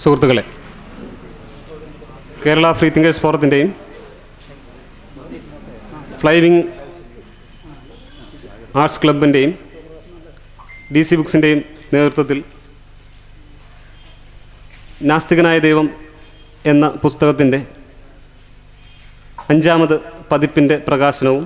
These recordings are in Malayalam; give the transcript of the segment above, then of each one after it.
സുഹൃത്തുക്കളെ കേരള ഫ്രീ തിങ്കേഴ്സ് ഫോറത്തിൻ്റെയും ഫ്ലൈവിംഗ് ആർട്സ് ക്ലബിൻ്റെയും ഡി സി ബുക്സിൻ്റെയും നേതൃത്വത്തിൽ നാസ്തികനായ ദൈവം എന്ന പുസ്തകത്തിൻ്റെ അഞ്ചാമത് പതിപ്പിൻ്റെ പ്രകാശനവും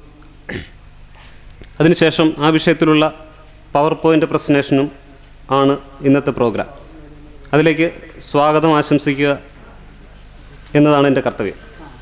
അതിനുശേഷം ആ വിഷയത്തിലുള്ള പവർ പോയിൻ്റ് പ്രസൻറ്റേഷനും ആണ് ഇന്നത്തെ പ്രോഗ്രാം അതിലേക്ക് സ്വാഗതം ആശംസിക്കുക എന്നതാണ് എൻ്റെ കർത്തവ്യം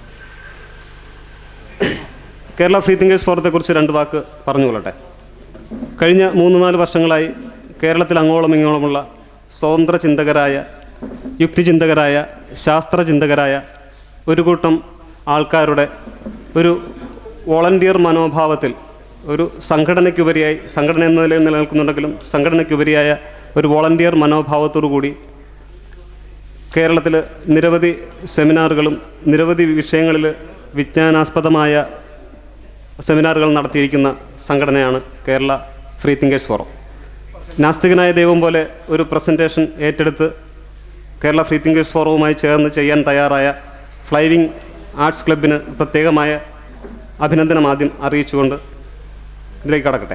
കേരള ഫ്രീ തിങ്കേഴ്സ് ഫോറത്തെക്കുറിച്ച് രണ്ട് വാക്ക് പറഞ്ഞുകൊള്ളട്ടെ കഴിഞ്ഞ മൂന്ന് നാല് വർഷങ്ങളായി കേരളത്തിൽ അങ്ങോളം ഇങ്ങോളമുള്ള സ്വതന്ത്ര ചിന്തകരായ യുക്തിചിന്തകരായ ശാസ്ത്രചിന്തകരായ ഒരു കൂട്ടം ആൾക്കാരുടെ ഒരു വോളണ്ടിയർ മനോഭാവത്തിൽ ഒരു സംഘടനയ്ക്കുപരിയായി സംഘടന എന്ന നിലയിൽ നിലനിൽക്കുന്നുണ്ടെങ്കിലും സംഘടനയ്ക്കുപരിയായ ഒരു വോളണ്ടിയർ മനോഭാവത്തോടു കൂടി കേരളത്തിൽ നിരവധി സെമിനാറുകളും നിരവധി വിഷയങ്ങളിൽ വിജ്ഞാനാസ്പദമായ സെമിനാറുകൾ നടത്തിയിരിക്കുന്ന സംഘടനയാണ് കേരള ഫ്രീ തിങ്കേഴ്സ് ഫോറം നാസ്തികനായ ദൈവം പോലെ ഒരു പ്രസൻറ്റേഷൻ ഏറ്റെടുത്ത് കേരള ഫ്രീ തിങ്കേഴ്സ് ഫോറവുമായി ചേർന്ന് ചെയ്യാൻ തയ്യാറായ ഫ്ലൈവിംഗ് ആർട്സ് ക്ലബിന് പ്രത്യേകമായ അഭിനന്ദനം ആദ്യം അറിയിച്ചുകൊണ്ട് ഇതിലേക്ക് കടക്കട്ടെ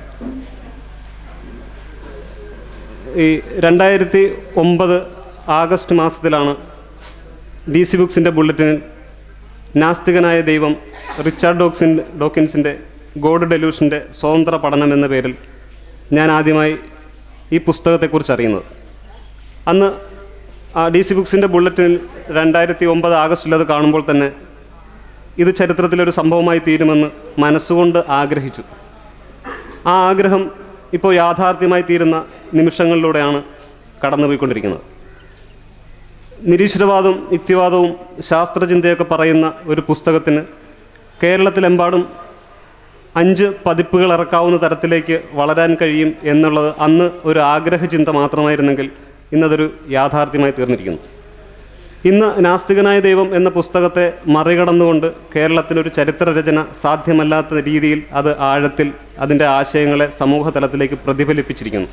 ഈ രണ്ടായിരത്തി ഒമ്പത് ആഗസ്റ്റ് മാസത്തിലാണ് ഡി സി ബുക്സിൻ്റെ ബുള്ളറ്റിനിൽ നാസ്തികനായ ദൈവം റിച്ചാർഡ് ഡോക്സിൻ ഡോക്കിൻസിൻ്റെ ഗോഡ് ഡെലൂഷൻ്റെ സ്വതന്ത്ര പഠനം എന്ന പേരിൽ ഞാൻ ആദ്യമായി ഈ പുസ്തകത്തെക്കുറിച്ച് അറിയുന്നത് അന്ന് ആ ഡി സി ബുക്സിൻ്റെ ബുള്ളറ്റിനിൽ രണ്ടായിരത്തി ഒമ്പത് ആഗസ്റ്റിൽ അത് കാണുമ്പോൾ തന്നെ ഇത് ചരിത്രത്തിലൊരു സംഭവമായി തീരുമെന്ന് മനസ്സുകൊണ്ട് ആഗ്രഹിച്ചു ആ ആഗ്രഹം ഇപ്പോൾ യാഥാർത്ഥ്യമായി തീരുന്ന നിമിഷങ്ങളിലൂടെയാണ് കടന്നുപോയിക്കൊണ്ടിരിക്കുന്നത് നിരീശ്വരവാദവും യുക്തിവാദവും ശാസ്ത്രചിന്തയൊക്കെ പറയുന്ന ഒരു പുസ്തകത്തിന് കേരളത്തിലെമ്പാടും അഞ്ച് പതിപ്പുകൾ ഇറക്കാവുന്ന തരത്തിലേക്ക് വളരാൻ കഴിയും എന്നുള്ളത് അന്ന് ഒരു ആഗ്രഹചിന്ത മാത്രമായിരുന്നെങ്കിൽ ഇന്നതൊരു യാഥാർത്ഥ്യമായി തീർന്നിരിക്കുന്നു ഇന്ന് നാസ്തികനായ ദൈവം എന്ന പുസ്തകത്തെ മറികടന്നുകൊണ്ട് കേരളത്തിലൊരു ചരിത്രരചന സാധ്യമല്ലാത്ത രീതിയിൽ അത് ആഴത്തിൽ അതിൻ്റെ ആശയങ്ങളെ സമൂഹ തലത്തിലേക്ക് പ്രതിഫലിപ്പിച്ചിരിക്കുന്നു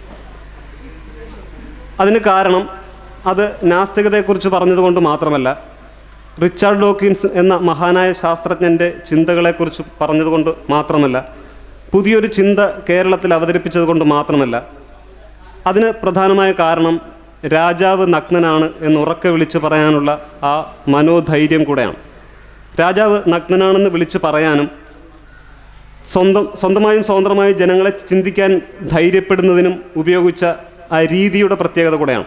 അതിന് കാരണം അത് നാസ്തികതയെക്കുറിച്ച് പറഞ്ഞതുകൊണ്ട് മാത്രമല്ല റിച്ചാർഡ് ഡോക്കിൻസ് എന്ന മഹാനായ ശാസ്ത്രജ്ഞൻ്റെ ചിന്തകളെക്കുറിച്ച് പറഞ്ഞതുകൊണ്ട് മാത്രമല്ല പുതിയൊരു ചിന്ത കേരളത്തിൽ അവതരിപ്പിച്ചതുകൊണ്ട് മാത്രമല്ല അതിന് പ്രധാനമായ കാരണം രാജാവ് നഗ്നനാണ് എന്ന് ഉറക്കെ വിളിച്ച് പറയാനുള്ള ആ മനോധൈര്യം കൂടെയാണ് രാജാവ് നഗ്നനാണെന്ന് വിളിച്ച് പറയാനും സ്വന്തം സ്വന്തമായും സ്വതന്ത്രമായും ജനങ്ങളെ ചിന്തിക്കാൻ ധൈര്യപ്പെടുന്നതിനും ഉപയോഗിച്ച ആ രീതിയുടെ പ്രത്യേകത കൂടെയാണ്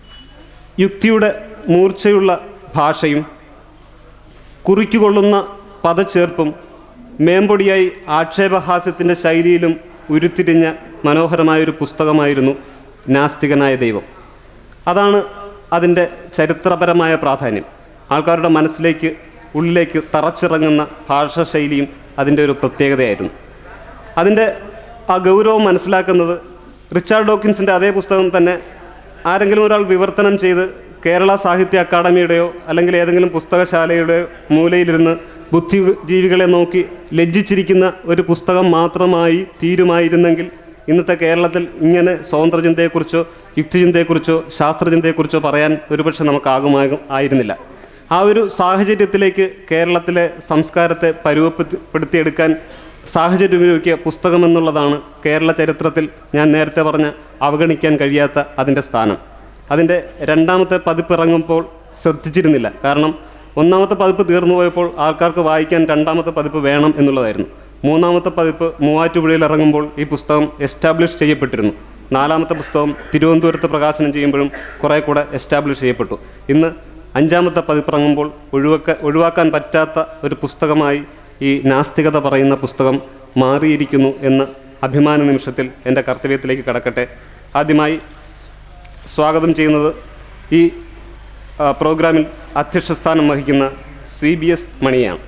യുക്തിയുടെ മൂർച്ചയുള്ള ഭാഷയും കുറിക്കുകൊള്ളുന്ന പദച്ചേർപ്പും മേമ്പൊടിയായി ആക്ഷേപഹാസ്യത്തിൻ്റെ ശൈലിയിലും ഉരുത്തിരിഞ്ഞ മനോഹരമായൊരു പുസ്തകമായിരുന്നു നാസ്തികനായ ദൈവം അതാണ് അതിൻ്റെ ചരിത്രപരമായ പ്രാധാന്യം ആൾക്കാരുടെ മനസ്സിലേക്ക് ഉള്ളിലേക്ക് തറച്ചിറങ്ങുന്ന ഭാഷാശൈലിയും അതിൻ്റെ ഒരു പ്രത്യേകതയായിരുന്നു അതിൻ്റെ ആ ഗൗരവം മനസ്സിലാക്കുന്നത് റിച്ചാർഡ് ഡോക്കിൻസിൻ്റെ അതേ പുസ്തകം തന്നെ ആരെങ്കിലും ഒരാൾ വിവർത്തനം ചെയ്ത് കേരള സാഹിത്യ അക്കാദമിയുടെയോ അല്ലെങ്കിൽ ഏതെങ്കിലും പുസ്തകശാലയുടെയോ മൂലയിലിരുന്ന് ബുദ്ധിജീവികളെ നോക്കി ലജ്ജിച്ചിരിക്കുന്ന ഒരു പുസ്തകം മാത്രമായി തീരുമായിരുന്നെങ്കിൽ ഇന്നത്തെ കേരളത്തിൽ ഇങ്ങനെ സ്വതന്ത്രചിന്തയെക്കുറിച്ചോ യുക്തിചിന്തയെക്കുറിച്ചോ ശാസ്ത്രചിന്തയെക്കുറിച്ചോ പറയാൻ ഒരുപക്ഷെ നമുക്കാകുമാകും ആയിരുന്നില്ല ആ ഒരു സാഹചര്യത്തിലേക്ക് കേരളത്തിലെ സംസ്കാരത്തെ പരുവപ്പെടുത്തിയെടുക്കാൻ സാഹചര്യം ഉപയോഗിക്കിയ പുസ്തകമെന്നുള്ളതാണ് കേരള ചരിത്രത്തിൽ ഞാൻ നേരത്തെ പറഞ്ഞ അവഗണിക്കാൻ കഴിയാത്ത അതിൻ്റെ സ്ഥാനം അതിൻ്റെ രണ്ടാമത്തെ പതിപ്പ് ഇറങ്ങുമ്പോൾ ശ്രദ്ധിച്ചിരുന്നില്ല കാരണം ഒന്നാമത്തെ പതിപ്പ് തീർന്നു പോയപ്പോൾ ആൾക്കാർക്ക് വായിക്കാൻ രണ്ടാമത്തെ പതിപ്പ് വേണം എന്നുള്ളതായിരുന്നു മൂന്നാമത്തെ പതിപ്പ് മൂവാറ്റുപുഴയിൽ ഇറങ്ങുമ്പോൾ ഈ പുസ്തകം എസ്റ്റാബ്ലിഷ് ചെയ്യപ്പെട്ടിരുന്നു നാലാമത്തെ പുസ്തകം തിരുവനന്തപുരത്ത് പ്രകാശനം ചെയ്യുമ്പോഴും കുറേ കൂടെ എസ്റ്റാബ്ലിഷ് ചെയ്യപ്പെട്ടു ഇന്ന് അഞ്ചാമത്തെ പതിപ്പ് ഇറങ്ങുമ്പോൾ ഒഴിവാക്ക ഒഴിവാക്കാൻ പറ്റാത്ത ഒരു പുസ്തകമായി ഈ നാസ്തികത പറയുന്ന പുസ്തകം മാറിയിരിക്കുന്നു എന്ന അഭിമാന നിമിഷത്തിൽ എൻ്റെ കർത്തവ്യത്തിലേക്ക് കടക്കട്ടെ ആദ്യമായി സ്വാഗതം ചെയ്യുന്നത് ഈ ആ, പ്രോഗ്രാമിൽ അധ്യക്ഷസ്ഥാനം വഹിക്കുന്ന സി ബി എസ് മണിയാണ്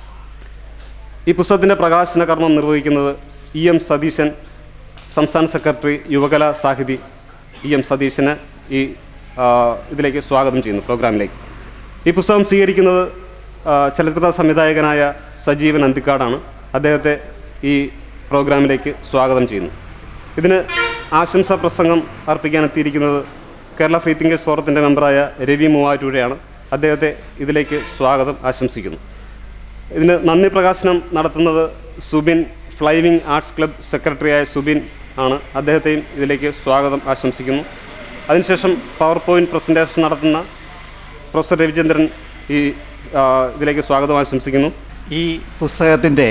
ഈ പുസ്തകത്തിൻ്റെ പ്രകാശന കർമ്മം നിർവഹിക്കുന്നത് ഇ എം സതീശൻ സംസ്ഥാന secretary Yuvakala Sahithi E M സതീശന് ഈ ആ, ഇതിലേക്ക് സ്വാഗതം ചെയ്യുന്നു പ്രോഗ്രാമിലേക്ക് ഈ പുസ്തകം സ്വീകരിക്കുന്നത് ആ, ചലച്ചിത്ര സംവിധായകനായ സജീവൻ അന്തിക്കാടാണ് അദ്ദേഹത്തെ ഈ പ്രോഗ്രാമിലേക്ക് സ്വാഗതം ചെയ്യുന്നു ഇതിന് ആശംസാ പ്രസംഗം അർപ്പിക്കാൻ എത്തിയിരിക്കുന്നത് കേരള ഫ്രീ തിങ്കേഴ്സ് ഫോറത്തിൻ്റെ മെമ്പറായ രവി മൂവാറ്റൂരെയാണ് അദ്ദേഹത്തെ ഇതിലേക്ക് സ്വാഗതം ആശംസിക്കുന്നു ഇതിന് നന്ദി പ്രകാശനം നടത്തുന്നത് സുബിൻ ഫ്ലൈവിംഗ് ആർട്സ് ക്ലബ് സെക്രട്ടറിയായ സുബിൻ ആണ് അദ്ദേഹത്തെയും ഇതിലേക്ക് സ്വാഗതം ആശംസിക്കുന്നു അതിനുശേഷം പവർ പോയിൻറ്റ് പ്രസൻറ്റേഷൻ നടത്തുന്ന പ്രൊഫസർ രവിചന്ദ്രൻ ഈ ആ, ഇതിലേക്ക് സ്വാഗതം ആശംസിക്കുന്നു ഈ പുസ്തകത്തിൻ്റെ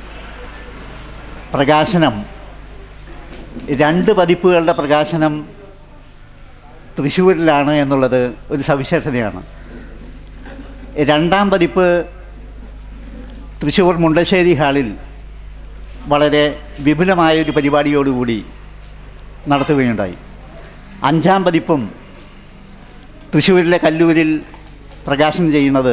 പ്രകാശനം രണ്ട് പതിപ്പുകളുടെ പ്രകാശനം തൃശ്ശൂരിലാണ് എന്നുള്ളത് ഒരു സവിശേഷതയാണ് രണ്ടാം പതിപ്പ് തൃശ്ശൂർ മുണ്ടശ്ശേരി ഹാളിൽ വളരെ വിപുലമായ ഒരു പരിപാടിയോടുകൂടി നടത്തുകയുണ്ടായി അഞ്ചാം പതിപ്പും തൃശ്ശൂരിലെ കല്ലൂരിൽ പ്രകാശനം ചെയ്യുന്നത്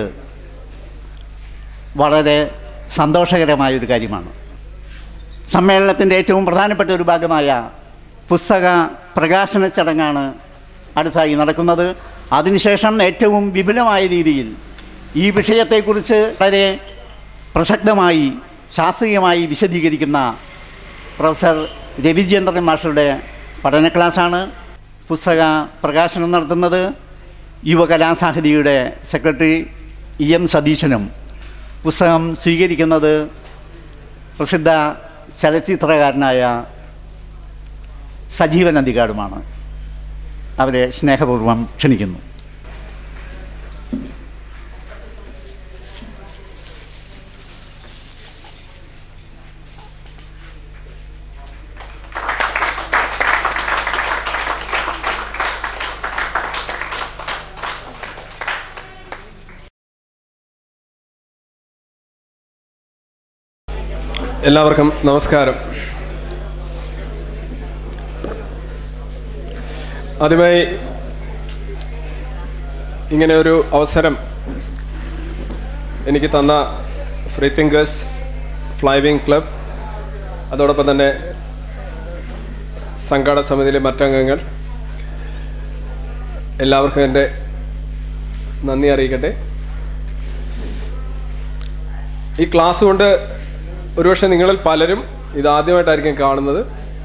വളരെ സന്തോഷകരമായൊരു കാര്യമാണ് സമ്മേളനത്തിൻ്റെ ഏറ്റവും പ്രധാനപ്പെട്ട ഒരു ഭാഗമായ പുസ്തക പ്രകാശന ചടങ്ങാണ് അടുത്തായി നടക്കുന്നത് അതിനുശേഷം ഏറ്റവും വിപുലമായ രീതിയിൽ ഈ വിഷയത്തെക്കുറിച്ച് വളരെ പ്രസക്തമായി ശാസ്ത്രീയമായി വിശദീകരിക്കുന്ന പ്രൊഫസർ രവിചന്ദ്രൻ മാസ്റ്ററുടെ പഠന ക്ലാസ്സാണ് പുസ്തക പ്രകാശനം നടത്തുന്നത് യുവകലാസാഹിതിയുടെ സെക്രട്ടറി ഇ എം സതീശനും പുസ്തകം സ്വീകരിക്കുന്നത് പ്രസിദ്ധ ചലച്ചിത്രകാരനായ സജീവൻ അന്തികാടുമാണ് അവരെ സ്നേഹപൂർവ്വം ക്ഷണിക്കുന്നു എല്ലാവർക്കും നമസ്കാരം ആദ്യമായി ഇങ്ങനെ ഒരു അവസരം എനിക്ക് തന്ന ഫ്രീ തിങ്കേഴ്സ് ഫ്ലൈവിംഗ് ക്ലബ് അതോടൊപ്പം തന്നെ സംഘാടക സമിതിയിലെ മറ്റംഗങ്ങൾ എല്ലാവർക്കും എൻ്റെ നന്ദി അറിയിക്കട്ടെ ഈ ക്ലാസ് കൊണ്ട് ഒരുപക്ഷെ നിങ്ങളിൽ പലരും ഇത് ആദ്യമായിട്ടായിരിക്കും കാണുന്നത്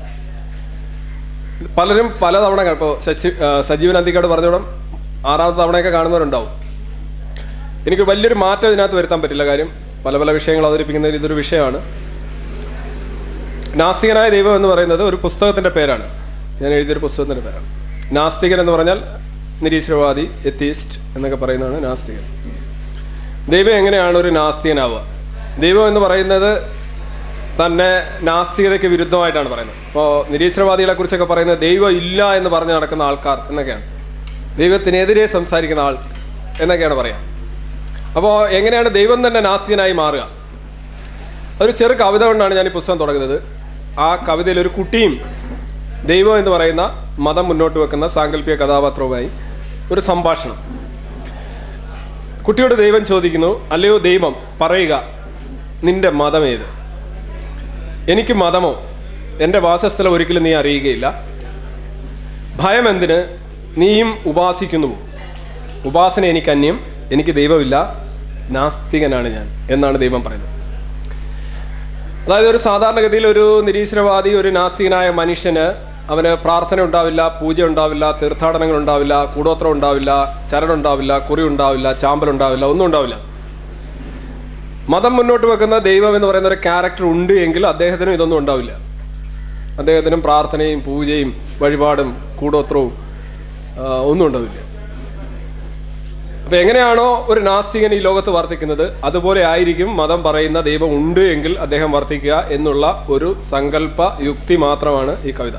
പലരും പലതവണ ഇപ്പോൾ ശശി ആ, സജീവൻ അന്തിക്കാട് പറഞ്ഞോളം ആറാമത്തെ തവണയൊക്കെ കാണുന്നവരുണ്ടാവും എനിക്ക് വലിയൊരു മാറ്റം ഇതിനകത്ത് വരുത്താൻ പറ്റില്ല കാര്യം പല പല വിഷയങ്ങൾ അവതരിപ്പിക്കുന്നതിൽ ഇതൊരു വിഷയമാണ് നാസ്തികനായ ദൈവം എന്ന് പറയുന്നത് ഒരു പുസ്തകത്തിൻ്റെ പേരാണ് ഞാൻ എഴുതിയൊരു പുസ്തകത്തിൻ്റെ പേരാണ് നാസ്തികൻ എന്ന് പറഞ്ഞാൽ നിരീശ്വരവാദി എത്തീസ്റ്റ് എന്നൊക്കെ പറയുന്നതാണ് നാസ്തികൻ ദൈവം എങ്ങനെയാണ് ഒരു നാസ്തികനാവുക ദൈവം എന്ന് പറയുന്നത് തന്നെ നാസ്തികതയ്ക്ക് വിരുദ്ധമായിട്ടാണ് പറയുന്നത് ഇപ്പോൾ നിരീശ്വരവാദികളെ കുറിച്ചൊക്കെ പറയുന്നത് ദൈവം ഇല്ല എന്ന് പറഞ്ഞ് നടക്കുന്ന ആൾക്കാർ എന്നൊക്കെയാണ് ദൈവത്തിനെതിരെ സംസാരിക്കുന്ന ആൾ എന്നൊക്കെയാണ് പറയാം അപ്പോൾ എങ്ങനെയാണ് ദൈവം തന്നെ നാസ്തികനായി മാറുക ഒരു ചെറു കവിത കൊണ്ടാണ് ഞാൻ ഈ പുസ്തകം തുടങ്ങുന്നത് ആ കവിതയിൽ ഒരു കുട്ടിയും ദൈവം എന്ന് പറയുന്ന മതം മുന്നോട്ട് വെക്കുന്ന സാങ്കല്പിക കഥാപാത്രവുമായി ഒരു സംഭാഷണം കുട്ടിയോട് ദൈവം ചോദിക്കുന്നു അല്ലയോ ദൈവം പറയുക നിന്റെ മതമേത് എനിക്ക് മതമോ എൻ്റെ വാസസ്ഥലം ഒരിക്കലും നീ അറിയുകയില്ല ഭയം എന്തിന് നീയും ഉപാസിക്കുന്നുവോ ഉപാസന എനിക്ക് അന്യം എനിക്ക് ദൈവമില്ല നാസ്തികനാണ് ഞാൻ എന്നാണ് ദൈവം പറയുന്നത് അതായത് ഒരു സാധാരണഗതിയിൽ ഒരു നിരീശ്വരവാദി ഒരു നാസ്തികനായ മനുഷ്യന് അവന് പ്രാർത്ഥന ഉണ്ടാവില്ല പൂജ ഉണ്ടാവില്ല തീർത്ഥാടനങ്ങൾ ഉണ്ടാവില്ല കൂടോത്രം ഉണ്ടാവില്ല ചരണം ഉണ്ടാവില്ല കുറി ഉണ്ടാവില്ല ചാമ്പൽ ഉണ്ടാവില്ല ഒന്നും ഉണ്ടാവില്ല മതം മുന്നോട്ട് വെക്കുന്ന ദൈവം എന്ന് പറയുന്ന ഒരു ക്യാരക്ടർ ഉണ്ട് എങ്കിൽ അദ്ദേഹത്തിനും ഇതൊന്നും ഉണ്ടാവില്ല അദ്ദേഹത്തിനും പ്രാർത്ഥനയും പൂജയും വഴിപാടും കൂടോത്രവും ആ, ഒന്നും ഉണ്ടാവില്ല അപ്പൊ എങ്ങനെയാണോ ഒരു നാസ്തികൻ ഈ ലോകത്ത് വർത്തിക്കുന്നത് അതുപോലെ ആയിരിക്കും മതം പറയുന്ന ദൈവം ഉണ്ട് എങ്കിൽ അദ്ദേഹം വർത്തിക്കുക എന്നുള്ള ഒരു സങ്കല്പ യുക്തി മാത്രമാണ് ഈ കവിത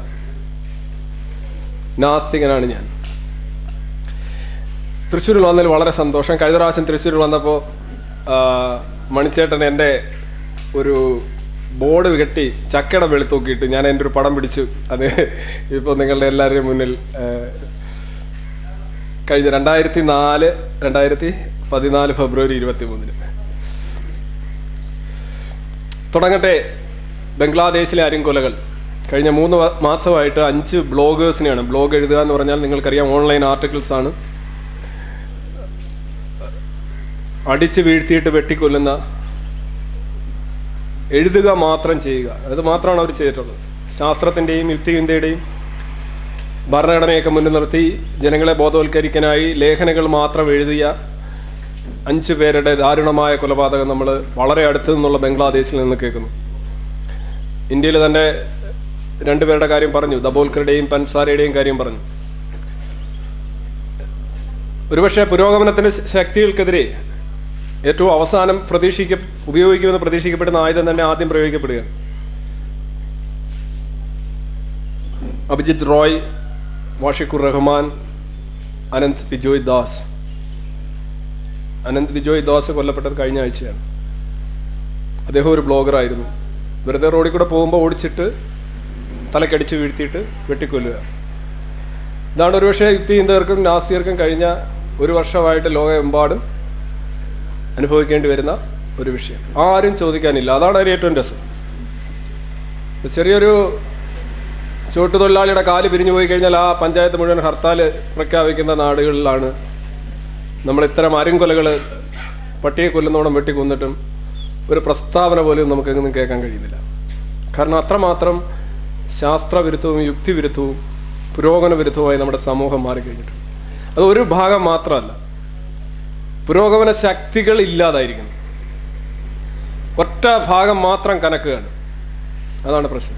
നാസ്തികനാണ് ഞാൻ തൃശ്ശൂരിൽ വന്നതിൽ വളരെ സന്തോഷം കഴിഞ്ഞ പ്രാവശ്യം തൃശ്ശൂരിൽ വന്നപ്പോൾ മണിച്ചേട്ടൻ എൻ്റെ ഒരു ബോർഡ് കെട്ടി ചക്കയുടെ വെളുത്തൂക്കിയിട്ട് ഞാൻ എൻ്റെ ഒരു പടം പിടിച്ചു അത് ഇപ്പോൾ നിങ്ങളുടെ എല്ലാവരുടെയും മുന്നിൽ ആ, കഴിഞ്ഞ രണ്ടായിരത്തി നാല് രണ്ടായിരത്തി പതിനാല് ഫെബ്രുവരി ഇരുപത്തി മൂന്നിന് തുടങ്ങട്ടെ ബംഗ്ലാദേശിലെ അരിങ്കൊലകൾ കഴിഞ്ഞ മൂന്ന് വ- മാസമായിട്ട് അഞ്ച് ബ്ലോഗേഴ്സിനെയാണ് ബ്ലോഗ് എഴുതുക എന്ന് പറഞ്ഞാൽ നിങ്ങൾക്കറിയാം ഓൺലൈൻ ആർട്ടിക്കിൾസ് ആണ് അടിച്ച് വീഴ്ത്തിയിട്ട് വെട്ടിക്കൊല്ലുന്ന എഴുതുക മാത്രം ചെയ്യുക അത് മാത്രമാണ് അവർ ചെയ്തിട്ടുള്ളത് ശാസ്ത്രത്തിൻ്റെയും യുക്തിചിന്തയുടെയും ഭരണഘടനയൊക്കെ മുന്നിൽ നിർത്തി ജനങ്ങളെ ബോധവൽക്കരിക്കാനായി ലേഖനങ്ങൾ മാത്രം എഴുതിയ അഞ്ചു പേരുടെ ദാരുണമായ കൊലപാതകം നമ്മൾ വളരെ അടുത്ത് നിന്നുള്ള ബംഗ്ലാദേശിൽ നിന്ന് കേൾക്കുന്നു ഇന്ത്യയിൽ തന്നെ രണ്ടുപേരുടെ കാര്യം പറഞ്ഞു ദബോൽക്കറുടെയും പൻസാരയുടെയും കാര്യം പറഞ്ഞു ഒരുപക്ഷെ പുരോഗമനത്തിന്റെ ശക്തികൾക്കെതിരെ ഏറ്റവും അവസാനം പ്രതീക്ഷിക്ക ഉപയോഗിക്കുമെന്ന് പ്രതീക്ഷിക്കപ്പെടുന്ന ആയുധം തന്നെ ആദ്യം പ്രയോഗിക്കപ്പെടുകയാണ് അഭിജിത് റോയ് വാഷിഖുർ റഹ്മാൻ അനന്ത് ബിജോയ് ദാസ് അനന്ത് ബിജോയ് ദാസ് കൊല്ലപ്പെട്ടത് കഴിഞ്ഞ ആഴ്ചയാണ് അദ്ദേഹം ഒരു ബ്ലോഗറായിരുന്നു വെറുതെ റോഡിൽ കൂടെ പോകുമ്പോൾ ഓടിച്ചിട്ട് തലക്കടിച്ച് വീഴ്ത്തിയിട്ട് വെട്ടിക്കൊല്ലുക ഇതാണ് ഒരുപക്ഷെ യുക്തി ചിന്തകർക്കും നാസിയർക്കും കഴിഞ്ഞ ഒരു വർഷമായിട്ട് ലോകമെമ്പാടും അനുഭവിക്കേണ്ടി വരുന്ന ഒരു വിഷയം ആരും ചോദിക്കാനില്ല അതാണ് അതിന് ഏറ്റവും രസം ചെറിയൊരു ചുവട്ടുതൊഴിലാളിയുടെ കാല് പിരിഞ്ഞു പോയി കഴിഞ്ഞാൽ ആ പഞ്ചായത്ത് മുഴുവൻ ഹർത്താൽ പ്രഖ്യാപിക്കുന്ന നാടുകളിലാണ് നമ്മൾ ഇത്തരം അരുംകൊലകൾ പട്ടിയെ കൊല്ലുന്നോണം വെട്ടി കൊന്നിട്ടും ഒരു പ്രസ്താവന പോലും നമുക്കെങ്ങും കേൾക്കാൻ കഴിയുന്നില്ല കാരണം അത്രമാത്രം ശാസ്ത്രവിരുദ്ധവും യുക്തിവിരുദ്ധവും പുരോഗമന വിരുദ്ധവുമായി നമ്മുടെ സമൂഹം മാറിക്കഴിഞ്ഞിട്ടുണ്ട് അത് ഒരു ഭാഗം മാത്രമല്ല പുരോഗമന ശക്തികൾ ഇല്ലാതായിരിക്കുന്നു ഒറ്റ ഭാഗം മാത്രം കനക്കുകയാണ് അതാണ് പ്രശ്നം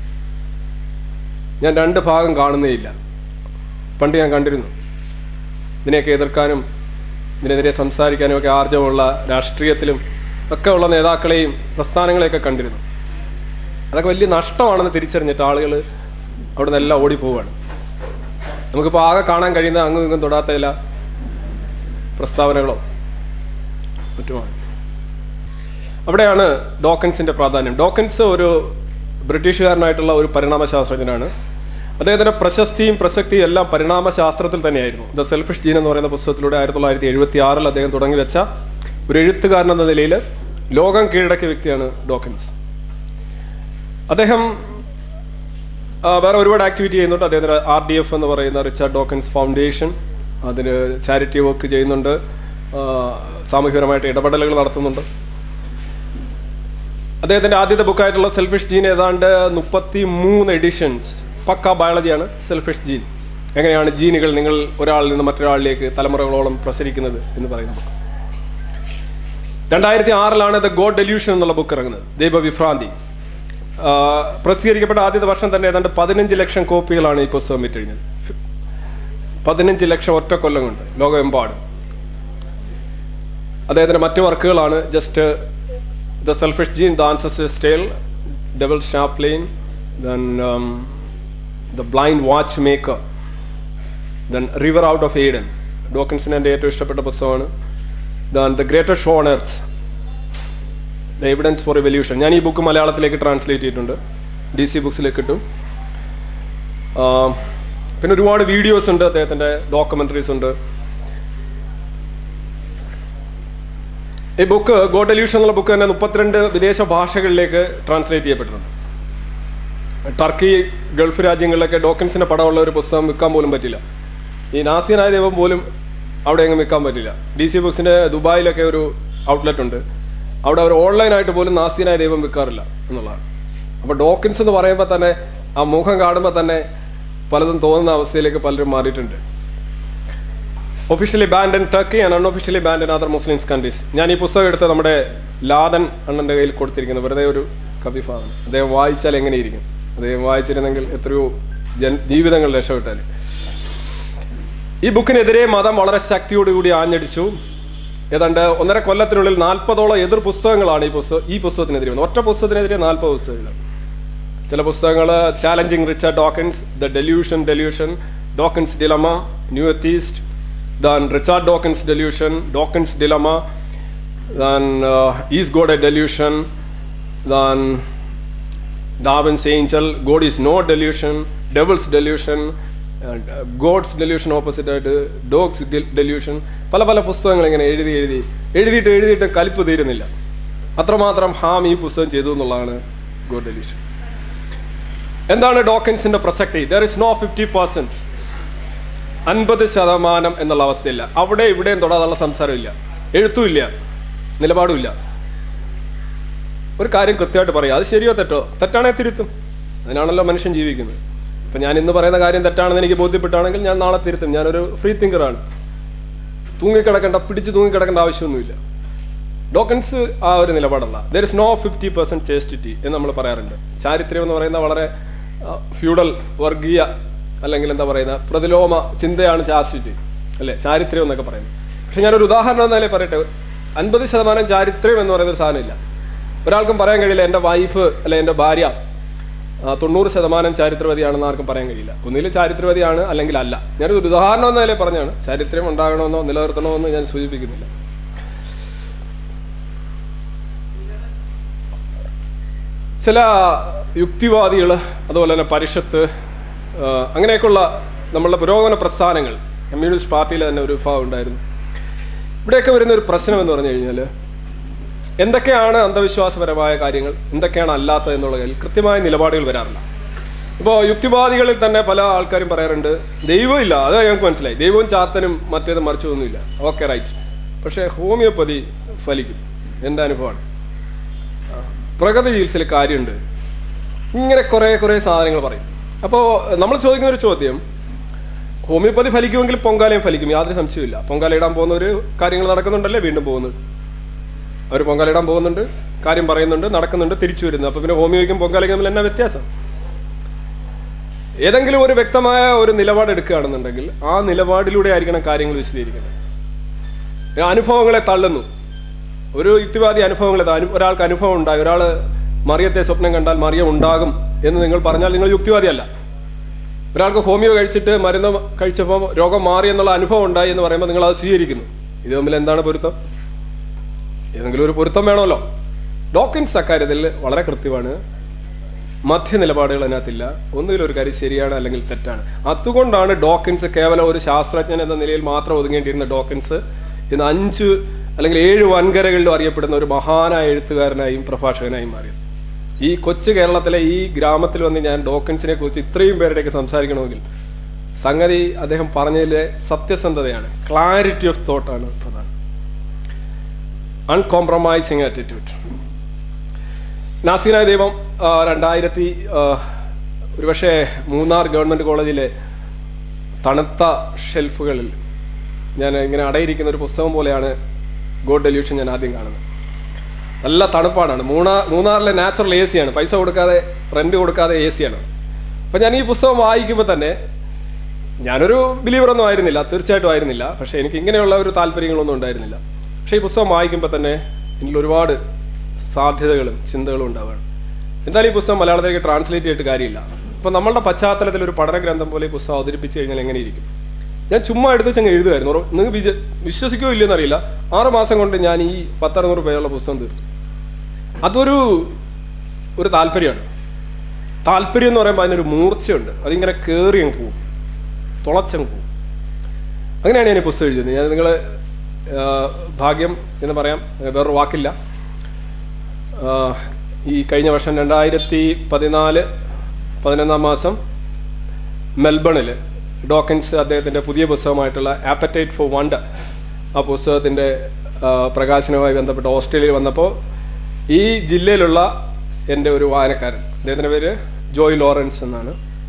ഞാൻ രണ്ട് ഭാഗം കാണുന്നേയില്ല പണ്ട് ഞാൻ കണ്ടിരുന്നു ഇതിനെയൊക്കെ എതിർക്കാനും ഇതിനെതിരെ സംസാരിക്കാനും ഒക്കെ ആർജവമുള്ള രാഷ്ട്രീയത്തിലും ഒക്കെ ഉള്ള നേതാക്കളെയും പ്രസ്ഥാനങ്ങളെയൊക്കെ കണ്ടിരുന്നു അതൊക്കെ വലിയ നഷ്ടമാണെന്ന് തിരിച്ചറിഞ്ഞിട്ട് ആളുകൾ അവിടെ നിന്നെല്ലാം ഓടിപ്പോവാണ് നമുക്കിപ്പോൾ ആകെ കാണാൻ കഴിയുന്ന അങ്ങും ഇങ്ങും തൊടാത്ത ചില പ്രസ്താവനകളോ മറ്റുമാണ് അവിടെയാണ് ഡോക്കൻസിന്റെ പ്രാധാന്യം ഡോക്കൻസ് ഒരു ബ്രിട്ടീഷുകാരനായിട്ടുള്ള ഒരു പരിണാമശാസ്ത്രജ്ഞനാണ് അദ്ദേഹത്തിന്റെ പ്രശസ്തിയും പ്രസക്തിയും എല്ലാം പരിണാമശാസ്ത്രത്തിൽ തന്നെയായിരുന്നു ദ സെൽഫിഷ് ജീൻ എന്ന് പറയുന്ന പുസ്തകത്തിലൂടെ ആയിരത്തി തൊള്ളായിരത്തി എഴുപത്തി ആറിൽ അദ്ദേഹം തുടങ്ങി വെച്ച ഒരു എഴുത്തുകാരൻ എന്ന നിലയിൽ ലോകം കീഴടക്കിയ വ്യക്തിയാണ് ഡോക്കൻസ് അദ്ദേഹം ആ, വേറെ ഒരുപാട് ആക്ടിവിറ്റി ചെയ്യുന്നുണ്ട് അദ്ദേഹത്തിന് ആർ ഡി എഫ് എന്ന് പറയുന്ന റിച്ചാർഡ് ഡോക്കൻസ് ഫൗണ്ടേഷൻ അതിന് ചാരിറ്റി വർക്ക് ചെയ്യുന്നുണ്ട് ആ, സാമൂഹികപരമായിട്ട് ഇടപെടലുകൾ നടത്തുന്നുണ്ട് അദ്ദേഹത്തിന്റെ ആദ്യത്തെ ബുക്കായിട്ടുള്ള സെൽഫിഷ് ജീൻ ഏതാണ്ട് മുപ്പത്തി മൂന്ന് എഡിഷൻസ് പക്ക ബയോളജിയാണ് സെൽഫിഷ് ജീൻ എങ്ങനെയാണ് ജീനുകൾ നിങ്ങൾ ഒരാളിൽ നിന്ന് മറ്റൊരാളിലേക്ക് തലമുറകളോളം പ്രസരിക്കുന്നത് എന്ന് പറയുന്ന ബുക്ക് രണ്ടായിരത്തി ആറിലാണ് ദ ഗോഡ് ഡെല്യൂഷൻ എന്നുള്ള ബുക്ക് ഇറങ്ങുന്നത് ദൈവവിഭ്രാന്തി ആ, പ്രസിദ്ധീകരിക്കപ്പെട്ട ആദ്യത്തെ വർഷം തന്നെ ഏതാണ്ട് പതിനഞ്ച് ലക്ഷം കോപ്പികളാണ് ഈ പുസ്തകം വിറ്റഴിഞ്ഞത് പതിനഞ്ച് ലക്ഷം ഒറ്റ കൊല്ലം കൊണ്ട് ലോകമെമ്പാടും അദ്ദേഹത്തിന്റെ മറ്റു വർക്കുകളാണ് just the selfish gene the ancestors tale double chaplain then the blind watchmaker then river out of Eden ഡോക്കൻസിന് എൻ്റെ ഏറ്റവും ഇഷ്ടപ്പെട്ട പുസ്തകമാണ് then the greater show on earth the evidence for evolution ഞാൻ ഈ ബുക്ക് മലയാളത്തിലേക്ക് ട്രാൻസ്ലേറ്റ് ചെയ്തിട്ടുണ്ട് ഡി സി ബുക്സിലേക്ക് കിട്ടും ആ, പിന്നെ ഒരുപാട് വീഡിയോസ് ഉണ്ട് അദ്ദേഹത്തിൻ്റെ ഡോക്യുമെൻ്ററീസ് ഉണ്ട് ഈ ബുക്ക് ഗോഡ് എല്യൂഷൻ എന്നുള്ള ബുക്ക് തന്നെ മുപ്പത്തിരണ്ട് വിദേശ ഭാഷകളിലേക്ക് ട്രാൻസ്ലേറ്റ് ചെയ്യപ്പെട്ടിട്ടുണ്ട് ടർക്കി ഗൾഫ് രാജ്യങ്ങളിലൊക്കെ ഡോക്കൻസിന്റെ പടമുള്ള ഒരു പുസ്തകം വിൽക്കാൻ പോലും പറ്റില്ല ഈ നാസിയനായ ദൈവം പോലും അവിടെ എങ്ങും വിൽക്കാൻ പറ്റില്ല ഡി സി ബുക്സിന്റെ ദുബായിലൊക്കെ ഒരു ഔട്ട്ലെറ്റ് ഉണ്ട് അവിടെ അവർ ഓൺലൈനായിട്ട് പോലും നാസിയനായ ദൈവം വിൽക്കാറില്ല എന്നുള്ളതാണ് അപ്പോൾ ഡോക്കൻസ് എന്ന് പറയുമ്പോൾ തന്നെ ആ മുഖം കാണുമ്പോൾ തന്നെ പലതും തോന്നുന്ന അവസ്ഥയിലേക്ക് പലരും മാറിയിട്ടുണ്ട് officially banned in Turkey and unofficially banned in other Muslims countries ഞാൻ ഈ പുസ്തകം എടുത്ത് നമ്മുടെ ലാദൻ അണ്ണൻ്റെ കയ്യിൽ കൊടുത്തിരിക്കുന്നത് വെറുതെ ഒരു കവിഫാണ് അദ്ദേഹം വായിച്ചാൽ എങ്ങനെയിരിക്കും അദ്ദേഹം വായിച്ചിരുന്നെങ്കിൽ എത്രയോ ജൻ ജീവിതങ്ങൾ രക്ഷപ്പെട്ടാൽ ഈ ബുക്കിനെതിരെ മതം വളരെ ശക്തിയോടുകൂടി ആഞ്ഞടിച്ചു ഏതാണ്ട് ഒന്നര കൊല്ലത്തിനുള്ളിൽ നാൽപ്പതോളം എതിർ പുസ്തകങ്ങളാണ് ഈ പുസ്തകം ഈ പുസ്തകത്തിനെതിരെ വന്നത് ഒറ്റ പുസ്തകത്തിനെതിരെ നാൽപ്പത് പുസ്തകങ്ങൾ ചില പുസ്തകങ്ങൾ challenging Richard Dawkins the delusion delusion Dawkins dilemma new atheist then Richard Dawkins delusion Dawkins dilemma then is God a delusion then Dawkins angel God is no delusion devil's delusion God's delusion opposite ആയിട്ട് ഡോഗ്സ് ഡെല്യൂഷൻ പല പല പുസ്തകങ്ങൾ ഇങ്ങനെ എഴുതി എഴുതി എഴുതിയിട്ട് എഴുതിയിട്ട് കലിപ്പ് തീരുന്നില്ല അത്രമാത്രം ഹാം ഈ പുസ്തകം ചെയ്തു എന്നുള്ളതാണ് ഗോഡ് ഡെല്യൂഷൻ എന്താണ് ഡോക്കൻസിന്റെ പ്രസക്തി there is no fifty percent അൻപത് ശതമാനം എന്നുള്ള അവസ്ഥയില്ല അവിടെ ഇവിടെയും തൊടാതുള്ള സംസാരമില്ല എഴുത്തുമില്ല നിലപാടുമില്ല ഒരു കാര്യം കൃത്യമായിട്ട് പറയാം അത് ശരിയോ തെറ്റോ തെറ്റാണെ തിരുത്തും അതിനാണല്ലോ മനുഷ്യൻ ജീവിക്കുന്നത് ഇപ്പം ഞാൻ ഇന്ന് പറയുന്ന കാര്യം തെറ്റാണെന്ന് എനിക്ക് ബോധ്യപ്പെട്ടാണെങ്കിൽ ഞാൻ നാളെ തിരുത്തും ഞാനൊരു ഫ്രീ തിങ്കറാണ് തൂങ്ങിക്കിടക്കേണ്ട പിടിച്ച് തൂങ്ങിക്കിടക്കേണ്ട ആവശ്യമൊന്നുമില്ല ഡോക്കൻസ് ആ ഒരു നിലപാടല്ല there is no fifty percent chastity എന്ന് നമ്മൾ പറയാറുണ്ട് ചാരിത്രം എന്ന് പറയുന്ന വളരെ ഫ്യൂഡൽ വർഗീയ അല്ലെങ്കിൽ എന്താ പറയുന്ന പ്രതിലോമ ചിന്തയാണ് ചാസ്റ്റിറ്റി അല്ലേ ചാരിത്രം എന്നൊക്കെ പറയുന്നത് പക്ഷെ ഞാനൊരു ഉദാഹരണം എന്നാലേ പറയട്ടെ അൻപത് ശതമാനം ചാരിത്രം എന്ന് പറയുന്ന ഒരു സാധനമില്ല ഒരാൾക്കും പറയാൻ കഴിയില്ല എൻ്റെ വൈഫ് അല്ലെ എൻ്റെ ഭാര്യ ആ, തൊണ്ണൂറ് ശതമാനം ചാരിത്രവതിയാണെന്ന് ആർക്കും പറയാൻ കഴിയില്ല ഒന്നിൽ ചാരിത്രവതിയാണ് അല്ലെങ്കിൽ അല്ല ഞാനൊരു ഉദാഹരണം എന്നതിലെ പറഞ്ഞാണ് ചാരിത്രം ഉണ്ടാകണമെന്നോ നിലനിർത്തണമെന്നോ ഞാൻ സൂചിപ്പിക്കുന്നില്ല ചില യുക്തിവാദികൾ അതുപോലെ തന്നെ പരിഷത്ത് ആ, അങ്ങനെയൊക്കെയുള്ള നമ്മളുടെ പുരോഗമന പ്രസ്ഥാനങ്ങൾ കമ്മ്യൂണിസ്റ്റ് പാർട്ടിയിൽ തന്നെ ഒരു വിഭാഗം ഉണ്ടായിരുന്നു ഇവിടെയൊക്കെ വരുന്ന ഒരു പ്രശ്നം എന്ന് പറഞ്ഞു കഴിഞ്ഞാൽ എന്തൊക്കെയാണ് അന്ധവിശ്വാസപരമായ കാര്യങ്ങൾ എന്തൊക്കെയാണ് അല്ലാത്തത് എന്നുള്ള കാര്യത്തിൽ കൃത്യമായ നിലപാടുകൾ വരാറില്ല ഇപ്പോൾ യുക്തിവാദികളിൽ തന്നെ പല ആൾക്കാരും പറയാറുണ്ട് ദൈവമില്ല അത് ഞങ്ങൾക്ക് മനസ്സിലായി ദൈവവും ചാത്തനും മറ്റേതും മറിച്ചതൊന്നുമില്ല ഓക്കെ റൈറ്റ് പക്ഷേ ഹോമിയോപ്പതി ഫലിക്കും എൻ്റെ അനുഭവമാണ് പ്രകൃതി ചികിത്സയിൽ കാര്യമുണ്ട് ഇങ്ങനെ കുറേ കുറേ സാധനങ്ങൾ പറയും അപ്പോൾ നമ്മൾ ചോദിക്കുന്ന ഒരു ചോദ്യം ഹോമിയോപ്പതി ഫലിക്കുമെങ്കിൽ പൊങ്കാലയും ഫലിക്കും യാതൊരു സംശയമില്ല പൊങ്കാല ഇടാൻ പോകുന്നവർ കാര്യങ്ങൾ നടക്കുന്നുണ്ടല്ലേ വീണ്ടും പോകുന്നത് അവർ പൊങ്കാല ഇടാൻ പോകുന്നുണ്ട് കാര്യം പറയുന്നുണ്ട് നടക്കുന്നുണ്ട് തിരിച്ചു വരുന്നു അപ്പോൾ പിന്നെ ഹോമിയോയ്ക്കും പൊങ്കാലയ്ക്കും തമ്മിൽ എന്നാ വ്യത്യാസം ഏതെങ്കിലും ഒരു വ്യക്തമായ ഒരു നിലപാട് എടുക്കുകയാണെന്നുണ്ടെങ്കിൽ ആ നിലപാടിലൂടെ ആയിരിക്കണം കാര്യങ്ങൾ വിശദീകരിക്കുന്നത് അനുഭവങ്ങളെ തള്ളുന്നു ഒരു യുക്തിവാദി അനുഭവങ്ങൾ അനു- ഒരാൾക്ക് അനുഭവം ഉണ്ടായി ഒരാൾ മറിയത്തെ സ്വപ്നം കണ്ടാൽ മറിയം ഉണ്ടാകും എന്ന് നിങ്ങൾ പറഞ്ഞാൽ നിങ്ങൾ യുക്തിവാദിയല്ല ഒരാൾക്ക് ഹോമിയോ കഴിച്ചിട്ട് മരുന്ന് കഴിച്ചപ്പോൾ രോഗം മാറി എന്നുള്ള അനുഭവം ഉണ്ടായി എന്ന് പറയുമ്പോൾ നിങ്ങൾ അത് സ്വീകരിക്കുന്നു ഇത് തമ്മിൽ എന്താണ് പൊരുത്തം ഏതെങ്കിലും ഒരു പൊരുത്തം വേണമല്ലോ ഡോക്കിൻസ് അക്കാര്യത്തിൽ വളരെ കൃത്യമാണ് മധ്യ നിലപാടുകൾ അതിനകത്തില്ല ഒന്നുകിൽ ഒരു കാര്യം ശരിയാണ് അല്ലെങ്കിൽ തെറ്റാണ് അതുകൊണ്ടാണ് ഡോക്കിൻസ് കേവലം ഒരു ശാസ്ത്രജ്ഞൻ എന്ന നിലയിൽ മാത്രം ഒതുങ്ങേണ്ടിയിരുന്ന ഡോക്കിൻസ് ഇന്ന് അഞ്ച് അല്ലെങ്കിൽ ഏഴ് വൻകരകളിലും അറിയപ്പെടുന്ന ഒരു മഹാനായ എഴുത്തുകാരനായും പ്രഭാഷകനായും മാറിയത് ഈ കൊച്ചു കേരളത്തിലെ ഈ ഗ്രാമത്തിൽ വന്ന് ഞാൻ ഡോക്കിൻസിനെ കുറിച്ച് ഇത്രയും പേരുടെയൊക്കെ സംസാരിക്കണമെങ്കിൽ സംഗതി അദ്ദേഹം പറഞ്ഞതിലെ സത്യസന്ധതയാണ് ക്ലാരിറ്റി ഓഫ് തോട്ടാണ് പ്രധാനം അൺകോംപ്രമൈസിങ് ആറ്റിറ്റ്യൂഡ് നാസിനായ ദൈവം ആ, രണ്ടായിരത്തി ആ, ഒരുപക്ഷെ മൂന്നാർ ഗവൺമെൻറ് കോളേജിലെ തണുത്ത ഷെൽഫുകളിൽ ഞാൻ ഇങ്ങനെ അടയിരിക്കുന്ന ഒരു പുസ്തകം പോലെയാണ് ഗോഡ് ഡെല്യൂഷൻ ഞാൻ ആദ്യം കാണുന്നത് നല്ല തണുപ്പാണ് മൂന്നാർ മൂന്നാറിലെ നാച്ചുറൽ എ സിയാണ് പൈസ കൊടുക്കാതെ റെന്റ് കൊടുക്കാതെ എ സിയാണ് അപ്പം ഞാൻ ഈ പുസ്തകം വായിക്കുമ്പോൾ തന്നെ ഞാനൊരു ബിലീവറൊന്നും ആയിരുന്നില്ല തീർച്ചയായിട്ടും ആയിരുന്നില്ല പക്ഷേ എനിക്ക് ഇങ്ങനെയുള്ള ഒരു താല്പര്യങ്ങളൊന്നും ഉണ്ടായിരുന്നില്ല പക്ഷേ ഈ പുസ്തകം വായിക്കുമ്പോൾ തന്നെ എനിക്ക് ഒരുപാട് സാധ്യതകളും ചിന്തകളും ഉണ്ടാവുകയാണ് എന്തായാലും ഈ പുസ്തകം മലയാളത്തിലേക്ക് ട്രാൻസ്ലേറ്റ് ചെയ്തിട്ട് കാര്യമില്ല അപ്പോൾ നമ്മളുടെ പശ്ചാത്തലത്തിൽ ഒരു പഠന ഗ്രന്ഥം പോലെ ഈ പുസ്തകം അവതരിപ്പിച്ച് കഴിഞ്ഞാൽ എങ്ങനെ ഇരിക്കും ഞാൻ ചുമ്മാ എടുത്ത് വെച്ചങ്ങ് എഴുതുമായിരുന്നു ഉറ- നിങ്ങൾക്ക് വിജ വിശ്വസിക്കുകയോ ഇല്ലെന്ന് അറിയില്ല ആറ് മാസം കൊണ്ട് ഞാൻ ഈ പത്തറുന്നൂറ് പേരുള്ള പുസ്തകം തീർത്തു അതൊരു ഒരു താല്പര്യമാണ് താല്പര്യം എന്ന് പറയുമ്പോൾ അതിനൊരു മൂർച്ചയുണ്ട് അതിങ്ങനെ കയറി അങ്ങ് പോവും തുളച്ചങ്ങ് പോവും അങ്ങനെയാണ് ഞാൻ ഈ പുസ്തകം എഴുതുന്നത് ഞാൻ നിങ്ങൾ ഭാഗ്യം എന്ന് പറയാം വേറൊരു വാക്കില്ല ആ, ഈ കഴിഞ്ഞ വർഷം രണ്ടായിരത്തി പതിനാല് പതിനൊന്നാം മാസം മെൽബണിൽ ഡോക്കൻസ് അദ്ദേഹത്തിൻ്റെ പുതിയ പുസ്തകമായിട്ടുള്ള ആപ്പറ്റൈറ്റ് ഫോർ വണ്ടർ ആ പുസ്തകത്തിൻ്റെ ആ, പ്രകാശനവുമായി ബന്ധപ്പെട്ട് ഓസ്ട്രേലിയയിൽ വന്നപ്പോൾ ഈ ജില്ലയിലുള്ള എൻ്റെ ഒരു വായനക്കാരൻ അദ്ദേഹത്തിൻ്റെ പേര് ജോയ് ലോറൻസ് എന്നാണ്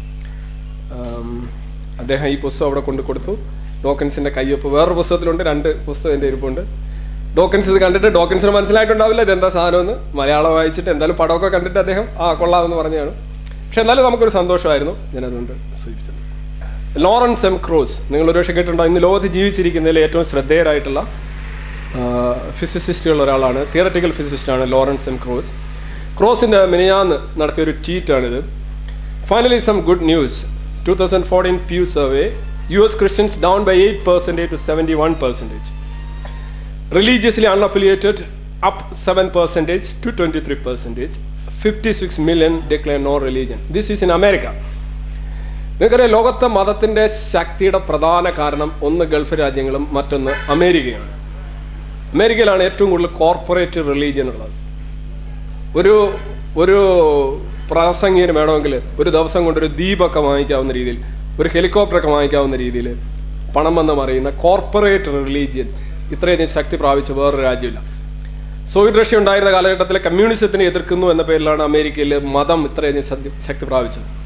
ആം, അദ്ദേഹം ഈ പുസ്തകം അവിടെ കൊണ്ട് കൊടുത്തു ഡോക്കൻസിന്റെ കയ്യൊപ്പ് വേറൊരു പുസ്തകത്തിലുണ്ട് രണ്ട് പുസ്തകം എൻ്റെ ഇരിപ്പുണ്ട് ഡോക്കൻസ് ഇത് കണ്ടിട്ട് ഡോക്കൻസിന് മനസ്സിലായിട്ടുണ്ടാവില്ല ഇതെന്താ സാധനമെന്ന് മലയാളം വായിച്ചിട്ട് എന്തായാലും പടമൊക്കെ കണ്ടിട്ട് അദ്ദേഹം ആ കൊള്ളാമെന്ന് പറഞ്ഞതാണ് പക്ഷെ എന്നാലും നമുക്കൊരു സന്തോഷമായിരുന്നു ഞാൻ അതുകൊണ്ട് സൂചിപ്പിച്ചത് ലോറൻസ് എം ക്രോസ് നിങ്ങൾ ഒരുപക്ഷെ കേട്ടിട്ടുണ്ടോ ഇന്ന് ലോകത്ത് ജീവിച്ചിരിക്കുന്നതിൽ ഏറ്റവും ശ്രദ്ധേയരായിട്ടുള്ള ഫിസിസിസ്റ്റുകളിൽ ഒരാളാണ് തിയററ്റിക്കൽ ഫിസിസിസ്റ്റാണ് ലോറൻസ് എം ക്രോസ് ക്രോസിൻ്റെ മിനിയാന്ന് നടത്തിയ ഒരു ട്വീറ്റാണിത് finally some good news two thousand fourteen Pew survey U S Christians down by eight percentage to seventy one percentage religiously unaffiliated up 7 percentage to 23 percentage 56 million declare no religion this is in america നിങ്ങൾക്കറിയാം ലോകത്തെ മതത്തിൻ്റെ ശക്തിയുടെ പ്രധാന കാരണം ഒന്ന് ഗൾഫ് രാജ്യങ്ങളും മറ്റൊന്ന് അമേരിക്കയാണ് അമേരിക്കയിലാണ് ഏറ്റവും കൂടുതൽ കോർപ്പറേറ്റ് റിലീജിയൻ ഉള്ളത് ഒരു ഒരു പ്രാസംഗികന് വേണമെങ്കിൽ ഒരു ദിവസം കൊണ്ടൊരു ദ്വീപൊക്കെ വാങ്ങിക്കാവുന്ന രീതിയിൽ ഒരു ഹെലികോപ്റ്ററൊക്കെ വാങ്ങിക്കാവുന്ന രീതിയിൽ പണം വന്ന് മറിയുന്ന കോർപ്പറേറ്റ് റിലീജിയൻ ഇത്രയധികം ശക്തി പ്രാപിച്ച വേറൊരു രാജ്യമില്ല സോവിയറ്റ് റഷ്യ ഉണ്ടായിരുന്ന കാലഘട്ടത്തിലെ കമ്മ്യൂണിസത്തിനെ എതിർക്കുന്നു എന്ന പേരിലാണ് അമേരിക്കയിൽ മതം ഇത്രയധികം ശക്തി ശക്തി പ്രാപിച്ചത്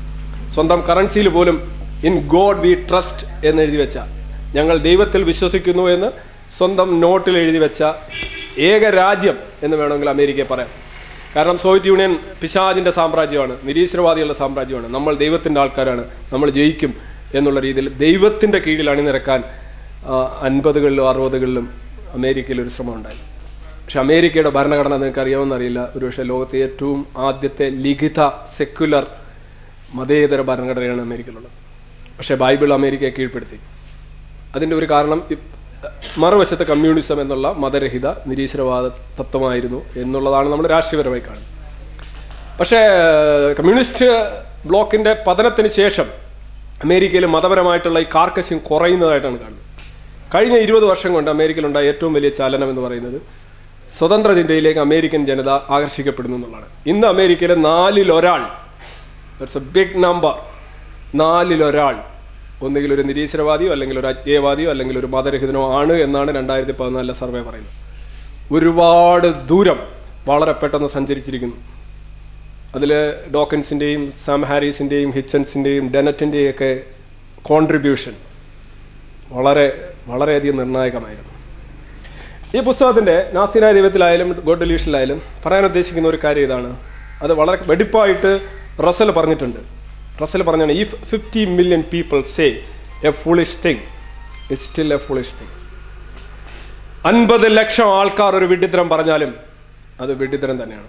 സ്വന്തം കറൻസിയിൽ പോലും ഇൻ ഗോഡ് വി ട്രസ്റ്റ് എന്ന് എഴുതി വെച്ച ഞങ്ങൾ ദൈവത്തിൽ വിശ്വസിക്കുന്നു എന്ന് സ്വന്തം നോട്ടിൽ എഴുതി വെച്ച ഏക രാജ്യം എന്ന് വേണമെങ്കിൽ അമേരിക്കയെ പറയാം കാരണം സോവിയറ്റ് യൂണിയൻ പിശാജിൻ്റെ സാമ്രാജ്യമാണ് നിരീശ്വരവാദികളുടെ സാമ്രാജ്യമാണ് നമ്മൾ ദൈവത്തിൻ്റെ ആൾക്കാരാണ് നമ്മൾ ജയിക്കും എന്നുള്ള രീതിയിൽ ദൈവത്തിൻ്റെ കീഴിൽ അണിനിരക്കാൻ ആ, അൻപതുകളിലും അറുപതുകളിലും അമേരിക്കയിൽ ഒരു ശ്രമം ഉണ്ടായി പക്ഷെ അമേരിക്കയുടെ ഭരണഘടന നിങ്ങൾക്ക് അറിയാമെന്നറിയില്ല ഒരുപക്ഷെ ലോകത്തെ ഏറ്റവും ആദ്യത്തെ ലിഖിത സെക്യുലർ മതേതര ഭരണഘടനയാണ് അമേരിക്കയിലുള്ളത് പക്ഷേ ബൈബിൾ അമേരിക്കയെ കീഴ്പ്പെടുത്തി അതിൻ്റെ ഒരു കാരണം ഇ- മറുവശത്ത് കമ്മ്യൂണിസം എന്നുള്ള മതരഹിത നിരീശ്വരവാദ തത്വമായിരുന്നു എന്നുള്ളതാണ് നമ്മൾ രാഷ്ട്രീയപരമായി കാണുന്നത് പക്ഷേ കമ്മ്യൂണിസ്റ്റ് ബ്ലോക്കിൻ്റെ പതനത്തിന് ശേഷം അമേരിക്കയിൽ മതപരമായിട്ടുള്ള ഈ കാർക്കശ്യം കുറയുന്നതായിട്ടാണ് കാണുന്നത് കഴിഞ്ഞ ഇരുപത് വർഷം കൊണ്ട് അമേരിക്കയിലുണ്ടായ ഏറ്റവും വലിയ ചലനം എന്ന് പറയുന്നത് സ്വതന്ത്ര ചിന്തയിലേക്ക് അമേരിക്കൻ ജനത ആകർഷിക്കപ്പെടുന്നു എന്നുള്ളതാണ് ഇന്ന് അമേരിക്കയിലെ നാലിൽ ഒരാൾ ഇറ്റ്സ് എ ബിഗ് നമ്പർ നാലിൽ ഒരാൾ ഒന്നുകിൽ ഒരു നിരീശ്വരവാദിയോ അല്ലെങ്കിൽ ഒരു അജ്ഞേയവാദിയോ അല്ലെങ്കിൽ ഒരു മതരഹിതനോ ആണ് എന്നാണ് രണ്ടായിരത്തി പതിനാലിലെ സർവേ പറയുന്നത് ഒരുപാട് ദൂരം വളരെ പെട്ടെന്ന് സഞ്ചരിച്ചിരിക്കുന്നു അതിൽ ഡോക്കൻസിൻ്റെയും സാം ഹാരീസിൻ്റെയും ഹിച്ചൻസിൻ്റെയും ഡെനറ്റിൻ്റെയും ഒക്കെ കോൺട്രിബ്യൂഷൻ വളരെ വളരെയധികം നിർണായകമായിരുന്നു ഈ പുസ്തകത്തിൻ്റെ നാസിനായ ദൈവത്തിലായാലും ഗോഡ് ഡെലീഷനിലായാലും പറയാൻ ഉദ്ദേശിക്കുന്ന ഒരു കാര്യം ഇതാണ് അത് വളരെ വെടിപ്പായിട്ട് റസൽ പറഞ്ഞിട്ടുണ്ട് റസൽ പറഞ്ഞാണ് ഈ fifty million people say a foolish thing it still a foolish thing അൻപത് ലക്ഷം ആൾക്കാർ ഒരു വിഡ്ഢിത്തരം പറഞ്ഞാലും അത് വിഡ്ഢിത്തരം തന്നെയാണ്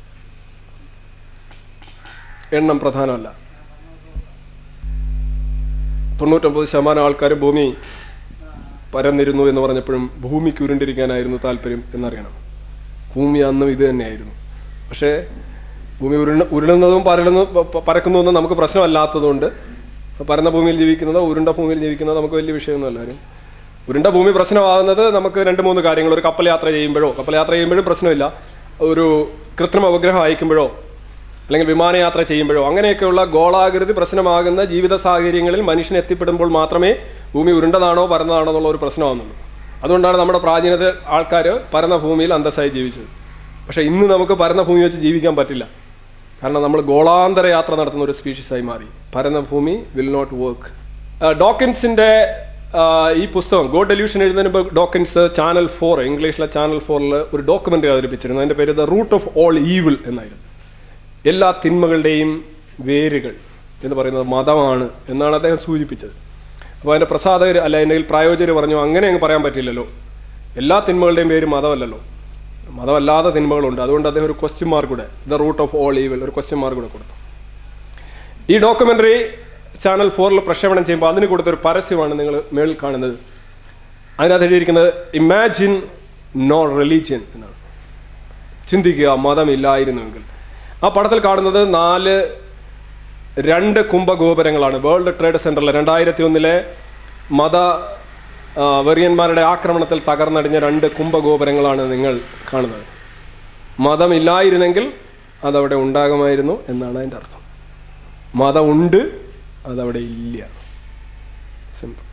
എണ്ണം പ്രധാനമല്ല തൊണ്ണൂറ്റൊമ്പത് ശതമാനം ആൾക്കാർ ഭൂമി പരന്നിരുന്നു എന്ന് പറഞ്ഞപ്പോഴും ഭൂമിക്ക് ഉരുണ്ടിരിക്കാനായിരുന്നു താല്പര്യം എന്നറിയണം ഭൂമി അന്നും ഇത് തന്നെയായിരുന്നു പക്ഷേ ഭൂമി ഉരുണ്ട ഉരുളുന്നതും പരളുന്നതും പ- പ- പറക്കുന്നതൊന്നും നമുക്ക് പ്രശ്നമല്ലാത്തതുകൊണ്ട് പരന്ന ഭൂമിയിൽ ജീവിക്കുന്നതോ ഉരുണ്ട ഭൂമിയിൽ ജീവിക്കുന്നതോ നമുക്ക് വലിയ വിഷയമൊന്നുമല്ല കാര്യം ഉരുണ്ട ഭൂമി പ്രശ്നമാകുന്നത് നമുക്ക് രണ്ട് മൂന്ന് കാര്യങ്ങൾ ഒരു കപ്പൽ യാത്ര ചെയ്യുമ്പോഴോ കപ്പൽ യാത്ര ചെയ്യുമ്പോഴും പ്രശ്നമില്ല ഒരു കൃത്രിമ ഉപഗ്രഹം അയക്കുമ്പോഴോ അല്ലെങ്കിൽ വിമാനയാത്ര ചെയ്യുമ്പോഴോ അങ്ങനെയൊക്കെയുള്ള ഗോളാകൃതി പ്രശ്നമാകുന്ന ജീവിത സാഹചര്യങ്ങളിൽ മനുഷ്യൻ എത്തിപ്പെടുമ്പോൾ മാത്രമേ ഭൂമി ഉരുണ്ടതാണോ പരന്നതാണോ എന്നുള്ള ഒരു പ്രശ്നമാകുന്നുള്ളൂ അതുകൊണ്ടാണ് നമ്മുടെ പ്രാചീനത ആൾക്കാർ പരന്ന ഭൂമിയിൽ അന്തസ്സായി ജീവിച്ചത് പക്ഷേ ഇന്ന് നമുക്ക് പരന്ന ഭൂമി വെച്ച് ജീവിക്കാൻ പറ്റില്ല കാരണം നമ്മൾ ഗോളാന്തര യാത്ര നടത്തുന്ന ഒരു സ്പീഷീസായി മാറി പരന്ന ഭൂമി വിൽ നോട്ട് വർക്ക് ഡോക്കിൻസിന്റെ ആ, ഈ പുസ്തകം ഗോഡ് ഡെല്യൂഷൻ എഴുതുന്നതിന് മുമ്പ് ഡോക്കിൻസ് ചാനൽ ഫോർ ഇംഗ്ലീഷിലെ ചാനൽ ഫോറിൽ ഒരു ഡോക്യുമെന്ററി അവതരിപ്പിച്ചിരുന്നു അതിന്റെ പേര് the root of all evil എന്നായിരുന്നു എല്ലാ തിന്മകളുടെയും വേരുകൾ എന്ന് പറയുന്നത് മതമാണ് എന്നാണ് അദ്ദേഹം സൂചിപ്പിച്ചത് അപ്പോൾ അതിന്റെ പ്രസാധകർ അല്ല എൻ്റെ പ്രായോജകർ പറഞ്ഞു അങ്ങനെ അങ്ങ് പറയാൻ പറ്റില്ലല്ലോ എല്ലാ തിന്മകളുടെയും പേര് മതമല്ലല്ലോ മതമല്ലാത്ത തിന്മകളുണ്ട് അതുകൊണ്ട് അദ്ദേഹം ഒരു ക്വസ്റ്റ്യൻ മാർക്ക് കൂടെ the root of all evil ഒരു ക്വസ്റ്റ്യൻ മാർക്ക് കൂടെ കൊടുത്തു ഈ ഡോക്യുമെന്ററി ചാനൽ ഫോറിൽ പ്രക്ഷേപണം ചെയ്യുമ്പോൾ അതിന് കൊടുത്തൊരു പരസ്യമാണ് നിങ്ങൾ മേളിൽ കാണുന്നത് അതിനകത്ത് എഴുതിയിരിക്കുന്നത് ഇമാജിൻ നോ റിലീജിയൻ എന്നാണ് ചിന്തിക്കുക മതമില്ലായിരുന്നുവെങ്കിൽ ആ പടത്തിൽ കാണുന്നത് നാല് രണ്ട് കുംഭഗോപുരങ്ങളാണ് വേൾഡ് ട്രേഡ് സെന്ററിലെ രണ്ടായിരത്തി ഒന്നിലെ മത ആ, വെറിയന്മാരുടെ ആക്രമണത്തിൽ തകർന്നടിഞ്ഞ രണ്ട് കുംഭഗോപുരങ്ങളാണ് നിങ്ങൾ കാണുന്നത് മതമില്ലായിരുന്നെങ്കിൽ അതവിടെ ഉണ്ടാകുമായിരുന്നു എന്നാണ് അതിൻ്റെ അർത്ഥം മതം ഉണ്ട് അതവിടെ ഇല്ല സിമ്പിൾ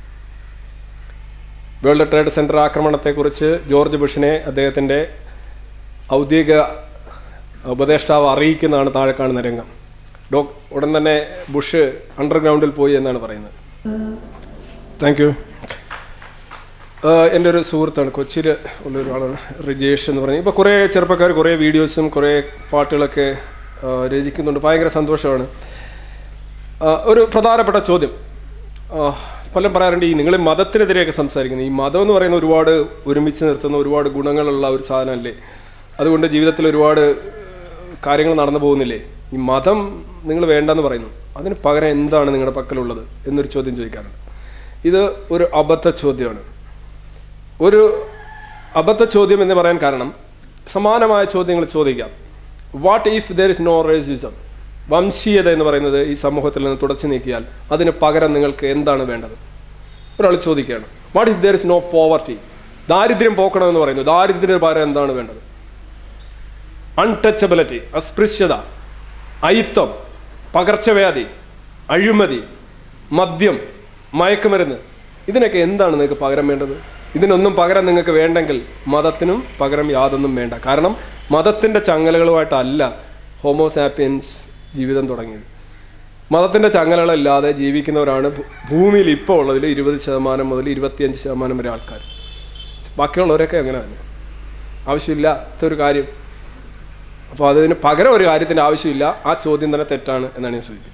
വേൾഡ് ട്രേഡ് സെന്റർ ആക്രമണത്തെക്കുറിച്ച് ജോർജ് ബുഷിനെ അദ്ദേഹത്തിൻ്റെ ഔദ്യോഗിക ഉപദേഷ്ടാവ് അറിയിക്കുന്നതാണ് താഴെ കാണുന്ന രംഗം ഡോ ഉടൻ തന്നെ ബുഷ് അണ്ടർഗ്രൗണ്ടിൽ പോയി എന്നാണ് പറയുന്നത് താങ്ക് യു എൻ്റെ ഒരു സുഹൃത്താണ് കൊച്ചിയിൽ ഉള്ള ഒരാളാണ് റിജേഷ് എന്ന് പറഞ്ഞ് ഇപ്പോൾ കുറേ ചെറുപ്പക്കാർ കുറേ വീഡിയോസും കുറേ പാട്ടുകളൊക്കെ ആ, രചിക്കുന്നുണ്ട് ഭയങ്കര സന്തോഷമാണ് ആ, ഒരു പ്രധാനപ്പെട്ട ചോദ്യം ആ, പലരും പറയാറുണ്ട് ഈ നിങ്ങൾ മതത്തിനെതിരെയൊക്കെ സംസാരിക്കുന്നത് ഈ മതം എന്ന് പറയുന്ന ഒരുപാട് ഒരുമിച്ച് നിർത്തുന്ന ഒരുപാട് ഗുണങ്ങളുള്ള ഒരു സാധനമല്ലേ അതുകൊണ്ട് ജീവിതത്തിൽ ഒരുപാട് കാര്യങ്ങൾ നടന്നു പോകുന്നില്ലേ ഈ മതം നിങ്ങൾ വേണ്ടെന്ന് പറയുന്നു അതിന് പകരം എന്താണ് നിങ്ങളുടെ പക്കലുള്ളത് എന്നൊരു ചോദ്യം ചോദിക്കാറുണ്ട് ഇത് ഒരു അബദ്ധ ചോദ്യമാണ് ഒരു അബദ്ധ ചോദ്യം എന്ന് പറയാൻ കാരണം സമാനമായ ചോദ്യങ്ങൾ ചോദിക്കാം what if there is no racism വംശീയത എന്ന് പറയുന്നത് ഈ സമൂഹത്തിൽ നിന്ന് തുടച്ചു നീക്കിയാൽ അതിന് പകരം നിങ്ങൾക്ക് എന്താണ് വേണ്ടത് ഒരാൾ ചോദിക്കുകയാണ് what if there is no poverty ദാരിദ്ര്യം പോക്കണമെന്ന് പറയുന്നു ദാരിദ്ര്യത്തിന് പകരം എന്താണ് വേണ്ടത് അൺടച്ചബിലിറ്റി അസ്പൃശ്യത അയിത്വം പകർച്ചവ്യാധി അഴിമതി മദ്യം മയക്കുമരുന്ന് ഇതിനൊക്കെ എന്താണ് നിങ്ങൾക്ക് പകരം വേണ്ടത് ഇതിനൊന്നും പകരം നിങ്ങൾക്ക് വേണ്ടെങ്കിൽ മതത്തിനും പകരം യാതൊന്നും വേണ്ട കാരണം മതത്തിൻ്റെ ചങ്ങലകളുമായിട്ടല്ല ഹോമോസാപ്പിയൻസ് ജീവിതം തുടങ്ങിയത് മതത്തിൻ്റെ ചങ്ങലകളില്ലാതെ ജീവിക്കുന്നവരാണ് ഭൂ- ഭൂമിയിൽ ഇപ്പോൾ ഉള്ളതിൽ ഇരുപത് ശതമാനം മുതൽ ഇരുപത്തിയഞ്ച് ശതമാനം വരെ ആൾക്കാർ ബാക്കിയുള്ളവരൊക്കെ അങ്ങനെ തന്നെ ആവശ്യമില്ലാത്ത ഒരു കാര്യം അപ്പോൾ അതിന് പകരം ഒരു കാര്യത്തിൻ്റെ ആവശ്യമില്ല ആ ചോദ്യം തന്നെ തെറ്റാണ് എന്നാണ് ഞാൻ സൂചിപ്പിച്ചത്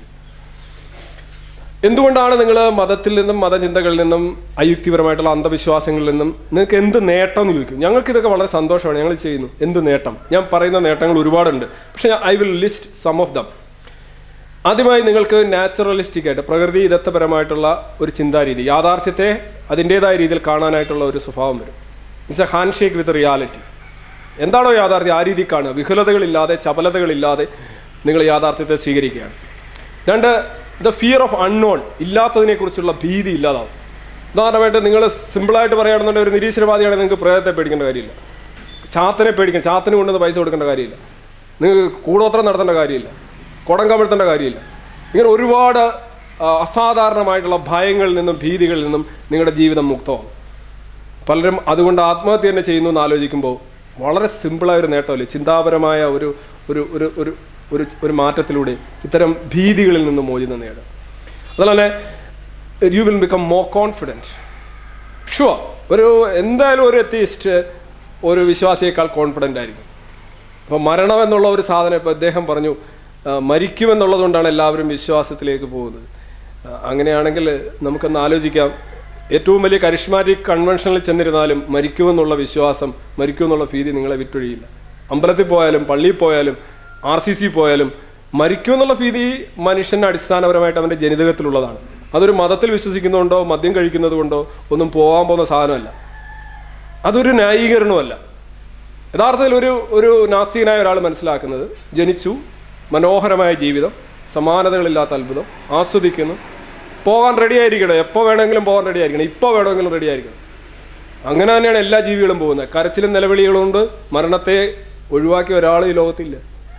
എന്തുകൊണ്ടാണ് നിങ്ങൾ മതത്തിൽ നിന്നും മതചിന്തകളിൽ നിന്നും അയുക്തിപരമായിട്ടുള്ള അന്ധവിശ്വാസങ്ങളിൽ നിന്നും നിങ്ങൾക്ക് എന്ത് നേട്ടം എന്ന് ചോദിക്കും ഞങ്ങൾക്ക് ഇതൊക്കെ വളരെ സന്തോഷമാണ് ഞങ്ങൾ ചെയ്യുന്നു എന്ത് നേട്ടം ഞാൻ പറയുന്ന നേട്ടങ്ങൾ ഒരുപാടുണ്ട് പക്ഷേ I will list some of them ആദ്യമായി നിങ്ങൾക്ക് നാച്ചുറലിസ്റ്റിക് ആയിട്ട് പ്രകൃതിദത്തപരമായിട്ടുള്ള ഒരു ചിന്താരീതി യാഥാർത്ഥ്യത്തെ അതിൻ്റെതായ രീതിയിൽ കാണാനായിട്ടുള്ള ഒരു സ്വഭാവം വരും it's a handshake with reality എന്താണോ യാഥാർത്ഥ്യം ആ രീതി കാണുക വിഹുലതകളില്ലാതെ ചപലതകളില്ലാതെ നിങ്ങൾ യാഥാർത്ഥ്യത്തെ സ്വീകരിക്കുകയാണ് രണ്ട് ദ ഫിയർ ഓഫ് അൺനോൺ ഇല്ലാത്തതിനെക്കുറിച്ചുള്ള ഭീതി ഇല്ലാതാവും ഉദാഹരണമായിട്ട് നിങ്ങൾ സിമ്പിളായിട്ട് പറയുകയാണെന്നുണ്ടെങ്കിൽ ഒരു നിരീശ്വരവാദിയാണെങ്കിൽ നിങ്ങൾക്ക് പ്രേതത്തെ പേടിക്കേണ്ട കാര്യമില്ല ചാത്തനെ പേടിക്കണം ചാത്തന് കൊണ്ടുവന്ന് പൈസ കൊടുക്കേണ്ട കാര്യമില്ല നിങ്ങൾക്ക് കൂടോത്രം നടത്തേണ്ട കാര്യമില്ല കുടം കമിഴ്ത്തേണ്ട കാര്യമില്ല ഇങ്ങനെ ഒരുപാട് ആ, അസാധാരണമായിട്ടുള്ള ഭയങ്ങളിൽ നിന്നും ഭീതികളിൽ നിന്നും നിങ്ങളുടെ ജീവിതം മുക്തമാകും പലരും അതുകൊണ്ട് ആത്മഹത്യ തന്നെ ചെയ്യുന്നു എന്ന് ആലോചിക്കുമ്പോൾ വളരെ സിമ്പിളായ ഒരു നേട്ടമല്ലേ ചിന്താപരമായ ഒരു ഒരു ഒരു ഒരു ഒരു ഒരു മാറ്റത്തിലൂടെ ഇത്തരം ഭീതികളിൽ നിന്ന് മോചനം നേടുക അതുപോലെ തന്നെ you will become more confident sure ഒരു എന്തായാലും ഒരു എത്തിയിസ്റ്റ് ഒരു വിശ്വാസിയേക്കാൾ കോൺഫിഡൻ്റ് ആയിരിക്കും അപ്പോൾ മരണം എന്നുള്ള ഒരു സാധനം ഇപ്പോൾ അദ്ദേഹം പറഞ്ഞു ആ, മരിക്കുമെന്നുള്ളതുകൊണ്ടാണ് എല്ലാവരും വിശ്വാസത്തിലേക്ക് പോകുന്നത് ആ, അങ്ങനെയാണെങ്കിൽ നമുക്കൊന്ന് ആലോചിക്കാം ഏറ്റവും വലിയ കരിഷ്മാറ്റിക് കൺവെൻഷനിൽ ചെന്നിരുന്നാലും മരിക്കുമെന്നുള്ള വിശ്വാസം മരിക്കുമെന്നുള്ള ഭീതി നിങ്ങളെ വിട്ടൊഴിയില്ല അമ്പലത്തിൽ പോയാലും പള്ളിയിൽ പോയാലും ആർ സി സി പോയാലും മരിക്കുമെന്നുള്ള ഭീതി മനുഷ്യൻ്റെ അടിസ്ഥാനപരമായിട്ട് അവൻ്റെ ജനിതകത്തിലുള്ളതാണ് അതൊരു മതത്തിൽ വിശ്വസിക്കുന്നതുകൊണ്ടോ മദ്യം കഴിക്കുന്നത് കൊണ്ടോ ഒന്നും പോകാൻ പോകുന്ന സാധനമല്ല അതൊരു ന്യായീകരണമല്ല യഥാർത്ഥത്തിൽ ഒരു ഒരു നാസ്തികനായ ഒരാൾ മനസ്സിലാക്കുന്നത് ജനിച്ചു മനോഹരമായ ജീവിതം സമാനതകളില്ലാത്ത അത്ഭുതം ആസ്വദിക്കുന്നു പോകാൻ റെഡി ആയിരിക്കണം എപ്പോൾ വേണമെങ്കിലും പോകാൻ റെഡി ആയിരിക്കണം ഇപ്പോൾ വേണമെങ്കിലും റെഡി ആയിരിക്കണം അങ്ങനെ തന്നെയാണ് എല്ലാ ജീവികളും പോകുന്നത് കരച്ചിലും നിലവിളികളുണ്ട് മരണത്തെ ഒഴിവാക്കിയ ഒരാൾ ഈ ലോകത്തില്ല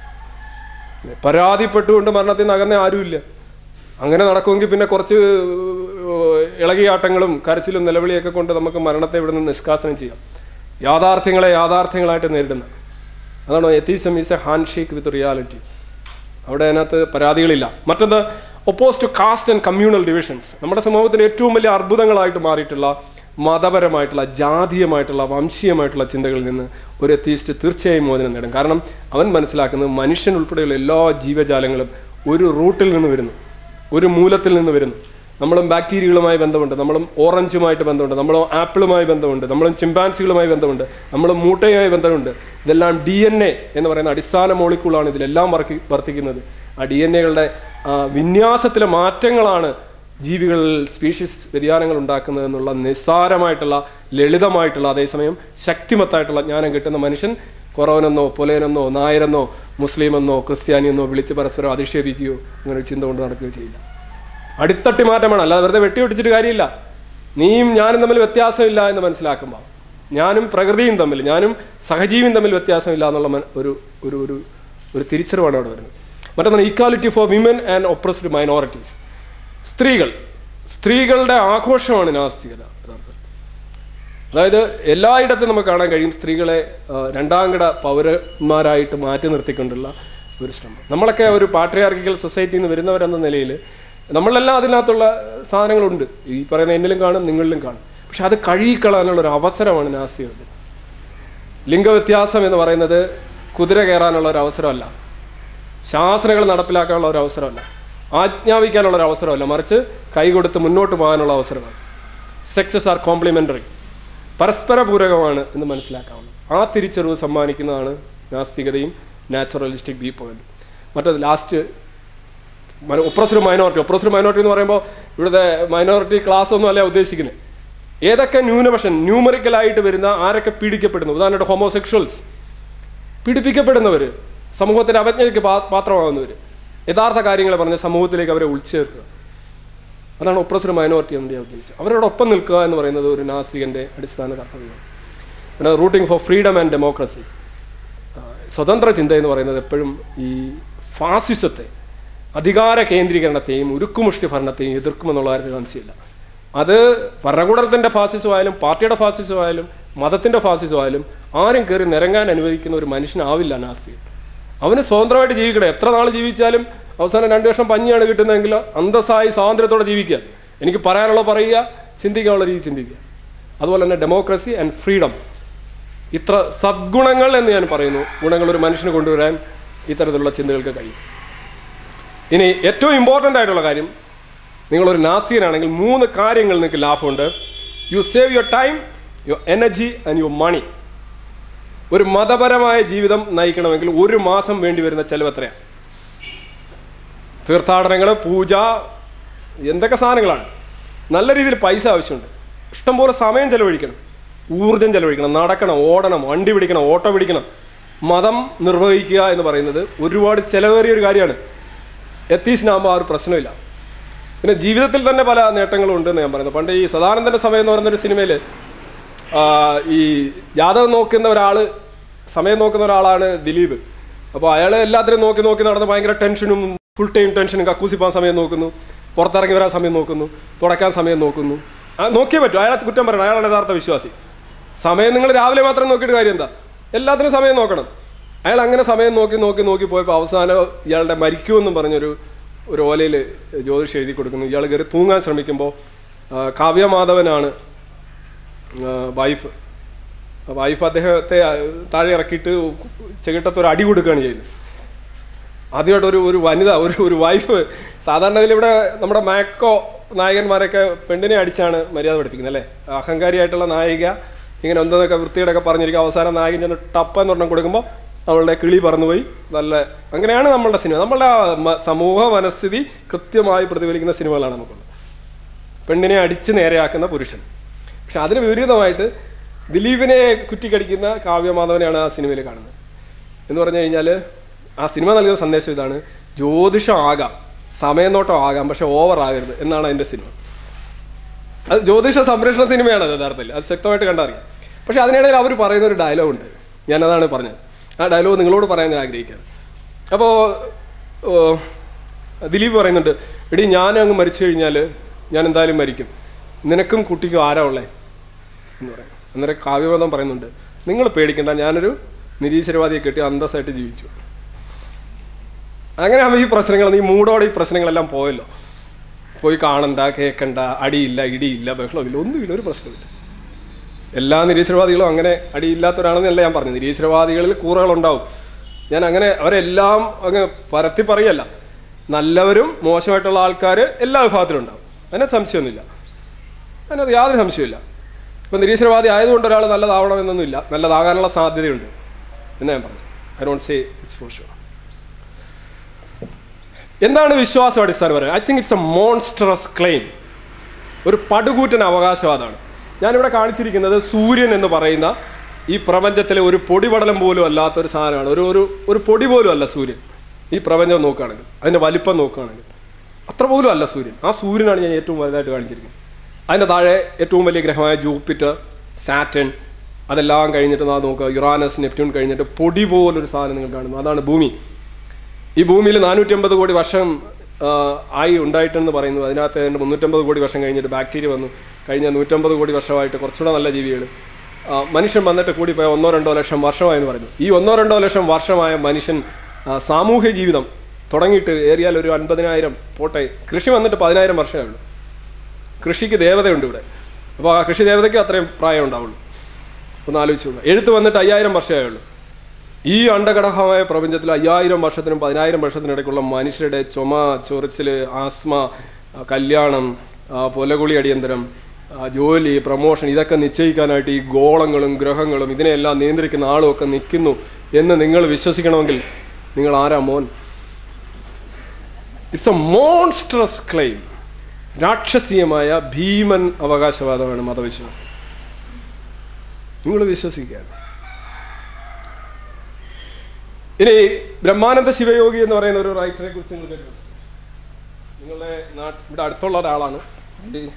പരാതിപ്പെട്ടുകൊണ്ട് മരണത്തിൽ നിന്ന് അകന്ന ആരുമില്ല അങ്ങനെ നടക്കുമെങ്കിൽ പിന്നെ കുറച്ച് ഇളകിയാട്ടങ്ങളും കരച്ചിലും നിലവിളിയൊക്കെ കൊണ്ട് നമുക്ക് മരണത്തെ ഇവിടെ നിന്ന് നിഷ്കാസനം ചെയ്യാം യാഥാർത്ഥ്യങ്ങളെ യാഥാർത്ഥ്യങ്ങളായിട്ട് നേരിടുന്ന അതാണ് atheism is a handshake with reality അവിടെ അതിനകത്ത് പരാതികളില്ല മറ്റൊന്ന് oppose to caste and communal divisions നമ്മുടെ സമൂഹത്തിൻ്റെ ഏറ്റവും വലിയ അർബുദങ്ങളായിട്ട് മാറിയിട്ടുള്ള മതപരമായിട്ടുള്ള ജാതീയമായിട്ടുള്ള വംശീയമായിട്ടുള്ള ചിന്തകളിൽ നിന്ന് ഒരു എത്തീസ്റ്റ് തീർച്ചയായും മോചനം നേടും കാരണം അവൻ മനസ്സിലാക്കുന്നത് മനുഷ്യൻ ഉൾപ്പെടെയുള്ള എല്ലാ ജീവജാലങ്ങളും ഒരു റൂട്ടിൽ നിന്ന് വരുന്നു ഒരു മൂലത്തിൽ നിന്ന് വരുന്നു നമ്മളും ബാക്ടീരിയകളുമായി ബന്ധമുണ്ട് നമ്മളും ഓറഞ്ചുമായിട്ട് ബന്ധമുണ്ട് നമ്മളും ആപ്പിളുമായി ബന്ധമുണ്ട് നമ്മളും ചിമ്പാൻസികളുമായി ബന്ധമുണ്ട് നമ്മളും മൂട്ടയുമായി ബന്ധമുണ്ട് ഇതെല്ലാം ഡി എൻ എ എന്ന് പറയുന്ന അടിസ്ഥാന മോളിക്കൂളാണ് ഇതിലെല്ലാം വർക്കി വർത്തിക്കുന്നത് ആ ഡി എൻ എകളുടെ വിന്യാസത്തിലെ മാറ്റങ്ങളാണ് ജീവികളിൽ സ്പീഷീസ് വ്യതിയാനങ്ങൾ ഉണ്ടാക്കുന്നത് എന്നുള്ള നിസ്സാരമായിട്ടുള്ള ലളിതമായിട്ടുള്ള അതേസമയം ശക്തിമത്തായിട്ടുള്ള ജ്ഞാനം കിട്ടുന്ന മനുഷ്യൻ കൊറോനെന്നോ പൊലേനെന്നോ നായരെന്നോ മുസ്ലിമെന്നോ ക്രിസ്ത്യാനിയെന്നോ വിളിച്ച് പരസ്പരം അധിക്ഷേപിക്കുകയോ അങ്ങനെ ഒരു ചിന്ത കൊണ്ട് നടക്കുകയോ ചെയ്യില്ല അടിത്തട്ടി മാറ്റമാണ് അല്ലാതെ വെറുതെ വെട്ടിയൊട്ടിച്ചിട്ട് കാര്യമില്ല നീയും ഞാനും തമ്മിൽ വ്യത്യാസമില്ല എന്ന് മനസ്സിലാക്കുമ്പോൾ ഞാനും പ്രകൃതിയും തമ്മിൽ ഞാനും സഹജീവിയും തമ്മിൽ വ്യത്യാസമില്ല എന്നുള്ള മന- ഒരു ഒരു ഒരു ഒരു തിരിച്ചറിവാണ് അവിടെ വരുന്നത് മറ്റൊന്നാണ് equality for women and oppressed minorities സ്ത്രീകൾ സ്ത്രീകളുടെ ആഘോഷമാണ് നാസ്തികത യഥാർത്ഥത്തിൽ അതായത് എല്ലായിടത്തും നമുക്ക് കാണാൻ കഴിയും സ്ത്രീകളെ ആ, രണ്ടാംകിട പൗരന്മാരായിട്ട് മാറ്റി നിർത്തിക്കൊണ്ടുള്ള ഒരു ശ്രമം നമ്മളൊക്കെ ഒരു പാട്രിയാർക്കിക്കൽ സൊസൈറ്റിയിൽ നിന്ന് വരുന്നവരെന്ന നിലയിൽ നമ്മളെല്ലാം അതിനകത്തുള്ള സാധനങ്ങളുണ്ട് ഈ പറയുന്ന എന്നിലും കാണും നിങ്ങളിലും കാണും പക്ഷെ അത് കഴുകിക്കളയാനുള്ള ഒരു അവസരമാണ് നാസ്തികത ലിംഗവ്യത്യാസം എന്ന് പറയുന്നത് കുതിര കയറാനുള്ള ഒരു അവസരമല്ല ശാസനകൾ നടപ്പിലാക്കാനുള്ള ഒരു അവസരമല്ല ആജ്ഞാപിക്കാനുള്ള ഒരു അവസരമല്ല മറിച്ച് കൈകൊടുത്ത് മുന്നോട്ട് പോകാനുള്ള അവസരമാണ് സെക്സസ് ആർ കോംപ്ലിമെൻ്ററി പരസ്പര പൂരകമാണ് എന്ന് മനസ്സിലാക്കാവുന്നത് ആ തിരിച്ചറിവ് സമ്മാനിക്കുന്നതാണ് നാസ്തികതയും നാച്ചുറലിസ്റ്റിക് വ്യൂ പോയിന്റ് മറ്റത് last oppressor minority oppressor minority എന്ന് പറയുമ്പോൾ ഇവിടുത്തെ മൈനോറിറ്റി ക്ലാസ് ഒന്നും അല്ല ഉദ്ദേശിക്കുന്നത് ഏതൊക്കെ ന്യൂനപക്ഷൻ ന്യൂമറിക്കലായിട്ട് വരുന്ന ആരൊക്കെ പീഡിക്കപ്പെടുന്നു ഉദാഹരണമായിട്ട് ഹോമോസെക്ഷൽസ് പീഡിപ്പിക്കപ്പെടുന്നവർ സമൂഹത്തിന്റെ അവജ്ഞയ്ക്ക് പാ- പാത്രമാകുന്നവർ യഥാർത്ഥ കാര്യങ്ങൾ പറഞ്ഞ് സമൂഹത്തിലേക്ക് അവരെ ഉൾച്ചേർക്കുക അതാണ് ഒപ്രസർ മൈനോറിറ്റി എന്ന് ഞാൻ ഉദ്ദേശിച്ചത് അവരോടൊപ്പം നിൽക്കുക എന്ന് പറയുന്നത് ഒരു നാസ്തികന്റെ അടിസ്ഥാന കർത്തവ്യമാണ് പിന്നെ rooting for freedom and democracy സ്വതന്ത്ര ചിന്ത എന്ന് പറയുന്നത് എപ്പോഴും ഈ ഫാസിസത്തെ അധികാര കേന്ദ്രീകരണത്തെയും ഉരുക്കുമുഷ്ടി ഭരണത്തെയും എതിർക്കുമെന്നുള്ള കാര്യത്തിൽ സംശയമില്ല അത് ഭരണകൂടത്തിൻ്റെ ഫാസിസമായാലും പാർട്ടിയുടെ ഫാസിസമായാലും മതത്തിൻ്റെ ഫാസിസമായാലും ആരും കയറി നിരങ്ങാൻ അനുവദിക്കുന്ന ഒരു മനുഷ്യനാവില്ല നാസ്തികൻ അവന് സ്വതന്ത്രമായിട്ട് ജീവിക്കണം എത്ര നാൾ ജീവിച്ചാലും അവസാനം രണ്ട് വർഷം പഞ്ഞിയാണ് കിട്ടുന്നതെങ്കിൽ അന്തസ്സായി സ്വാതന്ത്ര്യത്തോടെ ജീവിക്കുക എനിക്ക് പറയാനുള്ള പറയുക ചിന്തിക്കാനുള്ള രീതി ചിന്തിക്കുക അതുപോലെ തന്നെ ഡെമോക്രസി ആൻഡ് ഫ്രീഡം ഇത്ര സദ്ഗുണങ്ങൾ എന്ന് ഞാൻ പറയുന്നു ഗുണങ്ങൾ ഒരു മനുഷ്യന് കൊണ്ടുവരാൻ ഇത്തരത്തിലുള്ള ചിന്തകൾക്ക് കഴിയും ഇനി ഏറ്റവും ഇമ്പോർട്ടൻ്റ് ആയിട്ടുള്ള കാര്യം നിങ്ങളൊരു നാസിയനാണെങ്കിൽ മൂന്ന് കാര്യങ്ങൾ നിങ്ങൾക്ക് ലാഭമുണ്ട് you save your time your energy and your money ഒരു മതപരമായ ജീവിതം നയിക്കണമെങ്കിൽ ഒരു മാസം വേണ്ടി വരുന്ന ചെലവ് എത്രയാണ് തീർത്ഥാടനങ്ങൾ പൂജ എന്തൊക്കെ സാധനങ്ങളാണ് നല്ല രീതിയിൽ പൈസ ആവശ്യമുണ്ട് ഇഷ്ടംപോലെ സമയം ചെലവഴിക്കണം ഊർജം ചെലവഴിക്കണം നടക്കണം ഓടണം വണ്ടി പിടിക്കണം ഓട്ടോ പിടിക്കണം മതം നിർവഹിക്കുക എന്ന് പറയുന്നത് ഒരുപാട് ചെലവേറിയ ഒരു കാര്യമാണ് എത്തീസിനാകുമ്പോൾ ആ ഒരു പ്രശ്നമില്ല പിന്നെ ജീവിതത്തിൽ തന്നെ പല നേട്ടങ്ങളും ഉണ്ടെന്ന് ഞാൻ പറയുന്നത് പണ്ട് ഈ സദാനന്ദൻ്റെ സമയം എന്ന് പറയുന്നൊരു സിനിമയിൽ ഈ ജാതകം നോക്കുന്ന ഒരാൾ സമയം നോക്കുന്ന ഒരാളാണ് ദിലീപ് അപ്പോൾ അയാൾ എല്ലാത്തിനും നോക്കി നോക്കി നടന്ന് ഭയങ്കര ടെൻഷനും ഫുൾ ടൈം ടെൻഷനും കക്കൂസി പോകാൻ സമയം നോക്കുന്നു പുറത്തിറങ്ങി വരാൻ സമയം നോക്കുന്നു തുടക്കാൻ സമയം നോക്കുന്നു ആ നോക്കിയേ പറ്റൂ അയാളെ കുറ്റം പറയണം അയാളാണ് യഥാർത്ഥ വിശ്വാസി സമയം നിങ്ങൾ രാവിലെ മാത്രം നോക്കിയിട്ട് കാര്യം എന്താ എല്ലാത്തിനും സമയം നോക്കണം അയാൾ അങ്ങനെ സമയം നോക്കി നോക്കി നോക്കി പോയപ്പോൾ അവസാനം ഇയാളുടെ മരിക്കുമെന്നും പറഞ്ഞൊരു ഒരു ഓലയിൽ ജ്യോതിഷ് എഴുതി കൊടുക്കുന്നു ഇയാൾ കയറി തൂങ്ങാൻ ശ്രമിക്കുമ്പോൾ ആ, കാവ്യമാധവനാണ് വൈഫ് വൈഫ് അദ്ദേഹത്തെ ആ, താഴെ ഇറക്കിയിട്ട് ചെകിട്ടത്ത് ഒരു അടി കൊടുക്കുകയാണ് ചെയ്യുന്നത് ആദ്യമായിട്ട് ഒരു ഒരു വനിത ഒരു ഒരു വൈഫ് സാധാരണ ഇതിൽ ഇവിടെ നമ്മുടെ മാക്കോ നായകന്മാരൊക്കെ പെണ്ണിനെ അടിച്ചാണ് മര്യാദ പഠിപ്പിക്കുന്നത് അല്ലേ അഹങ്കാരിയായിട്ടുള്ള നായിക ഇങ്ങനെ എന്തെന്നൊക്കെ വൃത്തിയോടൊക്കെ പറഞ്ഞിരിക്കും അവസാനം നായകൻ ചെന്ന് ടപ്പ എന്ന് പറഞ്ഞാൽ കൊടുക്കുമ്പോൾ അവളുടെ കിളി പറന്നുപോയി നല്ല അങ്ങനെയാണ് നമ്മളുടെ സിനിമ നമ്മളുടെ ആ മ- സമൂഹ മനസ്ഥിതി കൃത്യമായി പ്രതിഫലിക്കുന്ന സിനിമകളാണ് നമുക്കുള്ളത് പെണ്ണിനെ അടിച്ച് നേരെയാക്കുന്ന പുരുഷൻ പക്ഷെ അതിന് വിപരീതമായിട്ട് ദിലീപിനെ കുറ്റിക്കടിക്കുന്ന കാവ്യമാധവനെയാണ് ആ സിനിമയിൽ കാണുന്നത് എന്ന് പറഞ്ഞു കഴിഞ്ഞാൽ ആ സിനിമ നൽകുന്ന സന്ദേശം ഇതാണ് ജ്യോതിഷം ആകാം സമയനോട്ടം ആകാം പക്ഷെ ഓവർ ആകരുത് എന്നാണ് അതിൻ്റെ സിനിമ അത് ജ്യോതിഷ സംരക്ഷണ സിനിമയാണ് അത് യഥാർത്ഥത്തിൽ അത് ശക്തമായിട്ട് കണ്ടറിയാം പക്ഷെ അതിനിടയിൽ അവർ പറയുന്ന ഒരു ഡയലോഗ് ഉണ്ട് ഞാനതാണ് പറഞ്ഞത് ആ ഡയലോഗ് നിങ്ങളോട് പറയാൻ ഞാൻ ആഗ്രഹിക്കുകയാണ് അപ്പോൾ ദിലീപ് പറയുന്നുണ്ട് എടി ഞാൻ അങ്ങ് മരിച്ചു കഴിഞ്ഞാൽ ഞാൻ എന്തായാലും മരിക്കും നിനക്കും കുട്ടിക്കും ആരാ ഉള്ളേ എന്ന് പറയാം അന്നേരം കാവ്യബോധം പറയുന്നുണ്ട് നിങ്ങൾ പേടിക്കണ്ട ഞാനൊരു നിരീശ്വരവാദിയെ കെട്ടി അന്തസ്സായിട്ട് ജീവിച്ചു അങ്ങനെ ആകുമ്പോൾ ഈ പ്രശ്നങ്ങൾ ഈ മൂടോടെ ഈ പ്രശ്നങ്ങളെല്ലാം പോയല്ലോ പോയി കാണണ്ട കേൾക്കണ്ട അടിയില്ല ഇടിയില്ല ബഹളമില്ല ഒന്നുമില്ല ഒരു പ്രശ്നമില്ല എല്ലാ നിരീശ്വരവാദികളും അങ്ങനെ അടിയില്ലാത്തവരാണെന്നല്ല ഞാൻ പറഞ്ഞു നിരീശ്വരവാദികളിൽ കൂറുകളുണ്ടാവും ഞാൻ അങ്ങനെ അവരെല്ലാം അങ്ങ് പരത്തി പറയല്ല നല്ലവരും മോശമായിട്ടുള്ള ആൾക്കാർ എല്ലാ വിഭാഗത്തിലും ഉണ്ടാവും അതിനകത്ത് സംശയമൊന്നുമില്ല അതിനകത്ത് യാതൊരു സംശയമില്ല ഇപ്പം നിരീശ്വരവാദി ആയതുകൊണ്ട് ഒരാൾ നല്ലതാവണമെന്നൊന്നുമില്ല നല്ലതാകാനുള്ള സാധ്യതയുണ്ട് എന്ന് ഞാൻ പറഞ്ഞു I don't say it's for sure എന്താണ് വിശ്വാസം അടിസ്ഥാനപരം I think it's a monstrous claim ഒരു പടുകൂറ്റൻ അവകാശവാദമാണ് ഞാനിവിടെ കാണിച്ചിരിക്കുന്നത് സൂര്യൻ എന്ന് പറയുന്ന ഈ പ്രപഞ്ചത്തിലെ ഒരു പൊടിപടലം പോലും അല്ലാത്ത ഒരു സാധനമാണ് ഒരു ഒരു ഒരു പൊടി പോലും അല്ല സൂര്യൻ ഈ പ്രപഞ്ചം നോക്കുകയാണെങ്കിൽ അതിൻ്റെ വലിപ്പം നോക്കുകയാണെങ്കിൽ അത്ര പോലും അല്ല സൂര്യൻ ആ സൂര്യനാണ് ഞാൻ ഏറ്റവും വലുതായിട്ട് കാണിച്ചിരിക്കുന്നത് അതിൻ്റെ താഴെ ഏറ്റവും വലിയ ഗ്രഹമായ ജൂപ്പിറ്റർ സാറ്റൻ അതെല്ലാം കഴിഞ്ഞിട്ട് നാ നോക്കുക യുറാനസ് നെപ്റ്റ്യൂൺ കഴിഞ്ഞിട്ട് പൊടി പോലൊരു സാധനം നിങ്ങൾ കാണുന്നു അതാണ് ഭൂമി ഈ ഭൂമിയിൽ നാനൂറ്റി അമ്പത് കോടി വർഷം ആ, ആയി ഉണ്ടായിട്ടെന്ന് പറയുന്നു അതിനകത്ത് ഏതാണ്ട് മുന്നൂറ്റമ്പത് കോടി വർഷം കഴിഞ്ഞിട്ട് ബാക്ടീരിയ വന്നു കഴിഞ്ഞ നൂറ്റമ്പത് കോടി വർഷമായിട്ട് കുറച്ചുകൂടെ നല്ല ജീവികൾ ആ, മനുഷ്യൻ വന്നിട്ട് കൂടിപ്പോയ ഒന്നോ രണ്ടോ ലക്ഷം വർഷമായെന്ന് പറയുന്നു ഈ ഒന്നോ രണ്ടോ ലക്ഷം വർഷമായ മനുഷ്യൻ ആ, സാമൂഹ്യ ജീവിതം തുടങ്ങിയിട്ട് ഏറിയാൽ ഒരു അൻപതിനായിരം പോട്ടെ കൃഷി വന്നിട്ട് പതിനായിരം വർഷമേ ഉള്ളൂ കൃഷിക്ക് ദേവതയുണ്ട് ഇവിടെ അപ്പോൾ ആ കൃഷി ദേവതയ്ക്ക് അത്രയും പ്രായം ഉണ്ടാവുള്ളൂ ഒന്ന് ആലോചിച്ച് നോക്കുക എഴുത്ത് വന്നിട്ട് അയ്യായിരം വർഷമേ ഉള്ളൂ ഈ അണ്ടകടഹമായ പ്രപഞ്ചത്തിൽ അയ്യായിരം വർഷത്തിനും പതിനായിരം വർഷത്തിനിടയ്ക്കുള്ള മനുഷ്യരുടെ ചുമ ചൊറിച്ചിൽ ആസ്മ ആ, കല്യാണം ആ, പൊലകുളി അടിയന്തരം ആ, ജോലി പ്രമോഷൻ ഇതൊക്കെ നിശ്ചയിക്കാനായിട്ട് ഈ ഗോളങ്ങളും ഗ്രഹങ്ങളും ഇതിനെല്ലാം നിയന്ത്രിക്കുന്ന ആളും ഒക്കെ നിൽക്കുന്നു എന്ന് നിങ്ങൾ വിശ്വസിക്കണമെങ്കിൽ നിങ്ങൾ ആരാ മോൻ ഇറ്റ്സ് എ മോൺസ്ട്രസ് ക്ലെയിം രാക്ഷസീയമായ ഭീമൻ അവകാശവാദമാണ് മതവിശ്വാസം നിങ്ങൾ വിശ്വസിക്കുക ഇനി ബ്രഹ്മാനന്ദ ശിവയോഗി എന്ന് പറയുന്ന ഒരു റൈറ്ററെ കുറിച്ച് നിങ്ങൾ കേട്ടിട്ടുണ്ട് നിങ്ങളുടെ നാട്ട് ഇവിടെ അടുത്തുള്ള ഒരാളാണ് ഈ-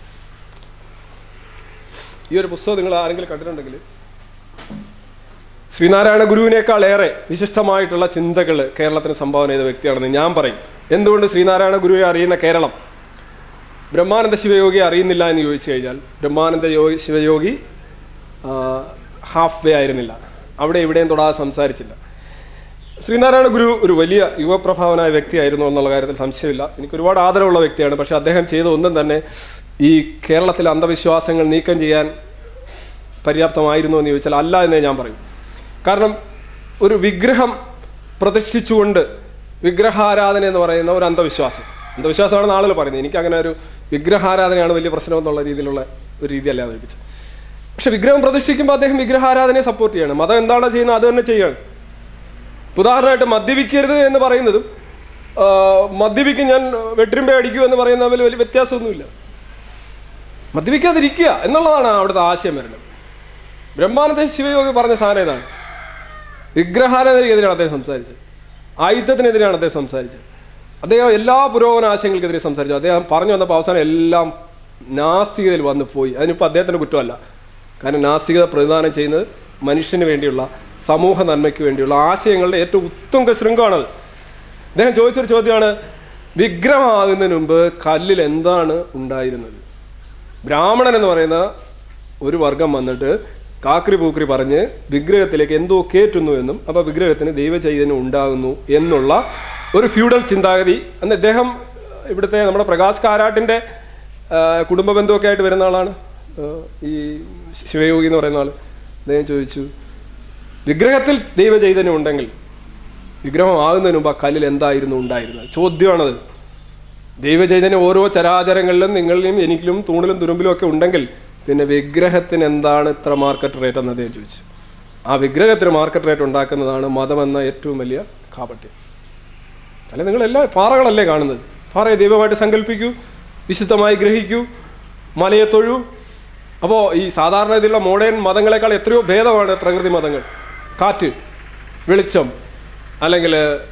ഈ ഒരു പുസ്തകം നിങ്ങൾ ആരെങ്കിലും കണ്ടിട്ടുണ്ടെങ്കിൽ ശ്രീനാരായണ ഗുരുവിനേക്കാൾ ഏറെ വിശിഷ്ടമായിട്ടുള്ള ചിന്തകൾ കേരളത്തിന് സംഭാവന ചെയ്ത വ്യക്തിയാണെന്ന് ഞാൻ പറയും എന്തുകൊണ്ട് ശ്രീനാരായണ ഗുരുവിനെ അറിയുന്ന കേരളം ബ്രഹ്മാനന്ദ ശിവയോഗിയെ അറിയുന്നില്ല എന്ന് ചോദിച്ചു കഴിഞ്ഞാൽ ബ്രഹ്മാനന്ദ യോഗി ശിവയോഗി ഹാഫ് വേ ആയിരുന്നില്ല അവിടെ ഇവിടെയും തൊടാതെ സംസാരിച്ചില്ല ശ്രീനാരായണ ഗുരു ഒരു വലിയ യുവപ്രഭാവനായ വ്യക്തിയായിരുന്നു എന്നുള്ള കാര്യത്തിൽ സംശയമില്ല എനിക്ക് ഒരുപാട് ആദരവുള്ള വ്യക്തിയാണ് പക്ഷെ അദ്ദേഹം ചെയ്ത ഒന്നും തന്നെ ഈ കേരളത്തിലെ അന്ധവിശ്വാസങ്ങൾ നീക്കം ചെയ്യാൻ പര്യാപ്തമായിരുന്നു എന്ന് ചോദിച്ചാൽ അല്ല എന്നേ ഞാൻ പറയും കാരണം ഒരു വിഗ്രഹം പ്രതിഷ്ഠിച്ചുകൊണ്ട് വിഗ്രഹാരാധന എന്ന് പറയുന്ന ഒരു അന്ധവിശ്വാസം അന്ധവിശ്വാസമാണ് ആളുകൾ പറയുന്നത് എനിക്ക് അങ്ങനെ ഒരു വിഗ്രഹാരാധനയാണ് വലിയ പ്രശ്നം എന്നുള്ള രീതിയിലുള്ള ഒരു രീതിയല്ല അവതരിപ്പിച്ചത് പക്ഷെ വിഗ്രഹം പ്രതിഷ്ഠിക്കുമ്പോൾ അദ്ദേഹം വിഗ്രഹാരാധനയെ സപ്പോർട്ട് ചെയ്യണം മതം എന്താണോ ചെയ്യുന്നത് അത് തന്നെ ചെയ്യണം ഇപ്പൊ ഉദാഹരണമായിട്ട് മദ്യപിക്കരുത് എന്ന് പറയുന്നതും ആ, മദ്യപിക്കും ഞാൻ വെട്ടിരുമ്പേ അടിക്കൂ എന്ന് പറയുന്ന തമ്മിൽ വലിയ വ്യത്യാസമൊന്നുമില്ല മദ്യപിക്കാതിരിക്കുക എന്നുള്ളതാണ് അവിടുത്തെ ആശയം വരുന്നത് ബ്രഹ്മാനന്ദ ശിവയോഗി പറഞ്ഞ സാധനം ഇതാണ് വിഗ്രഹാരാധനയ്ക്കെതിരെയാണ് അദ്ദേഹം സംസാരിച്ചത് ആയുധത്തിനെതിരെയാണ് അദ്ദേഹം സംസാരിച്ചത് അദ്ദേഹം എല്ലാ പുരോഗമന ആശയങ്ങൾക്കെതിരെ സംസാരിച്ചു അദ്ദേഹം പറഞ്ഞു വന്നപ്പോൾ അവസാനം എല്ലാം നാസ്തികതയിൽ വന്നു പോയി അതിനിപ്പോൾ അദ്ദേഹത്തിൻ്റെ കുറ്റമല്ല കാരണം നാസ്തികത പ്രതിദാനം ചെയ്യുന്നത് മനുഷ്യന് വേണ്ടിയുള്ള സമൂഹ നന്മയ്ക്ക് വേണ്ടിയുള്ള ആശയങ്ങളുടെ ഏറ്റവും ഉത്തുംഗ ശൃംഖമാണത് അദ്ദേഹം ചോദിച്ചൊരു ചോദ്യമാണ് വിഗ്രഹമാകുന്നതിന് മുമ്പ് കല്ലിൽ എന്താണ് ഉണ്ടായിരുന്നത് ബ്രാഹ്മണൻ എന്ന് പറയുന്ന ഒരു വർഗം വന്നിട്ട് കാക്രി പൂക്രി പറഞ്ഞ് വിഗ്രഹത്തിലേക്ക് എന്തോ കേറ്റുന്നു എന്നും അപ്പോൾ വിഗ്രഹത്തിന് ദൈവചൈതന്യം ഉണ്ടാകുന്നു എന്നുള്ള ഒരു ഫ്യൂഡൽ ചിന്താഗതി അന്ന് ഇദ്ദേഹം ഇവിടുത്തെ നമ്മുടെ പ്രകാശ് കാരാട്ടിൻ്റെ ആ, കുടുംബ ബന്ധമൊക്കെ ആയിട്ട് വരുന്ന ആളാണ് ആ, ഈ ശിവയോഗി എന്ന് പറയുന്ന ആൾ അദ്ദേഹം ചോദിച്ചു വിഗ്രഹത്തിൽ ദൈവചൈതന്യം ഉണ്ടെങ്കിൽ വിഗ്രഹം ആകുന്നതിന് മുമ്പ് ആ കല്ലിൽ എന്തായിരുന്നു ഉണ്ടായിരുന്നത് ചോദ്യമാണത് ദൈവചൈതന്യം ഓരോ ചരാചരങ്ങളിലും നിങ്ങളിലും എനിക്കിലും തൂണിലും തുരുമ്പിലും ഒക്കെ ഉണ്ടെങ്കിൽ പിന്നെ വിഗ്രഹത്തിന് എന്താണ് ഇത്ര മാർക്കറ്റ് റേറ്റ് എന്ന് അദ്ദേഹം ചോദിച്ചു ആ വിഗ്രഹത്തിന് മാർക്കറ്റ് റേറ്റ് ഉണ്ടാക്കുന്നതാണ് മതമെന്ന ഏറ്റവും വലിയ കാപട്യം അല്ലെ നിങ്ങൾ എല്ലാ പാറകളല്ലേ കാണുന്നത് പാറയെ ദൈവമായിട്ട് സങ്കല്പിക്കൂ വിശുദ്ധമായി ഗ്രഹിക്കൂ മലയെ തൊഴൂ അപ്പോൾ ഈ സാധാരണ ഇതിലുള്ള മോഡേൺ മതങ്ങളെക്കാൾ എത്രയോ ഭേദമാണ് പ്രകൃതി മതങ്ങൾ കാറ്റ് വെളിച്ചം അല്ലെങ്കിൽ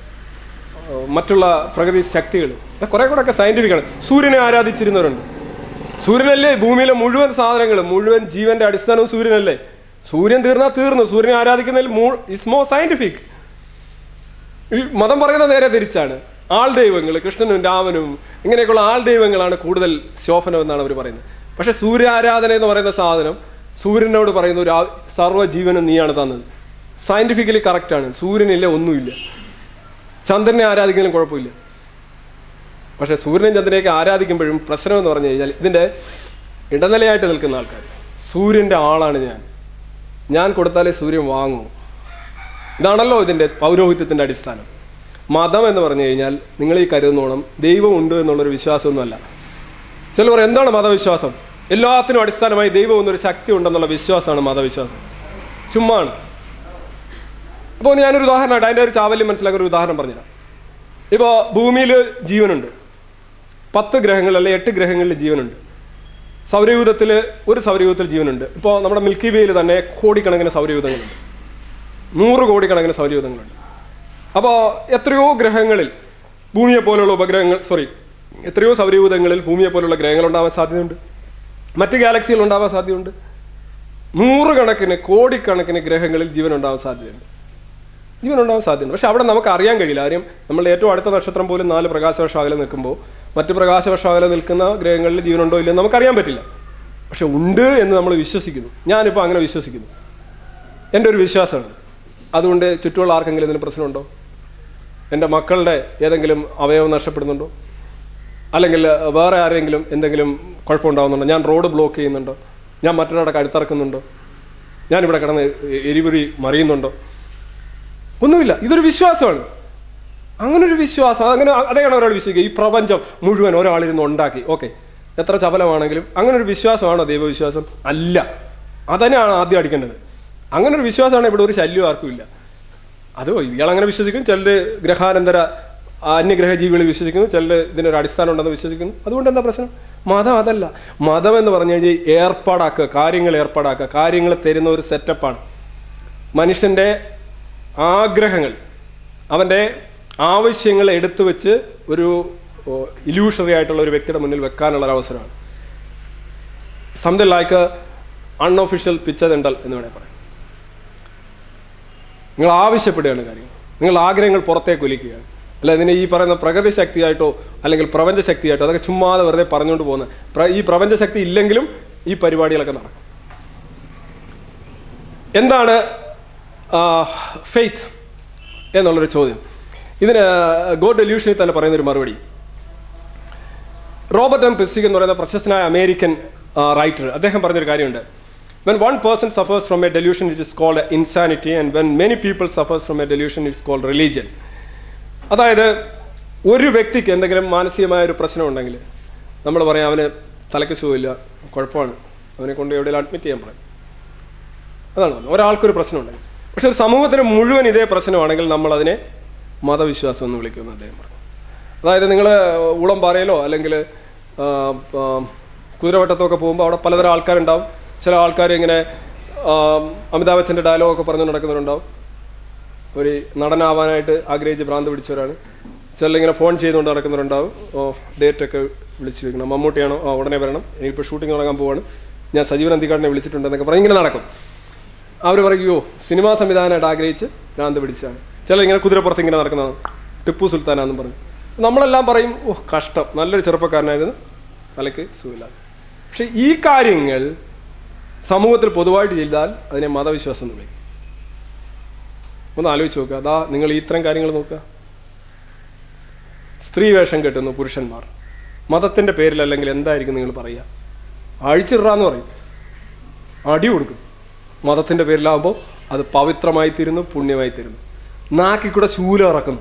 മറ്റുള്ള പ്രകൃതി ശക്തികൾ കുറെ കൂടെ ഒക്കെ സയന്റിഫിക് ആണ് സൂര്യനെ ആരാധിച്ചിരുന്നവരുണ്ട് സൂര്യനല്ലേ ഭൂമിയിലെ മുഴുവൻ സാധനങ്ങളും മുഴുവൻ ജീവന്റെ അടിസ്ഥാനവും സൂര്യനല്ലേ സൂര്യൻ തീർന്നാൽ തീർന്നു സൂര്യനെ ആരാധിക്കുന്നതിൽ ഇസ് മോ സയന്റിഫിക് ഈ മതം പറയുന്നത് നേരെ തിരിച്ചാണ് ആൾ ദൈവങ്ങൾ കൃഷ്ണനും രാമനും ഇങ്ങനെയൊക്കെയുള്ള ആൾ ദൈവങ്ങളാണ് കൂടുതൽ ശോഭനം എന്നാണ് അവർ പറയുന്നത് പക്ഷെ സൂര്യാരാധന എന്ന് പറയുന്ന സാധനം സൂര്യനോട് പറയുന്ന ഒരു ആ- സർവ്വജീവനും നീയാണ് തന്നത് സയന്റിഫിക്കലി കറക്റ്റാണ് സൂര്യനില്ല ഒന്നുമില്ല ചന്ദ്രനെ ആരാധിക്കുന്നതിലും കുഴപ്പമില്ല പക്ഷെ സൂര്യനും ചന്ദ്രനെയൊക്കെ ആരാധിക്കുമ്പോഴും പ്രശ്നം എന്ന് പറഞ്ഞു കഴിഞ്ഞാൽ ഇതിൻ്റെ ഇടനിലയായിട്ട് നിൽക്കുന്ന ആൾക്കാർ സൂര്യൻ്റെ ആളാണ് ഞാൻ ഞാൻ കൊടുത്താലേ സൂര്യൻ വാങ്ങൂ ഇതാണല്ലോ ഇതിൻ്റെ പൗരോഹിത്യത്തിൻ്റെ അടിസ്ഥാനം മതം എന്ന് പറഞ്ഞു കഴിഞ്ഞാൽ നിങ്ങൾ ഈ കരുതുന്നോണം ദൈവമുണ്ട് എന്നുള്ളൊരു വിശ്വാസമൊന്നുമല്ല ചില പറയും എന്താണ് മതവിശ്വാസം എല്ലാത്തിനും അടിസ്ഥാനമായി ദൈവം എന്നൊരു ശക്തി ഉണ്ടെന്നുള്ള വിശ്വാസമാണ് മതവിശ്വാസം ചുമ്മാണ് അപ്പോൾ ഞാനൊരു ഉദാഹരണമായിട്ട് അതിൻ്റെ ഒരു ചാവല്യം മനസ്സിലാക്കുന്ന ഒരു ഉദാഹരണം പറഞ്ഞുതരാം ഇപ്പോൾ ഭൂമിയിൽ ജീവനുണ്ട് പത്ത് ഗ്രഹങ്ങളിൽ അല്ലെങ്കിൽ എട്ട് ഗ്രഹങ്ങളിൽ ജീവനുണ്ട് സൗരയൂഥത്തിൽ ഒരു സൗരയൂഥത്തിൽ ജീവനുണ്ട് ഇപ്പോൾ നമ്മുടെ മിൽക്കി വേയിൽ തന്നെ കോടിക്കണക്കിന് സൗരയൂഥങ്ങളുണ്ട് നൂറ് കോടിക്കണക്കിന് സൗരയൂഥങ്ങളുണ്ട് അപ്പോൾ എത്രയോ ഗ്രഹങ്ങളിൽ ഭൂമിയെ പോലുള്ള ഉപഗ്രഹങ്ങൾ സോറി എത്രയോ സൗരയൂഥങ്ങളിൽ ഭൂമിയെ പോലുള്ള ഗ്രഹങ്ങൾ ഉണ്ടാവാൻ സാധ്യതയുണ്ട് മറ്റ് ഗാലക്സികൾ ഉണ്ടാവാൻ സാധ്യതയുണ്ട് നൂറുകണക്കിന് കോടിക്കണക്കിന് ഗ്രഹങ്ങളിൽ ജീവൻ ഉണ്ടാവാൻ സാധ്യതയുണ്ട് ജീവൻ ഉണ്ടാവാൻ സാധ്യതയുണ്ട് പക്ഷെ അവിടെ നമുക്ക് അറിയാൻ കഴിയില്ല കാര്യം നമ്മൾ ഏറ്റവും അടുത്ത നക്ഷത്രം പോലും നാല് പ്രകാശവർഷം അകലെ നിൽക്കുമ്പോൾ മറ്റ് പ്രകാശവർഷം അകലെ നിൽക്കുന്ന ഗ്രഹങ്ങളിൽ ജീവനുണ്ടോ ഇല്ലെന്ന് നമുക്കറിയാൻ പറ്റില്ല പക്ഷെ ഉണ്ട് എന്ന് നമ്മൾ വിശ്വസിക്കുന്നു ഞാനിപ്പോൾ അങ്ങനെ വിശ്വസിക്കുന്നു എൻ്റെ ഒരു വിശ്വാസമാണ് അതുകൊണ്ട് ചുറ്റുമുള്ള ആർക്കെങ്കിലും ഇതിന് പ്രശ്നമുണ്ടോ എൻ്റെ മക്കളുടെ ഏതെങ്കിലും അവയവം നഷ്ടപ്പെടുന്നുണ്ടോ അല്ലെങ്കിൽ വേറെ ആരെങ്കിലും എന്തെങ്കിലും കുഴപ്പമുണ്ടാകുന്നുണ്ടോ ഞാൻ റോഡ് ബ്ലോക്ക് ചെയ്യുന്നുണ്ടോ ഞാൻ മറ്റൊരാളുടെ കഴുത്തിറക്കുന്നുണ്ടോ ഞാനിവിടെ കിടന്ന് എ- എരിപുരി മറിയുന്നുണ്ടോ ഒന്നുമില്ല ഇതൊരു വിശ്വാസമാണ് അങ്ങനെ ഒരു വിശ്വാസം അങ്ങനെ അതെയാണ് ഒരാൾ വിശ്വസിക്കുക ഈ പ്രപഞ്ചം മുഴുവൻ ഒരാളിരുന്ന് ഉണ്ടാക്കി ഓക്കെ എത്ര ചപലമാണെങ്കിലും അങ്ങനെ ഒരു വിശ്വാസമാണോ ദൈവവിശ്വാസം അല്ല അതന്നെയാണ് ആദ്യം അടിക്കേണ്ടത് അങ്ങനെ ഒരു വിശ്വാസമാണ് ഇവിടെ ഒരു ശല്യം ആർക്കും ഇല്ല അത് ഇയാൾ അങ്ങനെ വിശ്വസിക്കും ചിലർ ഗ്രഹാനന്തര അന്യഗ്രഹ ജീവികളിൽ വിശ്വസിക്കുന്നു ചിലർ ഇതിനൊരു അടിസ്ഥാനം ഉണ്ടെന്ന് വിശ്വസിക്കുന്നു അതുകൊണ്ട് എന്താ പ്രശ്നം മതം അതല്ല മതം എന്ന് പറഞ്ഞു കഴിഞ്ഞാൽ ഏർപ്പാടാക്കുക കാര്യങ്ങൾ ഏർപ്പാടാക്കുക കാര്യങ്ങൾ തരുന്ന ഒരു സെറ്റപ്പാണ് മനുഷ്യൻ്റെ ആഗ്രഹങ്ങൾ അവൻ്റെ ആവശ്യങ്ങൾ എടുത്തു വെച്ച് ഒരു ഇല്യൂഷണറി ആയിട്ടുള്ള ഒരു വ്യക്തിയുടെ മുന്നിൽ വെക്കാനുള്ള ഒരു അവസരമാണ് സംതിങ് ലൈക്ക് അൺഒഫീഷ്യൽ പിക്ചർ ഉണ്ടൽ എന്ന് വേണേൽ പറയാം നിങ്ങൾ ആവശ്യപ്പെടുകയാണ് കാര്യങ്ങൾ നിങ്ങൾ ആഗ്രഹങ്ങൾ പുറത്തേക്ക് ഒലിക്കുകയാണ് അല്ല ഇതിനെ ഈ പറയുന്ന പ്രകൃതി ശക്തിയായിട്ടോ അല്ലെങ്കിൽ പ്രപഞ്ച ശക്തിയായിട്ടോ അതൊക്കെ ചുമ്മാതെ വെറുതെ പറഞ്ഞുകൊണ്ട് പോകുന്ന പ്ര- ഈ പ്രപഞ്ച ശക്തി ഇല്ലെങ്കിലും ഈ പരിപാടികളൊക്കെ നടക്കും എന്താണ് ഫെയ്ത്ത് എന്നുള്ളൊരു ചോദ്യം ഇതിന് ഗോഡ് ഡെല്യൂഷനിൽ തന്നെ പറയുന്നൊരു മറുപടി റോബർട്ട് എം പിസിക് എന്ന് പറയുന്ന പ്രശസ്തനായ അമേരിക്കൻ റൈറ്റർ അദ്ദേഹം പറഞ്ഞൊരു കാര്യമുണ്ട് when one person suffers from a delusion it is called insanity and when many people suffers from a delusion it's called religion അതായത് ഒരു വ്യക്തിക്ക് എന്തെങ്കിലും മാനസികമായ ഒരു പ്രശ്നം ഉണ്ടെങ്കിൽ നമ്മൾ പറയാം അവന് തലയ്ക്ക് സുഖമില്ല കുഴപ്പമാണ് അവനെ കൊണ്ട് എവിടെയെങ്കിലും അഡ്മിറ്റ് ചെയ്യാൻ പറയും അതാണ് പറഞ്ഞത്. ഒരാൾക്കൊരു പ്രശ്നമുണ്ടെങ്കിൽ പക്ഷെ ഒരു സമൂഹത്തിന് മുഴുവൻ ഇതേ പ്രശ്നമാണെങ്കിൽ നമ്മൾ അതിനെ മതവിശ്വാസം എന്ന് വിളിക്കുമെന്ന് അദ്ദേഹം പറഞ്ഞു അതായത് നിങ്ങൾ ഊളംപാറയിലോ അല്ലെങ്കിൽ ആ, ആ, കുതിരവട്ടത്തൊക്കെ പോകുമ്പോൾ അവിടെ പലതരം ആൾക്കാരുണ്ടാവും ചില ആൾക്കാർ ഇങ്ങനെ ആ, അമിതാഭ് ബച്ചൻ്റെ ഡയലോഗൊക്കെ പറഞ്ഞു നടക്കുന്നവരുണ്ടാവും ഒരു നടനാവാനായിട്ട് ആഗ്രഹിച്ച് ഭ്രാന്ത് പിടിച്ചവരാണ് ചിലരിങ്ങനെ ഫോൺ ചെയ്തുകൊണ്ട് നടക്കുന്നവരുണ്ടാവും ഓ ഡേറ്റൊക്കെ വിളിച്ചു വെക്കണം മമ്മൂട്ടിയാണോ ആ ഉടനെ വരണം എനിക്കിപ്പോൾ ഷൂട്ടിംഗ് തുടങ്ങാൻ പോവാണ് ഞാൻ സജീവൻ അന്തിക്കാടിനെ വിളിച്ചിട്ടുണ്ട് എന്നൊക്കെ പറയും ഇങ്ങനെ നടക്കും അവർ പറയുമോ സിനിമാ സംവിധാനമായിട്ട് ആഗ്രഹിച്ച് ഭ്രാന്ത് പിടിച്ചാണ് ചിലരിങ്ങനെ കുതിരപ്പുറത്ത് ഇങ്ങനെ നടക്കുന്നതാണ് ടിപ്പു സുൽത്താനാന്നും പറഞ്ഞു നമ്മളെല്ലാം പറയും ഓ കഷ്ടം നല്ലൊരു ചെറുപ്പക്കാരനായിരുന്നു തലയ്ക്ക് സുഖമില്ല പക്ഷെ ഈ കാര്യങ്ങൾ സമൂഹത്തിൽ പൊതുവായിട്ട് ചെയ്താൽ അതിനെ മതവിശ്വാസം എന്ന് വിളിക്കും ഒന്ന് ആലോചിച്ച് നോക്കുക അതാ നിങ്ങൾ ഈ ഇത്തരം കാര്യങ്ങൾ നോക്കുക സ്ത്രീ വേഷം കെട്ടുന്നു പുരുഷന്മാർ മതത്തിന്റെ പേരിൽ അല്ലെങ്കിൽ എന്തായിരിക്കും നിങ്ങൾ പറയുക അഴിച്ചിടാന്ന് പറയും അടി കൊടുക്കും മതത്തിന്റെ പേരിലാവുമ്പോൾ അത് പവിത്രമായി തീരുന്നു പുണ്യമായി തീരുന്നു നാക്കിൽ കൂടെ ശൂലം ഇറക്കുന്നു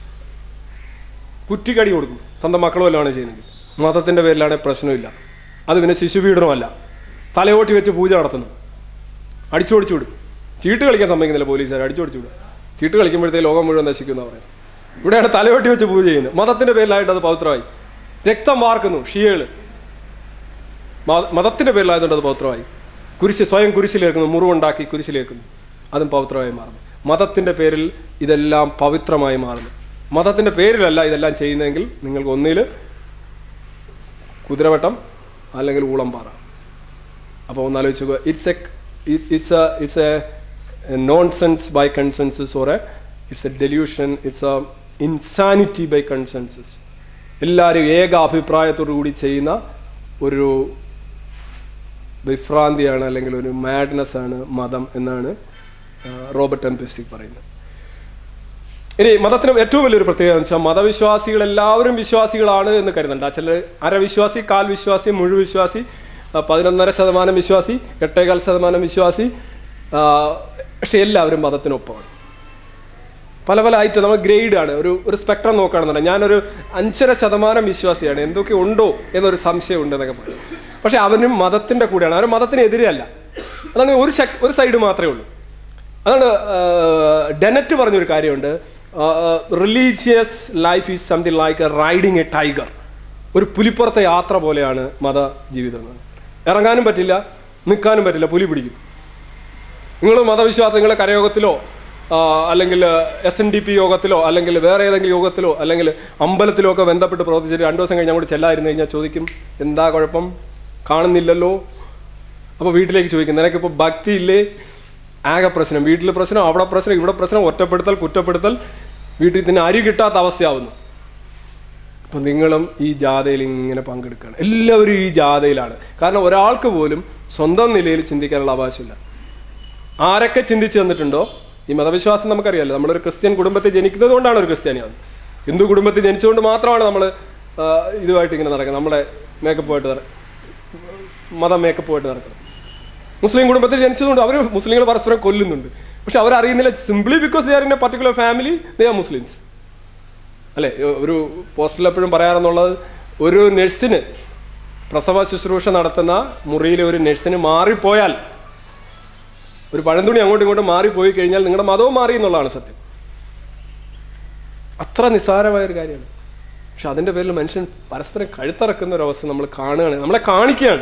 കുറ്റിക്കടി കൊടുക്കും സ്വന്തം മക്കളും എല്ലാമാണ് ചെയ്യുന്നത് മതത്തിന്റെ പേരിലാണെങ്കിൽ പ്രശ്നമില്ല അത് പിന്നെ ശിശുപീഡനമല്ല തലയോട്ടി വെച്ച് പൂജ നടത്തുന്നു അടിച്ചോടിച്ചു വിടും ചീട്ട് കളിക്കാൻ സമ്മതിക്കുന്നില്ല പോലീസുകാർ അടിച്ചോടിച്ചു വിടും ചീട്ട് കളിക്കുമ്പോഴത്തേക്ക് ലോകം മുഴുവൻ നശിക്കുന്ന പറയുന്നത് ഇവിടെയാണ് തലയോട്ടി വെച്ച് പൂജ ചെയ്യുന്നത് മതത്തിന്റെ പേരിലായിട്ട് അത് പവിത്രമായി രക്തം വാർക്കുന്നു ഷിയകള് മത- മതത്തിന്റെ പേരിലായതുകൊണ്ട് അത് പവിത്രമായി കുരിശ് സ്വയം കുരിശിലേക്കുന്നു മുറിവുണ്ടാക്കി കുരിശിലേക്കുന്നു അതും പവിത്രമായി മാറുന്നു മതത്തിന്റെ പേരിൽ ഇതെല്ലാം പവിത്രമായി മാറുന്നു മതത്തിന്റെ പേരിലല്ല ഇതെല്ലാം ചെയ്യുന്നതെങ്കിൽ നിങ്ങൾക്ക് ഒന്നിൽ കുതിരവട്ടം അല്ലെങ്കിൽ ഊളംപാറ അപ്പോൾ ഒന്ന് ആലോചിച്ച് it's a it's a it's a nonsense by consensus or a it's a delusion it's a insanity by consensus എല്ലാവരും ഏക അഭിപ്രായത്തോടു കൂടി ചെയ്യുന്ന ഒരു വിഭ്രാന്തിയാണ് അല്ലെങ്കിൽ ഒരു മാഡ്നെസ് ആണ് മതം എന്നാണ് ആ, റോബർട്ട് എം പെസ്റ്റിക് പറയുന്നത് ഇനി മതത്തിന് ഏറ്റവും വലിയൊരു പ്രത്യേകത എന്ന് വെച്ചാൽ മതവിശ്വാസികൾ എല്ലാവരും വിശ്വാസികളാണ് എന്ന് കരുതണ്ട ചിലർ അരവിശ്വാസി കാൽ വിശ്വാസി മുഴുവിശ്വാസി ആ, പതിനൊന്നര ശതമാനം വിശ്വാസി എട്ടേകാൽ ശതമാനം വിശ്വാസി ആ, പക്ഷെ എല്ലാവരും മതത്തിനൊപ്പമാണ് പല പല ഐറ്റം നമ്മൾ ഗ്രേഡ് ആണ് ഒരു ഒരു സ്പെക്ട്രം നോക്കുകയാണെന്നുണ്ടെങ്കിൽ ഞാനൊരു അഞ്ചര ശതമാനം വിശ്വാസിയാണ് എന്തൊക്കെ ഉണ്ടോ എന്നൊരു സംശയം ഉണ്ട് എന്നൊക്കെ പറയും പക്ഷെ അവനും മതത്തിന്റെ കൂടെയാണ് അവൻ മതത്തിനെതിരെ അല്ല അതാണ് ഒരു ശക് ഒരു സൈഡ് മാത്രമേ ഉള്ളൂ അതാണ് ആ, ഡെനറ്റ് പറഞ്ഞൊരു കാര്യമുണ്ട് religious life is something like riding a tiger ഒരു പുലിപ്പുറത്തെ യാത്ര പോലെയാണ് മത ജീവിതം എന്ന്. ഇറങ്ങാനും പറ്റില്ല നിൽക്കാനും പറ്റില്ല പുലി പിടിക്കും നിങ്ങൾ മതവിശ്വാസം നിങ്ങൾ കരയോഗത്തിലോ ആ, അല്ലെങ്കിൽ എസ് എൻ ഡി പി യോഗത്തിലോ അല്ലെങ്കിൽ വേറെ ഏതെങ്കിലും യോഗത്തിലോ അല്ലെങ്കിൽ അമ്പലത്തിലോ ഒക്കെ ബന്ധപ്പെട്ട് പ്രവർത്തിച്ചിട്ട് രണ്ടു ദിവസം കഴിഞ്ഞ് അങ്ങോട്ട് ചെല്ലായിരുന്നു കഴിഞ്ഞാൽ ചോദിക്കും എന്താ കുഴപ്പം കാണുന്നില്ലല്ലോ അപ്പോൾ വീട്ടിലേക്ക് ചോദിക്കും നിനക്കിപ്പോൾ ഭക്തി ഇല്ലേ ആകെ പ്രശ്നം വീട്ടിൽ പ്രശ്നം അവിടെ പ്രശ്നം ഇവിടെ പ്രശ്നം ഒറ്റപ്പെടുത്തൽ കുറ്റപ്പെടുത്തൽ വീട്ടിൽ തന്നെ അരി കിട്ടാത്ത അവസ്ഥയാവുന്നു അപ്പം നിങ്ങളും ഈ ജാഥയിൽ ഇങ്ങനെ പങ്കെടുക്കുകയാണ് എല്ലാവരും ഈ ജാഥയിലാണ് കാരണം ഒരാൾക്ക് പോലും സ്വന്തം നിലയിൽ ചിന്തിക്കാനുള്ള അവകാശമില്ല ആരൊക്കെ ചിന്തിച്ചു തന്നിട്ടുണ്ടോ ഈ മതവിശ്വാസം നമുക്കറിയാലോ നമ്മളൊരു ക്രിസ്ത്യൻ കുടുംബത്തിൽ ജനിക്കുന്നത് കൊണ്ടാണ് ഒരു ക്രിസ്ത്യാനിയാവുന്നത് ഹിന്ദു കുടുംബത്തിൽ ജനിച്ചുകൊണ്ട് മാത്രമാണ് നമ്മൾ ഇതുമായിട്ട് ഇങ്ങനെ നടക്കുന്നത് നമ്മുടെ മേക്കപ്പുമായിട്ട് നട മതം മേക്കപ്പുമായിട്ട് നടക്കുന്നത് മുസ്ലിം കുടുംബത്തിൽ ജനിച്ചതുകൊണ്ട് അവർ മുസ്ലിങ്ങൾ പരസ്പരം കൊല്ലുന്നുണ്ട് പക്ഷെ അവരറിയുന്നില്ല simply because they are in a particular family they are Muslims അല്ലേ ഒരു പോസ്റ്റിൽ എപ്പോഴും പറയാറെന്നുള്ളത് ഒരു നഴ്സിന് പ്രസവ ശുശ്രൂഷ നടത്തുന്ന മുറിയിലെ ഒരു നഴ്സിന് മാറിപ്പോയാൽ ഒരു പഴന്തുണി അങ്ങോട്ടും ഇങ്ങോട്ടും മാറിപ്പോയി കഴിഞ്ഞാൽ നിങ്ങളുടെ മതവും മാറി എന്നുള്ളതാണ് സത്യം അത്ര നിസ്സാരമായ ഒരു കാര്യമാണ് പക്ഷെ അതിൻ്റെ പേരിൽ മനുഷ്യൻ പരസ്പരം കഴുത്തറക്കുന്ന ഒരു അവസ്ഥ നമ്മൾ കാണുകയാണ് നമ്മളെ കാണിക്കുകയാണ്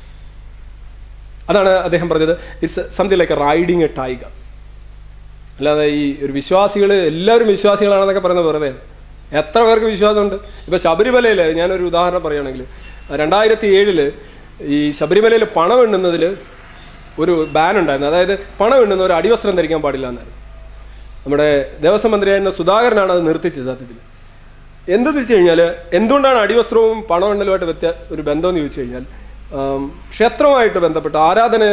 അതാണ് അദ്ദേഹം പറഞ്ഞത് it's something like riding a tiger അല്ലാതെ ഈ ഒരു വിശ്വാസികൾ എല്ലാവരും വിശ്വാസികളാണെന്നൊക്കെ പറയുന്നത് വെറുതെ എത്ര പേർക്ക് വിശ്വാസമുണ്ട് ഇപ്പൊ ശബരിമലയിൽ ഞാനൊരു ഉദാഹരണം പറയുകയാണെങ്കിൽ രണ്ടായിരത്തി ഏഴില് ഈ ശബരിമലയിൽ പണം എണ്ണുന്നതിൽ ഒരു ബാൻ ഉണ്ടായിരുന്നു അതായത് പണം എണ്ണുന്ന ഒരു അടിവസ്ത്രം ധരിക്കാൻ പാടില്ല എന്നായിരുന്നു നമ്മുടെ ദേവസ്വം മന്ത്രിയായിരുന്ന സുധാകരനാണ് അത് നിർത്തിച്ചത് സത്യത്തിൽ എന്തെന്ന് വെച്ച് കഴിഞ്ഞാൽ എന്തുകൊണ്ടാണ് അടിവസ്ത്രവും പണം എണ്ണലുമായിട്ട് വ്യത്യ ഒരു ബന്ധം എന്ന് ചോദിച്ചു കഴിഞ്ഞാൽ ആം, ക്ഷേത്രവുമായിട്ട് ബന്ധപ്പെട്ട്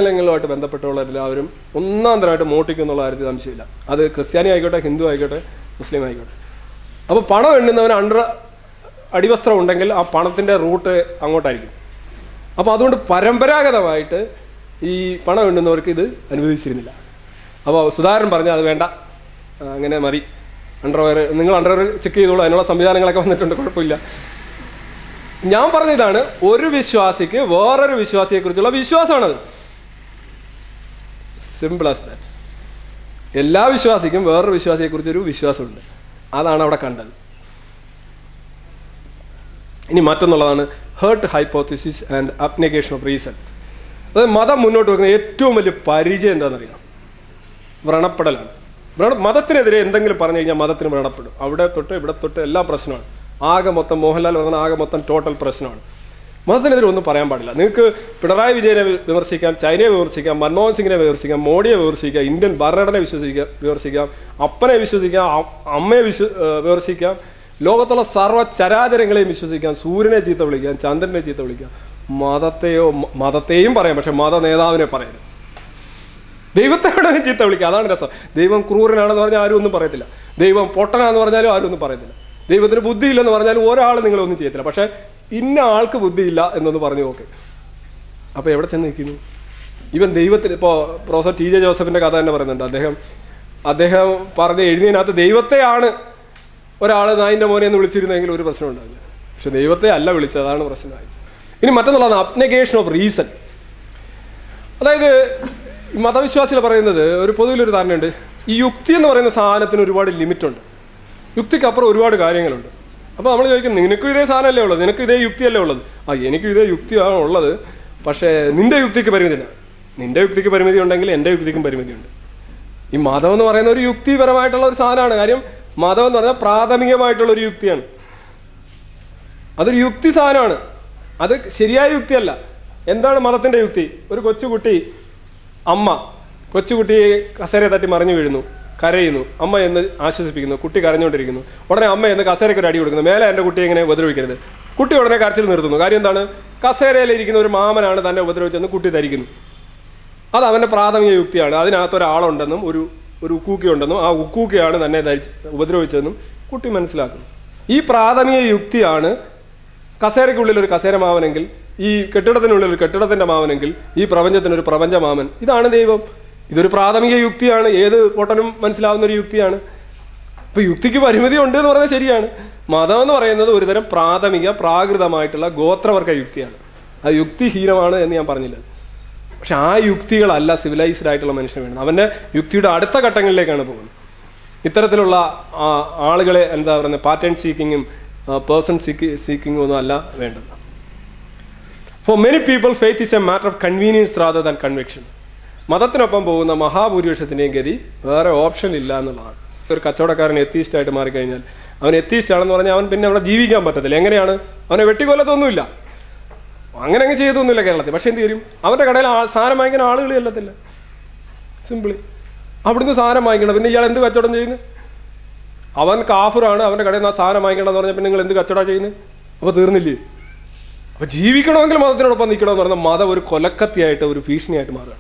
ആരാധനാലയങ്ങളുമായിട്ട് ബന്ധപ്പെട്ടുള്ള എല്ലാവരും ഒന്നാം തരമായിട്ട് മോട്ടിക്കും എന്നുള്ള കാര്യത്തിൽ സംശയമില്ല അത് ക്രിസ്ത്യാനി ആയിക്കോട്ടെ ഹിന്ദു ആയിക്കോട്ടെ മുസ്ലിം ആയിക്കോട്ടെ അപ്പോൾ പണം എണ്ണുന്നവന് അണ്ടർ അടിവസ്ത്രം ഉണ്ടെങ്കിൽ ആ പണത്തിൻ്റെ റൂട്ട് അങ്ങോട്ടായിരിക്കും അപ്പോൾ അതുകൊണ്ട് പരമ്പരാഗതമായിട്ട് ഈ പണം എണ്ണുന്നവർക്ക് ഇത് അനുവദിച്ചിരുന്നില്ല അപ്പോൾ സുധാകരൻ പറഞ്ഞു അത് വേണ്ട ആ, അങ്ങനെ മതി അണ്ടർവെയർ നിങ്ങൾ അണ്ടർവെയർ ചെക്ക് ചെയ്തോളൂ അതിനുള്ള സംവിധാനങ്ങളൊക്കെ വന്നിട്ടുണ്ട് കുഴപ്പമില്ല ഞാൻ പറഞ്ഞ ഇതാണ് ഒരു വിശ്വാസിക്ക് വേറൊരു വിശ്വാസിയെക്കുറിച്ചുള്ള വിശ്വാസമാണത് സിമ്പിൾ ആസ് ദാറ്റ് എല്ലാ വിശ്വാസിക്കും വേറൊരു വിശ്വാസിയെക്കുറിച്ചൊരു വിശ്വാസമുണ്ട് അതാണ് അവിടെ കണ്ടത് ഇനി മറ്റൊന്നുള്ളതാണ് herd hypothesis and application of reason അതായത് മതം മുന്നോട്ട് വെക്കുന്ന ഏറ്റവും വലിയ പരിചയം എന്താണെന്നറിയാം വ്രണപ്പെടലാണ് വ്രണ മതത്തിനെതിരെ എന്തെങ്കിലും പറഞ്ഞു കഴിഞ്ഞാൽ മതത്തിന് വ്രണപ്പെടും അവിടെ തൊട്ട് ഇവിടെ തൊട്ട് എല്ലാം പ്രശ്നമാണ് ആകെ മൊത്തം മോഹൻലാൽ പറഞ്ഞ ആകെ മൊത്തം ടോട്ടൽ പ്രശ്നമാണ് മതത്തിനെതിരെ ഒന്നും പറയാൻ പാടില്ല നിങ്ങൾക്ക് പിണറായി വിജയനെ വി- വിമർശിക്കാം ചൈനയെ വിമർശിക്കാം മൻമോഹൻ സിംഗിനെ വിമർശിക്കാം മോഡിയെ വിമർശിക്കാം ഇന്ത്യൻ ഭരണഘടനയെ വിശ്വസിക്കാം വിമർശിക്കാം അപ്പനെ വിശ്വസിക്കാം അ- അമ്മയെ വിശ്വ ഏഹ് വിമർശിക്കാം ലോകത്തുള്ള സർവ്വ ചരാചരങ്ങളെയും വിശ്വസിക്കാം സൂര്യനെ ചീത്ത വിളിക്കാം ചന്ദ്രനെ ചീത്ത വിളിക്കാം മതത്തെയോ മ- മതത്തെയും പറയാം പക്ഷെ മത നേതാവിനെ പറയരുത് ദൈവത്തെ വേണമെങ്കിൽ ചീത്ത വിളിക്കുക അതാണ് രസം ദൈവം ക്രൂരനാണെന്ന് പറഞ്ഞാൽ ആരും ഒന്നും പറയത്തില്ല ദൈവം പൊട്ടനാന്ന് പറഞ്ഞാലും ആരും ഒന്നും പറയത്തില്ല ദൈവത്തിന് ബുദ്ധിയില്ലെന്ന് പറഞ്ഞാലും ഒരാൾ നിങ്ങളൊന്നും ചെയ്യത്തില്ല പക്ഷേ ഇന്ന ആൾക്ക് ബുദ്ധിയില്ല എന്നൊന്ന് പറഞ്ഞു നോക്ക് അപ്പോൾ എവിടെ ചെന്ന് നിൽക്കുന്നു ഇവൻ ദൈവത്തിന് ഇപ്പോൾ പ്രൊഫസർ ടി ജെ ജോസഫിൻ്റെ കഥ തന്നെ പറയുന്നുണ്ട് അദ്ദേഹം അദ്ദേഹം പറഞ്ഞ എഴുതിയതിനകത്ത് ദൈവത്തെയാണ് ഒരാൾ നായിൻ്റെ മോനെ എന്ന് വിളിച്ചിരുന്നെങ്കിൽ ഒരു പ്രശ്നം ഉണ്ടാവില്ല പക്ഷെ ദൈവത്തെ അല്ല വിളിച്ചത് അതാണ് പ്രശ്നമായി ഇനി മറ്റൊന്നുള്ളതാണ് അപ്നഗേഷൻ ഓഫ് റീസൺ അതായത് ഈ മതവിശ്വാസികൾ പറയുന്നത് ഒരു പൊതുവിലൊരു ധാരണയുണ്ട് ഈ യുക്തി എന്ന് പറയുന്ന സാധനത്തിന് ഒരുപാട് ലിമിറ്റ് ഉണ്ട് യുക്തിക്ക് അപ്പുറം ഒരുപാട് കാര്യങ്ങളുണ്ട് അപ്പോൾ നമ്മൾ ചോദിക്കും നിനക്കും ഇതേ സാധനമല്ലേ ഉള്ളത് നിനക്ക് ഇതേ യുക്തിയല്ലേ ഉള്ളത് ആ എനിക്കും ഇതേ യുക്തിയാണ് ഉള്ളത് പക്ഷേ നിന്റെ യുക്തിക്ക് പരിമിതിയില്ല നിന്റെ യുക്തിക്ക് പരിമിതി ഉണ്ടെങ്കിൽ എൻ്റെ യുക്തിക്കും പരിമിതിയുണ്ട് ഈ മതം എന്ന് പറയുന്ന ഒരു യുക്തിപരമായിട്ടുള്ള ഒരു സാധനമാണ് കാര്യം മതം എന്ന് പറഞ്ഞാൽ പ്രാഥമികമായിട്ടുള്ള ഒരു യുക്തിയാണ് അതൊരു യുക്തി സാധനമാണ് അത് ശരിയായ യുക്തിയല്ല എന്താണ് മതത്തിന്റെ യുക്തി ഒരു കൊച്ചുകുട്ടി അമ്മ കൊച്ചുകുട്ടി കസേരയെ തട്ടി മറിഞ്ഞു വീഴുന്നു കരയുന്നു അമ്മ എന്ന് ആശ്വസിപ്പിക്കുന്നു കുട്ടി കരഞ്ഞുകൊണ്ടിരിക്കുന്നു ഉടനെ അമ്മ എന്ന് കസേരയ്ക്ക് ഒരു അടി കൊടുക്കുന്നു മേലെ എൻ്റെ കുട്ടിയെ ഇങ്ങനെ ഉപദ്രവിക്കരുത് കുട്ടി ഉടനെ കരച്ചിൽ നിർത്തുന്നു കാര്യം എന്താണ് കസേരയിൽ ഇരിക്കുന്ന ഒരു മാമനാണ് തന്നെ ഉപദ്രവിച്ചെന്ന് കുട്ടി ധരിക്കുന്നു അത് അവൻ്റെ പ്രാഥമിക യുക്തിയാണ് അതിനകത്ത് ഒരാളുണ്ടെന്നും ഒരു ഒരു ഉക്കൂക്കി ഉണ്ടെന്നും ആ ഉക്കൂക്കിയാണ് തന്നെ ധരിച്ച് ഉപദ്രവിച്ചതെന്നും കുട്ടി മനസ്സിലാക്കുന്നു ഈ പ്രാഥമിക യുക്തിയാണ് കസേരയ്ക്കുള്ളിൽ ഒരു കസേര മാവനെങ്കിൽ ഈ കെട്ടിടത്തിനുള്ളിൽ ഒരു കെട്ടിടത്തിന്റെ മാവനെങ്കിൽ ഈ പ്രപഞ്ചത്തിന് ഒരു പ്രപഞ്ച മാമൻ ഇതാണ് ദൈവം ഇതൊരു പ്രാഥമിക യുക്തിയാണ് ഏത് പൊട്ടനും മനസ്സിലാവുന്ന ഒരു യുക്തിയാണ് ഇപ്പൊ യുക്തിക്ക് പരിമിതി ഉണ്ട് എന്ന് പറഞ്ഞാൽ ശരിയാണ് മതം എന്ന് പറയുന്നത് ഒരുതരം പ്രാഥമിക പ്രാകൃതമായിട്ടുള്ള ഗോത്രവർഗ യുക്തിയാണ് ആ യുക്തിഹീനമാണ് എന്ന് ഞാൻ പറഞ്ഞില്ല പക്ഷെ ആ യുക്തികളല്ല സിവിലൈസ്ഡ് ആയിട്ടുള്ള മനുഷ്യന് വേണ്ടത് അവന്റെ യുക്തിയുടെ അടുത്ത ഘട്ടങ്ങളിലേക്കാണ് പോകുന്നത് ഇത്തരത്തിലുള്ള ആ, ആളുകളെ എന്താ പറയുന്നത് പാറ്റേൺ സീക്കിങ്ങും പേഴ്സൺ സീക്കി സീക്കിങ്ങും ഒന്നും അല്ല വേണ്ടത് for many people faith is a matter of convenience rather than conviction മതത്തിനൊപ്പം പോകുന്ന മഹാഭൂരിപക്ഷത്തിൻ്റെയും ഗതി വേറെ ഓപ്ഷൻ ഇല്ല എന്നുള്ളതാണ് ഒരു കച്ചവടക്കാരൻ എത്തീസ്റ്റ് ആയിട്ട് മാറിക്കഴിഞ്ഞാൽ അവൻ എത്തീസ്റ്റ് ആണെന്ന് പറഞ്ഞാൽ അവൻ പിന്നെ അവിടെ ജീവിക്കാൻ പറ്റത്തില്ല എങ്ങനെയാണ് അവനെ വെട്ടിക്കൊല്ലത്തൊന്നുമില്ല അങ്ങനെ അങ്ങ് ചെയ്തൊന്നുമില്ല കേരളത്തിൽ പക്ഷെ എന്ത് ചെയ്യും അവൻ്റെ കടയിൽ ആ- സാധനം വാങ്ങിക്കാൻ ആളുകൾ ചെല്ലത്തില്ല സിമ്പിളി അവിടുന്ന് സാധനം വാങ്ങിക്കണം പിന്നെ ഇയാൾ എന്ത് കച്ചവടം ചെയ്യുന്നു അവൻ കാഫുറാണ് അവൻ്റെ കടയിൽ നിന്ന് ആ സാധനം വാങ്ങിക്കണമെന്ന് പറഞ്ഞാൽ പിന്നെ നിങ്ങൾ എന്ത് കച്ചവടം ചെയ്യുന്നത് അപ്പോൾ തീർന്നില്ലേ അപ്പോൾ ജീവിക്കണമെങ്കിൽ മതത്തിനോടൊപ്പം നിൽക്കണമെന്ന് പറഞ്ഞാൽ മതം ഒരു കൊലക്കത്തിയായിട്ട് ഒരു ഭീഷണിയായിട്ട് മാറുക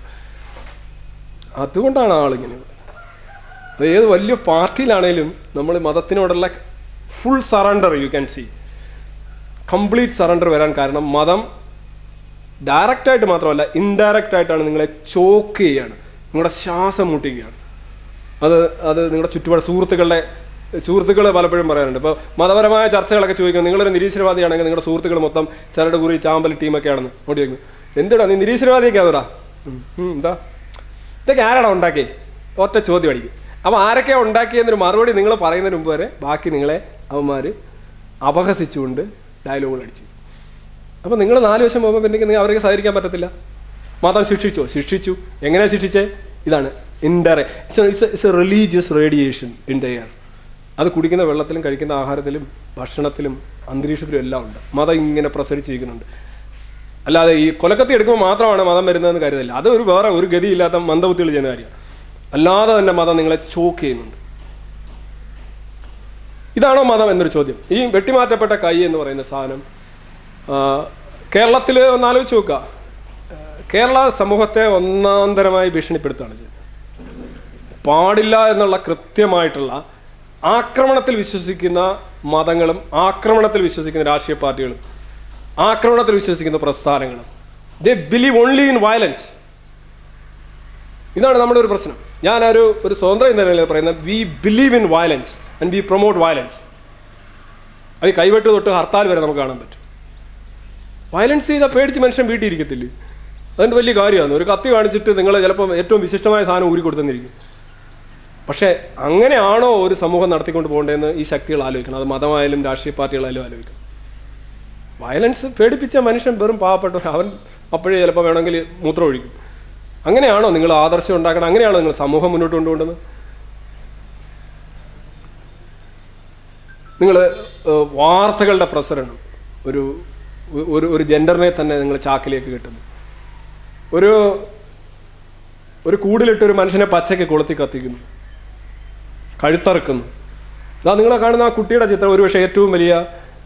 അതുകൊണ്ടാണ് ആളിങ്ങനെ അത് ഏത് വലിയ പാർട്ടിയിലാണേലും നമ്മൾ മതത്തിനോടുള്ള full surrender you can see complete surrender വരാൻ കാരണം മതം ഡയറക്റ്റ് ആയിട്ട് മാത്രമല്ല ഇൻഡയറക്റ്റ് ആയിട്ടാണ് നിങ്ങളെ ചോക്ക് ചെയ്യാണ് നിങ്ങളുടെ ശ്വാസം മുട്ടിക്കുകയാണ് അത് അത് നിങ്ങളുടെ ചുറ്റുപാട് സുഹൃത്തുക്കളുടെ സുഹൃത്തുക്കൾ പലപ്പോഴും പറയാറുണ്ട് ഇപ്പോൾ മതപരമായ ചർച്ചകളൊക്കെ ചോദിക്കും നിങ്ങളൊരു നിരീശ്വരവാദിയാണെങ്കിൽ നിങ്ങളുടെ സുഹൃത്തുക്കൾ മൊത്തം ചരട് കുറി ചാമ്പൽ ടീമൊക്കെ ആണെന്ന് നോക്കി ചോദിക്കും എന്തിടാ നീ നിരീശ്വരവാദിയൊക്കെ ആണെടാ എന്താ ഇതൊക്കെ ആരാടാ ഉണ്ടാക്കി ഒറ്റ ചോദ്യം അടിക്കും അപ്പോൾ ആരൊക്കെയാ ഉണ്ടാക്കിയെന്നൊരു മറുപടി നിങ്ങൾ പറയുന്നതിന് മുമ്പ് വരെ ബാക്കി നിങ്ങളെ അവന്മാർ അപഹസിച്ചുകൊണ്ട് ഡയലോഗുകൾ അടിച്ചു അപ്പോൾ നിങ്ങൾ നാല് വശം പോകുമ്പോൾ പിന്നെ നിങ്ങൾ അവർക്ക് സഹകരിക്കാൻ പറ്റത്തില്ല മതം ശിക്ഷിച്ചോ ശിക്ഷിച്ചു എങ്ങനെയാ ശിക്ഷിച്ചേ ഇതാണ് indirect it's a religious radiation in the air അത് കുടിക്കുന്ന വെള്ളത്തിലും കഴിക്കുന്ന ആഹാരത്തിലും ഭക്ഷണത്തിലും അന്തരീക്ഷത്തിലും എല്ലാം ഉണ്ട് മതം ഇങ്ങനെ പ്രസരിച്ചിരിക്കുന്നുണ്ട് അല്ലാതെ ഈ കൊലക്കത്തി എടുക്കുമ്പോൾ മാത്രമാണ് മതം വരുന്നതെന്ന് കരുതില്ല അത് ഒരു വേറെ ഒരു ഗതിയില്ലാത്ത മന്ദബുദ്ധികൾ ചെയ്യുന്ന കാര്യമാണ് അല്ലാതെ തന്നെ മതം നിങ്ങളെ ചോക്ക് ചെയ്യുന്നുണ്ട് ഇതാണോ മതം എന്നൊരു ചോദ്യം ഈ വെട്ടിമാറ്റപ്പെട്ട കൈ എന്ന് പറയുന്ന സാധനം കേരളത്തിൽ ഒന്ന് ആലോചിച്ച് നോക്കുക ആ, കേരള സമൂഹത്തെ ഒന്നാന്തരമായി ഭീഷണിപ്പെടുത്തുകയാണ് ചെയ്തത് പാടില്ല എന്നുള്ള കൃത്യമായിട്ടുള്ള ആക്രമണത്തിൽ വിശ്വസിക്കുന്ന മതങ്ങളും ആക്രമണത്തിൽ വിശ്വസിക്കുന്ന രാഷ്ട്രീയ പാർട്ടികളും ആക്രമണത്തിൽ വിശ്വസിക്കുന്ന പ്രസ്ഥാനങ്ങളും they believe only in violence ഇതാണ് നമ്മുടെ ഒരു പ്രശ്നം ഞാനൊരു ഒരു സ്വതന്ത്ര എന്ന നിലയിൽ പറയുന്നത് we believe in violence and we promote violence അത് കൈവെട്ട് തൊട്ട് ഹർത്താൽ വരെ നമുക്ക് കാണാൻ പറ്റും വയലൻസ് ചെയ്താൽ പേടിച്ച് മനുഷ്യൻ വീട്ടിൽ ഇരിക്കത്തില്ലേ അതുകൊണ്ട് വലിയ കാര്യമാണ് ഒരു കത്തി കാണിച്ചിട്ട് നിങ്ങൾ ചിലപ്പോൾ ഏറ്റവും വിശിഷ്ടമായ സാധനം ഊരി കൊടുത്തെന്നിരിക്കും പക്ഷേ അങ്ങനെയാണോ ഒരു സമൂഹം നടത്തിക്കൊണ്ട് പോകേണ്ടതെന്ന് ഈ ശക്തികൾ ആലോചിക്കണം അത് മതമായാലും രാഷ്ട്രീയ പാർട്ടികളായാലും ആലോചിക്കണം വയലൻസ് പേടിപ്പിച്ച മനുഷ്യൻ വെറും പാവപ്പെട്ടവർ അവൻ അപ്പോഴേ ചിലപ്പോൾ വേണമെങ്കിൽ മൂത്രം ഒഴിക്കും അങ്ങനെയാണോ നിങ്ങൾ ആദർശം ഉണ്ടാക്കണം അങ്ങനെയാണോ നിങ്ങൾ സമൂഹം മുന്നോട്ട് കൊണ്ടുപോകുന്നത് നിങ്ങൾ വാർത്തകളുടെ പ്രസരണം ഒരു ഒരു ഒരു ജെൻഡറിനെ തന്നെ നിങ്ങൾ ചാക്കിലേക്ക് കിട്ടുന്നു ഒരു ഒരു കൂടിലിട്ട് ഒരു മനുഷ്യനെ പച്ചയ്ക്ക് കൊളുത്തി കത്തിക്കുന്നു കഴുത്തറക്കുന്നു ഇതാ നിങ്ങളെ കാണുന്ന ആ കുട്ടിയുടെ ചിത്രം ഒരുപക്ഷെ ഏറ്റവും വലിയ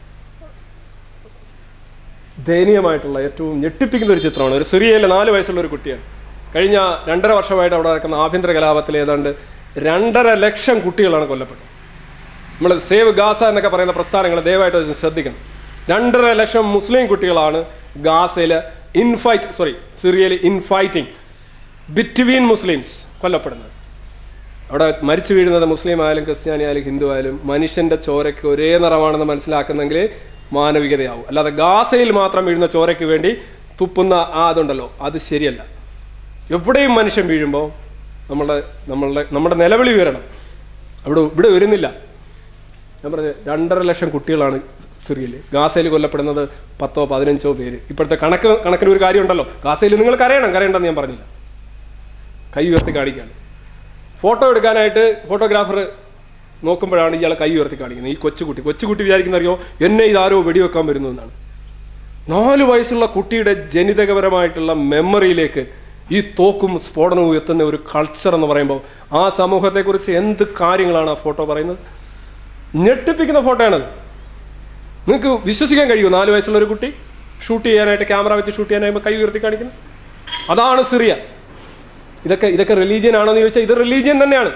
ദയനീയമായിട്ടുള്ള ഏറ്റവും ഞെട്ടിപ്പിക്കുന്ന ഒരു ചിത്രമാണ് ഒരു സിറിയയിലെ നാല് വയസ്സുള്ള ഒരു കുട്ടിയാണ് കഴിഞ്ഞ രണ്ടര വർഷമായിട്ട് അവിടെ നടക്കുന്ന ആഭ്യന്തര കലാപത്തിൽ ഏതാണ്ട് രണ്ടര ലക്ഷം കുട്ടികളാണ് കൊല്ലപ്പെട്ടത് നമ്മൾ സേവ് ഗാസ എന്നൊക്കെ പറയുന്ന പ്രസ്ഥാനങ്ങൾ ദയവായിട്ട് അത് ശ്രദ്ധിക്കണം രണ്ടര ലക്ഷം മുസ്ലിം കുട്ടികളാണ് ഗാസയിൽ ഇൻഫൈറ്റ് സോറി സിറിയയിൽ ഇൻഫൈറ്റിംഗ് ബിറ്റ്വീൻ മുസ്ലിംസ് കൊല്ലപ്പെടുന്നത് അവിടെ മരിച്ചു വീഴുന്നത് മുസ്ലിം ആയാലും ക്രിസ്ത്യാനി ആയാലും ഹിന്ദു ആയാലും മനുഷ്യന്റെ ചോരയ്ക്ക് ഒരേ നിറമാണെന്ന് മനസ്സിലാക്കുന്നെങ്കിൽ മാനവികതയാവും അല്ലാതെ ഗാസയിൽ മാത്രം വീഴുന്ന ചോരയ്ക്ക് വേണ്ടി തുപ്പുന്ന ആ അതുണ്ടല്ലോ അത് ശരിയല്ല എവിടെയും മനുഷ്യൻ വീഴുമ്പോൾ നമ്മളുടെ നമ്മളുടെ നമ്മുടെ നിലവിളി ഉയരണം അവിടെ ഇവിടെ വരുന്നില്ല ഞാൻ പറഞ്ഞു രണ്ടര ലക്ഷം കുട്ടികളാണ് സിറിയയിൽ ഗാസയിൽ കൊല്ലപ്പെടുന്നത് പത്തോ പതിനഞ്ചോ പേര് ഇപ്പോഴത്തെ കണക്ക് കണക്കിന് ഒരു കാര്യമുണ്ടല്ലോ ഗാസയിൽ നിങ്ങൾ കരയണം കരയണ്ടെന്ന് ഞാൻ പറഞ്ഞില്ല കൈ ഉയർത്തി കാണിക്കുകയാണ് ഫോട്ടോ എടുക്കാനായിട്ട് ഫോട്ടോഗ്രാഫർ നോക്കുമ്പോഴാണ് ഇയാൾ കൈ ഉയർത്തി കാണിക്കുന്നത് ഈ കൊച്ചുകുട്ടി കൊച്ചുകുട്ടി വിചാരിക്കുന്ന അറിയോ എന്നെ ഇതാരോ വെടിവെക്കാൻ വരുന്നു എന്നാണ് നാല് വയസ്സുള്ള കുട്ടിയുടെ ജനിതകപരമായിട്ടുള്ള മെമ്മറിയിലേക്ക് ഈ തോക്കും സ്ഫോടനവും എത്തുന്ന ഒരു കൾച്ചർ എന്ന് പറയുമ്പോൾ ആ സമൂഹത്തെക്കുറിച്ച് എന്ത് കാര്യങ്ങളാണ് ആ ഫോട്ടോ പറയുന്നത് ഞെട്ടിപ്പിക്കുന്ന ഫോട്ടോയാണത് നിങ്ങൾക്ക് വിശ്വസിക്കാൻ കഴിയുമോ നാല് വയസ്സുള്ള ഒരു കുട്ടി ഷൂട്ട് ചെയ്യാനായിട്ട് ക്യാമറ വെച്ച് ഷൂട്ട് ചെയ്യാനായിട്ട് കൈ ഉയർത്തി കാണിക്കുന്നത് അതാണ് സിറിയ ഇതൊക്കെ ഇതൊക്കെ റിലീജിയൻ ആണെന്ന് ചോദിച്ചാൽ ഇത് റിലീജിയൻ തന്നെയാണ്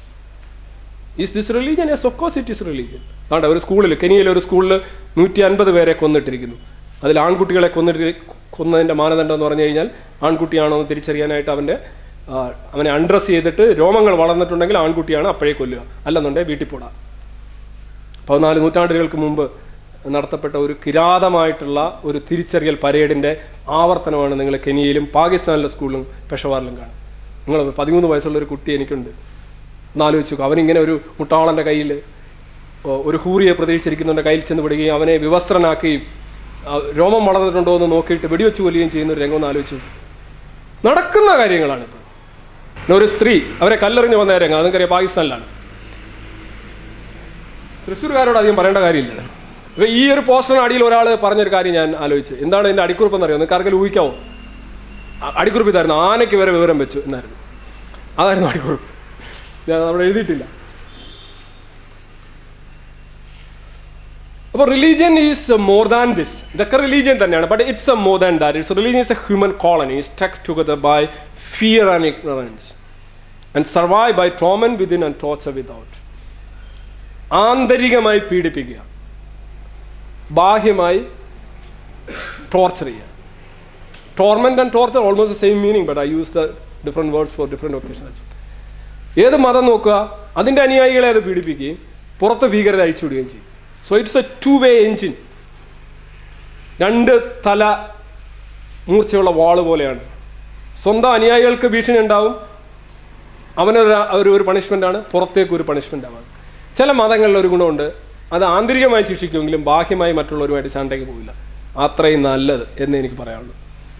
is this religion yes of course it is religion ആണ്ട ഒരു സ്കൂളിൽ കെനിയയിലെ ഒരു സ്കൂളിൽ നൂറ്റി അൻപത് പേരെ കൊന്നിട്ടിരിക്കുന്നു അതിൽ ആൺകുട്ടികളെ കൊന്നിട്ട് കൊന്നതിൻ്റെ മാനദണ്ഡം എന്ന് പറഞ്ഞു കഴിഞ്ഞാൽ ആൺകുട്ടിയാണോ എന്ന് തിരിച്ചറിയാനായിട്ട് അവൻ്റെ ആ, അവനെ അൺഡ്രസ് ചെയ്തിട്ട് രോമങ്ങൾ വളർന്നിട്ടുണ്ടെങ്കിൽ ആൺകുട്ടിയാണ് അപ്പോഴേ കൊല്ലുക അല്ലെന്നുണ്ടെങ്കിൽ വീട്ടിൽ പോടാ പതിനാല് നൂറ്റാണ്ടുകൾക്ക് മുമ്പ് നടത്തപ്പെട്ട ഒരു കിരാതമായിട്ടുള്ള ഒരു തിരിച്ചറിയൽ പരേഡിന്റെ ആവർത്തനമാണ് നിങ്ങൾ കെനിയയിലും പാകിസ്ഥാനിലെ സ്കൂളിലും പെഷവാറിലും കാണും നിങ്ങൾ പതിമൂന്ന് വയസ്സുള്ള ഒരു കുട്ടി എനിക്കുണ്ട് ഒന്നാലോചിച്ച് നോക്കുക അവനിങ്ങനെ ഒരു മുട്ടാളന്റെ കയ്യിൽ ഒരു ഹൂറിയെ പ്രതീക്ഷിച്ചിരിക്കുന്നവന്റെ കയ്യിൽ ചെന്ന് വിടുകയും അവനെ വിവസ്ത്രനാക്കുകയും ആ, രോമം വളർന്നിട്ടുണ്ടോ എന്ന് നോക്കിയിട്ട് വെടിവെച്ച് കൊല്ലുകയും ചെയ്യുന്ന ഒരു രംഗം ഒന്ന് ആലോചിച്ചു നോക്ക്. നടക്കുന്ന കാര്യങ്ങളാണ് ഇപ്പോൾ പിന്നെ ഒരു സ്ത്രീ അവരെ കല്ലെറിഞ്ഞ് വന്ന രംഗം അതെനിക്കറിയാം പാകിസ്ഥാനിലാണ് തൃശ്ശൂർകാരോട് അധികം പറയേണ്ട കാര്യമില്ല ഇപ്പൊ ഈ ഒരു പോസ്റ്ററിന് അടിയിൽ ഒരാൾ പറഞ്ഞൊരു കാര്യം ഞാൻ ആലോചിച്ച് എന്താണ് ഇതിന്റെ അടിക്കുറിപ്പ് എന്നറിയോ നിങ്ങൾക്ക് ആർക്കെങ്കിലും ഊഹിക്കാവോ അ- അടിക്കുറിപ്പ് ഇതായിരുന്നു ആനയ്ക്ക് വരെ വിവരം വെച്ചു എന്നായിരുന്നു അതായിരുന്നു അടിക്കുറിപ്പ് ഞാൻ അവിടെ എഴുതിയിട്ടില്ല അപ്പോൾ religion is more than this ഇതൊക്കെ റിലീജിയൻ തന്നെയാണ് but it's a more than that it's religion is a human colony is tech together by fear and ignorance and survive by torment within and torture without ആന്തരികമായി പീഡിപ്പിക്കുക ബാഹ്യമായി ടോർച്ചർ ചെയ്യുക torment and torture almost the same meaning but I use the different words for different occasions ഏത് മതം നോക്കുക അതിൻ്റെ അനുയായികളെ അത് പീഡിപ്പിക്കുകയും പുറത്ത് ഭീകരത അഴിച്ചുവിടുകയും ചെയ്യും so it's a two way engine രണ്ട് തല മൂർച്ചയുള്ള വാള് പോലെയാണ് സ്വന്തം അനുയായികൾക്ക് ഭീഷണി ഉണ്ടാവും അവനൊരു ഒരു ഒരു പണിഷ്മെൻ്റാണ് പുറത്തേക്ക് ഒരു പണിഷ്മെൻ്റ് ആവാം ചില മതങ്ങളിൽ ഒരു ഗുണമുണ്ട് അത് ആന്തരികമായി ശിക്ഷിക്കുമെങ്കിലും ബാഹ്യമായി മറ്റുള്ളവരുമായിട്ട് ചണ്ടയ്ക്ക് പോവില്ല അത്രയും നല്ലത് എന്ന് എനിക്ക് പറയാനുള്ളൂ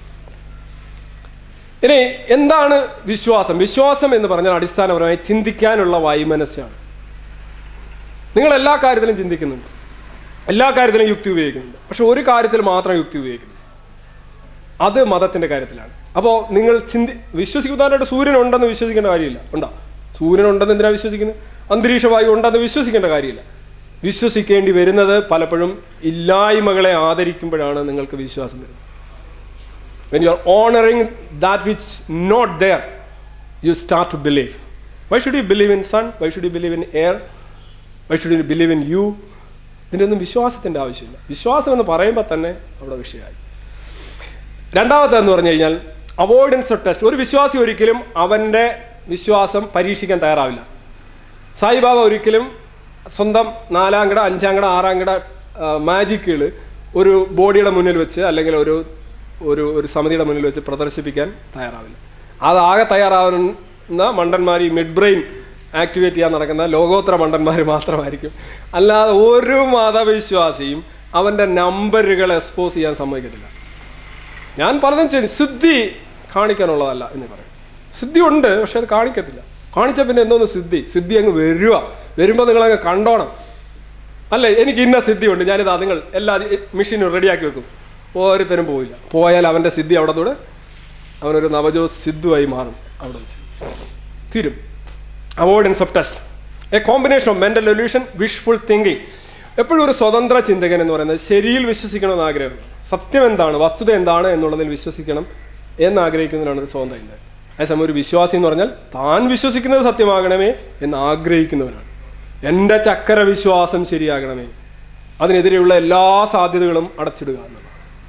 ഇനി എന്താണ് വിശ്വാസം വിശ്വാസം എന്ന് പറഞ്ഞാൽ അടിസ്ഥാനപരമായി ചിന്തിക്കാനുള്ള വൈമനസ്സാണ് നിങ്ങൾ എല്ലാ കാര്യത്തിലും ചിന്തിക്കുന്നുണ്ട് എല്ലാ കാര്യത്തിലും യുക്തി ഉപയോഗിക്കുന്നുണ്ട് പക്ഷെ ഒരു കാര്യത്തിൽ മാത്രം യുക്തി ഉപയോഗിക്കുന്നു അത് മതത്തിന്റെ കാര്യത്തിലാണ് അപ്പോൾ നിങ്ങൾ ചിന്തി വിശ്വസിക്കുന്നതായിട്ട് സൂര്യൻ ഉണ്ടെന്ന് വിശ്വസിക്കേണ്ട കാര്യമില്ല ഉണ്ടോ സൂര്യൻ ഉണ്ടെന്ന് എന്തിനാ വിശ്വസിക്കുന്നത് അന്തരീക്ഷ വായു ഉണ്ടെന്ന് വിശ്വസിക്കേണ്ട കാര്യമില്ല വിശ്വസിക്കേണ്ടി വരുന്നത് പലപ്പോഴും ഇല്ലായ്മകളെ ആദരിക്കുമ്പോഴാണ് നിങ്ങൾക്ക് വിശ്വാസം വരുന്നത് when you are honoring that which not there you start to believe why should you believe in sun why should you believe in air why should believe in you ഇതിൻ്റെ ഒന്നും വിശ്വാസത്തിൻ്റെ ആവശ്യമില്ല വിശ്വാസം എന്ന് പറയുമ്പോൾ തന്നെ അവിടെ വിഷയമായി രണ്ടാമത്തെ എന്ന് പറഞ്ഞു കഴിഞ്ഞാൽ അവോയ്ഡൻസ് ഓഫ് ടെസ്റ്റ് ഒരു വിശ്വാസി ഒരിക്കലും അവൻ്റെ വിശ്വാസം പരീക്ഷിക്കാൻ തയ്യാറാവില്ല സായിബാബ ഒരിക്കലും സ്വന്തം നാലാം കിട അഞ്ചാം കിട ആറാം കിട മാജിക്കുകൾ ഒരു ബോഡിയുടെ മുന്നിൽ വെച്ച് അല്ലെങ്കിൽ ഒരു ഒരു ഒരു സമിതിയുടെ മുന്നിൽ വെച്ച് പ്രദർശിപ്പിക്കാൻ തയ്യാറാവില്ല അതാകെ തയ്യാറാവുന്ന മണ്ടന്മാർ ഈ മിഡ് ബ്രെയിൻ ആക്ടിവേറ്റ് ചെയ്യാൻ നടക്കുന്ന ലോകോത്തര മണ്ടന്മാർ മാത്രമായിരിക്കും അല്ലാതെ ഒരു മതവിശ്വാസിയും അവൻ്റെ നമ്പറുകൾ എക്സ്പോസ് ചെയ്യാൻ സമ്മതിക്കത്തില്ല ഞാൻ പലതും ചെയ്തു സിദ്ധി കാണിക്കാനുള്ളതല്ല എന്ന് പറയും സിദ്ധി ഉണ്ട് പക്ഷെ അത് കാണിക്കത്തില്ല കാണിച്ച പിന്നെ എന്തോന്ന് സിദ്ധി സിദ്ധി അങ്ങ് വരുക വരുമ്പോൾ നിങ്ങൾ അങ്ങ് കണ്ടോണം അല്ലേ എനിക്ക് ഇന്ന സിദ്ധി ഉണ്ട് ഞാനിതാ നിങ്ങൾ എല്ലാ മെഷീനും റെഡിയാക്കി വെക്കും ഓരോരുത്തരും പോയില്ല പോയാൽ അവൻ്റെ സിദ്ധി അവിടെ കൂടെ അവനൊരു നവജോ സിദ്ധുവായി മാറും അവിടെ വെച്ച് തീരും avoidance of test a combination of mental solution wishful thinking എപ്പോഴും ഒരു സ്വതന്ത്ര ചിന്തകൻ എന്ന് പറയുന്നത് ശരിയിൽ വിശ്വസിക്കണമെന്ന് ആഗ്രഹം സത്യം എന്താണ് വസ്തുത എന്താണ് എന്നുള്ളതിൽ വിശ്വസിക്കണം എന്ന് ആഗ്രഹിക്കുന്നതിനാണ് ഒരു സ്വതന്ത്ര ചിന്തകൻ അതേസമയം ഒരു വിശ്വാസി എന്ന് പറഞ്ഞാൽ താൻ വിശ്വസിക്കുന്നത് സത്യമാകണമേ എന്ന് ആഗ്രഹിക്കുന്നവനാണ് എൻ്റെ ചക്കര വിശ്വാസം ശരിയാകണമേ അതിനെതിരെയുള്ള എല്ലാ സാധ്യതകളും അടച്ചിടുക എന്നുള്ളത്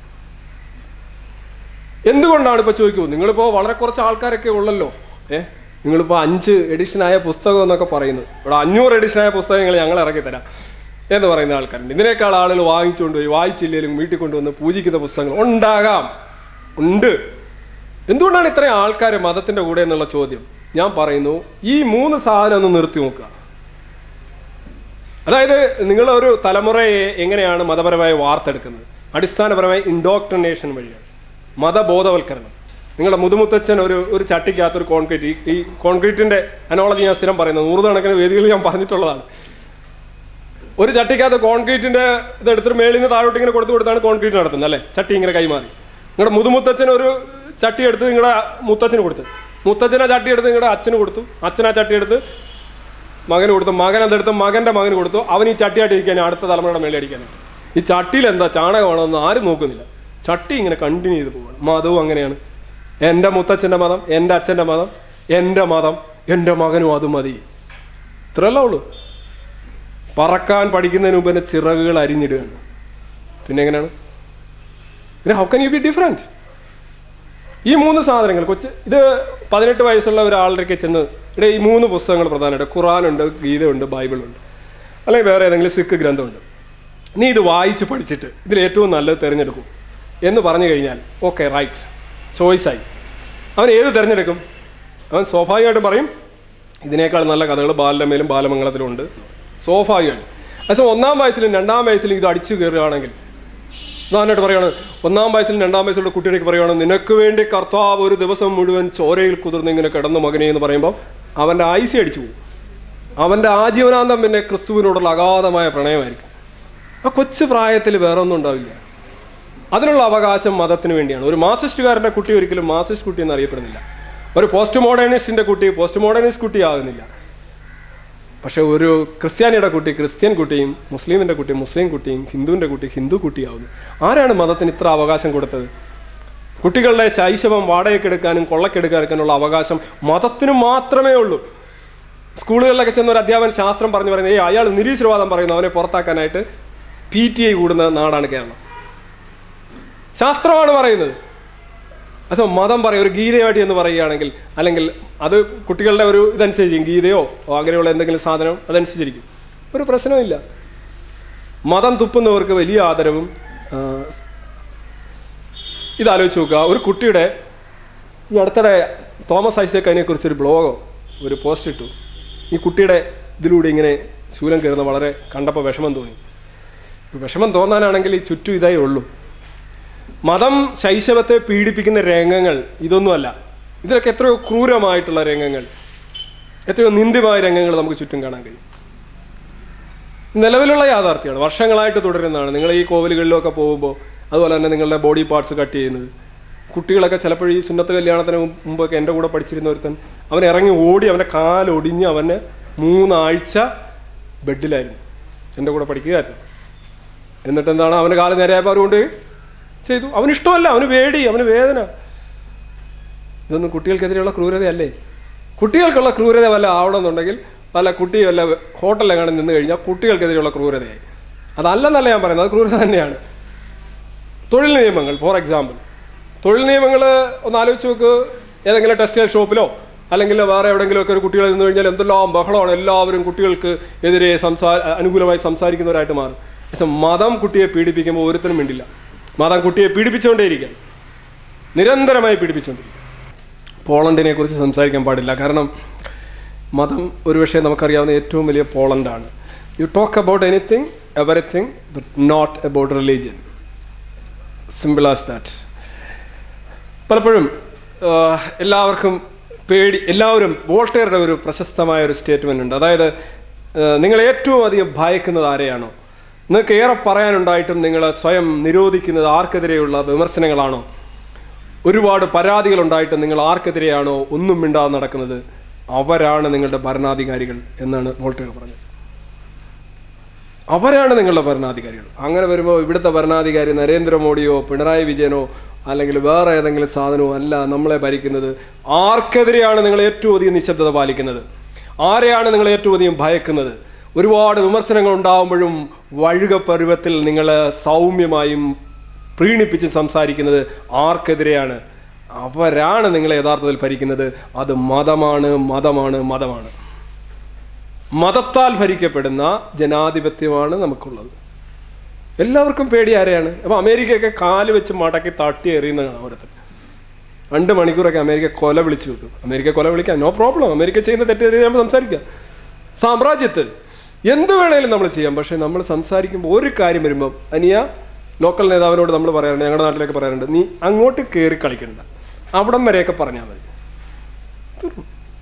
എന്തുകൊണ്ടാണ് ഇപ്പോൾ ചോദിക്കുന്നത് നിങ്ങളിപ്പോൾ വളരെ കുറച്ച് ആൾക്കാരൊക്കെ ഉള്ളല്ലോ ഏ നിങ്ങളിപ്പോൾ അഞ്ച് എഡിഷനായ പുസ്തകം എന്നൊക്കെ പറയുന്നു ഇവിടെ അഞ്ഞൂറ് എഡിഷനായ പുസ്തകങ്ങൾ ഞങ്ങൾ ഇറക്കി തരാം എന്ന് പറയുന്ന ആൾക്കാരുണ്ട് ഇതിനേക്കാൾ ആളുകൾ വാങ്ങിച്ചുകൊണ്ട് പോയി വായിച്ചില്ലെങ്കിലും വീട്ടിൽ കൊണ്ടുവന്ന് പൂജിക്കുന്ന പുസ്തകങ്ങൾ ഉണ്ടാകാം ഉണ്ട് എന്തുകൊണ്ടാണ് ഇത്രയും ആൾക്കാർ മതത്തിന്റെ കൂടെ എന്നുള്ള ചോദ്യം ഞാൻ പറയുന്നു ഈ മൂന്ന് സാധനം ഒന്ന് നിർത്തി നോക്കുക അതായത് നിങ്ങൾ ഒരു തലമുറയെ എങ്ങനെയാണ് മതപരമായി വാർത്തെടുക്കുന്നത് അടിസ്ഥാനപരമായി ഇൻഡോക്ട്രിനേഷൻ വഴിയാണ് മതബോധവൽക്കരണം നിങ്ങളുടെ മുതുമുത്തച്ഛൻ ഒരു ഒരു ചട്ടിക്കകത്ത് ഒരു കോൺക്രീറ്റ് ഈ- ഈ കോൺക്രീറ്റിന്റെ അനോളജി ഞാൻ സ്ഥിരം പറയുന്നത് നൂറുകണക്കിന് വേദികളിൽ ഞാൻ പറഞ്ഞിട്ടുള്ളതാണ് ഒരു ചട്ടിക്കകത്ത് കോൺക്രീറ്റിന്റെ ഇത് എടുത്തിട്ട് മേളിൽ നിന്ന് താഴോട്ട് ഇങ്ങനെ കൊടുത്തു കൊടുത്താണ് കോൺക്രീറ്റ് നടത്തുന്നത് അല്ലേ ചട്ടി ഇങ്ങനെ കൈമാറി നിങ്ങളുടെ മുതുമുത്തച്ഛൻ ഒരു ചട്ടി എടുത്ത് നിങ്ങളുടെ മുത്തച്ഛന് കൊടുത്തു മുത്തച്ഛൻ ആ ചട്ടി എടുത്ത് നിങ്ങളുടെ അച്ഛന് കൊടുത്തു അച്ഛൻ ആ ചട്ടി എടുത്ത് മകന് കൊടുത്തു മകൻ അതെടുത്ത് മകന്റെ മകന് കൊടുത്തു അവൻ ഈ ചട്ടിയായിട്ട് ഇരിക്കാൻ അടുത്ത തലമുറയുടെ മേലെ അടിക്കാനാണ് ഈ ചട്ടിയിൽ എന്താ ചാണകമാണോ എന്ന് ആരും നോക്കുന്നില്ല ചട്ടി ഇങ്ങനെ കണ്ടിന്യൂ ചെയ്ത് പോവാണ് മതവും അങ്ങനെയാണ് എൻ്റെ മുത്തച്ഛൻ്റെ മതം എൻ്റെ അച്ഛൻ്റെ മതം എൻ്റെ മതം എൻ്റെ മകനും അത് മതി ഇത്രയല്ലേ ഉള്ളൂ പറക്കാൻ പഠിക്കുന്നതിന് മുമ്പ് തന്നെ ചിറകുകൾ അരിഞ്ഞിടുകയാണ് പിന്നെ എങ്ങനെയാണ് പിന്നെ how can you be different ഈ മൂന്ന് സാധനങ്ങൾ കൊച്ച് ഇത് പതിനെട്ട് വയസ്സുള്ള ഒരാളുടെ ചെന്ന് ഇവിടെ ഈ മൂന്ന് പുസ്തകങ്ങൾ പ്രധാനമായിട്ട് ഖുറാനുണ്ട് ഗീതയുണ്ട് ബൈബിളുണ്ട് അല്ലെങ്കിൽ വേറെ ഏതെങ്കിലും സിഖ് ഗ്രന്ഥമുണ്ട് നീ ഇത് വായിച്ച് പഠിച്ചിട്ട് ഇതിൽ ഏറ്റവും നല്ലത് തിരഞ്ഞെടുക്കും എന്ന് പറഞ്ഞു കഴിഞ്ഞാൽ ഓക്കെ റൈറ്റ് ചോയ്സായി അവൻ ഏത് തിരഞ്ഞെടുക്കും അവൻ സ്വാഭാവികമായിട്ടും പറയും ഇതിനേക്കാൾ നല്ല കഥകൾ ബാലരമയിലും ബാലമംഗളത്തിലും ഉണ്ട് സ്വാഭാവികമാണ് പക്ഷേ ഒന്നാം വയസ്സിലും രണ്ടാം വയസ്സിലും ഇത് അടിച്ചു കയറുകയാണെങ്കിൽ ഉദാഹരണമായിട്ട് പറയുകയാണ് ഒന്നാം വയസ്സിലും രണ്ടാം വയസ്സിലുള്ള കുട്ടികൾക്ക് പറയുകയാണ് നിനക്ക് വേണ്ടി കർത്താവ് ഒരു ദിവസം മുഴുവൻ ചോരയിൽ കുതിർന്ന് ഇങ്ങനെ കിടന്നു മകനെ എന്ന് പറയുമ്പോൾ അവൻ്റെ ആയുസി അടിച്ചു പോകും അവൻ്റെ ആജീവനാന്തം പിന്നെ ക്രിസ്തുവിനോടുള്ള അഗാധമായ പ്രണയമായിരിക്കും ആ കൊച്ചു പ്രായത്തിൽ വേറെ ഒന്നും ഉണ്ടാവില്ല അതിനുള്ള അവകാശം മതത്തിന് വേണ്ടിയാണ് ഒരു മാസിസ്റ്റുകാരൻ്റെ കുട്ടി ഒരിക്കലും മാസിസ്റ്റ് കുട്ടി എന്ന് അറിയപ്പെടുന്നില്ല ഒരു പോസ്റ്റ് മോഡേണിസ്റ്റിൻ്റെ കുട്ടി പോസ്റ്റ് മോഡേണിസ്റ്റ് കുട്ടി ആകുന്നില്ല പക്ഷെ ഒരു ക്രിസ്ത്യാനിയുടെ കുട്ടി ക്രിസ്ത്യൻ കുട്ടിയും മുസ്ലിമിൻ്റെ കുട്ടി മുസ്ലിം കുട്ടിയും ഹിന്ദുവിൻ്റെ കുട്ടി ഹിന്ദു കുട്ടിയാവുന്നു ആരാണ് മതത്തിന് ഇത്ര അവകാശം കൊടുത്തത് കുട്ടികളുടെ ശൈശവം വാടകയ്ക്കെടുക്കാനും കൊള്ളക്കെടുക്കാനൊക്കെയുള്ള അവകാശം മതത്തിന് മാത്രമേ ഉള്ളൂ സ്കൂളുകളിലൊക്കെ ചെന്ന ഒരു അധ്യാപകൻ ശാസ്ത്രം പറഞ്ഞു പറയുന്നത് ഏയ് അയാൾ നിരീശ്വരവാദം പറയുന്നു അവനെ പുറത്താക്കാനായിട്ട് പി ടി ഐ കൂടുന്ന നാടാണ് കേരളം ശാസ്ത്രമാണ് പറയുന്നത് അച്ഛാ മതം പറയും ഒരു ഗീതയായിട്ട് എന്ന് പറയുകയാണെങ്കിൽ അല്ലെങ്കിൽ അത് കുട്ടികളുടെ ഒരു ഇതനുസരിച്ചിരിക്കും ഗീതയോ ഓ അങ്ങനെയുള്ള എന്തെങ്കിലും സാധനം അതനുസരിച്ചിരിക്കും ഒരു പ്രശ്നമില്ല മതം തുപ്പുന്നവർക്ക് വലിയ ആദരവും ആ, ഇതാലോചിച്ച് നോക്കുക ഒരു കുട്ടിയുടെ ഈ അടുത്തിടെ തോമസ് ഐസക് അതിനെക്കുറിച്ച് ഒരു ബ്ലോഗോ ഒരു പോസ്റ്റ് ഇട്ടു ഈ കുട്ടിയുടെ ഇതിലൂടെ ഇങ്ങനെ ശൂലം കയറുന്ന വളരെ കണ്ടപ്പോൾ വിഷമം തോന്നി വിഷമം തോന്നാനാണെങ്കിൽ ഈ ചുറ്റും ഇതേ ഉള്ളൂ മതം ശൈശവത്തെ പീഡിപ്പിക്കുന്ന രംഗങ്ങൾ ഇതൊന്നുമല്ല ഇതിലൊക്കെ എത്രയോ ക്രൂരമായിട്ടുള്ള രംഗങ്ങൾ എത്രയോ നിന്ദ്യമായ രംഗങ്ങൾ നമുക്ക് ചുറ്റും കാണാൻ കഴിയും നിലവിലുള്ള യാഥാർത്ഥ്യമാണ് വർഷങ്ങളായിട്ട് തുടരുന്നതാണ് നിങ്ങൾ ഈ കോവിലുകളിലൊക്കെ പോകുമ്പോൾ അതുപോലെ തന്നെ നിങ്ങളുടെ ബോഡി പാർട്സ് കട്ട് ചെയ്യുന്നത് കുട്ടികളൊക്കെ ചിലപ്പോൾ ഈ സുന്നത്ത് കല്യാണത്തിന് മുമ്പ് മുമ്പൊക്കെ എൻ്റെ കൂടെ പഠിച്ചിരുന്ന ഒരുത്തൻ അവൻ ഇറങ്ങി ഓടി അവൻ്റെ കാലൊടിഞ്ഞ് അവനെ മൂന്നാഴ്ച ബെഡിലായിരുന്നു എൻ്റെ കൂടെ പഠിക്കുകയായിരുന്നു എന്നിട്ട് എന്താണ് അവൻ്റെ കാല് നേരെയപ്പോൾ അവരുകൊണ്ട് ചെയ്തു അവന് ഇഷ്ടമല്ല അവന് പേടി അവന് വേദന ഇതൊന്നും കുട്ടികൾക്കെതിരെയുള്ള ക്രൂരതയല്ലേ കുട്ടികൾക്കുള്ള ക്രൂരത വല്ല ആവണമെന്നുണ്ടെങ്കിൽ വല്ല കുട്ടി വല്ല ഹോട്ടലിലെങ്ങാനും നിന്ന് കഴിഞ്ഞാൽ കുട്ടികൾക്കെതിരെയുള്ള ക്രൂരതയായി അതല്ലെന്നല്ല ഞാൻ പറയുന്നത് അത് ക്രൂരത തന്നെയാണ് തൊഴിൽ നിയമങ്ങൾ ഫോർ എക്സാമ്പിൾ തൊഴിൽ നിയമങ്ങൾ ഒന്ന് ആലോചിച്ച് നോക്ക് ഏതെങ്കിലും ടെക്സ്റ്റൈൽ ഷോപ്പിലോ അല്ലെങ്കിൽ വേറെ എവിടെയെങ്കിലും ഒക്കെ ഒരു കുട്ടികൾ നിന്ന് കഴിഞ്ഞാൽ എന്തെല്ലാം ബഹളമാണ് എല്ലാവരും കുട്ടികൾക്ക് എതിരെ സംസാ അനുകൂലമായി സംസാരിക്കുന്നവരായിട്ട് മാറും പക്ഷെ മതം കുട്ടിയെ പീഡിപ്പിക്കുമ്പോൾ ഒരുത്തനും വേണ്ടില്ല മതം കുട്ടിയെ പീഡിപ്പിച്ചുകൊണ്ടേയിരിക്കാം നിരന്തരമായി പീഡിപ്പിച്ചുകൊണ്ടിരിക്കും പോളണ്ടിനെ കുറിച്ച് സംസാരിക്കാൻ പാടില്ല കാരണം മതം ഒരുപക്ഷെ നമുക്കറിയാവുന്ന ഏറ്റവും വലിയ പോളണ്ടാണ് you talk about anything everything but not about religion simple as that പലപ്പോഴും ആ, എല്ലാവർക്കും പേടി എല്ലാവരും വോൾട്ടേറുടെ ഒരു പ്രശസ്തമായ ഒരു സ്റ്റേറ്റ്മെന്റ് ഉണ്ട് അതായത് ആ, നിങ്ങൾ ഏറ്റവും അധികം ഭയക്കുന്നത് ആരെയാണോ നിങ്ങൾക്ക് ഏറെ പറയാനുണ്ടായിട്ടും നിങ്ങൾ സ്വയം നിരോധിക്കുന്നത് ആർക്കെതിരെയുള്ള വിമർശനങ്ങളാണോ ഒരുപാട് പരാതികൾ ഉണ്ടായിട്ടും നിങ്ങൾ ആർക്കെതിരെയാണോ ഒന്നും മിണ്ടാതെ നടക്കുന്നത് അവരാണ് നിങ്ങളുടെ ഭരണാധികാരികൾ എന്നാണ് വോൾട്ടേർ പറഞ്ഞത് അവരാണ് നിങ്ങളുടെ ഭരണാധികാരികൾ അങ്ങനെ വരുമ്പോൾ ഇവിടുത്തെ ഭരണാധികാരി നരേന്ദ്രമോദിയോ പിണറായി വിജയനോ അല്ലെങ്കിൽ വേറെ ഏതെങ്കിലും സാധനമോ അല്ല നമ്മളെ ഭരിക്കുന്നത് ആർക്കെതിരെയാണ് നിങ്ങൾ ഏറ്റവും അധികം നിശബ്ദത പാലിക്കുന്നത് ആരെയാണ് നിങ്ങൾ ഏറ്റവും അധികം ഭയക്കുന്നത് ഒരുപാട് വിമർശനങ്ങൾ ഉണ്ടാവുമ്പോഴും വഴുക പരുവത്തിൽ നിങ്ങൾ സൗമ്യമായും പ്രീണിപ്പിച്ച് സംസാരിക്കുന്നത് ആർക്കെതിരെയാണ് അവരാണ് നിങ്ങളെ യഥാർത്ഥത്തിൽ ഭരിക്കുന്നത് അത് മതമാണ് മതമാണ് മതമാണ് മതത്താൽ ഭരിക്കപ്പെടുന്ന ജനാധിപത്യമാണ് നമുക്കുള്ളത് എല്ലാവർക്കും പേടി ആരെയാണ് അപ്പൊ അമേരിക്കയൊക്കെ കാല് വെച്ച് മടക്കി തട്ടി എറിയുന്നതാണ് ഓരോരുത്തർ രണ്ട് മണിക്കൂറൊക്കെ അമേരിക്ക കൊല വിളിച്ചു വെക്കും അമേരിക്ക കൊല വിളിക്കാം നോ പ്രോബ്ലം അമേരിക്ക ചെയ്യുന്ന തെറ്റെതിരെ നമ്മൾ സംസാരിക്കാം സാമ്രാജ്യത്ത് എന്ത് വേണേലും നമ്മൾ ചെയ്യാം പക്ഷെ നമ്മൾ സംസാരിക്കുമ്പോൾ ഒരു കാര്യം വരുമ്പോൾ അനിയ ലോക്കൽ നേതാവിനോട് നമ്മൾ പറയാറുണ്ട് ഞങ്ങളുടെ നാട്ടിലേക്ക് പറയാറുണ്ട് നീ അങ്ങോട്ട് കയറി കളിക്കണ്ട അവിടം വരെയൊക്കെ പറഞ്ഞാൽ മതി തീർന്നു.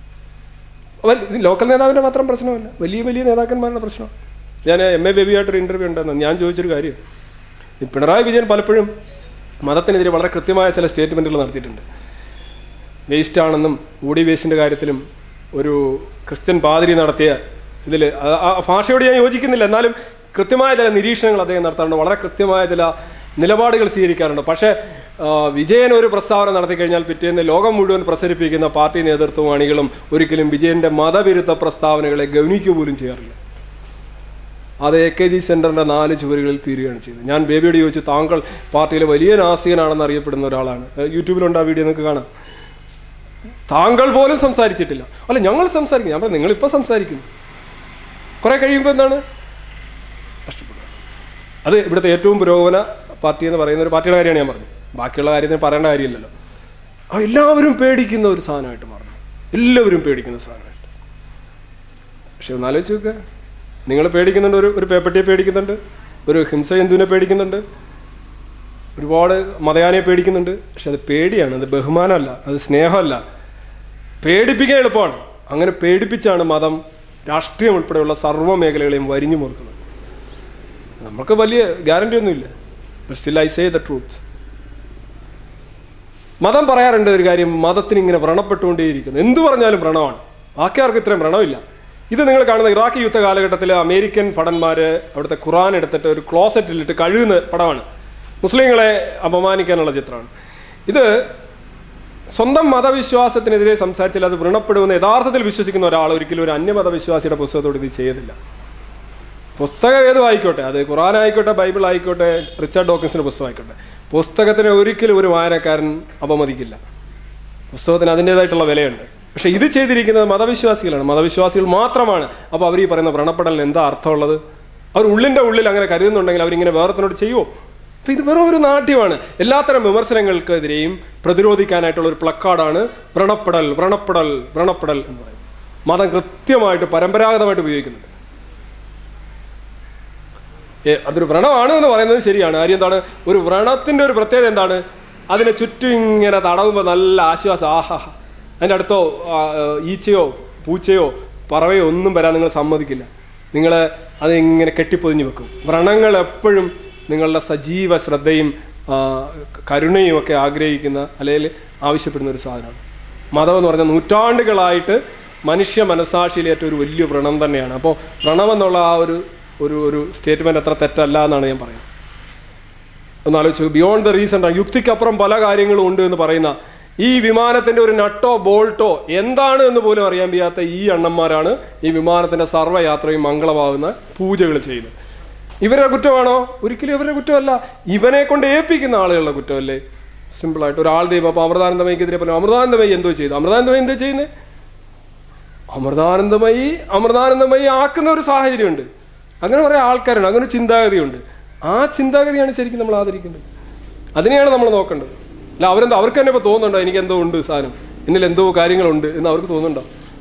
വൽ- ഇത് ലോക്കൽ നേതാവിന്റെ മാത്രം പ്രശ്നമല്ല വലിയ വലിയ നേതാക്കന്മാരുടെ പ്രശ്നം ഞാൻ എം എ ബേബിയായിട്ടൊരു ഇന്റർവ്യൂ ഉണ്ടായിരുന്നു ഞാൻ ചോദിച്ചൊരു കാര്യം ഈ പിണറായി വിജയൻ പലപ്പോഴും മതത്തിനെതിരെ വളരെ കൃത്യമായ ചില സ്റ്റേറ്റ്മെന്റുകൾ നടത്തിയിട്ടുണ്ട് വേസ്റ്റ് ആണെന്നും ഊടി വേസ്റ്റിന്റെ കാര്യത്തിലും ഒരു ക്രിസ്ത്യൻ പാതിരി നടത്തിയ ഇതിൽ ആ ഭാഷയോട് ഞാൻ യോജിക്കുന്നില്ല എന്നാലും കൃത്യമായ ചില നിരീക്ഷണങ്ങൾ അദ്ദേഹം നടത്താറുണ്ട് വളരെ കൃത്യമായ ചില നിലപാടുകൾ സ്വീകരിക്കാറുണ്ട് പക്ഷേ ആ, വിജയൻ ഒരു പ്രസ്താവന നടത്തി കഴിഞ്ഞാൽ പിറ്റേന്ന് ലോകം മുഴുവൻ പ്രസരിപ്പിക്കുന്ന പാർട്ടി നേതൃത്വവും അണികളും ഒരിക്കലും വിജയന്റെ മതവിരുദ്ധ പ്രസ്താവനകളെ ഗൗനിക്കുക പോലും ചെയ്യാറില്ല അത് എ കെ ജി സെന്ററിന്റെ നാല് ചുവരുകളിൽ തീരുകയാണ് ചെയ്തത് ഞാൻ ബേബിയോട് ചോദിച്ചു താങ്കൾ പാർട്ടിയിലെ വലിയ നാസികനാണെന്ന് അറിയപ്പെടുന്ന ഒരാളാണ് ഏഹ് യൂട്യൂബിലുണ്ട് ആ വീഡിയോ നിങ്ങൾക്ക് കാണാം താങ്കൾ പോലും സംസാരിച്ചിട്ടില്ല അല്ല ഞങ്ങൾ സംസാരിക്കും ഞാൻ പറഞ്ഞു നിങ്ങളിപ്പോൾ സംസാരിക്കുന്നു കുറെ കഴിയുമ്പോൾ എന്താണ് നഷ്ടപ്പെടുക അത് ഇവിടുത്തെ ഏറ്റവും പുരോഗമന പാർട്ടി എന്ന് പറയുന്ന ഒരു പാർട്ടിയുടെ കാര്യമാണ് ഞാൻ പറഞ്ഞത് ബാക്കിയുള്ള കാര്യത്തിന് പറയേണ്ട കാര്യമില്ലല്ലോ ആ എല്ലാവരും പേടിക്കുന്ന ഒരു സാധനമായിട്ട് മാറുന്നു എല്ലാവരും പേടിക്കുന്ന സാധനമായിട്ട് പക്ഷെ ഒന്ന് ആലോചിച്ച് നോക്കുക നിങ്ങൾ പേടിക്കുന്നുണ്ട് ഒരു ഒരു പേപ്പട്ടിയെ പേടിക്കുന്നുണ്ട് ഒരു ഹിംസ ജന്തുവിനെ പേടിക്കുന്നുണ്ട് ഒരുപാട് മതയാനെ പേടിക്കുന്നുണ്ട് പക്ഷെ അത് പേടിയാണ് അത് ബഹുമാനമല്ല അത് സ്നേഹമല്ല പേടിപ്പിക്കാൻ എളുപ്പമാണ് അങ്ങനെ പേടിപ്പിച്ചാണ് മതം രാഷ്ട്രീയം ഉൾപ്പെടെയുള്ള സർവ്വ മേഖലകളെയും വരിഞ്ഞു മുറുക്കുന്നത് നമുക്ക് വലിയ ഗ്യാരണ്ടി ഒന്നുമില്ല still I say the truth മതം പറയാറുണ്ട് ഒരു കാര്യം മതത്തിന് ഇങ്ങനെ വ്രണപ്പെട്ടുകൊണ്ടേയിരിക്കുന്നു എന്തു പറഞ്ഞാലും വ്രണമാണ് ബാക്കി ആർക്കും ഇത്രയും വ്രണമില്ല ഇത് നിങ്ങൾ കാണുന്ന ഇറാഖ് യുദ്ധ കാലഘട്ടത്തിൽ അമേരിക്കൻ ഭടന്മാര് അവിടുത്തെ ഖുറാൻ എടുത്തിട്ട് ഒരു ക്ലോസറ്റിലിട്ട് കഴുകുന്ന പടമാണ് മുസ്ലിങ്ങളെ അപമാനിക്കാനുള്ള ചിത്രമാണ് ഇത് സ്വന്തം മതവിശ്വാസത്തിനെതിരെ സംസാരിച്ചാൽ അത് വ്രണപ്പെടുമെന്ന് യഥാർത്ഥത്തിൽ വിശ്വസിക്കുന്ന ഒരാൾ ഒരിക്കലും ഒരു അന്യമത വിശ്വാസിയുടെ പുസ്തകത്തോട് ഇത് ചെയ്യത്തില്ല പുസ്തകം ഏതും ആയിക്കോട്ടെ അത് ഖുറാൻ ആയിക്കോട്ടെ ബൈബിൾ ആയിക്കോട്ടെ റിച്ചാർഡ് ഡോക്കിൻസിന്റെ പുസ്തകം ആയിക്കോട്ടെ പുസ്തകത്തിനെ ഒരിക്കലും ഒരു വായനക്കാരൻ അപമതിക്കില്ല പുസ്തകത്തിന് അതിൻ്റെതായിട്ടുള്ള വിലയുണ്ട് പക്ഷെ ഇത് ചെയ്തിരിക്കുന്നത് മതവിശ്വാസികളാണ് മതവിശ്വാസികൾ മാത്രമാണ് അപ്പോൾ അവർ ഈ പറയുന്ന വ്രണപ്പെടലിന് എന്താ അർത്ഥമുള്ളത് അവർ ഉള്ളിൻ്റെ ഉള്ളിൽ അങ്ങനെ കരുതുന്നുണ്ടെങ്കിൽ അവരിങ്ങനെ വേറത്തിനോട് ചെയ്യുമോ അപ്പം ഇത് വെറും ഒരു നാട്യമാണ് എല്ലാത്തരം വിമർശനങ്ങൾക്കെതിരെയും പ്രതിരോധിക്കാനായിട്ടുള്ള ഒരു പ്ലക്കാർഡാണ് വ്രണപ്പെടൽ വ്രണപ്പെടൽ വ്രണപ്പെടൽ എന്ന് പറയുന്നത് മതം കൃത്യമായിട്ട് പരമ്പരാഗതമായിട്ട് ഉപയോഗിക്കുന്നുണ്ട് ഏ, അതൊരു വ്രണമാണ് എന്ന് പറയുന്നത് ശരിയാണ് കാര്യം എന്താണ് ഒരു വ്രണത്തിന്റെ ഒരു പ്രത്യേകത എന്താണ് അതിനെ ചുറ്റും ഇങ്ങനെ തടവുമ്പോൾ നല്ല ആശ്വാസം ആഹാ അതിൻ്റെ അടുത്തോ ആ, ഈച്ചയോ പൂച്ചയോ പറവയോ ഒന്നും വരാൻ നിങ്ങൾ സമ്മതിക്കില്ല നിങ്ങൾ അതിങ്ങനെ കെട്ടിപ്പൊതിഞ്ഞ് വെക്കും വ്രണങ്ങൾ എപ്പോഴും നിങ്ങളുടെ സജീവ ശ്രദ്ധയും ആ, കരുണയും ഒക്കെ ആഗ്രഹിക്കുന്ന അല്ലെങ്കിൽ ആവശ്യപ്പെടുന്ന ഒരു സാധനമാണ് മതം എന്ന് പറഞ്ഞാൽ നൂറ്റാണ്ടുകളായിട്ട് മനുഷ്യ മനസാക്ഷിയിലേറ്റ ഒരു വലിയ വ്രണം തന്നെയാണ് അപ്പോൾ വ്രണം എന്നുള്ള ആ ഒരു ഒരു ഒരു സ്റ്റേറ്റ്മെന്റ് അത്ര തെറ്റല്ല എന്നാണ് ഞാൻ പറയുന്നത് ഒന്ന് ആലോചിച്ചു ബിയോണ്ട് ദ റീസൺ യുക്തിക്കപ്പുറം പല കാര്യങ്ങളും ഉണ്ട് എന്ന് പറയുന്ന ഈ വിമാനത്തിന്റെ ഒരു നട്ടോ ബോൾട്ടോ എന്താണ് എന്ന് പോലും അറിയാൻ വയ്യാത്ത ഈ അണ്ണന്മാരാണ് ഈ വിമാനത്തിന്റെ സർവ്വയാത്രയും മംഗളമാകുന്ന പൂജകൾ ചെയ്യുന്നത് ഇവരുടെ കുറ്റമാണോ ഒരിക്കലും ഇവരുടെ കുറ്റമല്ല ഇവനെ കൊണ്ട് ഏൽപ്പിക്കുന്ന ആളുകളുടെ കുറ്റമല്ലേ സിമ്പിളായിട്ട് ഒരാൾ ദൈവം അപ്പോൾ അമൃതാനന്ദമയ്ക്കെതിരെ പറഞ്ഞു അമൃതാനന്ദമയി എന്തോ ചെയ്തു അമൃതാനന്ദമയി എന്തോ ചെയ്യുന്നത് അമൃതാനന്ദമയി അമൃതാനന്ദമയി ആക്കുന്ന ഒരു സാഹചര്യമുണ്ട് അങ്ങനെ കുറേ ആൾക്കാരുണ്ട് അങ്ങനെ ഒരു ചിന്താഗതിയുണ്ട് ആ ചിന്താഗതിയാണ് ശരിക്കും നമ്മൾ ആദരിക്കേണ്ടത് അതിനെയാണ് നമ്മൾ നോക്കേണ്ടത് അല്ല അവരെന്തോ അവർക്ക് തന്നെ ഇപ്പോൾ തോന്നുന്നുണ്ടോ എനിക്ക് എന്തോ ഉണ്ട് സാധനം എന്നിൽ എന്തോ കാര്യങ്ങളുണ്ട് എന്ന് അവർക്ക് തോന്നുന്നുണ്ടോ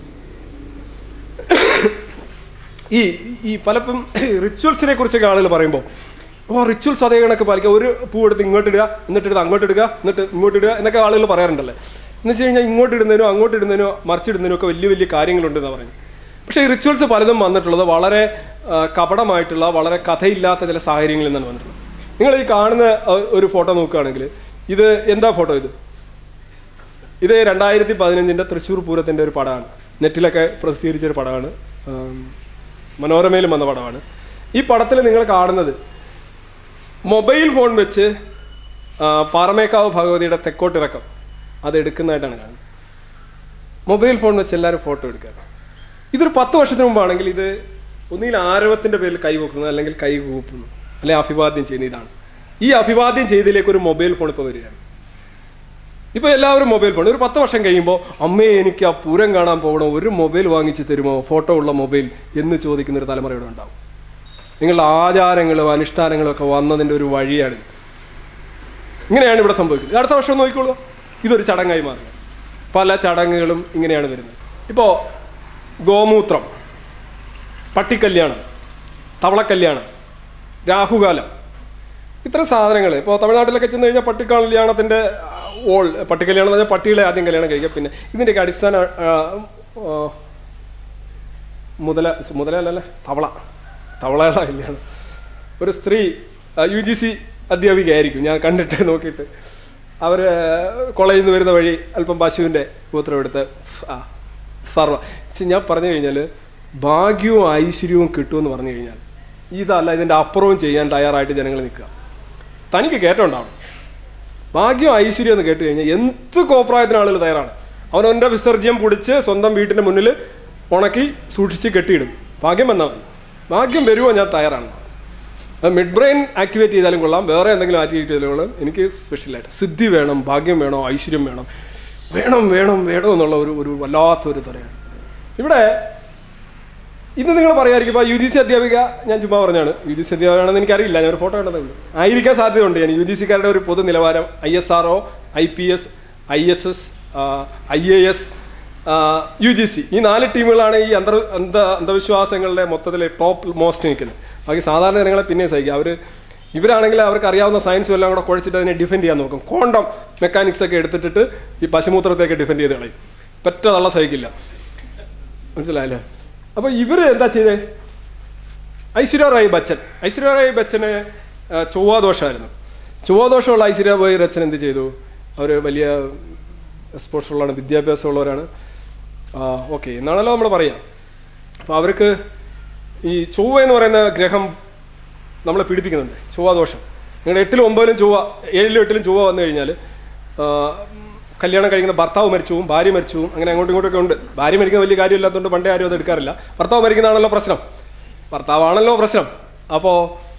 ഈ ഈ പലപ്പം റിച്വൽസിനെ കുറിച്ചൊക്കെ ആളുകൾ പറയുമ്പോൾ ഓ റിച്വൽസ് അതേ കണക്ക് പാലിക്കുക ഒരു പൂ എടുത്ത് ഇങ്ങോട്ട് ഇടുക എന്നിട്ട് എടുത്ത് അങ്ങോട്ട് ഇടുക എന്നിട്ട് ഇങ്ങോട്ട് ഇടുക എന്നൊക്കെ ആളുകൾ പറയാറുണ്ടല്ലേ എന്ന് വെച്ച് കഴിഞ്ഞാൽ ഇങ്ങോട്ട് ഇടുന്നതിനോ അങ്ങോട്ട് ഇടുന്നതിനോ മറിച്ചിടുന്നതിനോ ഒക്കെ വലിയ വലിയ കാര്യങ്ങളുണ്ടെന്ന് പറഞ്ഞു പക്ഷേ ഈ റിച്വൽസ് പലതും വന്നിട്ടുള്ളത് വളരെ ആ, കപടമായിട്ടുള്ള വളരെ കഥയില്ലാത്ത ചില സാഹചര്യങ്ങളിൽ നിന്നാണ് വന്നിട്ടുള്ളത് നിങ്ങൾ ഈ കാണുന്ന ആ, ഒരു ഫോട്ടോ നോക്കുകയാണെങ്കിൽ ഇത് എന്താ ഫോട്ടോ ഇത് ഇത് രണ്ടായിരത്തി പതിനഞ്ചിൻ്റെ തൃശ്ശൂർ പൂരത്തിൻ്റെ ഒരു പടമാണ് നെറ്റിലൊക്കെ പ്രസിദ്ധീകരിച്ച ഒരു പടമാണ് ആം, മനോരമയിലും വന്ന പടമാണ് ഈ പടത്തിൽ നിങ്ങൾ കാണുന്നത് മൊബൈൽ ഫോൺ വെച്ച് ആ, പാറമേക്കാവ് ഭഗവതിയുടെ തെക്കോട്ടിറക്കം അത് എടുക്കുന്നതായിട്ടാണ് കാണുന്നത് മൊബൈൽ ഫോൺ വെച്ച് എല്ലാവരും ഫോട്ടോ എടുക്കുക ഇതൊരു പത്ത് വർഷത്തിന് മുമ്പാണെങ്കിൽ ഇത് ഒന്നുകിൽ ആരവത്തിൻ്റെ പേരിൽ കൈ വെക്കുന്നത് അല്ലെങ്കിൽ കൈ കൂപ്പുന്നു അല്ലെങ്കിൽ അഭിവാദ്യം ചെയ്യുന്ന ഇതാണ് ഈ അഭിവാദ്യം ചെയ്തതിലേക്ക് ഒരു മൊബൈൽ ഫോൺ ഇപ്പോൾ വരികയാണ് ഇപ്പോൾ എല്ലാവരും മൊബൈൽ ഫോൺ ഒരു പത്ത് വർഷം കഴിയുമ്പോൾ അമ്മയെ എനിക്ക് ആ പൂരം കാണാൻ പോകണം ഒരു മൊബൈൽ വാങ്ങിച്ച് തരുമോ ഫോട്ടോ ഉള്ള മൊബൈൽ എന്ന് ചോദിക്കുന്ന ഒരു തലമുറ ഇവിടെ ഉണ്ടാവും നിങ്ങളുടെ ആചാരങ്ങളും അനുഷ്ഠാനങ്ങളും ഒക്കെ വന്നതിൻ്റെ ഒരു വഴിയാണ് ഇങ്ങനെയാണ് ഇവിടെ സംഭവിക്കുന്നത് അടുത്ത വർഷം നോക്കിക്കോളൂ ഇതൊരു ചടങ്ങായി മാറുക പല ചടങ്ങുകളും ഇങ്ങനെയാണ് വരുന്നത് ഇപ്പോൾ ഗോമൂത്രം പട്ടിക്കല്യാണം തവളക്കല്യാണം രാഹുകാലം ഇത്തരം സാധനങ്ങൾ ഇപ്പോൾ തമിഴ്നാട്ടിലൊക്കെ ചെന്ന് കഴിഞ്ഞാൽ പട്ടിക്കല്യാണത്തിൻ്റെ ഓൾ പട്ടിക്കല്യാണം എന്ന് പറഞ്ഞാൽ പട്ടികളെ ആദ്യം കല്യാണം കഴിക്കുക പിന്നെ ഇതിൻ്റെയൊക്കെ അടിസ്ഥാന ആ, ആ, മുതല മുതല അല്ലല്ലേ തവള തവളയുടെ കല്യാണം ഒരു സ്ത്രീ യു ജി സി അധ്യാപികയായിരിക്കും ഞാൻ കണ്ടിട്ട് നോക്കിയിട്ട് അവർ കോളേജിൽ നിന്ന് വരുന്ന വഴി അല്പം പശുവിൻ്റെ മൂത്രം എടുത്ത് ആ സർവ പക്ഷെ ഞാൻ പറഞ്ഞു കഴിഞ്ഞാൽ ഭാഗ്യവും ഐശ്വര്യവും കിട്ടുമെന്ന് പറഞ്ഞു കഴിഞ്ഞാൽ ഇതല്ല ഇതിൻ്റെ അപ്പുറവും ചെയ്യാൻ തയ്യാറായിട്ട് ജനങ്ങൾ നിൽക്കുക തനിക്ക് കയറ്റം ഉണ്ടാവണം ഭാഗ്യം ഐശ്വര്യം എന്ന് കേട്ട് കഴിഞ്ഞാൽ എന്ത് കോപ്രായത്തിന് ആളുകൾ തയ്യാറാണ് അവനവൻ്റെ വിസർജ്യം പൊടിച്ച് സ്വന്തം വീട്ടിൻ്റെ മുന്നിൽ ഉണക്കി സൂക്ഷിച്ച് കെട്ടിയിടും ഭാഗ്യം വന്നാൽ മതി ഭാഗ്യം വരുമോ ഞാൻ തയ്യാറാണ് അത് മിഡ് ബ്രെയിൻ ആക്ടിവേറ്റ് ചെയ്താലും കൊള്ളാം വേറെ എന്തെങ്കിലും ആക്ടിവേറ്റ് ചെയ്താലും കൊള്ളാം എനിക്ക് സ്പെഷ്യലായിട്ട് സിദ്ധി വേണം ഭാഗ്യം വേണം ഐശ്വര്യം വേണം വേണം വേണം വേണം എന്നുള്ള ഒരു ഒരു വല്ലാത്തൊരു തുറയാണ് ഇവിടെ ഇന്ന് നിങ്ങൾ പറയായിരിക്കും ഇപ്പോൾ യു ജി സി അധ്യാപിക ഞാൻ ചുമ്മാ പറഞ്ഞാണ് യു ജി സി അധ്യാപികയാണെന്ന് എനിക്കറിയില്ല ഞാൻ ഒരു ഫോട്ടോ കണ്ടതേ ഉള്ളൂ ആയിരിക്കാൻ സാധ്യതയുണ്ട് ഞാൻ യു ജി സിക്കാരുടെ ഒരു പൊതു നിലവാരം I S R O I P S I S S I A S U G C ഈ നാല് ടീമുകളാണ് ഈ അന്തർ അന്ധ അന്ധവിശ്വാസങ്ങളുടെ മൊത്തത്തിൽ ടോപ്പ് മോസ്റ്റ് നിൽക്കുന്നത് ബാക്കി സാധാരണ ജനങ്ങളെ പിന്നെ സഹിക്കുക അവർ ഇവരാണെങ്കിൽ അവർക്ക് അറിയാവുന്ന സയൻസും എല്ലാം കൂടെ കുഴച്ചിട്ട് അതിനെ ഡിഫെൻഡ് ചെയ്യാൻ നോക്കും കോണ്ടം മെക്കാനിക്സ് ഒക്കെ എടുത്തിട്ടിട്ട് ഈ പശുമൂത്രത്തെയൊക്കെ ഡിഫെൻഡ് ചെയ്ത് കളയും പെറ്റ തള്ള സഹിക്കില്ല മനസ്സിലായല്ലേ അപ്പോൾ ഇവർ എന്താ ചെയ്തേ ഐശ്വര്യ റായ് ബച്ചൻ ഐശ്വര്യ റായ് ബച്ചന് ആ, ചൊവ്വാദോഷമായിരുന്നു ചൊവ്വാദോഷമുള്ള ഐശ്വര്യ റായ് ബച്ചൻ എന്ത് ചെയ്തു അവർ വലിയ സ്പോർട്സ് ഉള്ളതാണ് വിദ്യാഭ്യാസമുള്ളവരാണ് ഓക്കെ എന്നാണല്ലോ നമ്മൾ പറയാം അപ്പോൾ അവർക്ക് ഈ ചൊവ്വ എന്ന് പറയുന്ന ഗ്രഹം നമ്മളെ പീഡിപ്പിക്കുന്നുണ്ട് ചൊവ്വാദോഷം നിങ്ങളുടെ എട്ടിലും ഒമ്പതിലും ചൊവ്വ ഏഴിലും എട്ടിലും ചൊവ്വ വന്നു കഴിഞ്ഞാൽ കല്യാണം കഴിക്കുന്ന ഭർത്താവ് മരിച്ചുവും ഭാര്യ മരിച്ചുവും അങ്ങനെ അങ്ങോട്ടും ഇങ്ങോട്ടൊക്കെ ഉണ്ട് ഭാര്യ മരിക്കുന്ന വലിയ കാര്യമില്ലാത്തതുകൊണ്ട് പണ്ടേ ആരും അത് എടുക്കാറില്ല ഭർത്താവ് മരിക്കുന്നതാണല്ലോ പ്രശ്നം ഭർത്താവാണല്ലോ പ്രശ്നം അപ്പോൾ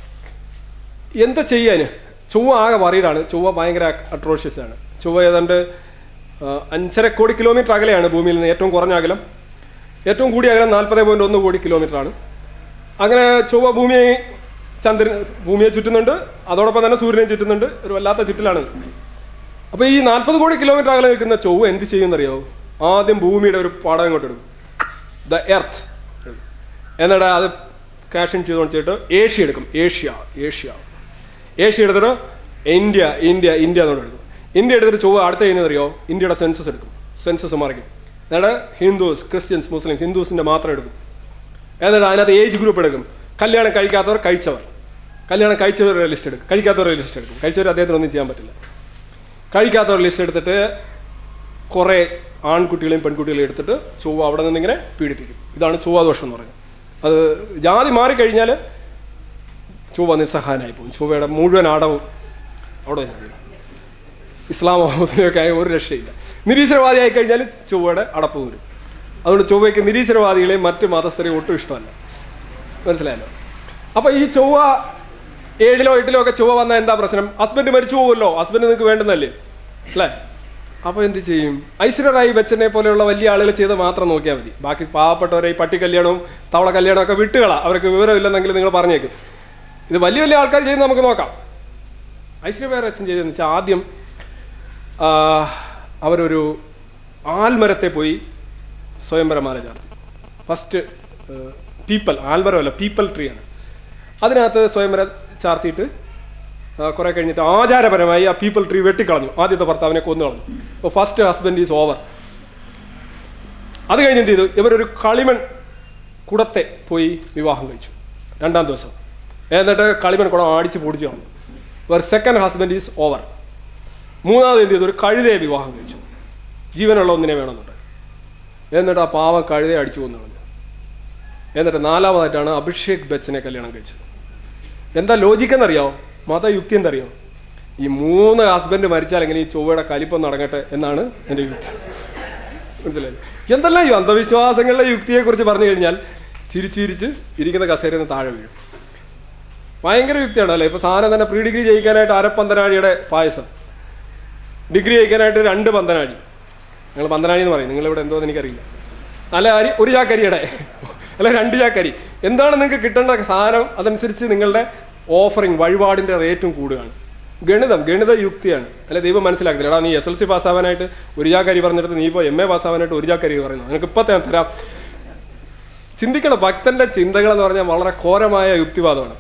എന്താ ചെയ്യാൻ ചൊവ്വ ആകെ വറീഡാണ് ചൊവ്വ ഭയങ്കര അട്രോഷ്യസ് ആണ് ചൊവ്വ ഏതാണ്ട് ആ, അഞ്ചര കോടി കിലോമീറ്റർ അകലെയാണ് ഭൂമിയിൽ നിന്ന് ഏറ്റവും കുറഞ്ഞ അകലം ഏറ്റവും കൂടിയ അകലം നാൽപ്പത് പോയിന്റ് ഒന്ന് കോടി കിലോമീറ്റർ ആണ് അങ്ങനെ ചൊവ്വ ഭൂമിയെ ചന്ദ്രൻ ഭൂമിയെ ചുറ്റുന്നുണ്ട് അതോടൊപ്പം തന്നെ സൂര്യനെ ചുറ്റുന്നുണ്ട് ഒരു വല്ലാത്ത ചുറ്റിലാണ് അപ്പോൾ ഈ നാൽപ്പത് കോടി കിലോമീറ്റർ അകലെ നിൽക്കുന്ന ചൊവ്വ എന്ത് ചെയ്യുമെന്നറിയോ ആദ്യം ഭൂമിയുടെ ഒരു പടം ഇങ്ങോട്ട് എടുക്കും ദ എർത്ത് എന്നിട്ട് അത് കാഷൻ ചെയ്ത് വെച്ചിട്ട് ഏഷ്യ എടുക്കും ഏഷ്യ ഏഷ്യ ഏഷ്യ എടുത്തിട്ട് ഇന്ത്യ ഇന്ത്യ ഇന്ത്യ എന്നോട് എടുക്കും ഇന്ത്യ എടുത്തിട്ട് ചൊവ്വ അടുത്ത ചെയ്യുന്നതറിയോ ഇന്ത്യയുടെ സെൻസസ് എടുക്കും സെൻസസ് മറിക്കും എന്നിട്ട് ഹിന്ദുസ് ക്രിസ്ത്യൻസ് മുസ്ലിം ഹിന്ദുസിൻ്റെ മാത്രം എടുക്കും എന്നിട്ട് അതിനകത്ത് ഏജ് ഗ്രൂപ്പ് എടുക്കും കല്യാണം കഴിക്കാത്തവർ കഴിച്ചവർ കല്യാണം കഴിച്ചവരുടെ ലിസ്റ്റ് എടുക്കും കഴിക്കാത്തവരുടെ ലിസ്റ്റ് എടുക്കും കഴിച്ചവർ അദ്ദേഹത്തിന് ഒന്നും ചെയ്യാൻ പറ്റില്ല കഴിക്കാത്തവർ ലിസ്റ്റ് എടുത്തിട്ട് കുറേ ആൺകുട്ടികളെയും പെൺകുട്ടികളെയും എടുത്തിട്ട് ചൊവ്വ അവിടെ നിന്ന് ഇങ്ങനെ പീഡിപ്പിക്കും ഇതാണ് ചൊവ്വാദോഷം എന്ന് പറയുന്നത് അത് ജാതി മാറിക്കഴിഞ്ഞാൽ ചൊവ്വ നിസ്സഹായനായി പോകും ചൊവ്വയുടെ മുഴുവൻ ആടവും അവിടെ വെച്ച് തീരും. ഇസ്ലാമോ മുസ്ലിമൊക്കെ ആയ ഒരു രക്ഷയില്ല നിരീശ്വരവാദി ആയി കഴിഞ്ഞാൽ ചൊവ്വയുടെ അടപ്പ് വരും അതുകൊണ്ട് ചൊവ്വയ്ക്ക് നിരീശ്വരവാദികളെയും മറ്റ് മതസ്ഥരെയും ഒട്ടും ഇഷ്ടമല്ല മനസ്സിലായല്ലോ അപ്പോൾ ഈ ചൊവ്വ ഏഴിലോ എട്ടിലോ ഒക്കെ ചൊവ്വ വന്നാൽ എന്താ പ്രശ്നം ഹസ്ബൻഡ് മരിച്ചു പോകുമല്ലോ ഹസ്ബൻഡ് നിങ്ങൾക്ക് വേണ്ടുന്നല്ലേ അല്ലേ അപ്പോൾ എന്ത് ചെയ്യും ഐശ്വര്യറായി ബച്ചനെ പോലെയുള്ള വലിയ ആളുകൾ ചെയ്ത് മാത്രം നോക്കിയാൽ മതി ബാക്കി പാവപ്പെട്ടവരെ ഈ പട്ടി കല്യാണവും തവള കല്യാണവും ഒക്കെ വിട്ടുകളാ അവർക്ക് വിവരമില്ലെന്നെങ്കിൽ നിങ്ങൾ പറഞ്ഞേക്കും ഇത് വലിയ വലിയ ആൾക്കാർ ചെയ്യുന്നത് നമുക്ക് നോക്കാം ഐശ്വര്യ അച്ഛൻ ചെയ്തതെന്ന് വെച്ചാൽ ആദ്യം ആ, അവരൊരു ആൽമരത്തെ പോയി സ്വയംവരമാല ചാർത്തി ഫസ്റ്റ് പീപ്പൽ ആൽമരമല്ല പീപ്പൽ ട്രീ ആണ് അതിനകത്ത് സ്വയംവരം ചാർത്തിയിട്ട് കുറെ കഴിഞ്ഞിട്ട് ആചാരപരമായി ആ പീപ്പിൾ ട്രീ വെട്ടിക്കളഞ്ഞു ആദ്യത്തെ ഭർത്താവിനെ കൊന്നു കളഞ്ഞു അപ്പോൾ ഫസ്റ്റ് ഹസ്ബൻഡ് ഈസ് ഓവർ അത് കഴിഞ്ഞ് എന്ത് ചെയ്തു ഇവരൊരു കളിമൺ കുടത്തെ പോയി വിവാഹം കഴിച്ചു രണ്ടാം ദിവസം എന്നിട്ട് കളിമൺ കുടം അടിച്ച് പൊടിച്ചു കളഞ്ഞു ഇവർ സെക്കൻഡ് ഹസ്ബൻഡ് ഈസ് ഓവർ മൂന്നാമത് എന്ത് ചെയ്തു ഒരു കഴുതയെ വിവാഹം കഴിച്ചു ജീവനുള്ള ഒന്നിനെ വേണമെന്നുണ്ട് എന്നിട്ട് ആ പാവം കഴുതയെ അടിച്ചു കൊന്നു കളഞ്ഞു എന്നിട്ട് നാലാമതായിട്ടാണ് അഭിഷേക് ബച്ചനെ കല്യാണം കഴിച്ചത് എന്താ ലോജിക്ക് എന്നറിയാമോ മതയുക്തി എന്തറിയോ ഈ മൂന്ന് ഹസ്ബൻഡ് മരിച്ചാൽ എങ്ങനെ ഈ ചൊവ്വയുടെ കലിപ്പം നടങ്ങട്ടെ എന്നാണ് എൻ്റെ യുക്തി മനസ്സിലായി എന്തെല്ലാം ഈ അന്ധവിശ്വാസങ്ങളുടെ യുക്തിയെക്കുറിച്ച് പറഞ്ഞു കഴിഞ്ഞാൽ ചിരിച്ച് ചിരിച്ച് ഇരിക്കുന്ന കസേരയിൽ നിന്ന് താഴെ വീഴും ഭയങ്കര യുക്തിയാണ് അല്ലേ ഇപ്പൊ സാധനം തന്നെ പ്രീ ഡിഗ്രി ജയിക്കാനായിട്ട് അരപ്പന്തനാഴിയുടെ പായസം ഡിഗ്രി ജയിക്കാനായിട്ട് രണ്ട് പന്തനാഴി നിങ്ങൾ പന്തനാഴി എന്ന് പറയും നിങ്ങളിവിടെ എന്തോ എനിക്കറിയില്ല അല്ല അരി ഒരു ചാക്കരിയുടെ അല്ല രണ്ട് ചാക്കരി എന്താണ് നിങ്ങൾക്ക് കിട്ടേണ്ട സാധനം അതനുസരിച്ച് നിങ്ങളുടെ ഓഫറിങ് വഴിപാടിന്റെ റേറ്റും കൂടുകയാണ് ഗണിതം ഗണിത യുക്തിയാണ് അല്ലെ ദൈവം മനസ്സിലാക്കില്ല എടാ നീ എസ് എൽ സി പാസ്സാവാനായിട്ട് ഒരു ചാക്കരി പറഞ്ഞിട്ട് നീ ഇപ്പോൾ എം എ പാസ്സാവാനായിട്ട് ഒരു ചാക്കരി പറയുന്നു നിനക്ക് ഇപ്പത്തെ ഞാൻ തരാം ചിന്തിക്കണം ഭക്തന്റെ ചിന്തകൾ എന്ന് പറഞ്ഞാൽ വളരെ ഘോരമായ യുക്തിവാദമാണ്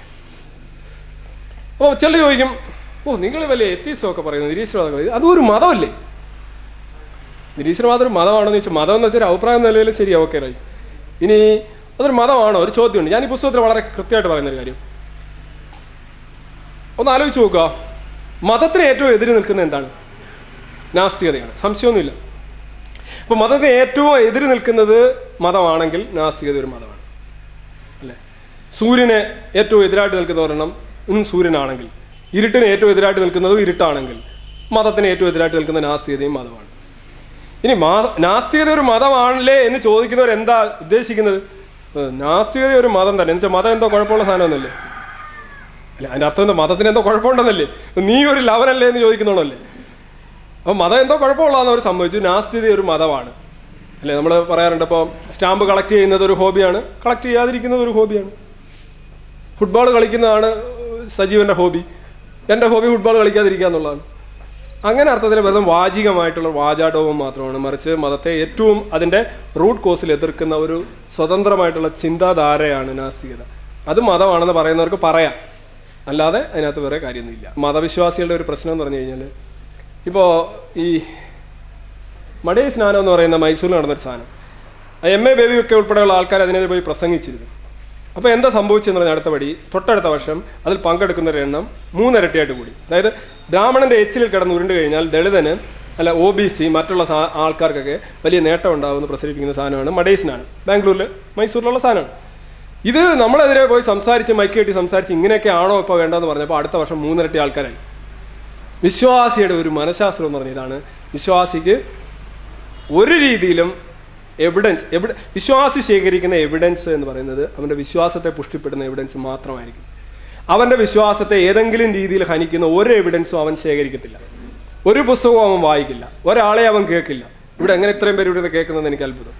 അപ്പോൾ ചില ചോദിക്കും ഓ നിങ്ങൾ വലിയ എത്തീസം ഒക്കെ പറയുന്നു നിരീശ്വരവാദം അതും ഒരു മതമല്ലേ നിരീശ്വരവാദം ഒരു മതമാണെന്ന് ചോദിച്ചാൽ മതം എന്ന് വെച്ചാൽ ഒരു അഭിപ്രായം എന്ന നിലയിൽ ശരി ഓക്കെ റൈ ഇനി അതൊരു മതമാണോ ഒരു ചോദ്യമുണ്ട് ഞാൻ ഈ പുസ്തകത്തിൽ വളരെ കൃത്യമായിട്ട് പറയുന്ന ഒരു കാര്യം ഒന്ന് ആലോചിച്ച് നോക്കുക മതത്തിന് ഏറ്റവും എതിര് നിൽക്കുന്നത് എന്താണ് നാസ്തികതയാണ് സംശയമൊന്നുമില്ല അപ്പോൾ മതത്തിന് ഏറ്റവും എതിര് നിൽക്കുന്നത് മതമാണെങ്കിൽ നാസ്തികത ഒരു മതമാണ് അല്ലേ സൂര്യന് ഏറ്റവും എതിരായിട്ട് നിൽക്കുന്ന ഒരെണ്ണം ഇന്നും സൂര്യനാണെങ്കിൽ ഇരുട്ടിന് ഏറ്റവും എതിരായിട്ട് നിൽക്കുന്നതും ഇരുട്ടാണെങ്കിൽ മതത്തിന് ഏറ്റവും എതിരായിട്ട് നിൽക്കുന്ന നാസ്തികതയും മതമാണ് ഇനി മാ നാസ്തികത ഒരു മതമാണല്ലേ എന്ന് ചോദിക്കുന്നവർ എന്താ ഉദ്ദേശിക്കുന്നത് ഏഹ് നാസ്തികത ഒരു മതം തന്നെ എന്ന് വെച്ചാൽ മതം എന്തോ കുഴപ്പമുള്ള സാധനമൊന്നുമല്ലേ അല്ല അതിൻ്റെ അർത്ഥം എന്താ മതത്തിന് എന്തോ കുഴപ്പമുണ്ടെന്നല്ലേ നീ ഒരു ലവനല്ലേ എന്ന് ചോദിക്കുന്നോളല്ലേ അപ്പോൾ മതം എന്തോ കുഴപ്പമുള്ളതെന്ന് അവർ സമ്മതിച്ചു നാസ്തികത ഒരു മതമാണ് അല്ലേ നമ്മൾ പറയാറുണ്ട് ഇപ്പോൾ സ്റ്റാമ്പ് കളക്ട് ചെയ്യുന്നത് ഒരു ഹോബിയാണ് കളക്ട് ചെയ്യാതിരിക്കുന്നത് ഒരു ഹോബിയാണ് ഫുട്ബോൾ കളിക്കുന്നതാണ് സജീവന്റെ ഹോബി എൻ്റെ ഹോബി ഫുട്ബോൾ കളിക്കാതിരിക്കുക എന്നുള്ളതാണ് അങ്ങനെ അർത്ഥത്തിൽ വെറുതെ വാചികമായിട്ടുള്ള വാചാടവും മാത്രമാണ് മറിച്ച് മതത്തെ ഏറ്റവും അതിൻ്റെ റൂട്ട് കോസിൽ എതിർക്കുന്ന ഒരു സ്വതന്ത്രമായിട്ടുള്ള ചിന്താധാരയാണ് നാസ്തികത അത് മതമാണെന്ന് പറയുന്നവർക്ക് പറയാം അല്ലാതെ അതിനകത്ത് വേറെ കാര്യമൊന്നുമില്ല മതവിശ്വാസികളുടെ ഒരു പ്രശ്നം എന്ന് പറഞ്ഞു കഴിഞ്ഞാൽ ഇപ്പോൾ ഈ മടയ സ്നാനം എന്ന് പറയുന്ന മൈസൂരിൽ നടന്നൊരു സാധനം എം എ ബേബി ഒക്കെ ഉൾപ്പെടെയുള്ള ആൾക്കാർ അതിനെതിരെ പോയി പ്രസംഗിച്ചിരുന്നു അപ്പോൾ എന്താ സംഭവിച്ചെന്ന് പറഞ്ഞാൽ അടുത്ത പടി തൊട്ടടുത്ത വർഷം അതിൽ പങ്കെടുക്കുന്നവരുടെ എണ്ണം മൂന്നിരട്ടിയായിട്ട് കൂടി അതായത് ബ്രാഹ്മണന്റെ എച്ചിലിൽ കിടന്ന് ഉരുണ്ട് കഴിഞ്ഞാൽ ദളിതന് അല്ല ഒ ബി സി മറ്റുള്ള സാ- ആൾക്കാർക്കൊക്കെ വലിയ നേട്ടം ഉണ്ടാവുമെന്ന് പ്രസരിപ്പിക്കുന്ന സാധനമാണ് മഡേസിനാണ് ബാംഗ്ലൂരിൽ മൈസൂരിലുള്ള സാധനമാണ് ഇത് നമ്മളെതിരെ പോയി സംസാരിച്ച് മൈക്ക് കെട്ടി സംസാരിച്ച് ഇങ്ങനെയൊക്കെ ആണോ ഇപ്പോൾ വേണ്ടതെന്ന് പറഞ്ഞപ്പോൾ അടുത്ത വർഷം മൂന്നിരട്ടി ആൾക്കാരായി വിശ്വാസിയുടെ ഒരു മനഃശാസ്ത്രം എന്ന് പറഞ്ഞ ഇതാണ് വിശ്വാസിക്ക് ഒരു രീതിയിലും എവിഡൻസ് എവിടെ വിശ്വാസി ശേഖരിക്കുന്ന എവിഡൻസ് എന്ന് പറയുന്നത് അവൻ്റെ വിശ്വാസത്തെ പുഷ്ടിപ്പെടുന്ന എവിഡൻസ് മാത്രമായിരിക്കും അവൻ്റെ വിശ്വാസത്തെ ഏതെങ്കിലും രീതിയിൽ ഹനിക്കുന്ന ഒരു എവിഡൻസും അവൻ ശേഖരിക്കത്തില്ല ഒരു പുസ്തകവും അവൻ വായിക്കില്ല ഒരാളെ അവൻ കേൾക്കില്ല ഇവിടെ എങ്ങനെ ഇത്രയും പേര് ഇവിടെ കേൾക്കുന്നത് എനിക്ക് അത്ഭുതം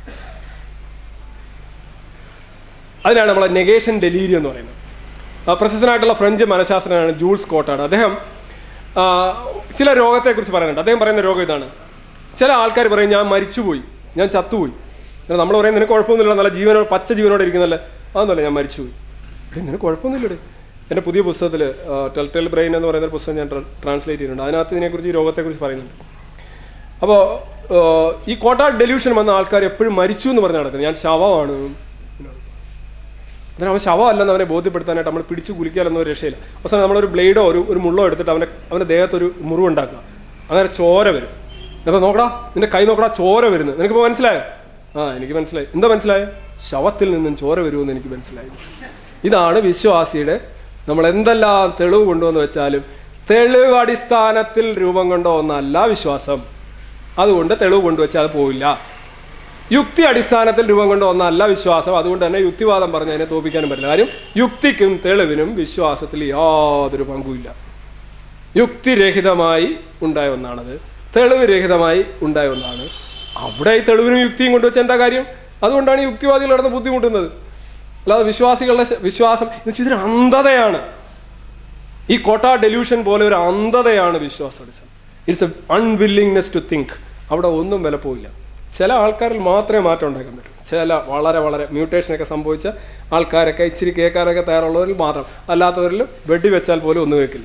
അതിനാണ് നമ്മളെ നെഗേഷൻ ഡെലീരിയം എന്ന് പറയുന്നത് ആ, പ്രശസ്തനായിട്ടുള്ള ഫ്രഞ്ച് മനഃശാസ്ത്രജ്ഞനാണ് ജൂൾസ് കോട്ടാണ് അദ്ദേഹം ആ, ചില രോഗത്തെക്കുറിച്ച് പറയുന്നുണ്ട് അദ്ദേഹം പറയുന്ന രോഗം ഇതാണ് ചില ആൾക്കാർ പറയും ഞാൻ മരിച്ചുപോയി ഞാൻ ചത്തുപോയി എന്നാൽ നമ്മൾ പറയും നിനക്ക് കുഴപ്പമൊന്നുമില്ല നല്ല ജീവനോട് പച്ച ജീവനോടെ ഇരിക്കുന്നല്ലേ അതൊന്നുമല്ല ഞാൻ മരിച്ചുപോയി എടേ നിനക്ക് കുഴപ്പമൊന്നുമില്ലടേ എൻ്റെ പുതിയ പുസ്തകത്തിൽ ടെൽറ്റൽ ബ്രെയിൻ എന്ന് പറയുന്ന ഒരു പുസ്തകം ഞാൻ ട്രാൻസ്ലേറ്റ് ചെയ്തിട്ടുണ്ട് അതിനകത്ത് ഇതിനെക്കുറിച്ച് ഈ രോഗത്തെക്കുറിച്ച് പറയുന്നുണ്ട് അപ്പോൾ ഈ കോട്ട ഡെല്യൂഷൻ വന്ന ആൾക്കാർ എപ്പോഴും മരിച്ചു എന്ന് പറഞ്ഞ് നടക്കുന്നത് ഞാൻ ശവമാണ് അതിന് അവൻ ശവമല്ലെന്ന് അവനെ ബോധ്യപ്പെടുത്താനായിട്ട് നമ്മൾ പിടിച്ചു കുലിക്കാനൊന്നും ഒരു രക്ഷയില്ല അവസാനം നമ്മളൊരു ബ്ലേഡോ ഒരു ഒരു മുള്ളോ എടുത്തിട്ട് അവൻ്റെ അവൻ്റെ ദേഹത്തൊരു മുറിവുണ്ടാക്കുക അങ്ങനെ ചോര വരും അപ്പോൾ നോക്കടാ നിന്റെ കൈ നോക്കടാ ചോര വരുന്നു നിനക്കിപ്പോൾ മനസ്സിലായോ ആ എനിക്ക് മനസ്സിലായി എന്താ മനസ്സിലായോ ശവത്തിൽ നിന്നും ചോര വരുമെന്ന് എനിക്ക് മനസ്സിലായി ഇതാണ് വിശ്വാസിയുടെ നമ്മൾ എന്തെല്ലാം തെളിവ് കൊണ്ടുവന്ന് വെച്ചാലും തെളിവ് അടിസ്ഥാനത്തിൽ രൂപം കൊണ്ട ഒന്നല്ല വിശ്വാസം അതുകൊണ്ട് തെളിവ് കൊണ്ടുവച്ചാൽ അത് പോവില്ല യുക്തി അടിസ്ഥാനത്തിൽ രൂപം കൊണ്ട ഒന്നല്ല വിശ്വാസം അതുകൊണ്ട് തന്നെ യുക്തിവാദം പറഞ്ഞ് അതിനെ തോപ്പിക്കാനും പറ്റില്ല കാര്യം യുക്തിക്കും തെളിവിനും വിശ്വാസത്തിൽ യാതൊരു പങ്കുമില്ല യുക്തിരഹിതമായി ഉണ്ടായ ഒന്നാണത് തെളിവ് രഹിതമായി ഉണ്ടായ ഒന്നാണ് അവിടെ ഈ തെളിവിനും യുക്തിയും കൊണ്ടുവച്ച എന്താ കാര്യം അതുകൊണ്ടാണ് ഈ യുക്തിവാദികൾ കിടന്ന് ബുദ്ധിമുട്ടുന്നത് അല്ലാതെ വിശ്വാസികളുടെ ശ- വിശ്വാസം എന്ന് വെച്ചാൽ ഇതൊരു അന്ധതയാണ് ഈ കോട്ട ഡെല്യൂഷൻ പോലെ ഒരു അന്ധതയാണ് വിശ്വാസം it's a unwillingness to think അവിടെ ഒന്നും വില പോയില്ല ചില ആൾക്കാരിൽ മാത്രമേ മാറ്റം ഉണ്ടാക്കാൻ പറ്റൂ ചില വളരെ വളരെ മ്യൂട്ടേഷനൊക്കെ സംഭവിച്ച ആൾക്കാരൊക്കെ ഇച്ചിരി കേൾക്കാനൊക്കെ തയ്യാറുള്ളവരിൽ മാത്രം അല്ലാത്തവരിൽ വെടിവെച്ചാൽ പോലും ഒന്നും കേൾക്കില്ല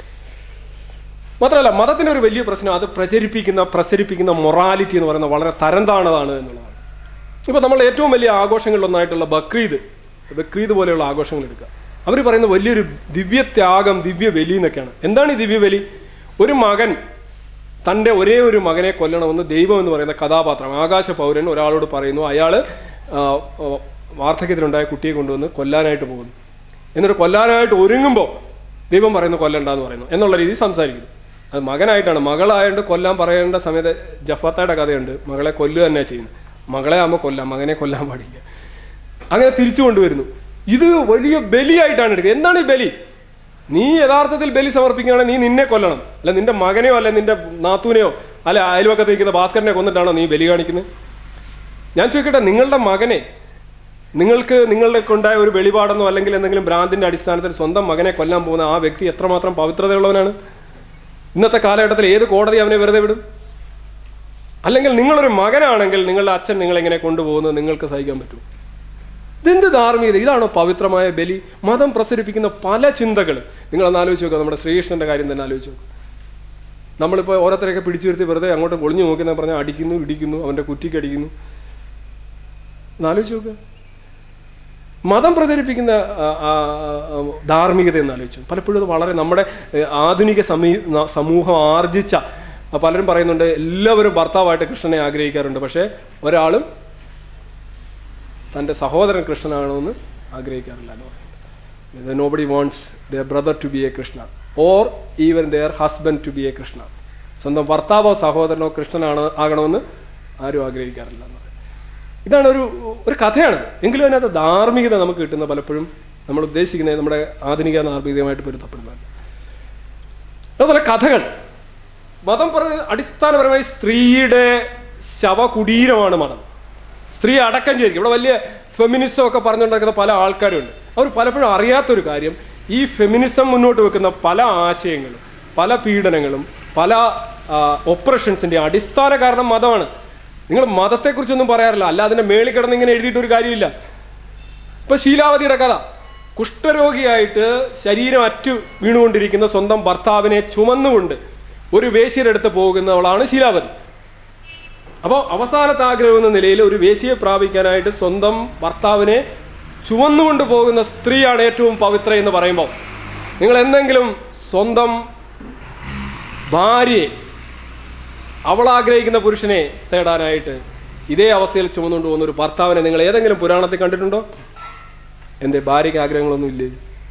മാത്രമല്ല മതത്തിൻ്റെ ഒരു വലിയ പ്രശ്നം അത് പ്രചരിപ്പിക്കുന്ന പ്രസരിപ്പിക്കുന്ന മൊറാലിറ്റി എന്ന് പറയുന്നത് വളരെ തരം താണതാണ് എന്നുള്ളതാണ് ഇപ്പോൾ നമ്മൾ ഏറ്റവും വലിയ ആഘോഷങ്ങളിലൊന്നായിട്ടുള്ള ബക്രീദ് ബക്രീദ് പോലെയുള്ള ആഘോഷങ്ങൾ എടുക്കുക അവർ പറയുന്ന വലിയൊരു ദിവ്യത്യാഗം ദിവ്യ ബലി എന്നൊക്കെയാണ് എന്താണ് ഈ ദിവ്യ ബലി ഒരു മകൻ തൻ്റെ ഒരേ ഒരു മകനെ കൊല്ലണമെന്ന് ദൈവം എന്ന് പറയുന്ന കഥാപാത്രം ആകാശ പൗരൻ ഒരാളോട് പറയുന്നു അയാൾ വാർദ്ധക്യത്തിലുണ്ടായ കുട്ടിയെ കൊണ്ടുവന്ന് കൊല്ലാനായിട്ട് പോകുന്നു എന്നിട്ട് കൊല്ലാനായിട്ട് ഒരുങ്ങുമ്പോൾ ദൈവം പറയുന്നു കൊല്ലണ്ടെന്ന് പറയുന്നു എന്നുള്ള രീതിയിൽ സംസാരിക്കുന്നു അത് മകനായിട്ടാണ് മകളായതുകൊണ്ട് കൊല്ലാൻ പറയേണ്ട സമയത്ത് ജഫാത്തയുടെ കഥയുണ്ട് മകളെ കൊല്ലുക തന്നെ ചെയ്യുന്നത് മകളെ ആകുമ്പോൾ കൊല്ലാം മകനെ കൊല്ലാൻ പാടില്ല അങ്ങനെ തിരിച്ചു കൊണ്ടുവരുന്നു ഇത് വലിയ ബലിയായിട്ടാണ് എടുക്കുക എന്താണ് ഈ ബലി നീ യഥാർത്ഥത്തിൽ ബലി സമർപ്പിക്കുകയാണെങ്കിൽ നീ നിന്നെ കൊല്ലണം അല്ല നിന്റെ മകനെയോ അല്ലെ നിന്റെ നാത്തൂനെയോ അല്ലെ അയൽവക്കത്ത് നിൽക്കുന്ന ഭാസ്കരനെ കൊന്നിട്ടാണോ നീ ബലി കാണിക്കുന്നത് ഞാൻ ചോദിക്കട്ടെ നിങ്ങളുടെ മകനെ നിങ്ങൾക്ക് നിങ്ങളുടെ ഉണ്ടായ ഒരു വെളിപാടെന്നോ അല്ലെങ്കിൽ എന്തെങ്കിലും ഭ്രാന്തിന്റെ അടിസ്ഥാനത്തിൽ സ്വന്തം മകനെ കൊല്ലാൻ പോകുന്ന ആ വ്യക്തി എത്രമാത്രം പവിത്രതയുള്ളവനാണ് ഇന്നത്തെ കാലഘട്ടത്തിൽ ഏത് കോടതി അവനെ വെറുതെ വിടും അല്ലെങ്കിൽ നിങ്ങളൊരു മകനാണെങ്കിൽ നിങ്ങളുടെ അച്ഛൻ നിങ്ങളെങ്ങനെ കൊണ്ടുപോകുന്നത് നിങ്ങൾക്ക് സഹിക്കാൻ പറ്റും ഇതെന്ത് ധാർമ്മികത ഇതാണോ പവിത്രമായ ബലി മതം പ്രസരിപ്പിക്കുന്ന പല ചിന്തകളും നിങ്ങളൊന്ന് ആലോചിച്ച് നോക്കുക നമ്മുടെ ശ്രീകൃഷ്ണന്റെ കാര്യം തന്നെ ആലോചിച്ച് നോക്കുക നമ്മളിപ്പോൾ ഓരോരുത്തരെയൊക്കെ പിടിച്ചു വരുത്തി വെറുതെ അങ്ങോട്ട് ഒളിഞ്ഞു നോക്കുന്ന പറഞ്ഞാൽ അടിക്കുന്നു ഇടിക്കുന്നു അവൻ്റെ കുറ്റിക്ക് അടിക്കുന്നു ഒന്ന് ആലോചിച്ച് നോക്കുക മതം പ്രചരിപ്പിക്കുന്ന ആ, ആ, ആ, ധാർമ്മികത എന്ന് ആലോചിച്ചു പലപ്പോഴും അത് വളരെ നമ്മുടെ ഏ, ആധുനിക സമീ ന- സമൂഹം ആർജിച്ച ആ, പലരും പറയുന്നുണ്ട് എല്ലാവരും ഭർത്താവായിട്ട് കൃഷ്ണനെ ആഗ്രഹിക്കാറുണ്ട് പക്ഷേ ഒരാളും തൻ്റെ സഹോദരൻ കൃഷ്ണനാകണമെന്ന് ആഗ്രഹിക്കാറില്ല എന്ന് പറയുന്നത് nobody wants their brother to be a Krishna or even their husband to be a Krishna സ്വന്തം ഭർത്താവോ സഹോദരനോ കൃഷ്ണനാണ് ആകണമെന്ന് ആരും ആഗ്രഹിക്കാറില്ല എന്ന് പറയും ഇതാണ് ഒരു ഒരു കഥയാണ് എങ്കിലും അതിനകത്ത് ധാർമ്മികത നമുക്ക് കിട്ടുന്ന പലപ്പോഴും നമ്മൾ ഉദ്ദേശിക്കുന്നത് നമ്മുടെ ആധുനിക ധാർമ്മികതയുമായിട്ട് പൊരുത്തപ്പെടുന്നതല്ല അതുപോലെ കഥകൾ മതം പറഞ്ഞ അടിസ്ഥാനപരമായി സ്ത്രീയുടെ ശവകുടീരമാണ് മതം സ്ത്രീ അടക്കം ചെയ്യും ഇവിടെ വലിയ ഫെമിനിസം ഒക്കെ പറഞ്ഞുകൊണ്ടിരിക്കുന്ന പല ആൾക്കാരുണ്ട് അവർ പലപ്പോഴും അറിയാത്തൊരു കാര്യം ഈ ഫെമിനിസം മുന്നോട്ട് വെക്കുന്ന പല ആശയങ്ങളും പല പീഡനങ്ങളും പല ഒപ്പറേഷൻസിൻ്റെ അടിസ്ഥാന കാരണം മതമാണ് നിങ്ങൾ മതത്തെക്കുറിച്ചൊന്നും പറയാറില്ല അല്ല അതിൻ്റെ മേളിൽ കിടന്ന് ഇങ്ങനെ എഴുതിയിട്ടൊരു കാര്യമില്ല ഇപ്പൊ ശീലാവതിയുടെ കഥ കുഷ്ഠരോഗിയായിട്ട് ശരീരം അറ്റു വീണുകൊണ്ടിരിക്കുന്ന സ്വന്തം ഭർത്താവിനെ ചുമന്നുകൊണ്ട് ഒരു വേശ്യരെടുത്ത് പോകുന്നവളാണ് ശീലാവതി അപ്പോൾ അവസാനത്തെ ആഗ്രഹം എന്ന നിലയിൽ ഒരു വേശ്യയെ പ്രാപിക്കാനായിട്ട് സ്വന്തം ഭർത്താവിനെ ചുവന്നുകൊണ്ട് പോകുന്ന സ്ത്രീയാണ് ഏറ്റവും പവിത്ര എന്ന് പറയുമ്പോൾ നിങ്ങൾ എന്തെങ്കിലും സ്വന്തം ഭാര്യയെ അവൾ ആഗ്രഹിക്കുന്ന പുരുഷനെ തേടാനായിട്ട് ഇതേ അവസ്ഥയിൽ ചുമന്നുകൊണ്ട് പോകുന്ന ഒരു ഭർത്താവിനെ നിങ്ങൾ ഏതെങ്കിലും പുരാണത്തിൽ കണ്ടിട്ടുണ്ടോ എന്തേ ഭാര്യയ്ക്ക് ആഗ്രഹങ്ങളൊന്നും ഇല്ലേ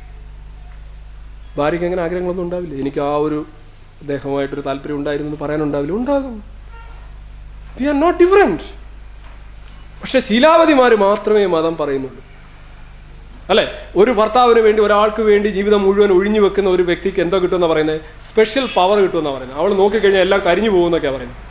ഭാര്യയ്ക്ക് അങ്ങനെ ആഗ്രഹങ്ങളൊന്നും ഉണ്ടാവില്ല എനിക്ക് ആ ഒരു അദ്ദേഹമായിട്ടൊരു താല്പര്യം ഉണ്ടായിരുന്നു എന്ന് പറയാനുണ്ടാവില്ല ഉണ്ടാകും വി ആർ നോട്ട് ഡിഫറെൻറ്റ് പക്ഷെ ശീലാവതിമാർ മാത്രമേ മതം പറയുന്നുള്ളൂ അല്ലെ ഒരു ഭർത്താവിന് വേണ്ടി ഒരാൾക്ക് വേണ്ടി ജീവിതം മുഴുവൻ ഒഴിഞ്ഞു വെക്കുന്ന ഒരു വ്യക്തിക്ക് എന്തോ കിട്ടുമെന്ന് പറയുന്നത് സ്പെഷ്യൽ പവർ കിട്ടുമെന്നാണ് പറയുന്നത് അവൾ നോക്കിക്കഴിഞ്ഞാൽ എല്ലാം കരിഞ്ഞു പോകുന്നൊക്കെയാണ് പറയുന്നത്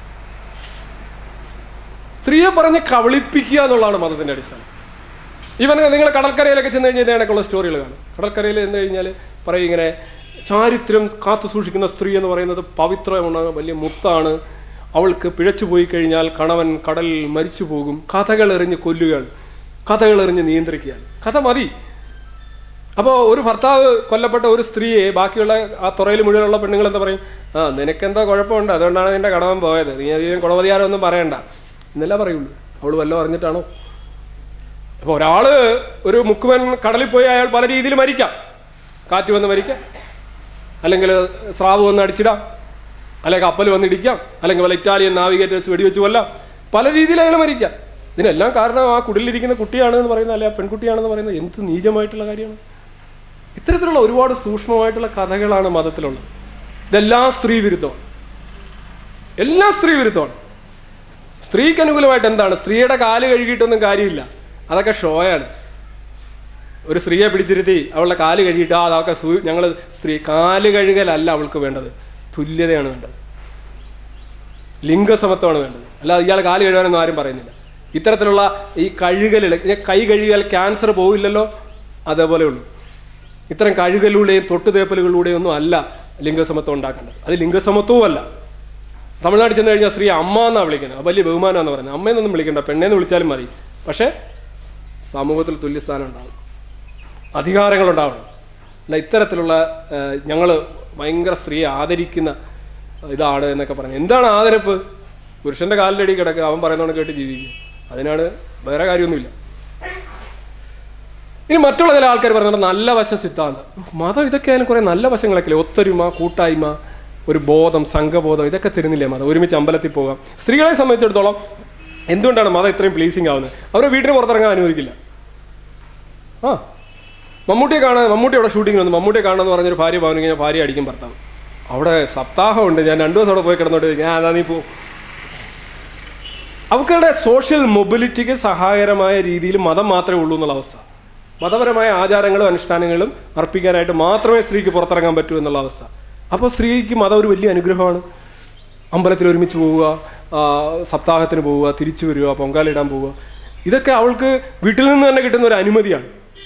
സ്ത്രീയെ പറഞ്ഞ് കവളിപ്പിക്കുക എന്നുള്ളതാണ് മതത്തിന്റെ അടിസ്ഥാനം ഇവൻ നിങ്ങൾ കടൽക്കരയിലൊക്കെ ചെന്ന് കഴിഞ്ഞാൽ ഇതിനൊക്കെയുള്ള സ്റ്റോറികൾ കാണും കടൽക്കരയിൽ എന്ന് കഴിഞ്ഞാൽ പറയും ഇങ്ങനെ ചാരിത്രം കാത്തു സൂക്ഷിക്കുന്ന സ്ത്രീ എന്ന് പറയുന്നത് പവിത്രമാണ് വലിയ മുത്താണ് അവൾക്ക് പിഴച്ചു പോയി കഴിഞ്ഞാൽ കണവൻ കടലിൽ മരിച്ചു പോകും കഥകൾ എറിഞ്ഞ് കൊല്ലുകയാണ് കഥകൾ എറിഞ്ഞ് നിയന്ത്രിക്കുകയാണ് കഥ മതി അപ്പോൾ ഒരു ഭർത്താവ് കൊല്ലപ്പെട്ട ഒരു സ്ത്രീയെ ബാക്കിയുള്ള ആ തുറയിൽ മുഴുവനുള്ള പെണ്ണുങ്ങൾ എന്താ പറയും ആ നിനക്കെന്തോ കുഴപ്പമുണ്ട് അതുകൊണ്ടാണ് നിന്റെ കടവൻ പോയത് നീ അധികം കുളവതിയാരൊന്നും പറയണ്ട എന്നല്ല പറയുള്ളൂ അവൾ വല്ലതും അറിഞ്ഞിട്ടാണോ അപ്പോൾ ഒരാള് ഒരു മുക്കുവൻ കടലിൽ പോയി അയാൾ പല രീതിയിൽ മരിക്കാം കാറ്റ് വന്ന് മരിക്കാം അല്ലെങ്കിൽ സ്രാവ് വന്ന് അടിച്ചിടാം അല്ലെങ്കിൽ കപ്പൽ വന്ന് ഇടിക്കാം അല്ലെങ്കിൽ വല്ല ഇറ്റാലിയൻ നാവിഗേറ്റേഴ്സ് വെടിവെച്ച് കൊല്ലാം പല രീതിയിൽ അയാൾ മരിക്കാം ഇതിനെല്ലാം കാരണം ആ കുടിലിരിക്കുന്ന കുട്ടിയാണെന്ന് പറയുന്നത് അല്ലെ ആ പെൺകുട്ടിയാണെന്ന് പറയുന്നത് എന്ത് നീചമായിട്ടുള്ള കാര്യമാണ് ഇത്തരത്തിലുള്ള ഒരുപാട് സൂക്ഷ്മമായിട്ടുള്ള കഥകളാണ് മതത്തിലുള്ളത് ഇതെല്ലാം സ്ത്രീ വിരുദ്ധമാണ് എല്ലാം സ്ത്രീ വിരുദ്ധമാണ് സ്ത്രീക്ക് അനുകൂലമായിട്ട് എന്താണ് സ്ത്രീയുടെ കാല് കഴുകിയിട്ടൊന്നും കാര്യമില്ല അതൊക്കെ ഷോയാണ് ഒരു സ്ത്രീയെ പിടിച്ചിരുത്തി അവളുടെ കാല് കഴുകിയിട്ട് ആ അതൊക്കെ ഞങ്ങൾ സ്ത്രീ കാല് കഴുകലല്ല അവൾക്ക് വേണ്ടത് തുല്യതയാണ് വേണ്ടത് ലിംഗസമത്വമാണ് വേണ്ടത് അല്ലാതെ ഇയാൾ കാല് കഴുകാനൊന്നും ആരും പറയുന്നില്ല ഇത്തരത്തിലുള്ള ഈ കഴുകലുകൾ കൈ കഴുകിയാൽ ക്യാൻസർ പോവില്ലല്ലോ അതേപോലെ ഉള്ളൂ ഇത്തരം കഴുകലിലൂടെയും തൊട്ടുതേപ്പലുകളിലൂടെയും ഒന്നും അല്ല ലിംഗസമത്വം ഉണ്ടാക്കേണ്ടത് അത് ലിംഗസമത്വവും അല്ല തമിഴ്നാട്ടിൽ ചെന്ന് കഴിഞ്ഞാൽ സ്ത്രീ അമ്മ എന്നാണ് വിളിക്കുന്നത് അത് വലിയ ബഹുമാനം എന്ന് പറയുന്നത് അമ്മയെന്നൊന്നും വിളിക്കണ്ട പെണ്ണേന്ന് വിളിച്ചാലും മതി പക്ഷേ സമൂഹത്തിൽ തുല്യസ്ഥാനം ഉണ്ടാവും അധികാരങ്ങളുണ്ടാവണം അല്ല ഇത്തരത്തിലുള്ള ഞങ്ങൾ ഭയങ്കര സ്ത്രീയെ ആദരിക്കുന്ന ഇതാണ് എന്നൊക്കെ പറഞ്ഞു എന്താണ് ആദരപ്പ് പുരുഷന്റെ കാലിലടി കിടക്കുക അവൻ പറയുന്നവണ് കേട്ട് ജീവിക്കുക അതിനാണ് വേറെ കാര്യമൊന്നുമില്ല ഇനി മറ്റുള്ള ചില ആൾക്കാർ പറയുന്നത് നല്ല വശം സിദ്ധാന്തം മതം ഇതൊക്കെ ആയാലും കുറേ നല്ല വശങ്ങളൊക്കെ ഇല്ലേ ഒത്തൊരുമ കൂട്ടായ്മ ഒരു ബോധം സംഘബോധം ഇതൊക്കെ തരുന്നില്ലേ മതം ഒരുമിച്ച് അമ്പലത്തിൽ പോകാം സ്ത്രീകളെ സംബന്ധിച്ചിടത്തോളം എന്തുകൊണ്ടാണ് മതം ഇത്രയും പ്ലീസിങ് ആവുന്നത് അവരെ വീട്ടിന് പുറത്തിറങ്ങാൻ അനുവദിക്കില്ല ആ മമ്മൂട്ടിയെ കാണാൻ മമ്മൂട്ടി അവിടെ ഷൂട്ടിംഗ് വന്നു മമ്മൂട്ടിയെ കാണാന്ന് പറഞ്ഞൊരു ഭാര്യ ഭവനം കഴിഞ്ഞാൽ ഭാര്യ അടിക്കും ഭർത്താവ് അവിടെ സപ്താഹമുണ്ട് ഞാൻ രണ്ടു ദിവസം അവിടെ പോയി കിടന്നോട്ട് ഞാൻ അതാ നീ പോ അവരുടെ സോഷ്യൽ മൊബിലിറ്റിക്ക് സഹായകരമായ രീതിയിൽ മതം മാത്രമേ ഉള്ളൂ എന്നുള്ള അവസ്ഥ മതപരമായ ആചാരങ്ങളും അനുഷ്ഠാനങ്ങളും അർപ്പിക്കാനായിട്ട് മാത്രമേ സ്ത്രീക്ക് പുറത്തിറങ്ങാൻ പറ്റൂ എന്നുള്ള അവസ്ഥ അപ്പോൾ സ്ത്രീക്ക് മതം ഒരു വലിയ അനുഗ്രഹമാണ് അമ്പലത്തിൽ ഒരുമിച്ച് പോവുക ആ, സപ്താഹത്തിന് പോവുക തിരിച്ചു വരിക പൊങ്കാലിടാൻ പോവുക ഇതൊക്കെ അവൾക്ക് വീട്ടിൽ നിന്ന് തന്നെ കിട്ടുന്ന ഒരു അനുമതിയാണ്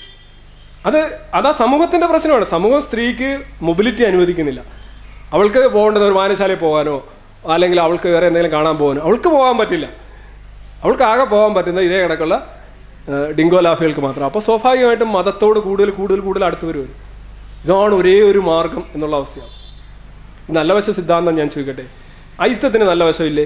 അത് അതാ സമൂഹത്തിന്റെ പ്രശ്നമാണ് സമൂഹം സ്ത്രീക്ക് മൊബിലിറ്റി അനുവദിക്കുന്നില്ല അവൾക്ക് പോകേണ്ടത് ഒരു വായനശാലയിൽ പോകാനോ അല്ലെങ്കിൽ അവൾക്ക് വേറെ എന്തെങ്കിലും കാണാൻ പോകാനോ അവൾക്ക് പോകാൻ പറ്റില്ല അവൾക്ക് ആകെ പോകാൻ പറ്റുന്ന ഇതേ കണക്കുള്ള ആ, ഡിങ്കോ ലാഫികൾക്ക് മാത്രം അപ്പോൾ സ്വാഭാവികമായിട്ടും മതത്തോട് കൂടുതൽ കൂടുതൽ കൂടുതൽ അടുത്ത് വരും ഇതാണ് ഒരേ ഒരു മാർഗം എന്നുള്ള അവസ്ഥയാണ് ഈ നല്ല വശ സിദ്ധാന്തം ഞാൻ ചോദിക്കട്ടെ ഐത്തത്തിന് നല്ല വശമില്ലേ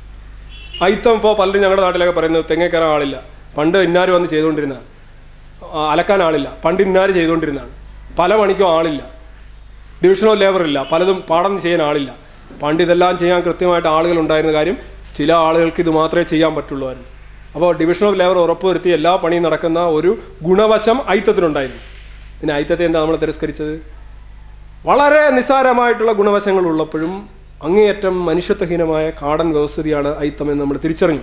ഐത്തം ഇപ്പോൾ പലരും ഞങ്ങളുടെ നാട്ടിലൊക്കെ പറയുന്നത് തെങ്ങേ കയറാൻ ആളില്ല പണ്ട് ഇന്നാര് വന്ന് ചെയ്തുകൊണ്ടിരുന്നതാണ് ആ, അലക്കാൻ ആളില്ല പണ്ട് ഇന്നാര് ചെയ്തുകൊണ്ടിരുന്നതാണ് പല പണിക്കും ആളില്ല ഡിവിഷൻ ഓഫ് ലേബർ ഇല്ല പലതും പാടം ചെയ്യാൻ ആളില്ല പണ്ട് ഇതെല്ലാം ചെയ്യാൻ കൃത്യമായിട്ട് ആളുകൾ ഉണ്ടായിരുന്ന കാര്യം ചില ആളുകൾക്ക് ഇത് മാത്രമേ ചെയ്യാൻ പറ്റുള്ളൂവായിരുന്നു അപ്പോൾ ഡിവിഷൻ ഓഫ് ലേബർ ഉറപ്പുവരുത്തി എല്ലാ പണിയും നടക്കുന്ന ഒരു ഗുണവശം ഐത്തത്തിനുണ്ടായിരുന്നു പിന്നെ ഐത്തത്തെ എന്താ നമ്മൾ തിരസ്കരിച്ചത് വളരെ നിസ്സാരമായിട്ടുള്ള ഗുണവശങ്ങൾ ഉള്ളപ്പോഴും അങ്ങേയറ്റം മനുഷ്യത്വഹീനമായ കാടൻ വ്യവസ്ഥിതിയാണ് ഐത്തം എന്ന് നമ്മൾ തിരിച്ചറിഞ്ഞു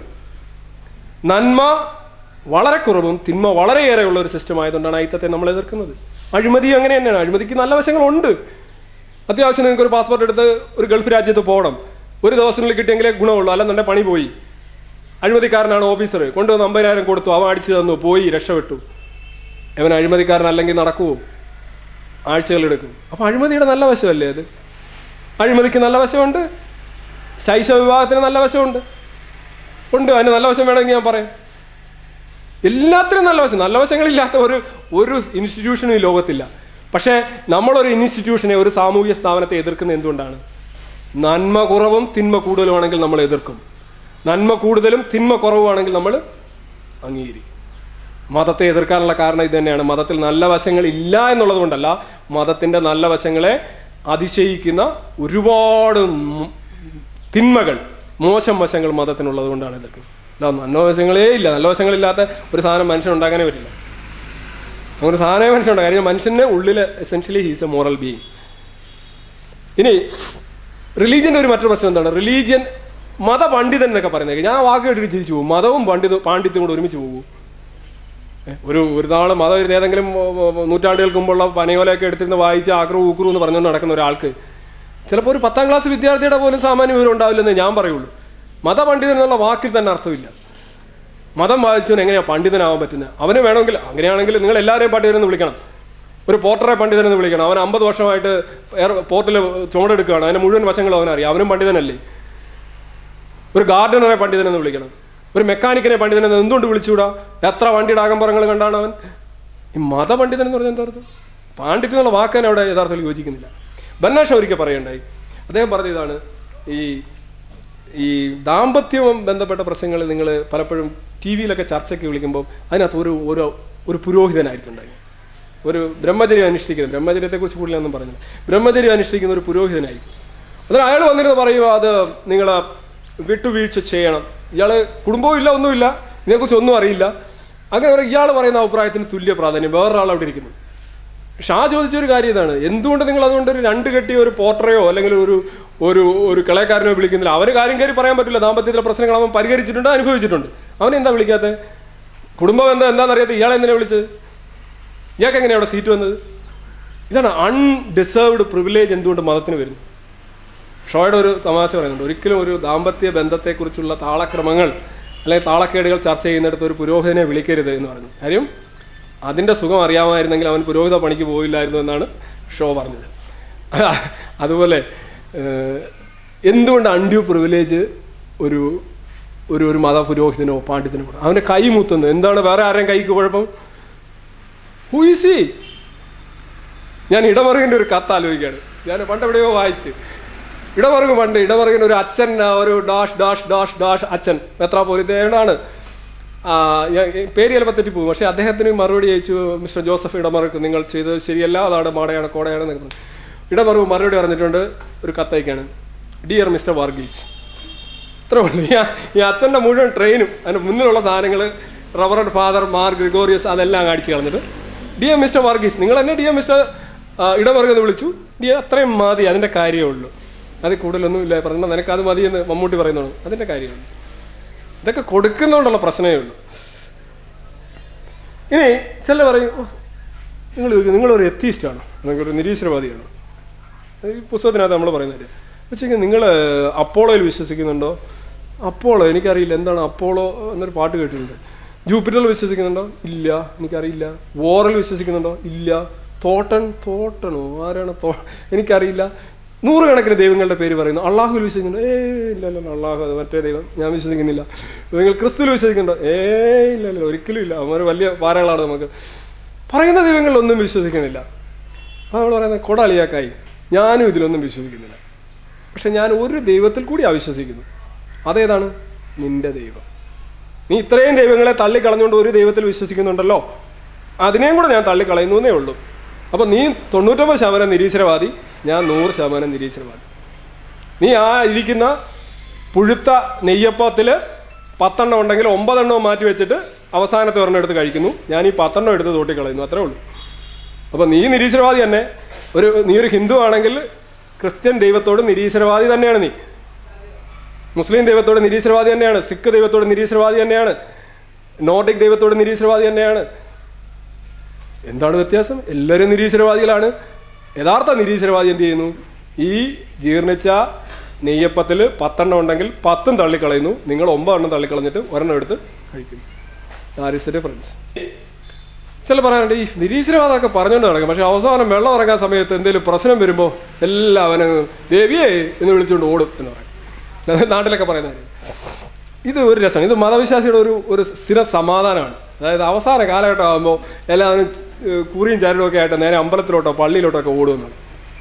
നന്മ വളരെ കുറവും തിന്മ വളരെയേറെയുള്ള ഒരു സിസ്റ്റം ആയതുകൊണ്ടാണ് ഐത്തത്തെ നമ്മൾ എതിർക്കുന്നത് അഴിമതി അങ്ങനെ തന്നെയാണ് അഴിമതിക്ക് നല്ല വശങ്ങളുണ്ട് അത്യാവശ്യം നിങ്ങൾക്ക് ഒരു പാസ്പോർട്ട് എടുത്ത് ഒരു ഗൾഫ് രാജ്യത്ത് പോകണം ഒരു ദിവസത്തിനുള്ളിൽ കിട്ടിയെങ്കിലേ ഗുണമുള്ളൂ അല്ലെന്നുണ്ടെ പണി പോയി അഴിമതിക്കാരനാണ് ഓഫീസർ കൊണ്ടുവന്ന് അമ്പതിനായിരം കൊടുത്തു അവൻ അടിച്ചു തന്നു പോയി രക്ഷപ്പെട്ടു അവൻ അഴിമതിക്കാരനല്ലെങ്കിൽ നടക്കുമോ ആഴ്ചകളെടുക്കും അപ്പോൾ അഴിമതിയുടെ നല്ല വശമല്ലേ അത് അഴിമതിക്ക് നല്ല വശമുണ്ട് ശൈശവ വിവാഹത്തിന് നല്ല വശമുണ്ട് ഉണ്ട് അതിന് നല്ല വശം വേണമെങ്കിൽ ഞാൻ പറയാം എല്ലാത്തിനും നല്ല വശം നല്ല വശങ്ങളില്ലാത്ത ഒരു ഒരു ഇൻസ്റ്റിറ്റ്യൂഷനും ഈ ലോകത്തില്ല പക്ഷേ നമ്മളൊരു ഇൻസ്റ്റിറ്റ്യൂഷനെ ഒരു സാമൂഹ്യ സ്ഥാപനത്തെ എതിർക്കുന്നത് എന്തുകൊണ്ടാണ് നന്മ കുറവും തിന്മ കൂടുതലുമാണെങ്കിൽ നമ്മൾ എതിർക്കും നന്മ കൂടുതലും തിന്മ കുറവുമാണെങ്കിൽ നമ്മൾ അംഗീകരിക്കും മതത്തെ എതിർക്കാനുള്ള കാരണം ഇത് തന്നെയാണ് മതത്തിൽ നല്ല വശങ്ങൾ ഇല്ല എന്നുള്ളത് കൊണ്ടല്ല മതത്തിൻ്റെ നല്ല വശങ്ങളെ അതിശയിക്കുന്ന ഒരുപാട് മ് തിന്മകൾ മോശം വശങ്ങൾ മതത്തിനുള്ളത് കൊണ്ടാണ് ഇതൊക്കെ അല്ല നല്ല വശങ്ങളേ ഇല്ല നല്ല വശങ്ങളില്ലാത്ത ഒരു സാധനം മനുഷ്യൻ ഉണ്ടാക്കാനേ പറ്റില്ല അങ്ങനെ ഒരു സാധനമേ മനുഷ്യൻ ഉണ്ടാക്കാം കാര്യം മനുഷ്യൻ്റെ ഉള്ളിൽ essentially he's a moral being ഇനി റിലീജിയൻ്റെ ഒരു മറ്റൊരു പ്രശ്നം എന്താണ് റിലീജിയൻ മത പണ്ഡിതൻ എന്നൊക്കെ പറയുന്നത് ഞാൻ ആ വാക്ക് കേട്ടിട്ട് ചിരിച്ചു പോകും മതവും പണ്ഡിത പാണ്ഡിത്യവും കൂടെ ഒരുമിച്ച് പോകും ഏ, ഒരു ഒരു നാൾ മതം ഇരുന്ന് ഏതെങ്കിലും ഓ, ഓ, നൂറ്റാണ്ടുകൾക്ക് മുമ്പുള്ള പനയോലയൊക്കെ എടുത്തിരുന്ന് വായിച്ച് ആക്രു ഊക്രു എന്ന് പറഞ്ഞുകൊണ്ട് നടക്കുന്ന ഒരാൾക്ക് ചിലപ്പോൾ ഒരു പത്താം ക്ലാസ് വിദ്യാർത്ഥിയുടെ പോലും സാമാന്യ വിവരം ഉണ്ടാവില്ലെന്ന് ഞാൻ പറയുള്ളൂ മതപണ്ഡിതൻ എന്നുള്ള വാക്കിൽ തന്നെ അർത്ഥമില്ല മതം വായിച്ചവൻ എങ്ങനെയാണ് പണ്ഡിതനാവാൻ പറ്റുന്നത് അവന് വേണമെങ്കിൽ അങ്ങനെയാണെങ്കിൽ നിങ്ങൾ എല്ലാവരെയും പണ്ഡിതൻ എന്ന് വിളിക്കണം ഒരു പോർട്ടറെ പണ്ഡിതൻ എന്ന് വിളിക്കണം അവൻ അമ്പത് വർഷമായിട്ട് എയർ പോർട്ടിൽ ചുമടെടുക്കുകയാണ് അതിന്റെ മുഴുവൻ വശങ്ങളും അവനറിയാം അവനും പണ്ഡിതനല്ലേ ഒരു ഗാർഡനറെ പണ്ഡിതൻ എന്ന് വിളിക്കണം ഒരു മെക്കാനിക്കിനെ പണ്ഡിതൻ എന്ന് എന്തുകൊണ്ട് വിളിച്ചുകൂടാ എത്ര വണ്ടിയുടെ ആകമ്പറങ്ങൾ കണ്ടാണ് അവൻ ഈ മതപണ്ഡിതൻ എന്ന് പറഞ്ഞാൽ എന്താ അർത്ഥം പാണ്ഡിത്യം എന്നുള്ള വാക്കാൻ അവിടെ യഥാർത്ഥത്തിൽ യോജിക്കുന്നില്ല ബന്നാഷ ഒരിക്കൽ പറയണ്ടായി അദ്ദേഹം പറഞ്ഞ ഇതാണ് ഈ ഈ ദാമ്പത്യവും ബന്ധപ്പെട്ട പ്രശ്നങ്ങൾ നിങ്ങൾ പലപ്പോഴും ടി വിയിലൊക്കെ ചർച്ചയ്ക്ക് വിളിക്കുമ്പോൾ അതിനകത്ത് ഒരു ഒരു ഒരു പുരോഹിതനായിരിക്കും ഉണ്ടായി ഒരു ബ്രഹ്മചര്യം അനുഷ്ഠിക്കുന്നത് ബ്രഹ്മചര്യത്തെക്കുറിച്ച് കൂടുതലൊന്നും പറഞ്ഞില്ല ബ്രഹ്മചര്യം അനുഷ്ഠിക്കുന്ന ഒരു പുരോഹിതനായിരിക്കും അതിന് അയാൾ വന്നിരുന്ന് പറയുക അത് നിങ്ങൾ വിട്ടുവീഴ്ച ചെയ്യണം ഇയാൾ കുടുംബവും ഇല്ല ഒന്നുമില്ല ഇതിനെക്കുറിച്ച് ഒന്നും അറിയില്ല അങ്ങനെ പറയും ഇയാൾ പറയുന്ന അഭിപ്രായത്തിന് തുല്യ പ്രാധാന്യം വേറൊരാൾ അവിടെ ഇരിക്കുന്നു ഷാ ചോദിച്ചൊരു കാര്യം ഇതാണ് എന്തുകൊണ്ട് നിങ്ങൾ അതുകൊണ്ട് ഒരു രണ്ട് കെട്ടിയ ഒരു പോർട്ടറയോ അല്ലെങ്കിൽ ഒരു ഒരു ഒരു കിളയക്കാരനോ വിളിക്കുന്നില്ല അവന് കാര്യം കയറി പറയാൻ പറ്റില്ല ദാമ്പത്യത്തിലെ പ്രശ്നങ്ങൾ അവൻ പരിഹരിച്ചിട്ടുണ്ട് അനുഭവിച്ചിട്ടുണ്ട് അവൻ എന്താ വിളിക്കാത്തത് കുടുംബ ബന്ധം എന്താണെന്നറിയാത്ത ഇയാളെ എന്തിനാ വിളിച്ചത് ഇയാൾക്ക് എങ്ങനെയാണ് അവിടെ സീറ്റ് വന്നത് ഇതാണ് അൺഡിസേർവ്ഡ് പ്രിവിലേജ് എന്തുകൊണ്ട് മതത്തിന് വരുന്നു ഷോയുടെ ഒരു തമാശ പറയുന്നുണ്ട് ഒരിക്കലും ഒരു ദാമ്പത്യ ബന്ധത്തെക്കുറിച്ചുള്ള താളക്രമങ്ങൾ അല്ലെങ്കിൽ താളക്കേടുകൾ ചർച്ച ചെയ്യുന്നിടത്ത് ഒരു പുരോഹിതനെ വിളിക്കരുത് എന്ന് പറഞ്ഞു കാര്യം അതിൻ്റെ സുഖം അറിയാമായിരുന്നെങ്കിൽ അവൻ പുരോഹിത പണിക്ക് പോയില്ലായിരുന്നു എന്നാണ് ഷോ പറഞ്ഞത് അതുപോലെ ഏഹ്, എന്തുകൊണ്ട് അൺഡ്യൂ പ്രിവിലേജ് ഒരു ഒരു ഒരു മത പുരോഹിതനോ പാണ്ഡിതനോ കൊടുക്കും? അവൻ്റെ കൈ മുത്തുന്നു എന്താണ് വേറെ ആരെയും കൈക്ക് കുഴപ്പം ഹൂ ഈസ് ഹി ഞാൻ ഇടമറുകിൻ്റെ ഒരു കത്ത് ആലോചിക്കുകയാണ് ഞാൻ പണ്ട് എവിടെയോ വായിച്ച് ഇടമറുക് പണ്ട് ഇടമറുകിന് ഒരു അച്ഛൻ ആ, ഒരു ഡാഷ് ഡാഷ് ഡാഷ് ഡാഷ് അച്ഛൻ മെത്രാപോലിത്തേനാണ് പേര് ചിലപ്പോൾ തെറ്റിപ്പോകും പക്ഷേ അദ്ദേഹത്തിന് മറുപടി അയച്ചു മിസ്റ്റർ ജോസഫ് ഇടമറുക്ക് നിങ്ങൾ ചെയ്തത് ശരിയല്ല അതാണ് മാടയാണ് കോടയാണ് എന്നൊക്കെ പറഞ്ഞു. ഇടമറുക് മറുപടി പറഞ്ഞിട്ടുണ്ട് ഒരു കത്തയക്കാണ് ഡിയർ മിസ്റ്റർ വർഗീസ് ഇത്രേ ഉള്ളൂ ഈ ആ- ഈ അച്ഛൻ്റെ മുഴുവൻ ട്രെയിനും അതിൻ്റെ മുന്നിലുള്ള സാധനങ്ങൾ റവറൻഡ് ഫാദർ മാർ ഗ്രിഗോറിയസ് അതെല്ലാം അങ്ങ് അടിച്ച് കളഞ്ഞിട്ട് ഡി എം മിസ്റ്റർ വർഗീസ് നിങ്ങൾ എന്നെ ഡി എം മിസ്റ്റർ ഇടവർഗം എന്ന് വിളിച്ചു ഡി അത്രയും മതി അതിൻ്റെ കാര്യമേ ഉള്ളൂ അതിൽ കൂടുതലൊന്നും ഇല്ല പറഞ്ഞാൽ നിനക്ക് അത് മതി എന്ന് മമ്മൂട്ടി പറയുന്നതാണ് അതിൻ്റെ കാര്യമാണ് ഇതൊക്കെ കൊടുക്കുന്നതുകൊണ്ടുള്ള പ്രശ്നമേ ഉള്ളൂ ഇനി ചില പറയും "ഓ, നിങ്ങൾ ചോദിക്കും, നിങ്ങളൊരു എത്തീസ്റ്റാണോ അല്ലെങ്കിൽ ഒരു നിരീശ്വരവാദിയാണോ ഈ പുസ്തകത്തിനകത്ത് നമ്മൾ പറയുന്നത് വെച്ചെങ്കിൽ നിങ്ങൾ അപ്പോളോയിൽ വിശ്വസിക്കുന്നുണ്ടോ അപ്പോളോ എനിക്കറിയില്ല എന്താണ് അപ്പോളോ എന്നൊരു പാട്ട് കേട്ടിട്ടുണ്ട് ജൂപ്പിറ്ററിൽ വിശ്വസിക്കുന്നുണ്ടോ ഇല്ല എനിക്കറിയില്ല വോറിൽ വിശ്വസിക്കുന്നുണ്ടോ ഇല്ല തോട്ടൻ തോട്ടണോ ആരാണ് തോ എനിക്കറിയില്ല നൂറുകണക്കിന് ദൈവങ്ങളുടെ പേര് പറയുന്നു അള്ളാഹുവിൽ വിശ്വസിക്കുന്നുണ്ടോ ഏ ഇല്ല ഇല്ല ഇല്ല, അള്ളാഹു അത് മറ്റേ ദൈവം ഞാൻ വിശ്വസിക്കുന്നില്ല നിങ്ങൾ ക്രിസ്തുവിൽ വിശ്വസിക്കുന്നുണ്ടോ ഏ ഇല്ല ഇല്ല ഒരിക്കലും ഇല്ല അവന്മാർ വലിയ പാറകളാണ് നമുക്ക് പറയുന്ന ദൈവങ്ങളിലൊന്നും വിശ്വസിക്കുന്നില്ല അപ്പോൾ നമ്മൾ പറയുന്നത് കൊടാളിയാക്കായി ഞാനും ഇതിലൊന്നും വിശ്വസിക്കുന്നില്ല പക്ഷെ ഞാൻ ഒരു ദൈവത്തിൽ കൂടി അവിശ്വസിക്കുന്നു അതേതാണ് നിന്റെ ദൈവം നീ ഇത്രയും ദൈവങ്ങളെ തള്ളിക്കളഞ്ഞുകൊണ്ട് ഒരു ദൈവത്തിൽ വിശ്വസിക്കുന്നുണ്ടല്ലോ അതിനെയും കൂടെ ഞാൻ തള്ളിക്കളയുന്നു എന്നേ ഉള്ളൂ അപ്പോൾ നീ തൊണ്ണൂറ്റൊമ്പത് ശതമാനം നിരീശ്വരവാദി ഞാൻ നൂറ് ശതമാനം നിരീശ്വരവാദി നീ ആ ഇരിക്കുന്ന പുഴുത്ത നെയ്യപ്പത്തിൽ പത്തെണ്ണം ഉണ്ടെങ്കിൽ ഒമ്പതെണ്ണവും മാറ്റി വെച്ചിട്ട് അവസാനത്തെ ഒരെണ്ണം എടുത്ത് കഴിക്കുന്നു ഞാൻ ഈ പത്തെണ്ണം എടുത്ത് തോട്ടിക്കളയുന്നു അത്രേ ഉള്ളൂ അപ്പോൾ നീ നിരീശ്വരവാദി തന്നെ ഒരു നീ ഒരു ഹിന്ദു ആണെങ്കിൽ ക്രിസ്ത്യൻ ദൈവത്തോട് നിരീശ്വരവാദി തന്നെയാണ് നീ മുസ്ലിം ദൈവത്തോട് നിരീശ്വരവാദി തന്നെയാണ് സിഖ് ദൈവത്തോട് നിരീശ്വരവാദി തന്നെയാണ് നോർഡിക് ദൈവത്തോട് നിരീശ്വരവാദി തന്നെയാണ് എന്താണ് വ്യത്യാസം എല്ലാവരും നിരീശ്വരവാദികളാണ് യഥാർത്ഥ നിരീശ്വരവാദി എന്ത് ചെയ്യുന്നു ഈ ജീർണിച്ച നെയ്യപ്പത്തിൽ പത്തെണ്ണം ഉണ്ടെങ്കിൽ പത്തും തള്ളിക്കളയുന്നു നിങ്ങൾ ഒമ്പതെണ്ണം തള്ളിക്കളഞ്ഞിട്ട് ഒരെണ്ണം എടുത്ത് കഴിക്കുന്നു ദാരിസ് ഡിഫറൻസ് ചില പറയാനുണ്ട് ഈ നിരീശ്വരവാദമൊക്കെ പറഞ്ഞുകൊണ്ട് നടക്കും പക്ഷെ അവസാനം വെള്ളം ഇറങ്ങാൻ സമയത്ത് എന്തെങ്കിലും പ്രശ്നം വരുമ്പോൾ എല്ലാവരും ദേവിയെ എന്ന് വിളിച്ചുകൊണ്ട് ഓടും എന്ന് പറയും അല്ലാതെ നാട്ടിലൊക്കെ പറയുന്ന കാര്യം ഇത് ഒരു രസമാണ് ഇത് മതവിശ്വാസിയുടെ ഒരു ഒരു സ്ഥിര സമാധാനമാണ് അതായത് അവസാന കാലഘട്ടം ആകുമ്പോൾ എല്ലാവരും ഏഹ്, കുറിയും ചരടും ഒക്കെ ആയിട്ട് നേരെ അമ്പലത്തിലോട്ടോ പള്ളിയിലോട്ടോ ഒക്കെ ഓടുമെന്നാണ്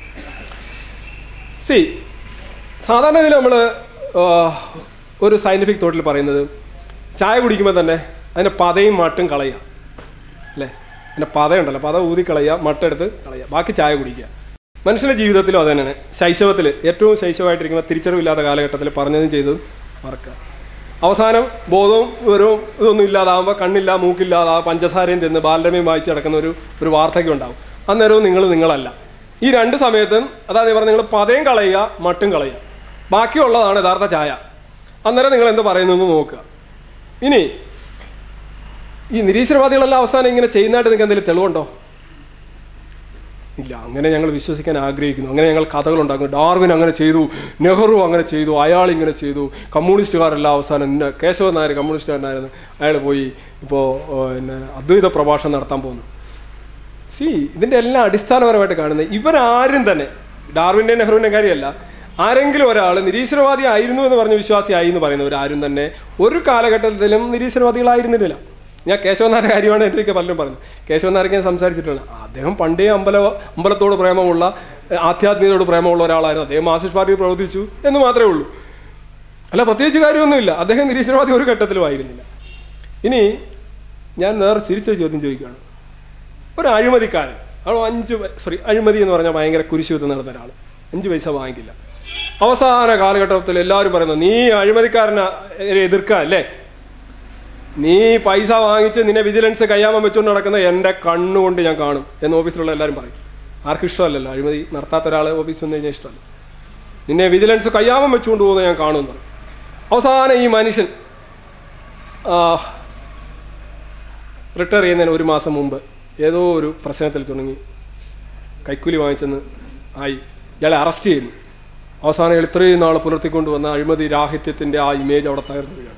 സി സാധാരണ ഇതിൽ നമ്മൾ ഒരു സയൻറ്റിഫിക് തോട്ടിൽ പറയുന്നത് ചായ കുടിക്കുമ്പോൾ തന്നെ അതിൻ്റെ പതയും മട്ടും കളയുക അല്ലേ അതിൻ്റെ പതയുണ്ടല്ലോ പത ഊതി കളയുക മട്ടെടുത്ത് കളയുക ബാക്കി ചായ കുടിക്കുക മനുഷ്യൻ്റെ ജീവിതത്തിലും അത് തന്നെയാണ് ശൈശവത്തിൽ ഏറ്റവും ശൈശവമായിട്ടിരിക്കുന്ന തിരിച്ചറിവില്ലാത്ത കാലഘട്ടത്തിൽ പറഞ്ഞതും ചെയ്തതും മറക്കുക അവസാനം ബോധവും വിവരവും ഇതൊന്നും ഇല്ലാതാകുമ്പോൾ കണ്ണില്ല മൂക്കില്ലാതെ ആ പഞ്ചസാരയും തിന്ന് ബാലരമയും വായിച്ച് കിടക്കുന്ന ഒരു ഒരു വാർദ്ധക്യം ഉണ്ടാവും അന്നേരവും നിങ്ങൾ നിങ്ങളല്ല ഈ രണ്ട് സമയത്തും അതായത് പറഞ്ഞ നിങ്ങൾ പതയും കളയുക മട്ടും കളയുക ബാക്കിയുള്ളതാണ് യഥാർത്ഥ ചായ അന്നേരം നിങ്ങൾ എന്ത് പറയുന്നു എന്ന് നോക്കുക ഇനി ഈ നിരീശ്വരവാദികളെല്ലാം അവസാനം ഇങ്ങനെ ചെയ്യുന്നതായിട്ട് നിങ്ങൾക്ക് എന്തെങ്കിലും തെളിവുണ്ടോ ഇല്ല അങ്ങനെ ഞങ്ങൾ വിശ്വസിക്കാൻ ആഗ്രഹിക്കുന്നു അങ്ങനെ ഞങ്ങൾ കഥകൾ ഉണ്ടാക്കുന്നു ഡാർവിൻ അങ്ങനെ ചെയ്തു നെഹ്റു അങ്ങനെ ചെയ്തു അയാൾ ഇങ്ങനെ ചെയ്തു കമ്മ്യൂണിസ്റ്റുകാരെല്ലാം അവസാനം ഇന്ന കേശവൻ നായർ കമ്മ്യൂണിസ്റ്റുകാരനായിരുന്നു അയാൾ പോയി ഇപ്പോൾ പിന്നെ അദ്വൈത പ്രഭാഷണം നടത്താൻ പോകുന്നു സി ഇതിൻ്റെ എല്ലാം അടിസ്ഥാനപരമായിട്ട് കാണുന്നത് ഇവരാരും തന്നെ ഡാർവിൻ്റെ നെഹ്റുവിൻ്റെ കാര്യമല്ല ആരെങ്കിലും ഒരാൾ നിരീശ്വരവാദി ആയിരുന്നു എന്ന് പറഞ്ഞ് വിശ്വാസിയായി എന്ന് പറയുന്നവർ ആരും തന്നെ ഒരു കാലഘട്ടത്തിലും നിരീശ്വരവാദികളായിരുന്നില്ല ഞാൻ കേശവനാരുടെ കാര്യമാണ് എൻ്റെ പലരും പറഞ്ഞത് കേശവനാരൊക്കെ ഞാൻ സംസാരിച്ചിട്ടുണ്ട് അദ്ദേഹം പണ്ടേ അമ്പല അമ്പലത്തോട് പ്രേമമുള്ള ഏഹ്, ആധ്യാത്മികതയോട് പ്രേമമുള്ള ഒരാളായിരുന്നു അദ്ദേഹം മാർക്സിസ്റ്റ് പാർട്ടിയിൽ പ്രവർത്തിച്ചു എന്ന് മാത്രമേ ഉള്ളൂ അല്ല പ്രത്യേകിച്ച് കാര്യമൊന്നുമില്ല അദ്ദേഹം നിരീശ്വരവാദി ഒരു ഘട്ടത്തിലും ആയിരുന്നില്ല ഇനി ഞാൻ നേരെ തിരിച്ചൊരു ചോദ്യം ചോദിക്കുകയാണ് ഒരു അഴിമതിക്കാരൻ അവൾ അഞ്ച് സോറി അഴിമതി എന്ന് പറഞ്ഞാൽ ഭയങ്കര കുരിശ് കുത്ത് നടന്ന ഒരാൾ അഞ്ച് പൈസ വാങ്ങിക്കില്ല അവസാന കാലഘട്ടത്തിൽ എല്ലാവരും പറയുന്നു നീ അഴിമതിക്കാരനെ എതിർക്കുക അല്ലേ നീ പൈസ വാങ്ങിച്ച് നിന്നെ വിജിലൻസ് കയ്യാമം വെച്ചുകൊണ്ട് നടക്കുന്ന എൻ്റെ കണ്ണുകൊണ്ട് ഞാൻ കാണും എന്ന് ഓഫീസിലുള്ള എല്ലാവരും പറയും ആർക്കും ഇഷ്ടമല്ലല്ലോ അഴിമതി നടത്താത്ത ഒരാൾ ഓഫീസിൽ വന്നു കഴിഞ്ഞാൽ ഇഷ്ടമല്ല നിന്നെ വിജിലൻസ് കയ്യാമം വെച്ചുകൊണ്ട് പോകുന്നത് ഞാൻ കാണുമെന്ന് പറയും അവസാനം ഈ മനുഷ്യൻ റിട്ടയർ ചെയ്യുന്നതിന് ഒരു മാസം മുമ്പ് ഏതോ ഒരു പ്രശ്നത്തിൽ തുടങ്ങി കൈക്കൂലി വാങ്ങിച്ചെന്ന് ആയി ഇയാളെ അറസ്റ്റ് ചെയ്യുന്നു അവസാനം ഇയാൾ ഇത്രയും നാൾ പുലർത്തിക്കൊണ്ട് വന്ന അഴിമതി രാഹിത്യത്തിൻ്റെ ആ ഇമേജ് അവിടെ തകർന്നു വീഴാണ്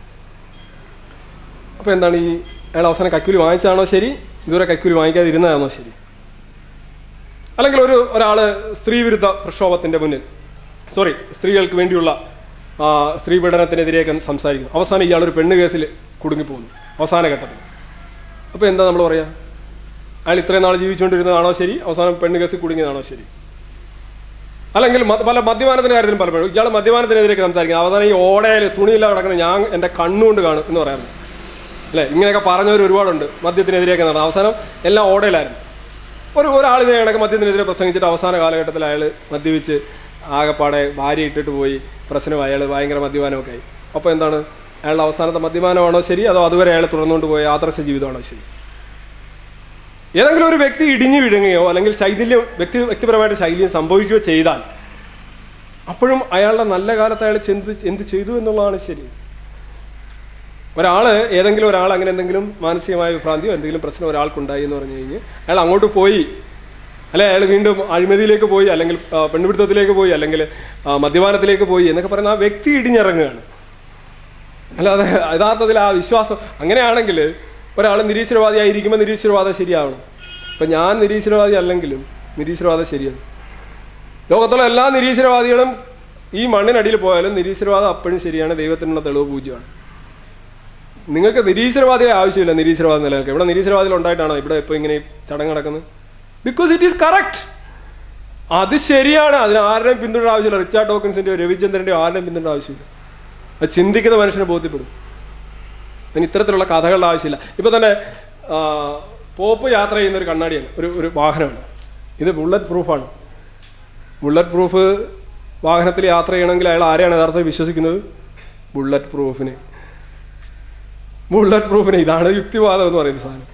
അപ്പോൾ എന്താണ് ഈ അയാൾ അവസാനം കൈക്കൂലി വാങ്ങിച്ചതാണോ ശരി ഇതുവരെ കൈക്കൂലി വാങ്ങിക്കാതിരുന്നതാണോ ശരി അല്ലെങ്കിൽ ഒരു ഒരാൾ സ്ത്രീവിരുദ്ധ പ്രക്ഷോഭത്തിൻ്റെ മുന്നിൽ സോറി സ്ത്രീകൾക്ക് വേണ്ടിയുള്ള ആ, സ്ത്രീ പീഡനത്തിനെതിരെയൊക്കെ സംസാരിക്കുന്നു അവസാനം ഇയാളൊരു പെണ്ണ് കേസിൽ കുടുങ്ങിപ്പോകുന്നു അവസാന ഘട്ടത്തിൽ അപ്പോൾ എന്താ നമ്മൾ പറയുക അയാൾ ഇത്രയും നാൾ ജീവിച്ചുകൊണ്ടിരുന്നതാണോ ശരി അവസാനം പെണ്ണ് കേസിൽ കുടുങ്ങിയതാണോ ശരി അല്ലെങ്കിൽ മ- പല മദ്യപാനത്തിൻ്റെ കാര്യത്തിലും പലപ്പോഴും ഇയാൾ മദ്യപാനത്തിനെതിരെയൊക്കെ സംസാരിക്കുന്നത് അവസാനം ഈ ഓടയിൽ തുണിയില്ലാതെ കിടക്കുന്ന ഞാൻ എൻ്റെ കണ്ണുകൊണ്ട് കാണും എന്ന് പറയാറുണ്ട് അല്ലേ ഇങ്ങനെയൊക്കെ പറഞ്ഞവർ ഒരുപാടുണ്ട് മദ്യത്തിനെതിരെയൊക്കെ നടന്നത് അവസാനം എല്ലാം ഓടയിലായിരുന്നു ഒരു ഒരാളിനെ കണക്ക് മദ്യത്തിനെതിരെ പ്രസംഗിച്ചിട്ട് അവസാന കാലഘട്ടത്തിൽ അയാൾ മദ്യപിച്ച് ആകെപ്പാടെ ഭാര്യ ഇട്ടിട്ട് പോയി പ്രശ്നമായി അയാൾ ഭയങ്കര മദ്യപാനമൊക്കെ ആയി അപ്പോൾ എന്താണ് അയാളുടെ അവസാനത്തെ മദ്യപാനമാണോ ശരി അതോ അതുവരെ അയാൾ തുടർന്നുകൊണ്ട് പോയ ആദർശ ജീവിതമാണോ ശരി ഏതെങ്കിലും ഒരു വ്യക്തി ഇടിഞ്ഞു വീഴുകയോ അല്ലെങ്കിൽ ശൈഥില്യം വ്യക്തി വ്യക്തിപരമായിട്ട് ശൈലിയും സംഭവിക്കുകയോ ചെയ്താൽ അപ്പോഴും അയാളുടെ നല്ല കാലത്ത് അയാൾ എന്ത് എന്ത് ചെയ്തു എന്നുള്ളതാണ് ശരി ഒരാൾ ഏതെങ്കിലും ഒരാൾ അങ്ങനെ എന്തെങ്കിലും മാനസികമായ വിഭ്രാന്തിയോ എന്തെങ്കിലും പ്രശ്നം ഒരാൾക്കുണ്ടായി എന്ന് പറഞ്ഞു കഴിഞ്ഞ് അയാൾ അങ്ങോട്ട് പോയി അല്ലെ അയാൾ വീണ്ടും അഴിമതിയിലേക്ക് പോയി അല്ലെങ്കിൽ ആ, പെണ്ണുപിടുത്തത്തിലേക്ക് പോയി അല്ലെങ്കിൽ ആ, മദ്യപാനത്തിലേക്ക് പോയി എന്നൊക്കെ പറയുന്ന ആ വ്യക്തി ഇടിഞ്ഞിറങ്ങുകയാണ് അല്ലാതെ യഥാർത്ഥത്തിൽ ആ വിശ്വാസം അങ്ങനെയാണെങ്കിൽ ഒരാൾ നിരീശ്വരവാദിയായിരിക്കുമ്പോൾ നിരീശ്വരവാദം ശരിയാവണം ഇപ്പം ഞാൻ നിരീശ്വരവാദി അല്ലെങ്കിലും നിരീശ്വരവാദം ശരിയാണ് ലോകത്തുള്ള എല്ലാ നിരീശ്വരവാദികളും ഈ മണ്ണിനടിയിൽ പോയാലും നിരീശ്വരവാദം അപ്പോഴും ശരിയാണ് ദൈവത്തിനുള്ള തെളിവ് പൂജ്യമാണ് നിങ്ങൾക്ക് നിരീശ്വരവാദിയെ ആവശ്യമില്ല നിരീശ്വരവാദം നിലനിൽക്കുക ഇവിടെ നിരീശ്വരവാദികൾ ഉണ്ടായിട്ടാണോ ഇവിടെ ഇപ്പോൾ ഇങ്ങനെ ഈ ചടങ്ങ് നടക്കുന്നത് ബിക്കോസ് ഇറ്റ് ഈസ് കറക്റ്റ് അത് ശരിയാണ് അതിന് ആരുടെയും പിന്തുണ ആവശ്യമില്ല റിച്ചാർഡ് ഡോക്കൻസിൻ്റെയോ രവിചന്ദ്രൻ്റെയോ ആരുടെയും പിന്തുണ ആവശ്യമില്ല അത് ചിന്തിക്കുന്ന മനുഷ്യനെ ബോധ്യപ്പെടും അതിന് ഇത്തരത്തിലുള്ള കഥകളുടെ ആവശ്യമില്ല ഇപ്പൊ തന്നെ ആ, പോപ്പ് യാത്ര ചെയ്യുന്ന ഒരു കണ്ണാടിയാണ് ഒരു ഒരു വാഹനമാണ് ഇത് ബുള്ളറ്റ് പ്രൂഫാണ് ബുള്ളറ്റ് പ്രൂഫ് വാഹനത്തിൽ യാത്ര ചെയ്യണമെങ്കിൽ അയാൾ ആരെയാണ് യഥാർത്ഥത്തിൽ വിശ്വസിക്കുന്നത് ബുള്ളറ്റ് പ്രൂഫിനെ ബുള്ളറ്റ് പ്രൂഫിനെ ഇതാണ് യുക്തിവാദം എന്ന് പറയുന്ന സാധനം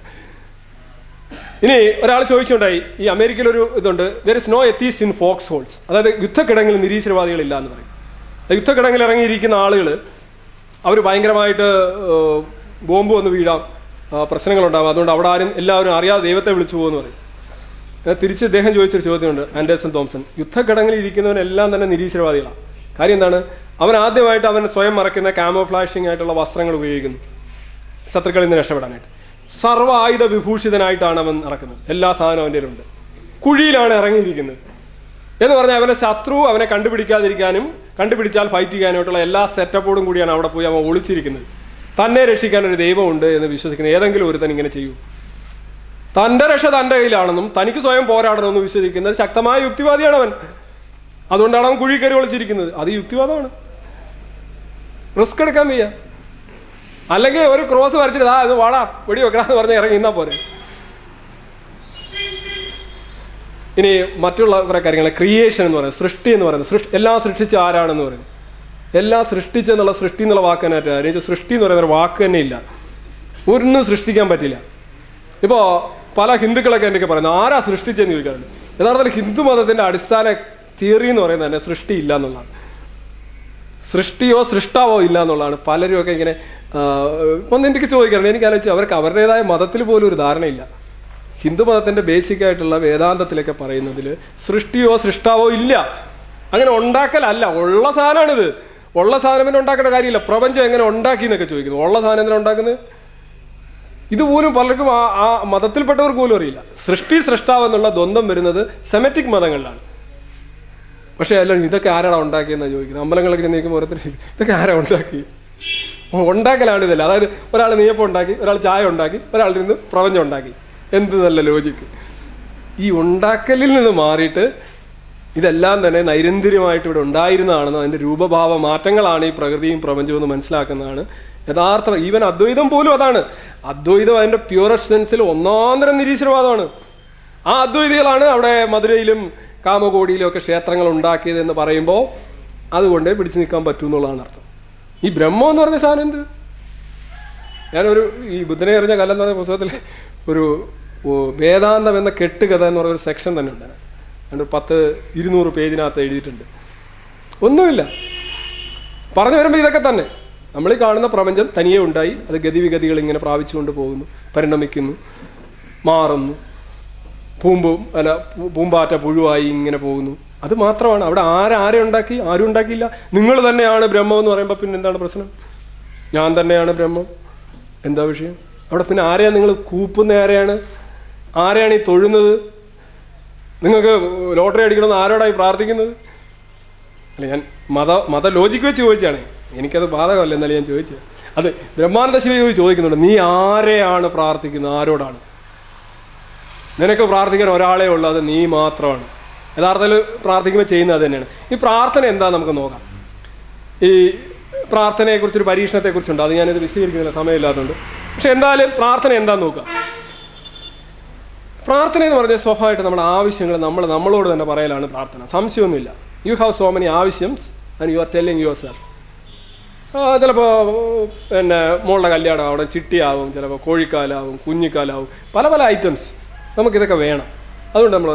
ഇനി ഒരാൾ ചോദിച്ചുണ്ടായി ഈ അമേരിക്കയിൽ ഒരു ഇതുണ്ട് there is no atheists in foxholes അതായത് യുദ്ധക്കിടങ്ങിൽ നിരീശ്വരവാദികളില്ല എന്ന് പറയും യുദ്ധക്കിടങ്ങിൽ ഇറങ്ങിയിരിക്കുന്ന ആളുകൾ അവർ ഭയങ്കരമായിട്ട് ഏഹ്, ബോംബ് വന്ന് വീഴാം ആ, പ്രശ്നങ്ങളുണ്ടാകും അതുകൊണ്ട് അവിടെ ആരും എല്ലാവരും അറിയാതെ ദൈവത്തെ വിളിച്ചു പോകുമെന്ന് പറയും എന്നാൽ തിരിച്ച് ഇദ്ദേഹം ചോദിച്ചൊരു ചോദ്യമുണ്ട് ആൻഡേഴ്സൺ തോംസൺ യുദ്ധക്കിടങ്ങിൽ ഇരിക്കുന്നവനെല്ലാം തന്നെ നിരീശ്വരവാദികളാണ് കാര്യം എന്താണ് അവൻ ആദ്യമായിട്ട് അവൻ സ്വയം മറക്കുന്ന കാമോഫ്ലാഷിംഗ് ആയിട്ടുള്ള വസ്ത്രങ്ങൾ ഉപയോഗിക്കുന്നു ശത്രുക്കളിൽ നിന്ന് രക്ഷപ്പെടാനായിട്ട് സർവ്വ ആയുധ വിഭൂഷിതനായിട്ടാണ് അവൻ നടക്കുന്നത് എല്ലാ സാധനവും അവൻ്റെ ഉണ്ട് കുഴിയിലാണ് ഇറങ്ങിയിരിക്കുന്നത് എന്ന് പറഞ്ഞാൽ അവനെ ശത്രു അവനെ കണ്ടുപിടിക്കാതിരിക്കാനും കണ്ടുപിടിച്ചാൽ ഫൈറ്റ് ചെയ്യാനായിട്ടുള്ള എല്ലാ സെറ്റപ്പോടും കൂടിയാണ് അവിടെ പോയി അവൻ ഒളിച്ചിരിക്കുന്നത് തന്നെ രക്ഷിക്കാൻ ഒരു ദൈവമുണ്ട് എന്ന് വിശ്വസിക്കുന്ന ഏതെങ്കിലും ഒരുത്തൻ ഇങ്ങനെ ചെയ്യൂ തന്റെ രക്ഷ തന്റെ കയ്യിലാണെന്നും തനിക്ക് സ്വയം പോരാടണമെന്ന് വിശ്വസിക്കുന്ന ഒരു ശക്തമായ യുക്തിവാദിയാണ് അവൻ അതുകൊണ്ടാണ് അവൻ കുഴി കയറി ഒളിച്ചിരിക്കുന്നത് അത് യുക്തിവാദമാണ് റിസ്ക് എടുക്കാൻ വയ്യ അല്ലെങ്കിൽ ഒരു ക്രോസ് വരച്ചിട്ട് ആ ഇത് വാടാ വെടി വെക്കടാന്ന് പറഞ്ഞ് ഇറങ്ങി ഇന്നാ പോരെ ഇനി മറ്റുള്ള കുറെ കാര്യങ്ങൾ ക്രിയേഷൻ എന്ന് പറയുന്നത് സൃഷ്ടി എന്ന് പറയുന്നത് സൃഷ്ടി എല്ലാം സൃഷ്ടിച്ച ആരാണെന്ന് പറയുന്നത് എല്ലാം സൃഷ്ടിച്ചെന്നുള്ള സൃഷ്ടി എന്നുള്ള വാക്ക് തന്നെ കാര്യം വെച്ചാൽ സൃഷ്ടി എന്ന് പറയുന്ന ഒരു വാക്ക് തന്നെ ഇല്ല ഒന്നും സൃഷ്ടിക്കാൻ പറ്റില്ല ഇപ്പോൾ പല ഹിന്ദുക്കളൊക്കെ എന്തൊക്കെ പറയുന്നത് ആരാ സൃഷ്ടിച്ചെന്ന് ചോദിക്കാറുണ്ട് യഥാർത്ഥത്തിൽ ഹിന്ദു മതത്തിന്റെ അടിസ്ഥാന തിയറി എന്ന് പറയുന്നത് തന്നെ സൃഷ്ടി ഇല്ല എന്നുള്ളതാണ് സൃഷ്ടിയോ സൃഷ്ടാവോ ഇല്ല എന്നുള്ളതാണ് പലരും ഒക്കെ ഇങ്ങനെ ആ, ഒന്ന് എനിക്ക് ചോദിക്കാറുണ്ട് എനിക്ക് ആലോചിച്ചു അവർക്ക് അവരുടേതായ മതത്തിൽ പോലും ഒരു ധാരണയില്ല ഹിന്ദു മതത്തിന്റെ ബേസിക് ആയിട്ടുള്ള വേദാന്തത്തിലൊക്കെ പറയുന്നതിൽ സൃഷ്ടിയോ സൃഷ്ടാവോ ഇല്ല അങ്ങനെ ഉണ്ടാക്കലല്ല ഉള്ള സാധനമാണിത് ഉള്ള സാധനം പിന്നെ ഉണ്ടാക്കേണ്ട കാര്യമില്ല പ്രപഞ്ചം എങ്ങനെ ഉണ്ടാക്കി എന്നൊക്കെ ചോദിക്കുന്നു ഉള്ള സാധനം എന്തിനാ ഉണ്ടാക്കുന്നത് ഇതുപോലും പലർക്കും ആ ആ മതത്തിൽപ്പെട്ടവർക്ക് പോലും അറിയില്ല സൃഷ്ടി സൃഷ്ടാവ് എന്നുള്ള ദ്വന്ദ്ം വരുന്നത് സെമറ്റിക് മതങ്ങളിലാണ് പക്ഷേ എല്ലാവരും ഇതൊക്കെ ആരാണ് ഉണ്ടാക്കിയെന്നാണ് ചോദിക്കുന്നത് അമ്പലങ്ങളൊക്കെ നീക്കുമ്പോൾ ഓരോരുത്തർ ചോദിക്കും, ഇതൊക്കെ ആരാ ഉണ്ടാക്കി ഓ, ഉണ്ടാക്കലാണ് ഇതല്ല അതായത് ഒരാൾ നെയ്യപ്പം ഉണ്ടാക്കി ഒരാൾ ചായ ഉണ്ടാക്കി ഒരാൾ നിന്ന് പ്രപഞ്ചം ഉണ്ടാക്കി എന്ത് നല്ല ലോജിക്ക് ഈ ഉണ്ടാക്കലിൽ നിന്ന് മാറിയിട്ട് ഇതെല്ലാം തന്നെ നൈരന്തര്യമായിട്ട് ഇവിടെ ഉണ്ടായിരുന്നതാണെന്ന് അതിൻ്റെ രൂപഭാവ മാറ്റങ്ങളാണ് ഈ പ്രകൃതിയും പ്രപഞ്ചവും എന്ന് മനസ്സിലാക്കുന്നതാണ് യഥാർത്ഥ ഈവൻ അദ്വൈതം പോലും അതാണ് അദ്വൈതം അതിൻ്റെ പ്യൂറസ്റ്റ് സെൻസിൽ ഒന്നാന്തരം നിരീശ്വരവാദമാണ് ആ അദ്വൈതികളാണ് അവിടെ മധുരയിലും കാമകോടിയിലും ഒക്കെ ക്ഷേത്രങ്ങൾ ഉണ്ടാക്കിയത് എന്ന് പറയുമ്പോൾ അതുകൊണ്ടേ പിടിച്ചു നിൽക്കാൻ പറ്റൂ എന്നുള്ളതാണ് അർത്ഥം ഈ ബ്രഹ്മം എന്ന് പറഞ്ഞ സാധനം എന്ത് ഞാനൊരു ഈ ബുദ്ധനെ എറിഞ്ഞ കല്ലെന്ന് പറഞ്ഞ പുസ്തകത്തിൽ ഒരു ഓ, വേദാന്തം എന്ന കെട്ടുകഥ എന്ന് പറയുന്ന ഒരു സെക്ഷൻ തന്നെ ഉണ്ട് അതിൻ്റെ പത്ത് ഇരുന്നൂറ് പേജിനകത്ത് എഴുതിയിട്ടുണ്ട് ഒന്നുമില്ല പറഞ്ഞു വരുമ്പോൾ ഇതൊക്കെ തന്നെ നമ്മൾ ഈ കാണുന്ന പ്രപഞ്ചം തനിയെ ഉണ്ടായി അത് ഗതിവിഗതികൾ ഇങ്ങനെ പ്രാപിച്ചുകൊണ്ട് പോകുന്നു പരിണമിക്കുന്നു മാറുന്നു പൂമ്പും അല്ല പൂ- പൂമ്പാറ്റ പുഴുവായി ഇങ്ങനെ പോകുന്നു അത് മാത്രമാണ് അവിടെ ആരാരെ ഉണ്ടാക്കി ആരും ഉണ്ടാക്കിയില്ല നിങ്ങൾ തന്നെയാണ് ബ്രഹ്മം എന്ന് പറയുമ്പോൾ പിന്നെ എന്താണ് പ്രശ്നം ഞാൻ തന്നെയാണ് ബ്രഹ്മം എന്താ വിഷയം അവിടെ പിന്നെ ആരെയാണ് നിങ്ങൾ കൂപ്പുന്ന ആരെയാണ് ആരെയാണ് ഈ തൊഴുന്നത് നിങ്ങൾക്ക് ലോട്ടറി അടിക്കണമെന്ന് ആരോടായി പ്രാർത്ഥിക്കുന്നത് അല്ല ഞാൻ മത മത ലോജിക്ക് വെച്ച് ചോദിച്ചാണ് എനിക്കത് ബാധകമല്ല എന്നാലും ഞാൻ ചോദിച്ചത് അത് ബ്രഹ്മാനന്ദ ശിവ ചോദിക്കുന്നുണ്ട് നീ ആരെയാണ് പ്രാർത്ഥിക്കുന്നത് ആരോടാണ് നിനക്ക് പ്രാർത്ഥിക്കാൻ ഒരാളേ ഉള്ളൂ അത് നീ മാത്രമാണ് യഥാർത്ഥത്തിൽ പ്രാർത്ഥിക്കുമ്പോൾ ചെയ്യുന്നത് അത് തന്നെയാണ് ഈ പ്രാർത്ഥന എന്താ നമുക്ക് നോക്കാം ഈ പ്രാർത്ഥനയെക്കുറിച്ചൊരു പരീക്ഷണത്തെക്കുറിച്ചുണ്ട് അത് ഞാനിത് വിശദീകരിക്കുന്നില്ല സമയമില്ലാത്തതുകൊണ്ട് പക്ഷെ എന്തായാലും പ്രാർത്ഥന എന്താന്ന് നോക്കാം പ്രാർത്ഥന എന്ന് പറഞ്ഞാൽ സ്വാഭാവികമായിട്ട് നമ്മുടെ ആവശ്യങ്ങൾ നമ്മൾ നമ്മളോട് തന്നെ പറയലാണ് പ്രാർത്ഥന സംശയമൊന്നുമില്ല യു ഹാവ് സോ മെനി ആവശ്യംസ് and you are telling yourself ചിലപ്പോൾ പിന്നെ മോളുടെ കല്യാണം അവിടെ ചിട്ടിയാവും ചിലപ്പോൾ കോഴിക്കാലാവും കുഞ്ഞിക്കാലാവും പല പല ഐറ്റംസ് നമുക്കിതൊക്കെ വേണം അതുകൊണ്ട് നമ്മൾ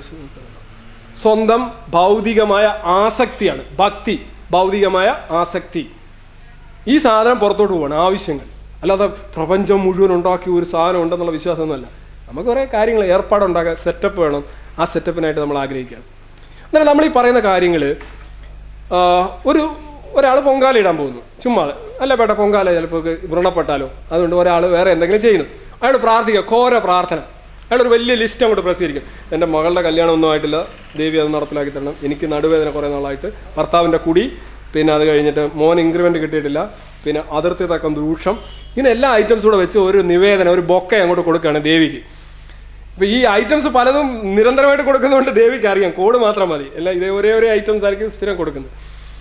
സ്വന്തം ഭൗതികമായ ആസക്തിയാണ് ഭക്തി ഭൗതികമായ ആസക്തി ഈ സാധനം പുറത്തോട്ട് പോവാണ് ആവശ്യങ്ങൾ അല്ലാതെ പ്രപഞ്ചം മുഴുവൻ ഉണ്ടാക്കി ഒരു സാധനം ഉണ്ടെന്നുള്ള വിശ്വാസമൊന്നുമല്ല നമുക്ക് കുറേ കാര്യങ്ങൾ ഏർപ്പാടുണ്ടാക്കാൻ സെറ്റപ്പ് വേണം ആ സെറ്റപ്പിനായിട്ട് നമ്മൾ ആഗ്രഹിക്കുകയാണ് അന്നേരം നമ്മൾ ഈ പറയുന്ന കാര്യങ്ങൾ ഒരു ഒരാൾ പൊങ്കാല ഇടാൻ പോകുന്നു ചുമ്മാ അല്ല പേട്ട പൊങ്കാല ചിലപ്പോൾ വ്രണപ്പെട്ടാലോ അതുകൊണ്ട് ഒരാൾ വേറെ എന്തെങ്കിലും ചെയ്യുന്നു അയാൾ പ്രാർത്ഥിക്കുക ഘോര പ്രാർത്ഥന അയാൾ ഒരു വലിയ ലിസ്റ്റ് അങ്ങോട്ട് പ്രസിദ്ധീകരിക്കും എൻ്റെ മകളുടെ കല്യാണം ഒന്നും ആയിട്ടില്ല ദേവി അത് നടപ്പിലാക്കി തരണം എനിക്ക് നടുവേദന കുറേ നാളായിട്ട് ഭർത്താവിൻ്റെ കുടി പിന്നെ അത് കഴിഞ്ഞിട്ട് മോൻ ഇൻക്രിമെൻ്റ് കിട്ടിയിട്ടില്ല പിന്നെ അതിർത്തി തക്കം ദൂഷം ഇങ്ങനെ എല്ലാ ഐറ്റംസും കൂടെ വെച്ച് ഒരു നിവേദനം ഒരു ബൊക്ക അങ്ങോട്ട് കൊടുക്കുകയാണ് ദേവിക്ക് ഇപ്പൊ ഈ ഐറ്റംസ് പലതും നിരന്തരമായിട്ട് കൊടുക്കുന്നതുകൊണ്ട് ദേവിക്ക് അറിയാം കോഡ് മാത്രം മതി അല്ല ഇതേ ഒരേ ഒരേ ഐറ്റംസ് ആയിരിക്കും സ്ഥിരം കൊടുക്കുന്നത്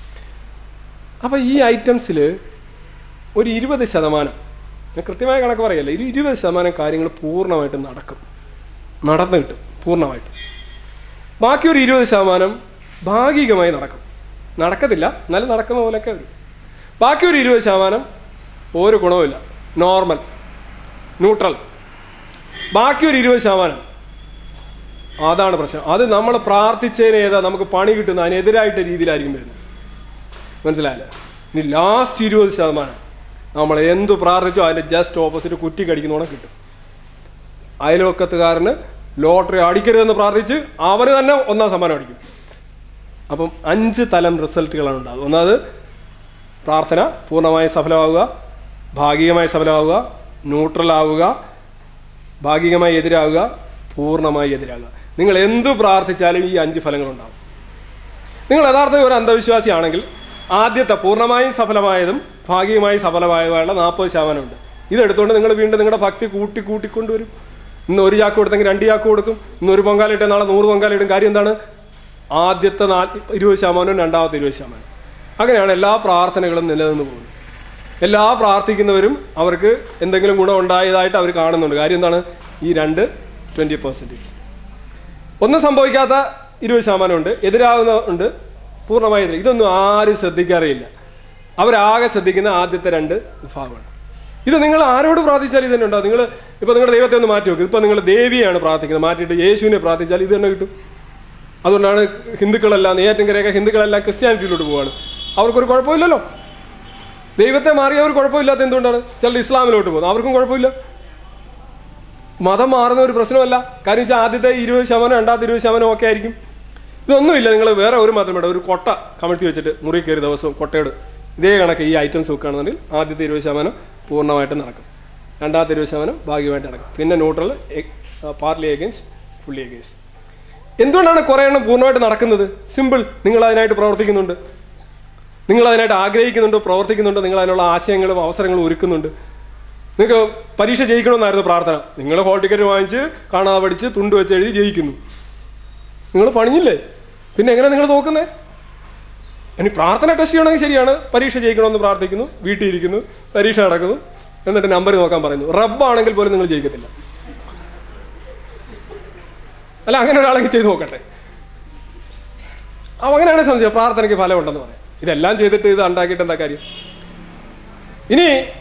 അപ്പൊ ഈ ഐറ്റംസിൽ ഒരു ഇരുപത് ശതമാനം ഞാൻ കൃത്യമായ കണക്ക് പറയല്ല ഒരു ഇരുപത് ശതമാനം കാര്യങ്ങൾ പൂർണ്ണമായിട്ട് നടക്കും നടന്നു കിട്ടും പൂർണ്ണമായിട്ട് ബാക്കി ഒരു ഇരുപത് ശതമാനം ഭാഗികമായി നടക്കും നടക്കത്തില്ല എന്നാലും നടക്കുന്ന പോലെയൊക്കെ വരും ബാക്കി ഒരു ഇരുപത് ശതമാനം ഒരു ഗുണവുമില്ല നോർമൽ ന്യൂട്രൽ ബാക്കി ഒരു ഇരുപത് ശതമാനം അതാണ് പ്രശ്നം അത് നമ്മൾ പ്രാർത്ഥിച്ചതിന് ഏതാ നമുക്ക് പണി കിട്ടുന്ന അതിനെതിരായിട്ട് രീതിയിലായിരിക്കും വരുന്നത് മനസ്സിലായല്ലേ ഇനി ലാസ്റ്റ് ഇരുപത് ശതമാനം നമ്മൾ എന്ത് പ്രാർത്ഥിച്ചോ അതിൻ്റെ ജസ്റ്റ് ഓപ്പോസിറ്റ് കുറ്റി കടിക്കുന്നോണം കിട്ടും അയൽവക്കത്തുകാരന് ലോട്ടറി അടിക്കരുതെന്ന് പ്രാർത്ഥിച്ച് അവന് തന്നെ ഒന്നാം സമ്മാനം അടിക്കും അപ്പം അഞ്ച് തലം റിസൾട്ടുകളാണ് ഉണ്ടാകുക ഒന്നത് പ്രാർത്ഥന പൂർണ്ണമായി സഫലമാവുക ഭാഗികമായി സഫലമാവുക ന്യൂട്രൽ ആവുക ഭാഗികമായി എതിരാവുക പൂർണ്ണമായി എതിരാകുക നിങ്ങൾ എന്തു പ്രാർത്ഥിച്ചാലും ഈ അഞ്ച് ഫലങ്ങളുണ്ടാവും നിങ്ങൾ യഥാർത്ഥത്തിൽ ഒരു അന്ധവിശ്വാസിയാണെങ്കിൽ ആദ്യത്തെ പൂർണ്ണമായും സഫലമായതും ഭാഗികമായി സഫലമായതുമായുള്ള നാൽപ്പത് ശതമാനമുണ്ട് ഇതെടുത്തുകൊണ്ട് നിങ്ങൾ വീണ്ടും നിങ്ങളുടെ ഭക്തി കൂട്ടി കൂട്ടിക്കൊണ്ടുവരും ഇന്ന് ഒരു ചാക്ക് കൊടുത്തെങ്കിൽ രണ്ട് ചാക്ക് കൊടുക്കും ഇന്ന് ഒരു പൊങ്കാല ഇട്ടാൽ നാളെ നൂറ് പൊങ്കാല ഇടും കാര്യം എന്താണ് ആദ്യത്തെ നാല് ഇരുപത് ശതമാനവും രണ്ടാമത്തെ ഇരുപത് ശതമാനം അങ്ങനെയാണ് എല്ലാ പ്രാർത്ഥനകളും നിലനിന്ന് പോകുന്നത് എല്ലാ പ്രാർത്ഥിക്കുന്നവരും അവർക്ക് എന്തെങ്കിലും ഗുണം ഉണ്ടായതായിട്ട് അവർ കാണുന്നുണ്ട് കാര്യം എന്താണ് ഈ രണ്ട് ട്വൻറ്റി പെർസെൻറ്റേജ് ഒന്നും സംഭവിക്കാത്ത ഇരുപത് ശതമാനമുണ്ട് എതിരാകുന്ന ഉണ്ട് പൂർണ്ണമായി എതിരെ ഇതൊന്നും ആരും ശ്രദ്ധിക്കാറില്ല അവരാകെ ശ്രദ്ധിക്കുന്ന ആദ്യത്തെ രണ്ട് വിഭാഗമാണ് ഇത് നിങ്ങൾ ആരോട് പ്രാർത്ഥിച്ചാൽ ഇത് തന്നെ ഉണ്ടാവും നിങ്ങൾ ഇപ്പോൾ നിങ്ങളുടെ ദൈവത്തെ ഒന്ന് മാറ്റി വെക്കും ഇപ്പോൾ നിങ്ങൾ ദേവിയാണ് പ്രാർത്ഥിക്കുന്നത് മാറ്റിയിട്ട് യേശുവിനെ പ്രാർത്ഥിച്ചാൽ ഇത് തന്നെ കിട്ടും അതുകൊണ്ടാണ് ഹിന്ദുക്കളെല്ലാം നെയ്യാറ്റിൻകരയൊക്കെ ഹിന്ദുക്കളെല്ലാം ക്രിസ്ത്യാനിറ്റിയിലോട്ട് പോവാണ് അവർക്കൊരു കുഴപ്പമില്ലല്ലോ ദൈവത്തെ മാറിയവർ കുഴപ്പമില്ലാത്ത എന്തുകൊണ്ടാണ് ചിലർ ഇസ്ലാമിലോട്ട് പോകുന്നത് അവർക്കും കുഴപ്പമില്ല മതം മാറുന്ന ഒരു പ്രശ്നമല്ല കാര്യം വെച്ചാൽ ആദ്യത്തെ ഇരുപത് ശതമാനം രണ്ടാമത്തെ ഇരുപത് ശതമാനം ഒക്കെ ആയിരിക്കും ഇതൊന്നുമില്ല നിങ്ങൾ വേറെ ഒരു മതം വേണ്ട ഒരു കൊട്ട കമഴ്ത്തി വെച്ചിട്ട് മുറി കയറി ദിവസവും കൊട്ടയോട് ഇതേ കണക്ക് ഈ ഐറ്റംസ് വെക്കുകയാണെന്നുണ്ടെങ്കിൽ ആദ്യത്തെ ഇരുപത് ശതമാനം പൂർണ്ണമായിട്ട് നടക്കും രണ്ടാമത്തെ ഇരുപത് ശതമാനം ഭാഗ്യമായിട്ട് നടക്കും പിന്നെ neutral partly against fully against എന്തുകൊണ്ടാണ് കുറേ എണ്ണം പൂർണ്ണമായിട്ട് നടക്കുന്നത് സിമ്പിൾ നിങ്ങൾ അതിനായിട്ട് പ്രവർത്തിക്കുന്നുണ്ട് നിങ്ങൾ അതിനായിട്ട് ആഗ്രഹിക്കുന്നുണ്ട് പ്രവർത്തിക്കുന്നുണ്ട് നിങ്ങൾ അതിനുള്ള ആശയങ്ങളും അവസരങ്ങളും ഒരുക്കുന്നുണ്ട് നിങ്ങൾക്ക് പരീക്ഷ ജയിക്കണമെന്നായിരുന്നു പ്രാർത്ഥന നിങ്ങൾ ഹോൾ ടിക്കറ്റ് വാങ്ങിച്ച് കാണാതെ പഠിച്ച് തുണ്ട് വെച്ച് എഴുതി ജയിക്കുന്നു നിങ്ങൾ പണിഞ്ഞില്ലേ പിന്നെ എങ്ങനെ നിങ്ങൾ നോക്കുന്നേ ഇനി പ്രാർത്ഥന ടെസ്റ്റ് ചെയ്യണമെങ്കിൽ ശരിയാണ് പരീക്ഷ ജയിക്കണമെന്ന് പ്രാർത്ഥിക്കുന്നു വീട്ടിൽ ഇരിക്കുന്നു പരീക്ഷ നടക്കുന്നു എന്നിട്ട് നമ്പർ നോക്കാൻ പറയുന്നു റബ്ബാണെങ്കിൽ പോലും നിങ്ങൾ ജയിക്കത്തില്ല അല്ല അങ്ങനെ ഒരാളെങ്കിൽ ചെയ്ത് നോക്കട്ടെ അപ്പോൾ അങ്ങനെയാണ് സംശയം പ്രാർത്ഥനയ്ക്ക് ഫലമുണ്ടെന്ന് പറയാം ഇതെല്ലാം ചെയ്തിട്ട് ഇത് ഉണ്ടാക്കിയിട്ട് എന്താ കാര്യം ഇനി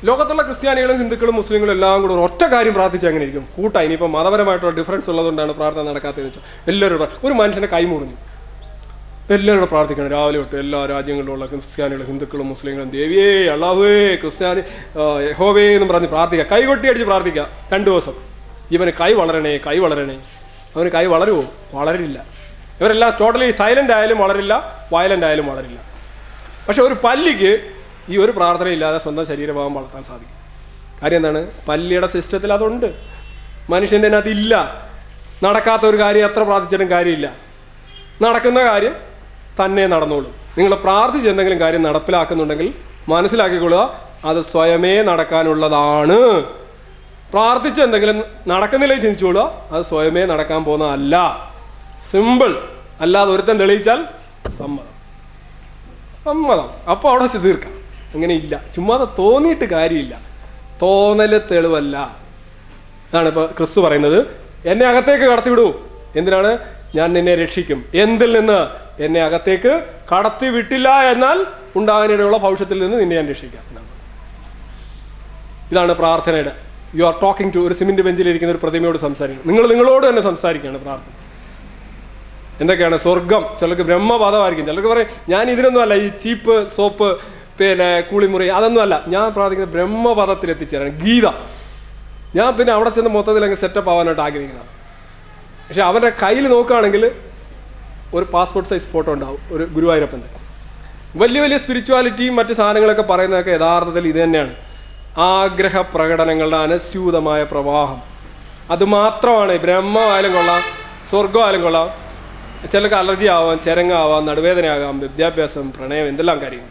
ലോകത്തുള്ള ക്രിസ്ത്യാനികളും ഹിന്ദുക്കളും മുസ്ലിങ്ങളും എല്ലാം കൂടെ ഒരു ഒറ്റ കാര്യം പ്രാർത്ഥിച്ചാൽ എങ്ങനെ ഇരിക്കും കൂട്ടായി ഇനിയിപ്പോൾ മതപരമായിട്ടുള്ള ഡിഫറൻസ് ഉള്ളതുകൊണ്ടാണ് പ്രാർത്ഥന നടക്കാത്തതെന്ന് വെച്ചാൽ എല്ലാവരും പ്രാ- ഒരു മനുഷ്യനെ കൈമുറിഞ്ഞു എല്ലാവരും പ്രാർത്ഥിക്കണം രാവിലെ തൊട്ട് എല്ലാ രാജ്യങ്ങളിലുള്ള ക്രിസ്ത്യാനികളും ഹിന്ദുക്കളും മുസ്ലിങ്ങളും ദേവിയേ അള്ളാഹുവേ ക്രിസ്ത്യാനി ആ, യഹോവേ എന്ന് പറഞ്ഞ് പ്രാർത്ഥിക്കുക കൈകൊട്ടി അടിച്ച് പ്രാർത്ഥിക്കുക രണ്ട് ദിവസം ഇവന് കൈ വളരണേ കൈ വളരണേ അവന് കൈ വളരുമോ വളരില്ല ഇവരെല്ലാം ടോട്ടലി സൈലന്റ് ആയാലും വളരില്ല വയലന്റ് ആയാലും വളരില്ല പക്ഷെ ഒരു പല്ലിക്ക് ഈ ഒരു പ്രാർത്ഥനയില്ലാതെ സ്വന്തം ശരീരഭാവം വളർത്താൻ സാധിക്കും കാര്യം എന്താണ് പല്ലിയുടെ സിസ്റ്റത്തിൽ അതുണ്ട് മനുഷ്യൻ്റെ അതിനകത്ത് ഇല്ല നടക്കാത്ത ഒരു കാര്യം എത്ര പ്രാർത്ഥിച്ചിട്ടും കാര്യമില്ല നടക്കുന്ന കാര്യം തന്നെ നടന്നോളും നിങ്ങൾ പ്രാർത്ഥിച്ച് എന്തെങ്കിലും കാര്യം നടപ്പിലാക്കുന്നുണ്ടെങ്കിൽ മനസ്സിലാക്കിക്കൊള്ളുക അത് സ്വയമേ നടക്കാനുള്ളതാണ് പ്രാർത്ഥിച്ച് എന്തെങ്കിലും നടക്കുന്നില്ലേ ചിന്തിച്ചോളുക അത് സ്വയമേ നടക്കാൻ പോകുന്നതല്ല സിമ്പിൾ അല്ലാതെ ഒരുത്തൻ തെളിയിച്ചാൽ സമ്മതം സമ്മതം അപ്പോൾ അവിടെ വെച്ച് തീർക്കാം അങ്ങനെ ഇല്ല ചുമ്മാതെ തോന്നിയിട്ട് കാര്യമില്ല തോന്നല് തെളിവല്ല അതാണ് ഇപ്പോൾ ക്രിസ്തു പറയുന്നത് എന്നെ അകത്തേക്ക് കടത്തിവിടൂ എന്തിനാണ് ഞാൻ നിന്നെ രക്ഷിക്കും എന്തിൽ നിന്ന് എന്നെ അകത്തേക്ക് കടത്തി വിട്ടില്ല എന്നാൽ ഉണ്ടാകാനിടയുള്ള ഭവിഷ്യത്തിൽ നിന്ന് നിന്നെ ഞാൻ രക്ഷിക്കാം എന്നാണ്. ഇതാണ് പ്രാർത്ഥനയുടെ യു ആർ ടോക്കിംഗ് ടു ഒരു സിമെന്റ് ബെഞ്ചിലിരിക്കുന്ന ഒരു പ്രതിമയോട് സംസാരിക്കണം നിങ്ങൾ നിങ്ങളോട് തന്നെ സംസാരിക്കുകയാണ് പ്രാർത്ഥന എന്തൊക്കെയാണ് സ്വർഗം ചിലർക്ക് ബ്രഹ്മപദമായിരിക്കും ചിലർക്ക് പറയും ഞാൻ ഇതിനൊന്നും അല്ല ഈ ചീപ്പ് സോപ്പ് പിന്നെ കുളിമുറി അതൊന്നും അല്ല ഞാൻ പ്രാർത്ഥിക്കുന്നത് ബ്രഹ്മപദത്തിൽ എത്തിച്ചേരാൻ ഗീത ഞാൻ പിന്നെ അവിടെ ചെന്ന് മൊത്തത്തിൽ അങ്ങ് സെറ്റപ്പ് ആവാനായിട്ട് ആഗ്രഹിക്കുന്നതാണ് പക്ഷെ അവൻ്റെ കയ്യിൽ നോക്കുകയാണെങ്കിൽ ഒരു പാസ്പോർട്ട് സൈസ് ഫോട്ടോ ഉണ്ടാവും ഒരു ഗുരുവായൂരപ്പൻ്റെ വലിയ വലിയ സ്പിരിച്വാലിറ്റിയും മറ്റ് സാധനങ്ങളൊക്കെ പറയുന്നതൊക്കെ യഥാർത്ഥത്തിൽ ഇത് തന്നെയാണ് ആഗ്രഹ പ്രകടനങ്ങളുടെ അനസ്യൂതമായ പ്രവാഹം അത് മാത്രമാണ് ബ്രഹ്മമായാലും കൊള്ളാം സ്വർഗമായാലും കൊള്ളാം ചിലർക്ക് അലർജി ആവാം ചരങ്ങാവാം നടുവേദനയാകാം വിദ്യാഭ്യാസം പ്രണയം എന്തെല്ലാം കാര്യങ്ങൾ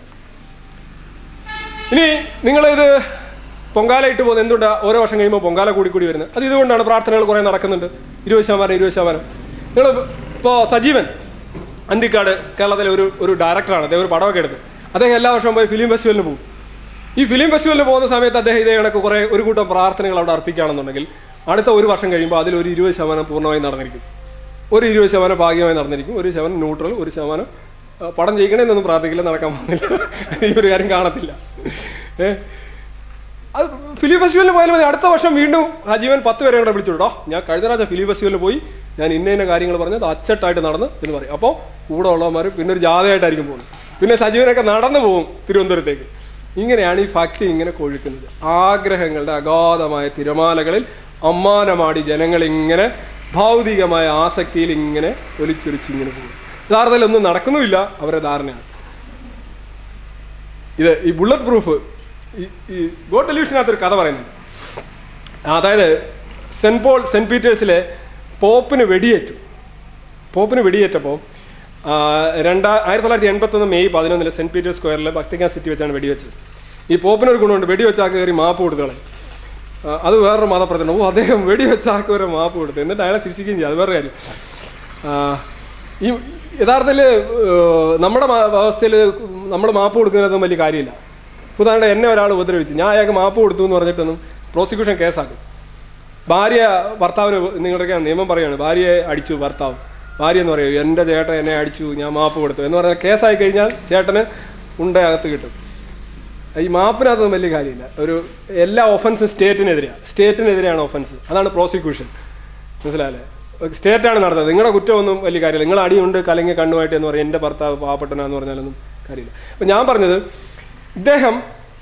ഇനി നിങ്ങളിത് പൊങ്കാല ഇട്ട് പോകുന്നത് എന്തുകൊണ്ടാണ് ഓരോ വർഷം കഴിയുമ്പോൾ പൊങ്കാല കൂടി കൂടി വരുന്നത് അത് ഇതുകൊണ്ടാണ് പ്രാർത്ഥനകൾ കുറേ നടക്കുന്നുണ്ട് ഇരുപത് ശതമാനം ഇരുപത് ശതമാനം നിങ്ങൾ ഇപ്പോൾ സജീവൻ അന്തിക്കാട് കേരളത്തിലെ ഒരു ഒരു ഡയറക്ടറാണ് അദ്ദേഹം ഒരു പടമൊക്കെ എടുത്ത് അദ്ദേഹം എല്ലാ വർഷവും പോയി ഫിലിം ഫെസ്റ്റിവലിന് പോകും ഈ ഫിലിം ഫെസ്റ്റിവലിന് പോകുന്ന സമയത്ത് അദ്ദേഹം ഇതേ കണക്ക് കുറേ ഒരു കൂട്ടം പ്രാർത്ഥനകൾ അവിടെ അർപ്പിക്കുകയാണെന്നുണ്ടെങ്കിൽ അടുത്ത ഒരു വർഷം കഴിയുമ്പോൾ അതിൽ ഒരു ഇരുപത് ശതമാനം പൂർണ്ണമായി നടന്നിരിക്കും ഒരു ഇരുപത് ശതമാനം ഭാഗ്യമായി നടന്നിരിക്കും ഒരു ശതമാനം ന്യൂട്രൽ ഒരു ശതമാനം ആ, പടം ജയിക്കണമെന്നൊന്നും പ്രാർത്ഥിക്കില്ല നടക്കാൻ പോകുന്നില്ല ഈ ഒരു കാര്യം കാണത്തില്ല ഏഹ് അത് ഫിലിം ഫെസ്റ്റിവലിന് പോയാലും മതി അടുത്ത വർഷം വീണ്ടും ഹജീവൻ പത്ത് പേരെ കൂടെ വിളിച്ചു വിട്ടോ ഞാൻ കഴിഞ്ഞ പ്രാവശ്യം ഫിലിം ഫെസ്റ്റിവലിന് പോയി ഞാൻ ഇന്ന ഇന്ന കാര്യങ്ങൾ പറഞ്ഞ് അത് അച്ചട്ടായിട്ട് നടന്ന് എന്ന് പറയും അപ്പോൾ കൂടെ ഉള്ളവന്മാർ പിന്നെ ഒരു ജാഥയായിട്ടായിരിക്കും പോകുന്നത് പിന്നെ സജീവനൊക്കെ നടന്നു പോകും തിരുവനന്തപുരത്തേക്ക് ഇങ്ങനെയാണ് ഈ ഭക്തി ഇങ്ങനെ കൊഴുക്കുന്നത് ആഗ്രഹങ്ങളുടെ അഗാധമായ തിരമാലകളിൽ അമ്മാനമാടി ജനങ്ങൾ ഇങ്ങനെ ഭൗതികമായ ആസക്തിയിൽ ഇങ്ങനെ ഒലിച്ചൊലിച്ച് ഇങ്ങനെ പോകും യഥാർത്ഥത്തിൽ ഒന്നും നടക്കുന്നുമില്ല അവരുടെ ധാരണയാണ് ഇത് ഈ ബുള്ളറ്റ് പ്രൂഫ് ഈ ഈ ഗോ ടെലിവിഷനകത്തൊരു കഥ പറയുന്നുണ്ട് അതായത് സെൻറ്റ് പോൾ സെൻറ്റ് പീറ്റേഴ്സിലെ പോപ്പിന് വെടിയേറ്റു പോപ്പിന് വെടിയേറ്റപ്പോൾ രണ്ടാ ആയിരത്തി തൊള്ളായിരത്തി എൺപത്തൊന്ന് മെയ് പതിനൊന്നില് സെൻറ്റ് പീറ്റേഴ്സ് സ്ക്വയറിൽ ബക്തിക്കാൻ സിറ്റി വെച്ചാണ് വെടിവെച്ചത് ഈ പോപ്പിനൊരു ഗുണമുണ്ട് വെടിവെച്ചാൽ കയറി മാപ്പ് കൊടുത്തോളെ അത് വേറൊരു മതപ്രതിനിധി ഓ അദ്ദേഹം വെടിവെച്ചാൾക്ക് വരെ മാപ്പ് കൊടുത്തു എന്നിട്ട് അയാളെ ശിക്ഷിക്കുകയും ചെയ്യും അത് വേറെ കാര്യം ആ, ഈ യഥാർത്ഥത്തിൽ നമ്മുടെ അവസ്ഥയിൽ നമ്മൾ മാപ്പ് കൊടുക്കുന്നതൊന്നും വലിയ കാര്യമില്ല ഉദാഹരണം എന്നെ ഒരാൾ ഉപദ്രവിച്ചു ഞാൻ അയാൾക്ക് മാപ്പ് കൊടുത്തു എന്ന് പറഞ്ഞിട്ടൊന്നും പ്രോസിക്യൂഷൻ കേസാക്കും ഭാര്യ ഭർത്താവിന് നിങ്ങളുടെ നിയമം പറയുകയാണ് ഭാര്യയെ അടിച്ചു ഭർത്താവ് ഭാര്യ എന്ന് പറയും എൻ്റെ ചേട്ടൻ എന്നെ അടിച്ചു ഞാൻ മാപ്പ് കൊടുത്തു എന്ന് പറഞ്ഞാൽ കേസായി കഴിഞ്ഞാൽ ചേട്ടന് ഉണ്ട അകത്ത് കിട്ടും ഈ മാപ്പിനകത്തൊന്നും വലിയ കാര്യമില്ല ഒരു എല്ലാ ഒഫൻസും സ്റ്റേറ്റിനെതിരെയാണ് സ്റ്റേറ്റിനെതിരെയാണ് ഒഫൻസ് അതാണ് പ്രോസിക്യൂഷൻ മനസ്സിലായല്ലേ സ്റ്റേറ്റാണ് നടന്നത് നിങ്ങളുടെ കുറ്റമൊന്നും വലിയ കാര്യമില്ല നിങ്ങൾ അടിയുണ്ട് കലങ്ങി കണ്ണുമായിട്ട് എന്ന് പറയും എൻ്റെ ഭർത്താവ് പാവപ്പെട്ടനാന്ന് പറഞ്ഞാലൊന്നും കാര്യമില്ല അപ്പം ഞാൻ പറഞ്ഞത് ഇദ്ദേഹം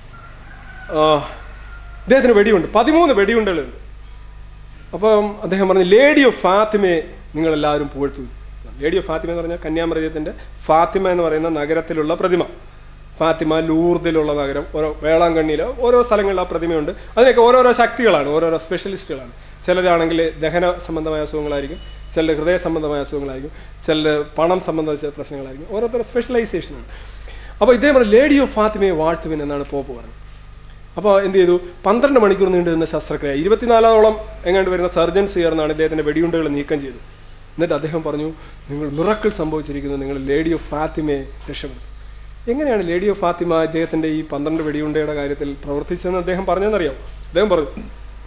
ആ, ഇദ്ദേഹത്തിന് വെടിയുണ്ട് പതിമൂന്ന് വെടിയുണ്ടകളുണ്ട് അപ്പം അദ്ദേഹം പറഞ്ഞു ലേഡി ഓഫ് ഫാത്തിമയെ നിങ്ങളെല്ലാവരും പുകഴ്ത്തു ലേഡി ഓഫ് ഫാത്തിമ എന്ന് പറഞ്ഞാൽ കന്യാമറിയത്തിൻ്റെ ഫാത്തിമ എന്ന് പറയുന്ന നഗരത്തിലുള്ള പ്രതിമ ഫാത്തിമ ലൂർദിലുള്ള നഗരം ഓരോ വേളാങ്കണ്ണിയിൽ ഓരോ സ്ഥലങ്ങളിൽ ആ പ്രതിമയുണ്ട് അതിനൊക്കെ ഓരോരോ ശക്തികളാണ് ഓരോരോ സ്പെഷ്യലിസ്റ്റുകളാണ് ചിലരാണെങ്കിൽ ദഹന സംബന്ധമായ അസുഖങ്ങളായിരിക്കും ചിലർ ഹൃദയ സംബന്ധമായ അസുഖങ്ങളായിരിക്കും ചിലർ പണം സംബന്ധിച്ച പ്രശ്നങ്ങളായിരിക്കും ഓരോരുത്തരുടെ സ്പെഷ്യലൈസേഷനാണ് അപ്പോൾ ഇദ്ദേഹം പറഞ്ഞു ലേഡി ഓഫ് ഫാത്തിമയെ വാഴ്ത്തുവിൻ എന്നാണ് പോപ്പ് പറഞ്ഞത് അപ്പോൾ എന്ത് ചെയ്തു പന്ത്രണ്ട് മണിക്കൂർ നീണ്ടു നിന്ന ശസ്ത്രക്രിയ ഇരുപത്തിനാലോളം എങ്ങാണ്ട് വരുന്ന സർജൻസ് ചേർന്നാണ് ഇദ്ദേഹത്തിൻ്റെ വെടിയുണ്ടകൾ നീക്കം ചെയ്തു എന്നിട്ട് അദ്ദേഹം പറഞ്ഞു നിങ്ങൾ മിറക്കിൾ സംഭവിച്ചിരിക്കുന്നു നിങ്ങൾ ലേഡി ഓഫ് ഫാത്തിമയെ രക്ഷപ്പെടുത്തും എങ്ങനെയാണ് ലേഡി ഓഫ് ഫാത്തിമ ഇദ്ദേഹത്തിൻ്റെ ഈ പന്ത്രണ്ട് വെടിയുണ്ടയുടെ കാര്യത്തിൽ പ്രവർത്തിച്ചതെന്ന് അദ്ദേഹം പറഞ്ഞതെന്നറിയാം അദ്ദേഹം പറഞ്ഞു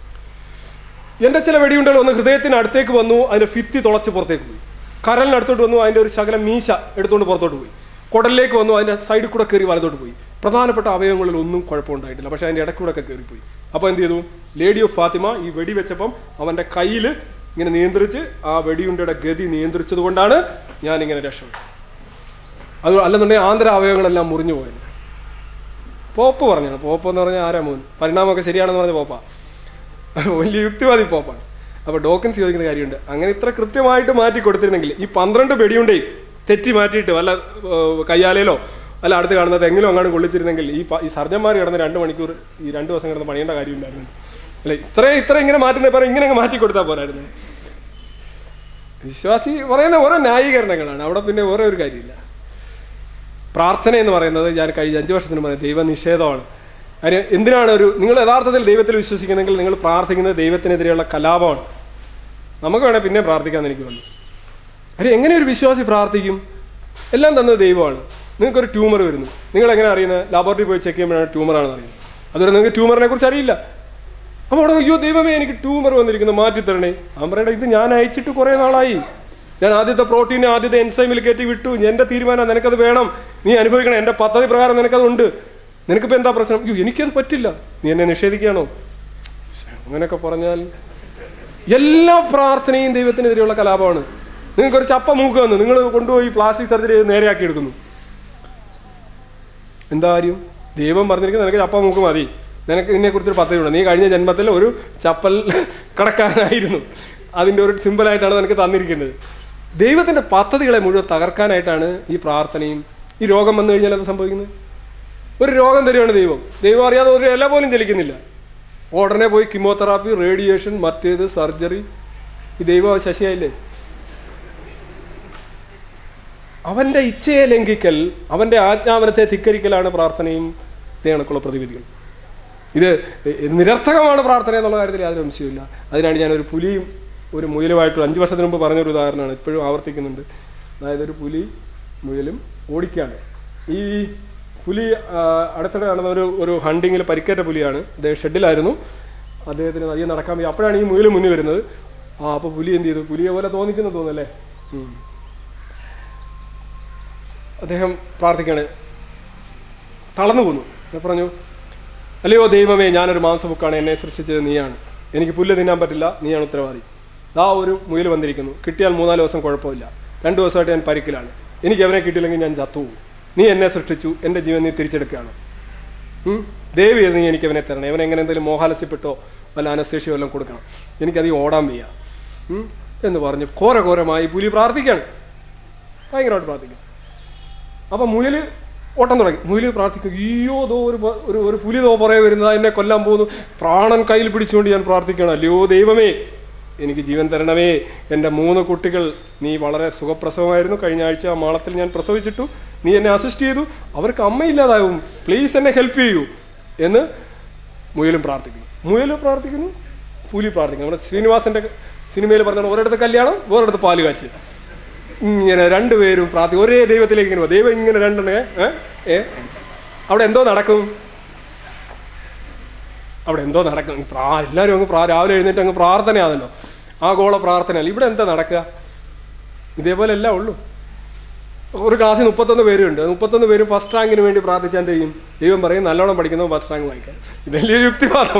എൻ്റെ ചില വെടിയുണ്ടകൾ വന്ന് ഹൃദയത്തിന് അടുത്തേക്ക് വന്നു അതിൻ്റെ ഭിത്തി തുളച്ച് പുറത്തേക്ക് പോയി കരലിന് അടുത്തോട്ട് വന്നു അതിൻ്റെ ഒരു ശകലം മീശ എടുത്തുകൊണ്ട് പുറത്തോട്ട് പോയി കുടലിലേക്ക് വന്നു അതിൻ്റെ സൈഡിൽ കൂടെ കയറി വലത്തോട്ട് പോയി പ്രധാനപ്പെട്ട അവയവങ്ങളിൽ ഒന്നും കുഴപ്പമുണ്ടായിട്ടില്ല പക്ഷേ അതിൻ്റെ ഇടയ്ക്കൂടെ ഒക്കെ കയറിപ്പോയി അപ്പോൾ എന്ത് ചെയ്തു ലേഡി ഓഫ് ഫാത്തിമ ഈ വെടി വെച്ചപ്പം അവൻ്റെ കയ്യിൽ ഇങ്ങനെ നിയന്ത്രിച്ച് ആ വെടിയുണ്ടയുടെ ഗതി നിയന്ത്രിച്ചത് കൊണ്ടാണ് ഞാൻ ഇങ്ങനെ രക്ഷപ്പെട്ടു അത് അല്ലെന്നുണ്ടെങ്കിൽ ആന്തര അവയവങ്ങളെല്ലാം മുറിഞ്ഞു പോയത് പോപ്പ് പറഞ്ഞാണ് പോപ്പ് എന്ന് പറഞ്ഞാൽ ആരാ മോൻ പരിണാമമൊക്കെ ശരിയാണെന്ന് പറഞ്ഞ പോപ്പാ വലിയ യുക്തിവാദി പോപ്പാണ് അപ്പോൾ ഡോക്കൻസ് ചോദിക്കുന്ന കാര്യമുണ്ട് അങ്ങനെ ഇത്ര കൃത്യമായിട്ട് മാറ്റി കൊടുത്തിരുന്നെങ്കിൽ ഈ പന്ത്രണ്ട് വെടിയുണ്ടേ തെറ്റി മാറ്റിയിട്ട് വല്ല ഏഹ്, കയ്യാലയിലോ അല്ല അടുത്ത് കാണുന്നത് എങ്കിലും അങ്ങാണ്ട് കൊള്ളിച്ചിരുന്നെങ്കിൽ ഈ പ- ഈ സർജന്മാർ കിടന്ന് രണ്ട് മണിക്കൂർ ഈ രണ്ട് ദിവസം കിടന്ന് പണിയേണ്ട കാര്യമുണ്ടായിരുന്നു അല്ലെ ഇത്രയും ഇത്ര ഇങ്ങനെ മാറ്റുന്ന പറ ഇങ്ങനെ അങ്ങ് മാറ്റി കൊടുത്താൽ പോരായിരുന്നു വിശ്വാസി പറയുന്ന ഓരോ ന്യായീകരണങ്ങളാണ് അവിടെ പിന്നെ ഓരോ ഒരു കാര്യമില്ല പ്രാർത്ഥന എന്ന് പറയുന്നത് ഞാൻ കഴിഞ്ഞ അഞ്ച് വർഷത്തിന് മുന്നേ ദൈവനിഷേധമാണ് കാര്യം എന്തിനാണ് ഒരു നിങ്ങൾ യഥാർത്ഥത്തിൽ ദൈവത്തിൽ വിശ്വസിക്കുന്നെങ്കിൽ നിങ്ങൾ പ്രാർത്ഥിക്കുന്നത് ദൈവത്തിനെതിരെയുള്ള കലാപമാണ് നമുക്ക് വേണേൽ പിന്നെ പ്രാർത്ഥിക്കാമെന്ന് എനിക്ക് തോന്നുന്നു കാര്യം എങ്ങനെ ഒരു വിശ്വാസി പ്രാർത്ഥിക്കും എല്ലാം തന്നത് ദൈവമാണ് നിങ്ങൾക്കൊരു ട്യൂമർ വരുന്നു നിങ്ങൾ എങ്ങനെ അറിയുന്നത് ലാബോറട്ടറി പോയി ചെക്ക് ചെയ്യുമ്പോഴാണ് ട്യൂമറാണെന്ന് അറിയുന്നത് അതുവരെ നിങ്ങൾക്ക് ട്യൂമറിനെ കുറിച്ച് അറിയില്ല അപ്പോൾ അവിടെ അയ്യോ ദൈവമേ എനിക്ക് ട്യൂമർ വന്നിരിക്കുന്നു മാറ്റി തരണേ അവൻ പറയട്ടെ ഇത് ഞാൻ അയച്ചിട്ട് കുറേ നാളായി ഞാൻ ആദ്യത്തെ പ്രോട്ടീനെ ആദ്യത്തെ എൻസൈമിൽ കയറ്റി വിട്ടു എൻ്റെ തീരുമാനം നിനക്കത് വേണം നീ അനുഭവിക്കണം എൻ്റെ പദ്ധതി പ്രകാരം നിനക്കത് ഉണ്ട് നിനക്കിപ്പോൾ എന്താ പ്രശ്നം അയ്യോ എനിക്കത് പറ്റില്ല നീ എന്നെ നിഷേധിക്കുകയാണോ ശ്ശെ, അങ്ങനെയൊക്കെ പറഞ്ഞാൽ എല്ലാ പ്രാർത്ഥനയും ദൈവത്തിനെതിരെയുള്ള കലാപമാണ് നിങ്ങൾക്കൊരു ചപ്പ മൂക്ക് വന്നു നിങ്ങൾ കൊണ്ടുപോയി പ്ലാസ്റ്റിക് സർജറി ചെയ്ത് നേരെയാക്കി എടുക്കുന്നു എന്താ കാര്യം ദൈവം പറഞ്ഞിരിക്കുന്നത് നിനക്ക് ചപ്പ മൂക്ക് മതി നിനക്ക് ഇതിനെക്കുറിച്ചൊരു പദ്ധതിയുണ്ട് നീ കഴിഞ്ഞ ജന്മത്തിൽ ഒരു ചപ്പൽ കടക്കാരനായിരുന്നു അതിൻ്റെ ഒരു സിമ്പിളായിട്ടാണ് നിനക്ക് തന്നിരിക്കുന്നത് ദൈവത്തിൻ്റെ പദ്ധതികളെ മുഴുവൻ തകർക്കാനായിട്ടാണ് ഈ പ്രാർത്ഥനയും ഈ രോഗം വന്നു കഴിഞ്ഞാൽ അത് സംഭവിക്കുന്നത് ഒരു രോഗം തരികയാണ് ദൈവം ദൈവം അറിയാതെ ഒരു ഇല പോലും ചലിക്കുന്നില്ല ഉടനെ പോയി കീമോതെറാപ്പി റേഡിയേഷൻ മറ്റേത് സർജറി ഈ ദൈവം ശശിയായില്ലേ അവന്റെ ഇച്ഛയെ ലംഘിക്കൽ അവന്റെ ആജ്ഞാപനത്തെ ധിക്കരിക്കലാണ് പ്രാർത്ഥനയും കണക്കുള്ള പ്രതിവിധികൾ ഇത് നിരർത്ഥകമാണ് പ്രാർത്ഥന എന്നുള്ള കാര്യത്തിൽ യാതൊരു സംശയമില്ല അതിനാണ് ഞാൻ ഒരു പുലിയും ഒരു മുയലുമായിട്ട് അഞ്ച് വർഷത്തിന് മുമ്പ് പറഞ്ഞൊരു ഉദാഹരണമാണ് ഇപ്പോഴും ആവർത്തിക്കുന്നുണ്ട് അതായത് ഒരു പുലി മുയലും ഓടിക്കാണ് ഈ പുലി ആ, അടുത്തിടെ നടന്ന ഒരു ഒരു ഹണ്ടിങ്ങിൽ പരിക്കേറ്റ പുലിയാണ് അദ്ദേഹം ഷെഡിലായിരുന്നു അദ്ദേഹത്തിന് അധികം നടക്കാൻ വയ്യ അപ്പോഴാണ് ഈ മുയൽ മുന്നിൽ വരുന്നത് ആ അപ്പോൾ പുലി എന്ത് ചെയ്തു പുലിയെ പോലെ തോന്നിക്കുന്നു തോന്നല്ലേ ഉം. അദ്ദേഹം പ്രാർത്ഥിക്കാണ് തളർന്നു പോന്നു ഞാൻ പറഞ്ഞു അല്ലയോ ദൈവമേ ഞാനൊരു മാംസബുക്കാണ് എന്നെ സൃഷ്ടിച്ചത് നീയാണ് എനിക്ക് പുല്ല് തിന്നാൻ പറ്റില്ല നീയാണ് ഉത്തരവാദി ദാ ഒരു മുയൽ വന്നിരിക്കുന്നു കിട്ടിയാൽ മൂന്നാല് ദിവസം കുഴപ്പമില്ല രണ്ട് ദിവസമായിട്ട് ഞാൻ പരിക്കിലാണ് എനിക്ക് അവനെ കിട്ടിയില്ലെങ്കിൽ ഞാൻ ചത്തുപോകും നീ എന്നെ സൃഷ്ടിച്ചു എൻ്റെ ജീവൻ നീ തിരിച്ചെടുക്കുകയാണ് ഉം? ദയവ് ചെയ്ത് നീ എനിക്ക് അവനെ തരണം അവൻ എങ്ങനെ എന്തെങ്കിലും മോഹാലസ്യപ്പെട്ടോ വല്ല അനസ്തേഷ്യോ എല്ലാം കൊടുക്കണം എനിക്കധികം ഓടാൻ വയ്യ ഉം? എന്ന് പറഞ്ഞ് ഘോര ഘോരമായി പുലി പ്രാർത്ഥിക്കുകയാണ് ഭയങ്കരമായിട്ട് പ്രാർത്ഥിക്കും അപ്പം മുയൽ ഓട്ടം തുടങ്ങി മുയൽ പ്രാർത്ഥിക്കും അയ്യോ ദോ ഒരു പ- ഒരു ഒരു പുലി ദോ പുറകെ വരുന്നതാ എന്നെ കൊല്ലാൻ പോകുന്നു പ്രാണൻ കയ്യിൽ പിടിച്ചുകൊണ്ട് ഞാൻ പ്രാർത്ഥിക്കണം അല്ലയോ ദൈവമേ എനിക്ക് ജീവൻ തരണമേ എൻ്റെ മൂന്ന് കുട്ടികൾ നീ വളരെ സുഖപ്രസവമായിരുന്നു കഴിഞ്ഞ ആഴ്ച ആ മാളത്തിൽ ഞാൻ പ്രസവിച്ചിട്ടു നീ എന്നെ അസിസ്റ്റ് ചെയ്തു അവർക്ക് അമ്മയില്ലാതാവും പ്ലീസ് എന്നെ ഹെൽപ്പ് ചെയ്യൂ എന്ന് മുയലും പ്രാർത്ഥിക്കുന്നു മുയൽ പ്രാർത്ഥിക്കുന്നു പുലി പ്രാർത്ഥിക്കുന്നു നമ്മുടെ ശ്രീനിവാസന്റെ സിനിമയിൽ പറഞ്ഞ ഒരിടത്ത് കല്യാണം വേറൊരിടത്ത് പാല് കാച്ചി ഇങ്ങനെ രണ്ടുപേരും പ്രാർത്ഥി ഒരേ ദൈവത്തിലേക്ക് ഇങ്ങനെ പോകും. ദൈവം ഇങ്ങനെ രണ്ടെണ്ണേ ഏ ഏ അവിടെ എന്തോ നടക്കും അവിടെ എന്തോ നടക്കും ഈ പ്രാ എല്ലാവരും അങ്ങ് പ്രാ രാവിലെ എഴുന്നേറ്റ് അങ്ങ് പ്രാർത്ഥനയാണല്ലോ ആഗോള പ്രാർത്ഥനയല്ല ഇവിടെ എന്താ നടക്കുക ഇതേപോലെ എല്ലാം ഉള്ളൂ ഒരു ക്ലാസ്സിൽ മുപ്പത്തൊന്ന് പേരുണ്ട് മുപ്പത്തൊന്ന് പേരും ഫസ്റ്റ് റാങ്കിന് വേണ്ടി പ്രാർത്ഥിച്ചാൽ എന്ത് ചെയ്യും ദൈവം പറയും നല്ലോണം പഠിക്കുന്നവൻ ഫസ്റ്റ് റാങ്ക് വാങ്ങിക്കാൻ ഇതല്ലേ യുക്തിവാദം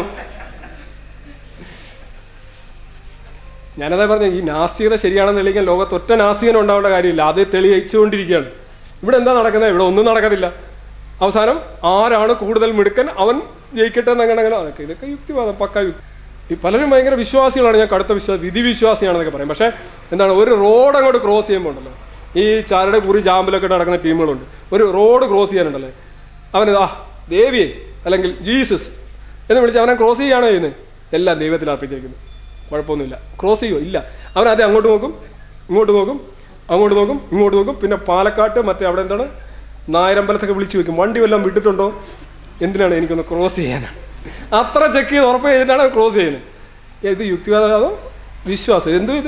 ഞാനതാ പറഞ്ഞ ഈ നാസ്തികത ശരിയാണെന്ന് തെളിയിക്കാൻ ലോകത്ത് ഒറ്റ നാസ്തികനും ഉണ്ടാവേണ്ട കാര്യമില്ല അത് തെളിയിച്ചുകൊണ്ടിരിക്കുകയാണ് ഇവിടെ എന്താ നടക്കുന്നത് ഇവിടെ ഒന്നും നടക്കത്തില്ല അവസാനം ആരാണ് കൂടുതൽ മിടുക്കൻ അവൻ ജയിക്കട്ടെ എന്നങ്ങനെ അങ്ങനെ അതൊക്കെ ഇതൊക്കെ യുക്തിവാദം പക്ക യുക്തി ഈ പലരും ഭയങ്കര വിശ്വാസികളാണ് ഞാൻ കടുത്ത വിശ്വാസി വിധി വിശ്വാസിയാണെന്നൊക്കെ പറയും പക്ഷേ എന്താണ് ഒരു റോഡ് അങ്ങോട്ട് ക്രോസ് ചെയ്യുമ്പോൾ ഉണ്ടല്ലോ ഈ ചാരുടെ കുറി ജാമ്പിലൊക്കെ നടക്കുന്ന ടീമുകളുണ്ട് ഒരു റോഡ് ക്രോസ് ചെയ്യാനുണ്ടല്ലേ അവന് ആ ദേവിയെ അല്ലെങ്കിൽ ജീസസ് എന്ന് വിളിച്ച് അവനെ ക്രോസ് ചെയ്യുകയാണോ ചെയ്യുന്നത് എല്ലാം ദൈവത്തിൽ അർപ്പിച്ചേക്കുന്നു കുഴപ്പമൊന്നുമില്ല ക്രോസ് ചെയ്യുമോ ഇല്ല അവൻ ആദ്യം അങ്ങോട്ട് നോക്കും ഇങ്ങോട്ട് നോക്കും അങ്ങോട്ട് നോക്കും ഇങ്ങോട്ട് നോക്കും പിന്നെ പാലക്കാട്ട് മറ്റേ അവിടെ എന്താണ് നായരമ്പലത്തൊക്കെ വിളിച്ചു വെക്കും വണ്ടി വല്ലതും വിട്ടിട്ടുണ്ടോ എന്തിനാണ് എനിക്കൊന്ന് ക്രോസ് ചെയ്യാനാണ് അത്ര ചെക്ക് ചെയ്ത് ഉറപ്പ് ചെയ്തിട്ടാണ് ക്രോസ് ചെയ്യുന്നത് ഇത് യുക്തിവാദം വിശ്വാസം എന്തോ ഇത്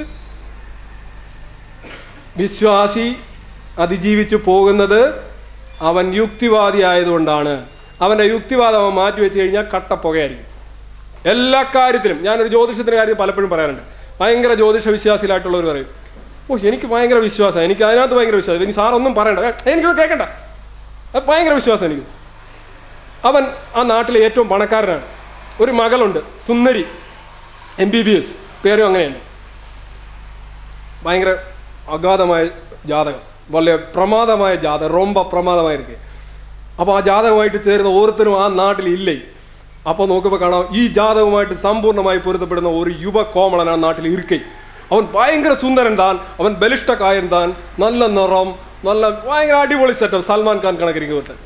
വിശ്വാസി അതിജീവിച്ചു പോകുന്നത് അവൻ യുക്തിവാദി ആയതുകൊണ്ടാണ് അവൻ്റെ യുക്തിവാദം അവൻ മാറ്റി വെച്ച് കഴിഞ്ഞാൽ കട്ടപ്പുകയായിരിക്കും എല്ലാ കാര്യത്തിലും ഞാനൊരു ജ്യോതിഷത്തിൻ്റെ കാര്യം പലപ്പോഴും പറയാറുണ്ട് ഭയങ്കര ജ്യോതിഷ വിശ്വാസികളായിട്ടുള്ളവർ പറയും ഓ എനിക്ക് ഭയങ്കര വിശ്വാസം എനിക്ക് അതിനകത്ത് ഭയങ്കര വിശ്വാസം ഇനി സാറൊന്നും പറയണ്ട ഏ, എനിക്കത് കേൾക്കണ്ട അത് ഭയങ്കര വിശ്വാസം എനിക്ക് അവൻ ആ നാട്ടിലെ ഏറ്റവും പണക്കാരനാണ് ഒരു മകളുണ്ട് സുന്ദരി എം ബി ബി എസ് പേരും അങ്ങനെയാണ് ഭയങ്കര അഗാധമായ ജാതകം വളരെ പ്രമാദമായ ജാതകം റൊമ്പ പ്രമാദമായിരിക്കും അപ്പോൾ ആ ജാതകമായിട്ട് ചേരുന്ന ഓരോരുത്തരും ആ നാട്ടിൽ ഇല്ലേ അപ്പോൾ നോക്കുമ്പോൾ കാണാം ഈ ജാതകവുമായിട്ട് സമ്പൂർണ്ണമായി പൊരുത്തപ്പെടുന്ന ഒരു യുവ കോമളൻ ആ നാട്ടിൽ ഇരിക്കേ അവൻ ഭയങ്കര സുന്ദരൻ താൻ അവൻ ബലിഷ്ഠകായൻ താൻ നല്ല നിറം നല്ല ഭയങ്കര അടിപൊളി സെറ്റപ്പ് സൽമാൻ ഖാൻ കണക്കിരിക്കും ഒരുത്തൻ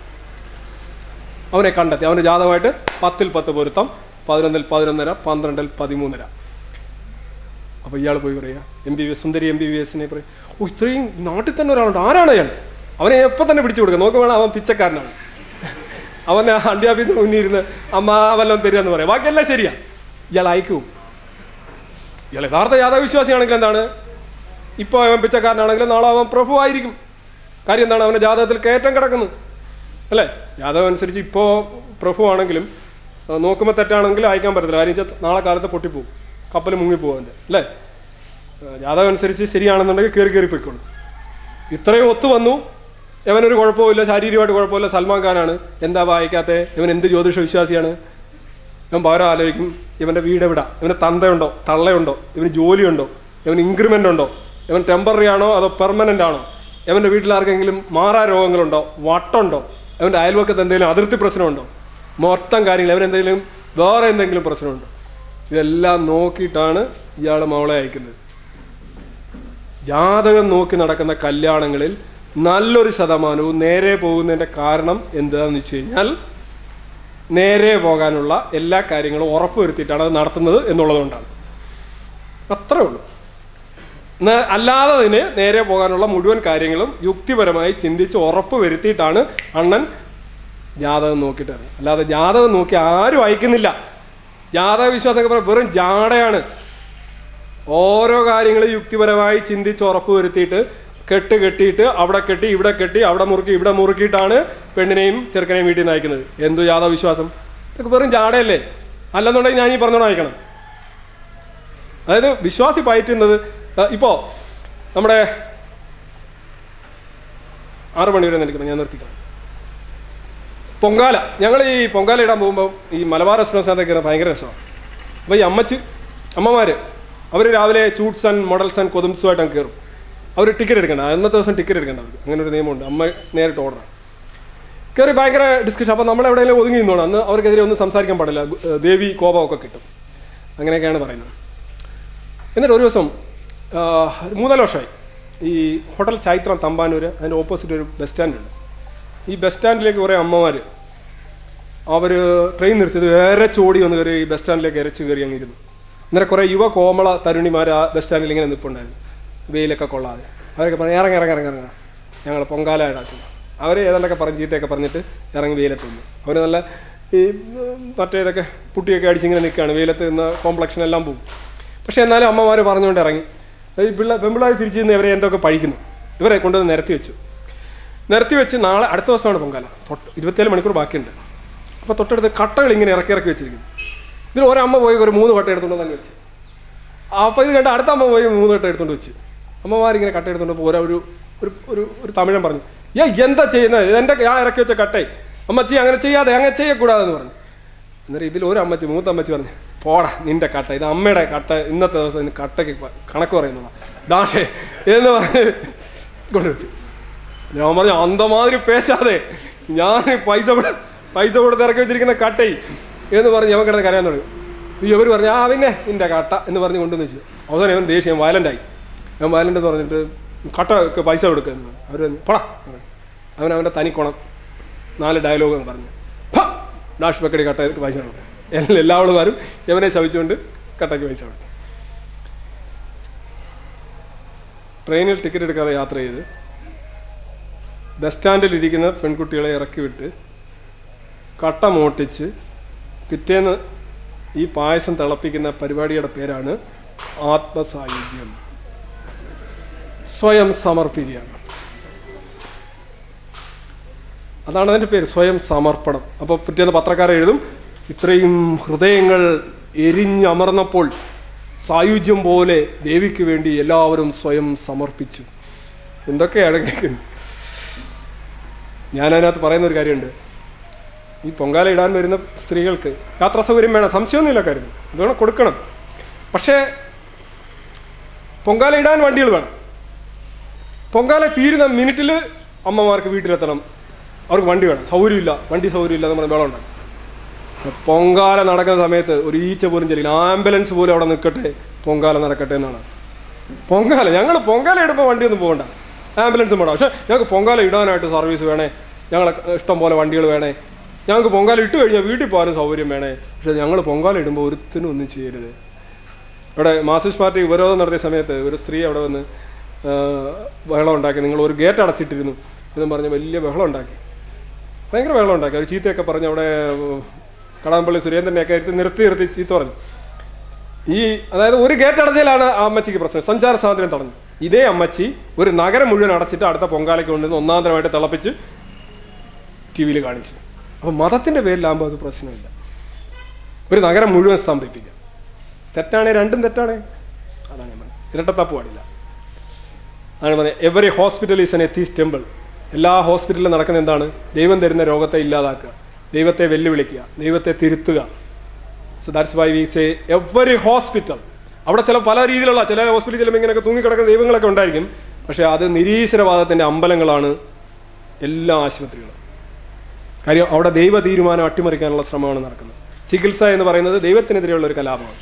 അവനെ കണ്ടെത്തി അവൻ്റെ ജാതകമായിട്ട് പത്തിൽ പത്ത് പൊരുത്തം പതിനൊന്നിൽ പതിനൊന്നര പന്ത്രണ്ടിൽ പതിമൂന്നര അപ്പോൾ ഇയാൾ പോയി പറയുക എം ബി ബി എസ് സുന്ദരി എം ബി ബി എസിനെ പറയും ഓ ഇത്രയും നാട്ടിൽ തന്നെ ഒരാളുണ്ട് ആരാണ് അയാൾ അവനെ എപ്പോൾ തന്നെ പിടിച്ചു കൊടുക്കുക നോക്കുക വേണം അവൻ പിച്ചക്കാരനാണ് അവൻ അണ്ടിയാപ്പിന്ന് മുന്നിൽ ഇരുന്ന് അമ്മ വല്ലതും തരികയെന്ന് പറയാം ബാക്കിയെല്ലാം ശരിയാ ഇയാൾ അയക്കും ഇയാൾ യഥാർത്ഥ യാഥാവിശ്വാസിയാണെങ്കിൽ എന്താണ് ഇപ്പോൾ അവൻ പിച്ചക്കാരനാണെങ്കിലും നാളെ അവൻ പ്രഭു ആയിരിക്കും കാര്യം എന്താണ് അവൻ്റെ ജാതകത്തിൽ കയറ്റം കിടക്കുന്നു അല്ലേ ജാതകം അനുസരിച്ച് ഇപ്പോൾ പ്രഭു ആണെങ്കിലും ആ, നോക്കുമ്പോൾ തെറ്റാണെങ്കിലും അയക്കാൻ പറ്റത്തില്ല കാര്യം വെച്ചാൽ നാളെ കാലത്ത് പൊട്ടിപ്പോവും കപ്പൽ മുങ്ങിപ്പോവും അവൻ്റെ അല്ലേ ആ, ജാതകം അനുസരിച്ച് ശരിയാണെന്നുണ്ടെങ്കിൽ കയറി കയറി പോയിക്കോളും ഇത്രയും ഒത്തു വന്നു ഇവനൊരു കുഴപ്പമില്ല ശാരീരികമായിട്ട് കുഴപ്പമില്ല സൽമാൻ ഖാനാണ് എന്താ വായിക്കാത്തെ ഇവൻ എന്ത് ജ്യോതിഷ വിശ്വാസിയാണ് ഇവൻ പകരം ആലോചിക്കും ഇവൻ്റെ വീട് എവിടാ ഇവന് തന്തയുണ്ടോ തള്ളയുണ്ടോ ഇവന് ജോലിയുണ്ടോ ഇവന് ഇൻക്രിമെൻ്റ് ഉണ്ടോ ഇവൻ ടെമ്പററി ആണോ അതോ പെർമനൻ്റ് ആണോ ഇവൻ്റെ വീട്ടിൽ ആർക്കെങ്കിലും മാറാ രോഗങ്ങളുണ്ടോ വട്ടുണ്ടോ ഇവൻ്റെ അയൽവക്കത്ത് എന്തെങ്കിലും അതിർത്തി പ്രശ്നമുണ്ടോ മൊത്തം കാര്യങ്ങൾ ഇവനെന്തെങ്കിലും വേറെ എന്തെങ്കിലും പ്രശ്നമുണ്ടോ ഇതെല്ലാം നോക്കിയിട്ടാണ് ഇയാൾ മകളെ അയക്കുന്നത് ജാതകം നോക്കി നടക്കുന്ന കല്യാണങ്ങളിൽ നല്ലൊരു ശതമാനവും നേരെ പോകുന്നതിൻ്റെ കാരണം എന്താണെന്ന് വെച്ച് കഴിഞ്ഞാൽ നേരെ പോകാനുള്ള എല്ലാ കാര്യങ്ങളും ഉറപ്പുവരുത്തിയിട്ടാണ് അത് നടത്തുന്നത് എന്നുള്ളതുകൊണ്ടാണ് അത്രേ ഉള്ളൂ ന- അല്ലാത്തതിന് നേരെ പോകാനുള്ള മുഴുവൻ കാര്യങ്ങളും യുക്തിപരമായി ചിന്തിച്ച് ഉറപ്പ് വരുത്തിയിട്ടാണ് അണ്ണൻ ജാതകം നോക്കിയിട്ട് ഇറങ്ങുന്നത്. അല്ലാതെ ജാതകം നോക്കി ആരും അയക്കുന്നില്ല ജാതക വിശ്വാസമൊക്കെ പറഞ്ഞാൽ വെറും ജാടയാണ് ഓരോ കാര്യങ്ങളും യുക്തിപരമായി ചിന്തിച്ച് ഉറപ്പ് വരുത്തിയിട്ട് കെട്ട് കെട്ടിയിട്ട് അവിടെ കെട്ടി ഇവിടെ കെട്ടി അവിടെ മുറുക്കി ഇവിടെ മുറുക്കിയിട്ടാണ് പെണ്ണിനെയും ചെറുക്കനെയും വീട്ടിൽ നിന്ന് അയക്കുന്നത് എന്തു ജാതക വിശ്വാസം ഇതൊക്കെ വെറും ജാടയല്ലേ അല്ലെന്നുണ്ടെങ്കിൽ ഞാൻ ഈ പറഞ്ഞോണം അയക്കണം അതായത് വിശ്വാസി പയറ്റുന്നത് അഹ് ഇപ്പോ നമ്മുടെ ആറ് മണി വരെ നിൽക്കണം ഞാൻ നിർത്തിക്കണം പൊങ്കാല ഞങ്ങൾ ഈ പൊങ്കാല ഇടാൻ പോകുമ്പോൾ ഈ മലബാർ എക്സ്പ്രസിനകത്ത് കയറാൻ ഭയങ്കര രസമാണ് അപ്പോൾ ഈ അമ്മച്ച് അമ്മമാർ അവർ രാവിലെ ചൂട്ട്സ് ആൻഡ് മോഡൽസ് ആൻഡ് കൊതുംസുമായിട്ട് അങ്ങ് കയറും അവർ ടിക്കറ്റ് എടുക്കണ്ട അന്നത്തെ ദിവസം ടിക്കറ്റ് എടുക്കേണ്ട അവർക്ക് അങ്ങനെ ഒരു നിയമമുണ്ട് അമ്മ നേരിട്ട് ഓർഡറാണ് കയറി ഭയങ്കര ഡിസ്കഷൻ അപ്പോൾ നമ്മൾ എവിടെയെങ്കിലും ഒതുങ്ങി നിന്നോണം അന്ന് അവർക്കെതിരെ ഒന്നും സംസാരിക്കാൻ പാടില്ല ഗു- ഏഹ് ദേവി കോപമൊക്കെ കിട്ടും അങ്ങനെയൊക്കെയാണ് പറയുന്നത് എന്നിട്ട് ഒരു ദിവസം ആ, മൂന്നാല് വർഷമായി ഈ ഹോട്ടൽ ചൈത്രം തമ്പാനൂർ അതിൻ്റെ ഓപ്പോസിറ്റ് ഒരു ബസ് സ്റ്റാൻഡ് ഉണ്ട് ഈ ബസ് സ്റ്റാൻഡിലേക്ക് കുറേ അമ്മമാർ അവർ ട്രെയിൻ നിർത്തിയത് വേറെ ചോടി വന്ന് കയറി ഈ ബസ് സ്റ്റാൻഡിലേക്ക് ഇരച്ച് കയറി അങ്ങിരുന്നു അന്നേരം കുറേ യുവ കോമള തരുണിമാർ ആ ബസ് സ്റ്റാൻഡിൽ ഇങ്ങനെ നിൽപ്പുണ്ടായിരുന്നു വെയിലൊക്കെ കൊള്ളാതെ അവരൊക്കെ പറഞ്ഞു ഇറങ്ങി ഇറങ്ങി ഇറങ്ങി ഇറങ്ങാം ഞങ്ങൾ പൊങ്കാല ഇടാക്കുന്നു അവർ ഏതാണ്ടൊക്കെ പറഞ്ഞ് ചീത്തയൊക്കെ പറഞ്ഞിട്ട് ഇറങ്ങി വെയിലത്ത് നിന്നു അവർ നല്ല ഈ ഉം, മറ്റേതൊക്കെ പുട്ടിയൊക്കെ അടിച്ചിങ്ങനെ നിൽക്കുകയാണ് വെയിലത്ത് നിന്ന് കോംപ്ലക്ഷൻ എല്ലാം പോകും പക്ഷേ എന്നാലും അമ്മമാർ പറഞ്ഞുകൊണ്ട് ഇറങ്ങി ഈ പിള്ള പെമ്പിള്ളാർ തിരിച്ചു നിന്ന് ഇവരെ എന്തൊക്കെ പഴിക്കുന്നു ഇവരെ കൊണ്ടുവന്ന് നിരത്തി വെച്ചു നിരത്തി വെച്ച് നാളെ അടുത്ത ദിവസമാണ് പൊങ്കാല തൊട്ട് ഇരുപത്തിയേഴ് മണിക്കൂർ ബാക്കിയുണ്ട് അപ്പോൾ തൊട്ടടുത്ത് കട്ടകൾ ഇങ്ങനെ ഇറക്കി ഇറക്കി വെച്ചിരിക്കുന്നു ഇതിൽ ഒരമ്മ പോയി ഒരു മൂന്ന് കട്ട എടുത്തുകൊണ്ട് തന്നെ വെച്ച് അപ്പോൾ ഇത് കണ്ട് അടുത്ത അമ്മ പോയി മൂന്ന് കട്ട എടുത്തുകൊണ്ട് വെച്ച് അമ്മമാരിങ്ങനെ കട്ട എടുത്തുകൊണ്ട് പോരാ ഒരു ഒരു ഒരു ഒരു തമിഴൻ പറഞ്ഞു ഏ എന്താ ചെയ്യുന്നത് ഇതെൻ്റെ ഞാൻ ഇറക്കി വെച്ച കട്ടേ അമ്മച്ചി അങ്ങനെ ചെയ്യാതെ അങ്ങനെ ചെയ്യக்கூടാതെന്ന് പറഞ്ഞു അന്നേരം ഇതിൽ ഒരു അമ്മച്ചി മൂത്ത അമ്മച്ചി പറഞ്ഞു പോടാ നിന്റെ കട്ട ഇത് അമ്മയുടെ കട്ട ഇന്നത്തെ ദിവസം ഇന്ന് കട്ടയ്ക്ക് പ- കണക്ക് പറയുന്നതാ ഡാഷേ എന്ന് പറഞ്ഞ് കൊണ്ടുവച്ചു ഞാൻ പറഞ്ഞു അന്തമാതിരി പേശാതെ ഞാൻ പൈസ കൊടു- പൈസ കൊടുത്ത് ഇറക്കി വെച്ചിരിക്കുന്ന കട്ടൈ എന്ന് പറഞ്ഞ് അവൻ കിടന്ന് കരയാൻ തുടങ്ങി ഈ ഇവർ പറഞ്ഞു ആ പിന്നെ നിന്റെ കട്ട എന്ന് പറഞ്ഞ് കൊണ്ടുവന്ന് വെച്ചു അവസാനം അവൻ ദേഷ്യം വയലൻ്റായി ഞാൻ വയലൻ്റ് എന്ന് പറഞ്ഞിട്ട് കട്ട ഒക്കെ പൈസ കൊടുക്കുക എന്ന് പറഞ്ഞു അവർ പറഞ്ഞു പോടാ അവൻ അവൻ്റെ തനിക്കോണം നാല് ഡയലോഗ് അങ്ങ് പറഞ്ഞു ഫ! ഡാഷ് ബക്കടി കട്ട എനിക്ക് പൈസ കൊടുക്കും എല്ലാ എല്ലാ ആളുകാരും യവനെ ശവിച്ചുകൊണ്ട് കട്ടയ്ക്ക് പൈസ കൊടുത്തു ട്രെയിനിൽ ടിക്കറ്റ് എടുക്കാതെ യാത്ര ചെയ്ത് ബസ് സ്റ്റാൻഡിൽ ഇരിക്കുന്ന പെൺകുട്ടികളെ ഇറക്കി വിട്ട് കട്ട മോട്ടിച്ച് പിറ്റേന്ന് ഈ പായസം തിളപ്പിക്കുന്ന പരിപാടിയുടെ പേരാണ് ആത്മസായുധ്യം സ്വയം സമർപ്പിക്കുകയാണ് അതാണ് അതിൻ്റെ പേര് സ്വയം സമർപ്പണം അപ്പോൾ പിറ്റേന്ന് പത്രക്കാരെ എഴുതും ഇത്രയും ഹൃദയങ്ങൾ എരിഞ്ഞമർന്നപ്പോൾ സായുജ്യം പോലെ ദേവിക്ക് വേണ്ടി എല്ലാവരും സ്വയം സമർപ്പിച്ചു എന്തൊക്കെയാണ് കേൾക്കുന്നത് ഞാൻ അതിനകത്ത് പറയുന്ന ഒരു കാര്യമുണ്ട് ഈ പൊങ്കാല ഇടാൻ വരുന്ന സ്ത്രീകൾക്ക് യാത്രാ സൗകര്യം വേണം സംശയമൊന്നുമില്ല കാര്യം അത് വേണം കൊടുക്കണം പക്ഷേ പൊങ്കാല ഇടാൻ വണ്ടികൾ വേണം പൊങ്കാല തീരുന്ന മിനിറ്റിൽ അമ്മമാർക്ക് വീട്ടിലെത്തണം അവർക്ക് വണ്ടി വേണം സൗകര്യമില്ല വണ്ടി സൗകര്യമില്ല നമ്മുടെ വെള്ളം ഉണ്ടാകും പൊങ്കാല നടക്കുന്ന സമയത്ത് ഒരു ഈച്ച പോലും ചെല്ലില്ല ആംബുലൻസ് പോലും അവിടെ നിൽക്കട്ടെ പൊങ്കാല നടക്കട്ടെ എന്നാണ് പൊങ്കാല ഞങ്ങൾ പൊങ്കാല ഇടുമ്പോൾ വണ്ടിയൊന്നും പോകണ്ട ആംബുലൻസും വേണം പക്ഷേ ഞങ്ങൾക്ക് പൊങ്കാല ഇടാനായിട്ട് സർവീസ് വേണേ ഞങ്ങളെ ഇഷ്ടം പോലെ വണ്ടികൾ വേണേ ഞങ്ങൾക്ക് പൊങ്കാല ഇട്ട് കഴിഞ്ഞാൽ വീട്ടിൽ പോകാനും സൗകര്യം വേണേ പക്ഷേ ഞങ്ങൾ പൊങ്കാല ഇടുമ്പോൾ ഒരുത്തിനും ഒന്നും ചെയ്യരുത് ഇവിടെ മാർക്സിസ്റ്റ് പാർട്ടി ഉപരോധം നടത്തിയ സമയത്ത് ഒരു സ്ത്രീ അവിടെ വന്ന് ആ, ബഹളം ഉണ്ടാക്കി നിങ്ങൾ ഒരു ഗേറ്റ് അടച്ചിട്ടിരുന്നു എന്നും പറഞ്ഞ് വലിയ ബഹളം ഉണ്ടാക്കി ഭയങ്കര ബഹളം ഉണ്ടാക്കി അവർ ചീത്തയൊക്കെ പറഞ്ഞ് അവിടെ ഉം, കടാമ്പള്ളി സുരേന്ദ്രനെയൊക്കെ എടുത്ത് നിർത്തി നിർത്തി ചീത്ത പറഞ്ഞു ഈ അതായത് ഒരു ഗേറ്റ് അടച്ചതിലാണ് ആ അമ്മച്ചിക്ക് പ്രശ്നം സഞ്ചാര സ്വാതന്ത്ര്യം തടഞ്ഞു ഇതേ അമ്മച്ചി ഒരു നഗരം മുഴുവൻ അടച്ചിട്ട് അടുത്ത പൊങ്കാലയ്ക്ക് കൊണ്ടുവന്ന് ഒന്നാന്തരമായിട്ട് തിളപ്പിച്ച് ടി വിയിൽ കാണിച്ചു അപ്പോൾ മതത്തിൻ്റെ പേരിലാകുമ്പോൾ അത് പ്രശ്നമില്ല ഒരു നഗരം മുഴുവൻ സ്തംഭിപ്പിക്കാം തെറ്റാണേ രണ്ടും തെറ്റാണേ അതാണ് ഞാൻ പറഞ്ഞത് ഇരട്ടത്താപ്പ് പാടില്ല അതാണ് പറഞ്ഞത് every hospital is an atheist temple എല്ലാ ഹോസ്പിറ്റലിലും നടക്കുന്ന എന്താണ് ദൈവം തരുന്ന രോഗത്തെ ഇല്ലാതാക്കുക ദൈവത്തെ വെല്ലുവിളിക്കുക ദൈവത്തെ തിരുത്തുക so that's why we say every hospital അവിടെ ചില പല രീതിയിലുള്ള ചില ഹോസ്പിറ്റലിൽ ചിലപ്പോൾ ഇങ്ങനെയൊക്കെ തൂങ്ങിക്കിടക്കുന്ന ദൈവങ്ങളൊക്കെ ഉണ്ടായിരിക്കും പക്ഷേ അത് നിരീശ്വരവാദത്തിൻ്റെ അമ്പലങ്ങളാണ് എല്ലാ ആശുപത്രികളും കാര്യം അവിടെ ദൈവ തീരുമാനം അട്ടിമറിക്കാനുള്ള ശ്രമമാണ് നടക്കുന്നത് ചികിത്സ എന്ന് പറയുന്നത് ദൈവത്തിനെതിരെയുള്ള ഒരു കലാപമാണ്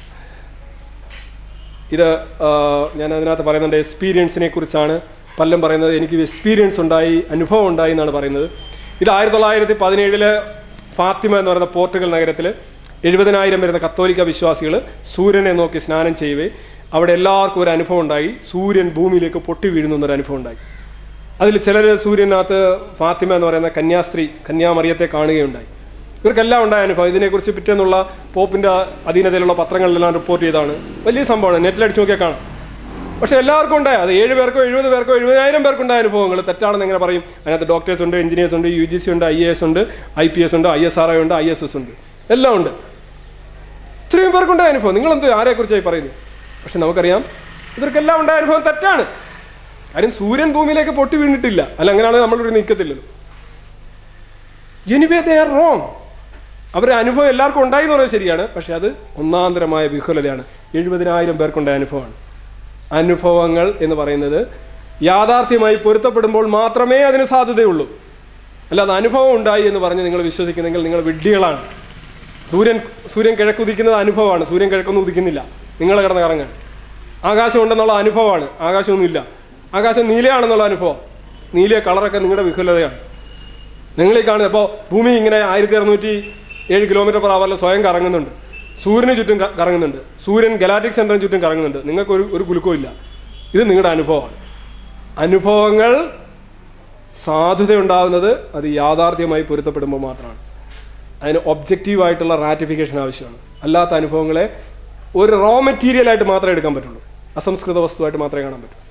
ഇത് ആ, ഞാൻ അതിനകത്ത് പറയുന്നുണ്ട് എക്സ്പീരിയൻസിനെ കുറിച്ചാണ് പലരും പറയുന്നത് എനിക്ക് എക്സ്പീരിയൻസ് ഉണ്ടായി അനുഭവം ഉണ്ടായി എന്നാണ് പറയുന്നത് ഇത് ആയിരത്തി തൊള്ളായിരത്തി പതിനേഴില് ഫാത്തിമ എന്ന് പറയുന്ന പോർട്ടുഗൽ നഗരത്തിൽ എഴുപതിനായിരം വരുന്ന കത്തോലിക്ക വിശ്വാസികൾ സൂര്യനെ നോക്കി സ്നാനം ചെയ്യവേ അവിടെ എല്ലാവർക്കും ഒരു അനുഭവം ഉണ്ടായി സൂര്യൻ ഭൂമിയിലേക്ക് പൊട്ടി വീഴുന്നു എന്നൊരു അനുഭവം ഉണ്ടായി അതിൽ ചിലർ സൂര്യനകത്ത് ഫാത്തിമ എന്ന് പറയുന്ന കന്യാസ്ത്രീ കന്യാമറിയത്തെ കാണുകയുണ്ടായി ഇവർക്കെല്ലാം ഉണ്ടായ അനുഭവം ഇതിനെക്കുറിച്ച് പിറ്റേന്നുള്ള പോപ്പിൻ്റെ അധീനതയിലുള്ള പത്രങ്ങളിലെല്ലാം റിപ്പോർട്ട് ചെയ്താണ് വലിയ സംഭവമാണ് നെറ്റിലടിച്ച് നോക്കിയാൽ കാണാം പക്ഷേ എല്ലാവർക്കും ഉണ്ടായ അത് ഏഴ് പേർക്കോ എഴുപത് പേർക്കോ എഴുപതിനായിരം പേർക്കുണ്ടായ അനുഭവങ്ങൾ തെറ്റാണെന്ന് എങ്ങനെ പറയും അതിനകത്ത് ഡോക്ടേഴ്സ് ഉണ്ട് എഞ്ചിനീയേഴ്സ് ഉണ്ട് യു ജി സി ഉണ്ട് ഐ എ എസ് ഉണ്ട് ഐ പി എസ് ഉണ്ട് ഐ എസ് ആർ ഐ ഉണ്ട് ഐ എസ് എസ് ഉണ്ട് എല്ലാം ഉണ്ട് ഇത്രയും പേർക്കുണ്ടായ അനുഭവം നിങ്ങൾ എന്ത് ആരെക്കുറിച്ചായി പറയുന്നത് പക്ഷെ നമുക്കറിയാം ഇവർക്കെല്ലാം ഉണ്ടായ അനുഭവം തെറ്റാണ് കാര്യം സൂര്യൻ ഭൂമിയിലേക്ക് പൊട്ടി വീണിട്ടില്ല അല്ല അങ്ങനെയാണെങ്കിൽ നമ്മളിവിടെ നിൽക്കത്തില്ലല്ലോ എനിവേ ദേ ആർ റോങ് അവരുടെ അനുഭവം എല്ലാവർക്കും ഉണ്ടായി എന്ന് പറയുന്നത് ശരിയാണ് പക്ഷെ അത് ഒന്നാന്തരമായ വിഹുലതയാണ് എഴുപതിനായിരം പേർക്കുണ്ടായ അനുഭവമാണ് അനുഭവങ്ങൾ എന്ന് പറയുന്നത് യാഥാർത്ഥ്യമായി പൊരുത്തപ്പെടുമ്പോൾ മാത്രമേ അതിന് സാധ്യതയുള്ളൂ അല്ലാതെ അനുഭവം ഉണ്ടായി എന്ന് പറഞ്ഞ് നിങ്ങൾ വിശ്വസിക്കുന്നെങ്കിൽ നിങ്ങൾ വിഡ്ഢികളാണ് സൂര്യൻ സൂര്യൻ കിഴക്കുദിക്കുന്നത് അനുഭവമാണ് സൂര്യൻ കിഴക്കൊന്നും ഉദിക്കുന്നില്ല നിങ്ങൾ കിടന്ന് കറങ്ങാൻ ആകാശം ഉണ്ടെന്നുള്ള അനുഭവമാണ് ആകാശമൊന്നുമില്ല ആകാശം നീലയാണെന്നുള്ള അനുഭവം നീലിയ കളറൊക്കെ നിങ്ങളുടെ വിഹുലതയാണ് നിങ്ങൾ ഈ കാണുന്നത് അപ്പോൾ ഭൂമി ഇങ്ങനെ ആയിരത്തി അറുന്നൂറ്റി ഏഴ് കിലോമീറ്റർ പെർ അവറിൽ സ്വയം കറങ്ങുന്നുണ്ട് സൂര്യന് ചുറ്റും ക- കറങ്ങുന്നുണ്ട് സൂര്യൻ ഗലാറ്റിക് സെൻറ്ററിന് ചുറ്റും കറങ്ങുന്നുണ്ട് നിങ്ങൾക്ക് ഒരു ഒരു കുലുക്കവും ഇല്ല ഇത് നിങ്ങളുടെ അനുഭവമാണ് അനുഭവങ്ങൾ സാധുതയുണ്ടാകുന്നത് അത് യാഥാർത്ഥ്യമായി പൊരുത്തപ്പെടുമ്പോൾ മാത്രമാണ് അതിന് ഒബ്ജക്റ്റീവായിട്ടുള്ള റാറ്റിഫിക്കേഷൻ ആവശ്യമാണ് അല്ലാത്ത അനുഭവങ്ങളെ ഒരു റോ മെറ്റീരിയൽ ആയിട്ട് മാത്രമേ എടുക്കാൻ പറ്റുള്ളൂ അസംസ്കൃത വസ്തുവായിട്ട് മാത്രമേ കാണാൻ പറ്റൂ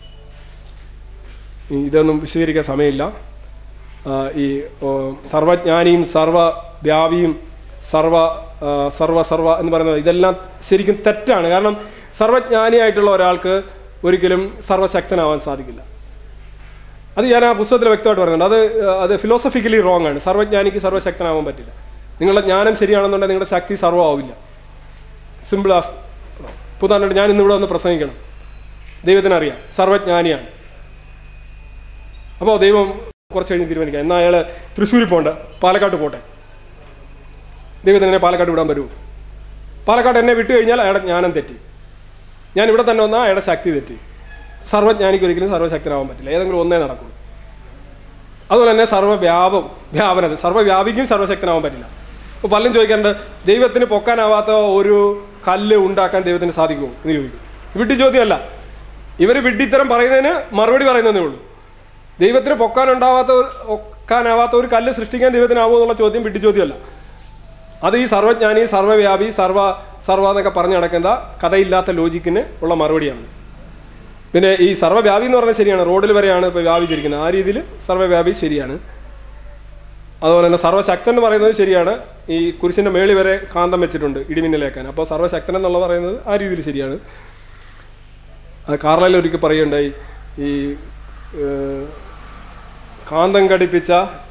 ഈ ഇതൊന്നും വിശദീകരിക്കാൻ സമയമില്ല ആ, ഈ ഓ, സർവജ്ഞാനിയും സർവവ്യാപിയും സർവ ആ, സർവ സർവ എന്ന് പറയുന്നത് ഇതെല്ലാം ശരിക്കും തെറ്റാണ് കാരണം സർവജ്ഞാനിയായിട്ടുള്ള ഒരാൾക്ക് ഒരിക്കലും സർവശക്തനാവാൻ സാധിക്കില്ല അത് ഞാൻ ആ പുസ്തകത്തിൽ വ്യക്തമായിട്ട് പറയുന്നുണ്ട് അത് ആ, അത് ഫിലോസഫിക്കലി റോങ് ആണ് സർവജ്ഞാനിക്ക് സർവശക്തനാവാൻ പറ്റില്ല നിങ്ങളുടെ ജ്ഞാനം ശരിയാണെന്നുണ്ടെങ്കിൽ നിങ്ങളുടെ ശക്തി സർവ്വമാവില്ല സിമ്പിൾ ആസ് ഉദാഹരണമായിട്ട് ഞാൻ ഇന്നിവിടെ വന്ന് പ്രസംഗിക്കണം ദൈവത്തിന് അറിയാം സർവജ്ഞാനിയാണ് അപ്പോൾ ദൈവം കുറച്ച് കഴിഞ്ഞ് തീരുമാനിക്കാം എന്നാൽ അയാൾ തൃശ്ശൂരിൽ പോകണ്ട പാലക്കാട്ട് പോട്ടെ ദൈവത്തിന് എന്നെ പാലക്കാട് വിടാൻ വരൂ പാലക്കാട് എന്നെ വിട്ടു കഴിഞ്ഞാൽ അയാളുടെ ജ്ഞാനം തെറ്റി ഞാൻ ഇവിടെ തന്നെ വന്നാൽ അയാളുടെ ശക്തി തെറ്റി സർവ്വജ്ഞാനിക്ക് ഒരിക്കലും സർവ്വശക്തനാവാൻ പറ്റില്ല ഏതെങ്കിലും ഒന്നേ നടക്കുള്ളൂ അതുപോലെ തന്നെ സർവ്വവ്യാപം വ്യാപനത സർവ്വവ്യാപിക്കും സർവ്വശക്തനാവാൻ പറ്റില്ല ഇപ്പോൾ പലരും ചോദിക്കാറുണ്ട് ദൈവത്തിന് പൊക്കാനാവാത്ത ഒരു കല്ല് ഉണ്ടാക്കാൻ ദൈവത്തിന് സാധിക്കുമോ എന്ന് ചോദിക്കും വിഡ്ഢി ചോദ്യമല്ല ഇവർ വിഡ്ഢിത്തരം പറയുന്നതിന് മറുപടി പറയുന്നതേ ഉള്ളൂ ദൈവത്തിന് പൊക്കാനുണ്ടാവാത്ത ഒരു പൊക്കാനാവാത്ത ഒരു കല്ല് സൃഷ്ടിക്കാൻ ദൈവത്തിനാവുമോ എന്നുള്ള ചോദ്യം വിഡ്ഢി ചോദ്യമല്ല അത് ഈ സർവജ്ഞാനി സർവ്വവ്യാപി സർവ സർവ എന്നൊക്കെ പറഞ്ഞു നടക്കുന്ന കഥയില്ലാത്ത ലോജിക്കിന് ഉള്ള മറുപടിയാണ് പിന്നെ ഈ സർവ്വവ്യാപി എന്ന് പറഞ്ഞാൽ ശരിയാണ് റോഡിൽ വരെയാണ് ഇപ്പോൾ വ്യാപിച്ചിരിക്കുന്നത് ആ രീതിയിൽ സർവ്വവ്യാപി ശരിയാണ് അതുപോലെ തന്നെ സർവ്വശക്തൻ എന്ന് പറയുന്നത് ശരിയാണ് ഈ കുരിശിൻ്റെ മേളി വരെ കാന്തം വെച്ചിട്ടുണ്ട് ഇടിമിന്നലേക്കാൻ അപ്പോൾ സർവ്വശക്തൻ എന്നുള്ള പറയുന്നത് ആ രീതിയിൽ ശരിയാണ് അത് കാർലയിൽ ഒരിക്കൽ പറയുണ്ടായി ഈ ഏഹ്, കാന്തം ഘടിപ്പിച്ച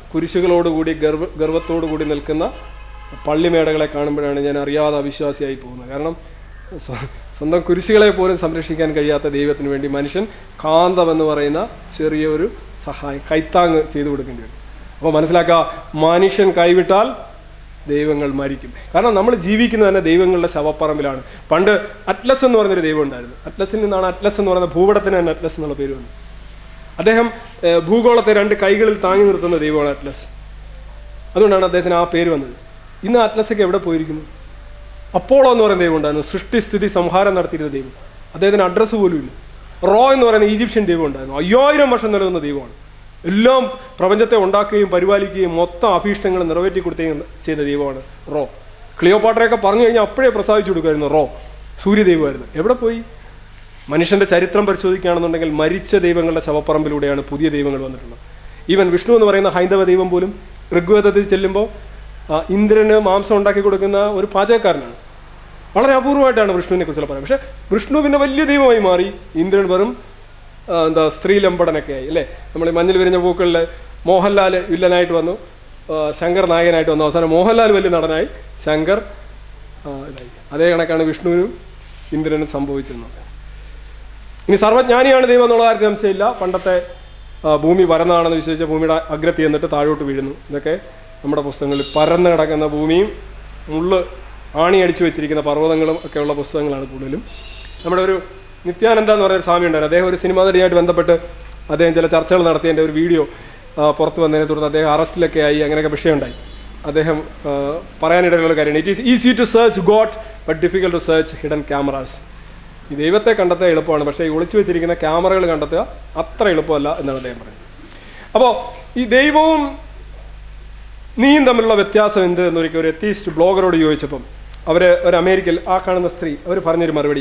കുരിശുകളോടുകൂടി ഗർവ ഗർവത്തോടുകൂടി നിൽക്കുന്ന പള്ളിമേടകളെ കാണുമ്പോഴാണ് ഞാൻ അറിയാതെ അവിശ്വാസിയായി പോകുന്നത് കാരണം സ്വ- സ്വന്തം കുരിശുകളെ പോലും സംരക്ഷിക്കാൻ കഴിയാത്ത ദൈവത്തിന് വേണ്ടി മനുഷ്യൻ കാന്തം എന്ന് പറയുന്ന ചെറിയൊരു സഹായം കൈത്താങ് ചെയ്തു കൊടുക്കേണ്ടി വരും അപ്പോൾ മനസ്സിലാക്കുക മനുഷ്യൻ കൈവിട്ടാൽ ദൈവങ്ങൾ മരിക്കും കാരണം നമ്മൾ ജീവിക്കുന്നത് തന്നെ ദൈവങ്ങളുടെ ശവപ്പറമ്പിലാണ് പണ്ട് അറ്റ്ലസ് എന്ന് പറഞ്ഞൊരു ദൈവം ഉണ്ടായിരുന്നു അറ്റ്ലസിൽ നിന്നാണ് അറ്റ്ലസ് എന്ന് പറയുന്ന ഭൂപടത്തിന് തന്നെ അറ്റ്ലസ് എന്നുള്ള പേര് വന്നു അദ്ദേഹം ഏഹ്, ഭൂഗോളത്തെ രണ്ട് കൈകളിൽ താങ്ങി നിർത്തുന്ന ദൈവമാണ് അറ്റ്ലസ് അതുകൊണ്ടാണ് അദ്ദേഹത്തിന് ആ പേര് വന്നത് ഇന്ന് അറ്റ്ലസൊക്കെ എവിടെ പോയിരിക്കുന്നു അപ്പോളോ എന്ന് പറയുന്ന ദൈവം ഉണ്ടായിരുന്നു സൃഷ്ടിസ്ഥിതി സംഹാരം നടത്തിയിരുന്ന ദൈവം അദ്ദേഹത്തിന് അഡ്രസ്സ് പോലും ഇല്ല റോ എന്ന് പറയുന്ന ഈജിപ്ഷ്യൻ ദൈവം ഉണ്ടായിരുന്നു അയ്യായിരം വർഷം നിലനിന്ന ദൈവമാണ് എല്ലാം പ്രപഞ്ചത്തെ ഉണ്ടാക്കുകയും പരിപാലിക്കുകയും മൊത്തം അഭീഷ്ടങ്ങൾ നിറവേറ്റി കൊടുക്കുകയും ചെയ്ത ദൈവമാണ് റോ ക്ലിയോപാട്രയൊക്കെ പറഞ്ഞു കഴിഞ്ഞാൽ അപ്പോഴേ പ്രസാദിച്ചു കൊടുക്കുമായിരുന്നു റോ സൂര്യദൈവമായിരുന്നു എവിടെ പോയി മനുഷ്യന്റെ ചരിത്രം പരിശോധിക്കുകയാണെന്നുണ്ടെങ്കിൽ മരിച്ച ദൈവങ്ങളുടെ ശവപ്പറമ്പിലൂടെയാണ് പുതിയ ദൈവങ്ങൾ വന്നിട്ടുള്ളത് ഈവൻ വിഷ്ണു എന്ന് പറയുന്ന ഹൈന്ദവ ദൈവം പോലും ഋഗ്വേദത്തിൽ ചെല്ലുമ്പോൾ ആ, ഇന്ദ്രന് മാംസം ഉണ്ടാക്കി കൊടുക്കുന്ന ഒരു പാചകക്കാരനാണ് വളരെ അപൂർവമായിട്ടാണ് വിഷ്ണുവിനെ കുറിച്ചുള്ള പറയുന്നത് പക്ഷേ വിഷ്ണു പിന്നെ വലിയ ദൈവമായി മാറി ഇന്ദ്രൻ വെറും ആ, എന്താ സ്ത്രീലമ്പടനൊക്കെ ആയി അല്ലേ നമ്മൾ ഈ മഞ്ഞൾ വിരിഞ്ഞ പൂക്കളിൽ മോഹൻലാൽ വില്ലനായിട്ട് വന്നു ആ, ശങ്കർ നായകനായിട്ട് വന്നു അവസാനം മോഹൻലാൽ വലിയ നടനായി ശങ്കർ ആ, ഇതായി അതേ കണക്കാണ് വിഷ്ണുവിനും ഇന്ദ്രനും സംഭവിച്ചിരുന്നത് ഇനി സർവ്വജ്ഞാനിയാണ് ദൈവം എന്നുള്ള കാര്യത്തിൽ സംശയമില്ല പണ്ടത്തെ ആ, ഭൂമി പരന്നാണെന്ന് വിശ്വസിച്ച ഭൂമിയുടെ അഗ്രത്തി എന്നിട്ട് താഴോട്ട് വീഴുന്നു ഇതൊക്കെ നമ്മുടെ പുസ്തകങ്ങളിൽ പരന്ന് കിടക്കുന്ന ഭൂമിയും മുള്ള് ആണി അടിച്ചു വെച്ചിരിക്കുന്ന പർവ്വതങ്ങളും ഒക്കെയുള്ള പുസ്തകങ്ങളാണ് കൂടുതലും നമ്മുടെ ഒരു നിത്യാനന്ദ എന്ന് പറയുന്ന ഒരു സ്വാമി ഉണ്ടായിരുന്നു അദ്ദേഹം ഒരു സിനിമാ നടിയായിട്ട് ബന്ധപ്പെട്ട് അദ്ദേഹം ചില ചർച്ചകൾ നടത്തിയതിൻ്റെ ഒരു വീഡിയോ ആ, പുറത്ത് വന്നതിനെ തുടർന്ന് അദ്ദേഹം അറസ്റ്റിലൊക്കെ ആയി അങ്ങനെയൊക്കെ വിഷയമുണ്ടായി അദ്ദേഹം ആ, പറയാനിടയിലുള്ള കാര്യമാണ് it is easy to search God but difficult to search hidden cameras ഈ ദൈവത്തെ കണ്ടെത്തുക എളുപ്പമാണ് പക്ഷേ ഈ ഒളിച്ചു വെച്ചിരിക്കുന്ന ക്യാമറകൾ കണ്ടെത്തുക അത്ര എളുപ്പമല്ല എന്നാണ് അദ്ദേഹം പറയുന്നത് അപ്പോൾ ഈ ദൈവവും നീയും തമ്മിലുള്ള വ്യത്യാസം എന്ത് എന്നൊരിക്കൽ ഒരു എത്തീസ്റ്റ് ബ്ലോഗറോട് ചോദിച്ചപ്പം അവർ ഒരു അമേരിക്കയിൽ ആ കാണുന്ന സ്ത്രീ അവർ പറഞ്ഞൊരു മറുപടി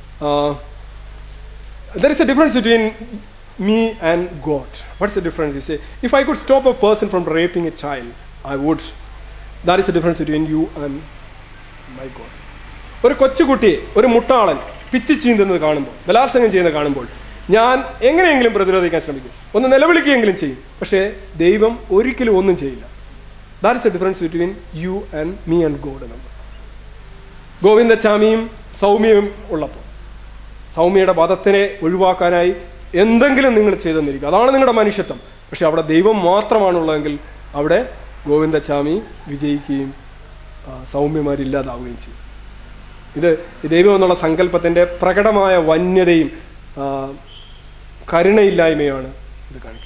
there is a difference between me and God what's a difference you say if I could stop a person from raping a child I would that is a difference between you and my God ഒരു കൊച്ചുകുട്ടിയെ ഒരു മുട്ടാളൻ പിച്ചി ചീന്തുന്നത് കാണുമ്പോൾ ബലാത്സംഗം ചെയ്യുന്നത് കാണുമ്പോൾ ഞാൻ എങ്ങനെയെങ്കിലും പ്രതിരോധിക്കാൻ ശ്രമിക്കും ഒന്ന് നിലവിളിക്കുകയെങ്കിലും ചെയ്യും പക്ഷേ ദൈവം ഒരിക്കലും ഒന്നും ചെയ്യില്ല that is a difference between you and me and God എന്നുള്ളത് ഗോവിന്ദച്ചാമിയും സൗമ്യയും ഉള്ളപ്പോൾ സൗമ്യയുടെ വധത്തിനെ ഒഴിവാക്കാനായി എന്തെങ്കിലും നിങ്ങൾ ചെയ്തെന്നിരിക്കും അതാണ് നിങ്ങളുടെ മനുഷ്യത്വം പക്ഷെ അവിടെ ദൈവം മാത്രമാണുള്ളതെങ്കിൽ അവിടെ ഗോവിന്ദച്ചാമി വിജയിക്കുകയും ആ, സൗമ്യമാരില്ലാതാവുകയും ചെയ്യും ഇത് ഈ ദൈവം എന്നുള്ള സങ്കല്പത്തിൻ്റെ പ്രകടമായ വന്യതയും ആ, കരുണയില്ലായ്മയാണ് ഇത് കാണിക്കുന്നത്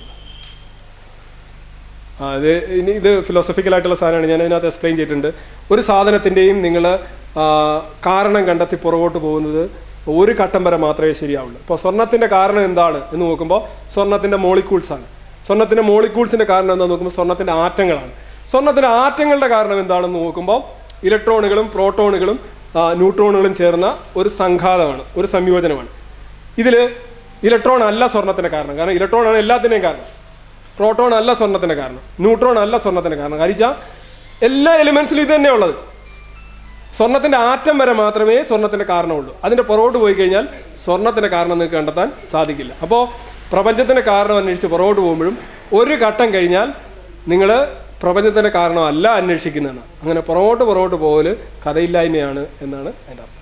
ആ ഇത് ഇനി ഇത് ഫിലോസഫിക്കലായിട്ടുള്ള സാധനമാണ് ഞാൻ അതിനകത്ത് എക്സ്പ്ലെയിൻ ചെയ്തിട്ടുണ്ട് ഒരു സാധനത്തിൻ്റെയും നിങ്ങൾ കാരണം കണ്ടെത്തി പുറകോട്ട് പോകുന്നത് ഒരു ഘട്ടം വരെ മാത്രമേ ശരിയാവുള്ളൂ ഇപ്പോൾ സ്വർണത്തിൻ്റെ കാരണം എന്താണ് എന്ന് നോക്കുമ്പോൾ സ്വർണത്തിൻ്റെ മോളിക്യൂൾസ് ആണ് സ്വർണത്തിൻ്റെ മോളിക്യൂൾസിൻ്റെ കാരണം എന്താണെന്ന് നോക്കുമ്പോൾ സ്വർണത്തിൻ്റെ ആറ്റങ്ങളാണ് സ്വർണത്തിൻ്റെ ആറ്റങ്ങളുടെ കാരണം എന്താണെന്ന് നോക്കുമ്പോൾ ഇലക്ട്രോണുകളും പ്രോട്ടോണുകളും ആ, ന്യൂട്രോണുകളും ചേർന്ന ഒരു സംഘാതമാണ് ഒരു സംയോജനമാണ് ഇതിൽ ഇലക്ട്രോൺ അല്ല സ്വർണത്തിൻ്റെ കാരണം കാരണം ഇലക്ട്രോൺ ആണ് എല്ലാത്തിൻ്റെയും കാരണം പ്രോട്ടോൺ അല്ല സ്വർണത്തിന്റെ കാരണം ന്യൂട്രോൺ അല്ല സ്വർണത്തിന്റെ കാരണം കാര്യം എല്ലാ എലിമെന്റ്സിലും ഇത് തന്നെ ഉള്ളത് സ്വർണത്തിന്റെ ആറ്റം വരെ മാത്രമേ സ്വർണത്തിന്റെ കാരണമുള്ളൂ അതിന്റെ പുറകോട്ട് പോയി കഴിഞ്ഞാൽ സ്വർണത്തിന്റെ കാരണം നിങ്ങൾക്ക് കണ്ടെത്താൻ സാധിക്കില്ല അപ്പോൾ പ്രപഞ്ചത്തിന്റെ കാരണം അന്വേഷിച്ച് പുറകോട്ട് പോകുമ്പോഴും ഒരു ഘട്ടം കഴിഞ്ഞാൽ നിങ്ങൾ പ്രപഞ്ചത്തിന്റെ കാരണം അല്ല അന്വേഷിക്കുന്നതെന്ന് അങ്ങനെ പുറകോട്ട് പുറകോട്ട് പോകൽ കഥയില്ലായ്മയാണ് എന്നാണ് അതിൻ്റെ അർത്ഥം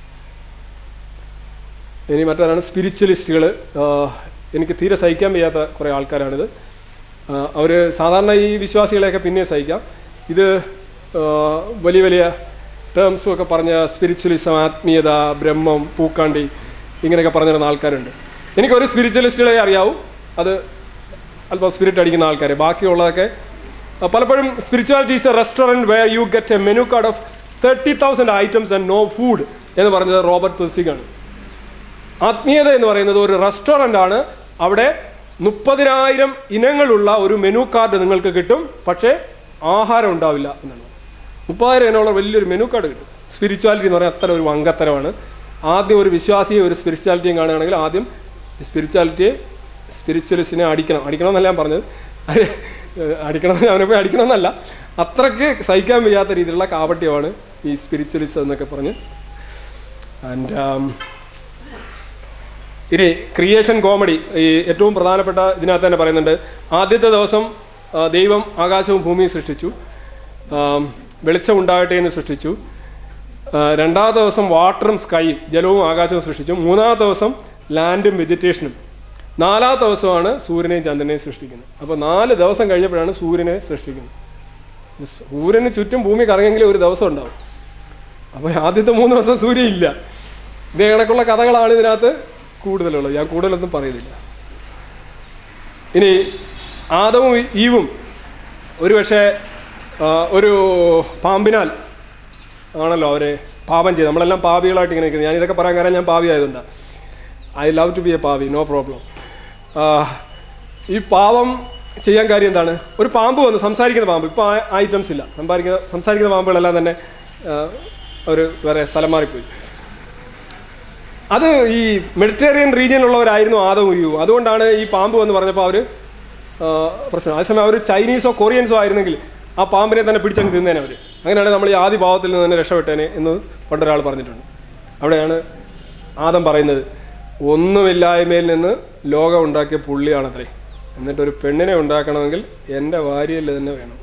ഇനി മറ്റൊരാണ് സ്പിരിച്വലിസ്റ്റുകൾ എനിക്ക് തീരെ സഹിക്കാൻ വയ്യാത്ത കുറേ ആൾക്കാരാണിത് അവർ സാധാരണ ഈ വിശ്വാസികളെയൊക്കെ പിന്നെ സഹിക്കാം ഇത് ആ, വലിയ വലിയ ടേംസും ഒക്കെ പറഞ്ഞ സ്പിരിച്വലിസം ആത്മീയത ബ്രഹ്മം പൂക്കാണ്ടി ഇങ്ങനെയൊക്കെ പറഞ്ഞിരുന്ന ആൾക്കാരുണ്ട് എനിക്കൊരു സ്പിരിച്വലിസ്റ്റുകളെ അറിയാവൂ അത് അല്പം സ്പിരിറ്റ് അടിക്കുന്ന ആൾക്കാർ ബാക്കിയുള്ളതൊക്കെ ആ, പലപ്പോഴും spirituality is a restaurant where you get a menu card of thirty thousand items and no food എന്ന് പറഞ്ഞത് റോബർട്ട് പെർസിക്കാണ് ആത്മീയത എന്ന് പറയുന്നത് ഒരു റെസ്റ്റോറൻ്റ് ആണ് അവിടെ മുപ്പതിനായിരം ഇനങ്ങളുള്ള ഒരു മെനു കാർഡ് നിങ്ങൾക്ക് കിട്ടും പക്ഷേ ആഹാരം ഉണ്ടാവില്ല എന്നാണ് മുപ്പതിനായിരം ഇനമുള്ള വലിയൊരു മെനു കാർഡ് കിട്ടും സ്പിരിച്വാലിറ്റി എന്ന് പറഞ്ഞാൽ അത്ര ഒരു വങ്കത്തരമാണ് ആദ്യം ഒരു വിശ്വാസിയെ ഒരു സ്പിരിച്വാലിറ്റിയും കാണുകയാണെങ്കിൽ ആദ്യം സ്പിരിച്വാലിറ്റിയെ സ്പിരിച്വലിസ്റ്റിനെ അടിക്കണം അടിക്കണം എന്നല്ല ഞാൻ പറഞ്ഞത് അത്, ഏഹ്, അടിക്കണം എന്ന് അവനെ പോയി അടിക്കണമെന്നല്ല അത്രയ്ക്ക് സഹിക്കാൻ വയ്യാത്ത രീതിയിലുള്ള കാപട്യമാണ് ഈ സ്പിരിച്വലിസം എന്നൊക്കെ പറഞ്ഞ് ആൻഡ് ഇനി ക്രിയേഷൻ കോമഡി ഈ ഏറ്റവും പ്രധാനപ്പെട്ട ഇതിനകത്ത് തന്നെ പറയുന്നുണ്ട് ആദ്യത്തെ ദിവസം ആ, ദൈവം ആകാശവും ഭൂമിയും സൃഷ്ടിച്ചു ആം, വെളിച്ചം ഉണ്ടാകട്ടെ എന്ന് സൃഷ്ടിച്ചു ആ, രണ്ടാമത്തെ ദിവസം വാട്ടറും സ്കൈയും ജലവും ആകാശവും സൃഷ്ടിച്ചു മൂന്നാമത്തെ ദിവസം ലാൻഡും വെജിറ്റേഷനും നാലാമത്തെ ദിവസമാണ് സൂര്യനെയും ചന്ദ്രനെയും സൃഷ്ടിക്കുന്നത് അപ്പോൾ നാല് ദിവസം കഴിഞ്ഞപ്പോഴാണ് സൂര്യനെ സൃഷ്ടിക്കുന്നത് സൂര്യന് ചുറ്റും ഭൂമി കറങ്ങെങ്കിലും ഒരു ദിവസം ഉണ്ടാവും അപ്പോൾ ആദ്യത്തെ മൂന്ന് ദിവസം സൂര്യൻ ഇല്ല ഇതേ കണക്കുള്ള കഥകളാണ് ഇതിനകത്ത് കൂടുതലുള്ളത് ഞാൻ കൂടുതലൊന്നും പറയുന്നില്ല ഇനി ആദവും ഈവും ഒരുപക്ഷെ ആ, ഒരു പാമ്പിനാൽ ആണല്ലോ അവരെ പാപം ചെയ്ത് നമ്മളെല്ലാം പാപികളായിട്ട് ഇങ്ങനെ നിൽക്കുന്നത് ഞാൻ ഇതൊക്കെ പറയാൻ കാരണം ഞാൻ പാപി ആയതുകൊണ്ടാണ് I love to be a paavi no problem ഈ പാവം ചെയ്യാൻ കാര്യം എന്താണ് ഒരു പാമ്പ് വന്ന് സംസാരിക്കുന്ന പാമ്പ് ഇപ്പോൾ ആ ഐറ്റംസ് ഇല്ല സംസാരിക്കുന്ന സംസാരിക്കുന്ന പാമ്പുകളെല്ലാം തന്നെ ഒരു വേറെ സ്ഥലം മാറിപ്പോയി അത് ഈ മെഡിറ്ററേറിയൻ റീജിയനിലുള്ളവരായിരുന്നു ആദവും യു അതുകൊണ്ടാണ് ഈ പാമ്പ് എന്ന് പറഞ്ഞപ്പോൾ അവർ പ്രശ്നം അതേസമയം അവർ ചൈനീസോ കൊറിയൻസോ ആയിരുന്നെങ്കിൽ ആ പാമ്പിനെ തന്നെ പിടിച്ചങ്ങ് തിന്നേനെ അവർ അങ്ങനെയാണ് നമ്മൾ ഈ ആദ്യ ഭാവത്തിൽ നിന്ന് തന്നെ രക്ഷപ്പെട്ടേനെ എന്ന് പണ്ടൊരാൾ പറഞ്ഞിട്ടുണ്ട് അവിടെയാണ് ആദം പറയുന്നത് ഒന്നുമില്ലായ്മയിൽ നിന്ന് ലോകം ഉണ്ടാക്കിയ പുള്ളിയാണത്രേ എന്നിട്ട് ഒരു പെണ്ണിനെ ഉണ്ടാക്കണമെങ്കിൽ എൻ്റെ ഭാര്യയിൽ തന്നെ വേണം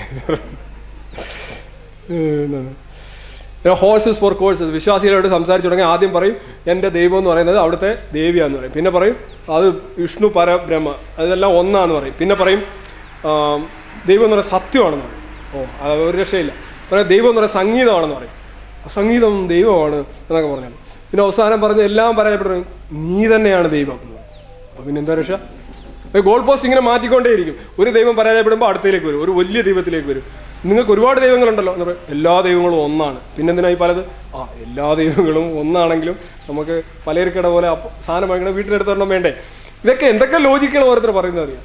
ഹോഴ്സസ് ഫോർ കോഴ്സസ് വിശ്വാസികളോട് സംസാരിച്ചു തുടങ്ങി ആദ്യം പറയും എൻ്റെ ദൈവം എന്ന് പറയുന്നത് അവിടുത്തെ ദേവിയാന്ന് പറയും പിന്നെ പറയും അത് വിഷ്ണു പരബ്രഹ്മ അതെല്ലാം ഒന്നാന്ന് പറയും പിന്നെ പറയും ആ, ദൈവം എന്ന് പറയുന്നത് സത്യമാണെന്ന് പറയും ഓ അത് ഒരു രക്ഷയില്ല പറയാം ദൈവം എന്ന് പറയുന്നത് സംഗീതമാണെന്ന് പറയും ആ സംഗീതം ദൈവമാണ് എന്നൊക്കെ പറഞ്ഞു പിന്നെ അവസാനം പറഞ്ഞ് എല്ലാം പറയപ്പെടുന്നത് നീ തന്നെയാണ് ദൈവം എന്ന് പറയും അപ്പോൾ പിന്നെ എന്താ രക്ഷ ഗോൾ പോസ്റ്റ് ഇങ്ങനെ മാറ്റിക്കൊണ്ടേയിരിക്കും ഒരു ദൈവം പരാജയപ്പെടുമ്പോൾ അടുത്തയിലേക്ക് വരും ഒരു വലിയ ദൈവത്തിലേക്ക് വരും നിങ്ങൾക്ക് ഒരുപാട് ദൈവങ്ങളുണ്ടല്ലോ എന്ന് പറയും എല്ലാ ദൈവങ്ങളും ഒന്നാണ് പിന്നെന്തിനാ ഈ പലത് ആ എല്ലാ ദൈവങ്ങളും ഒന്നാണെങ്കിലും നമുക്ക് പലചരക്കട പോലെ അപ്പ- സാധനം വാങ്ങിക്കണം വീട്ടിലെടുത്തോണം വേണ്ടേ ഇതൊക്കെ എന്തൊക്കെ ലോജിക്കുകൾ ഓരോരുത്തർ പറയുന്നത് അറിയാം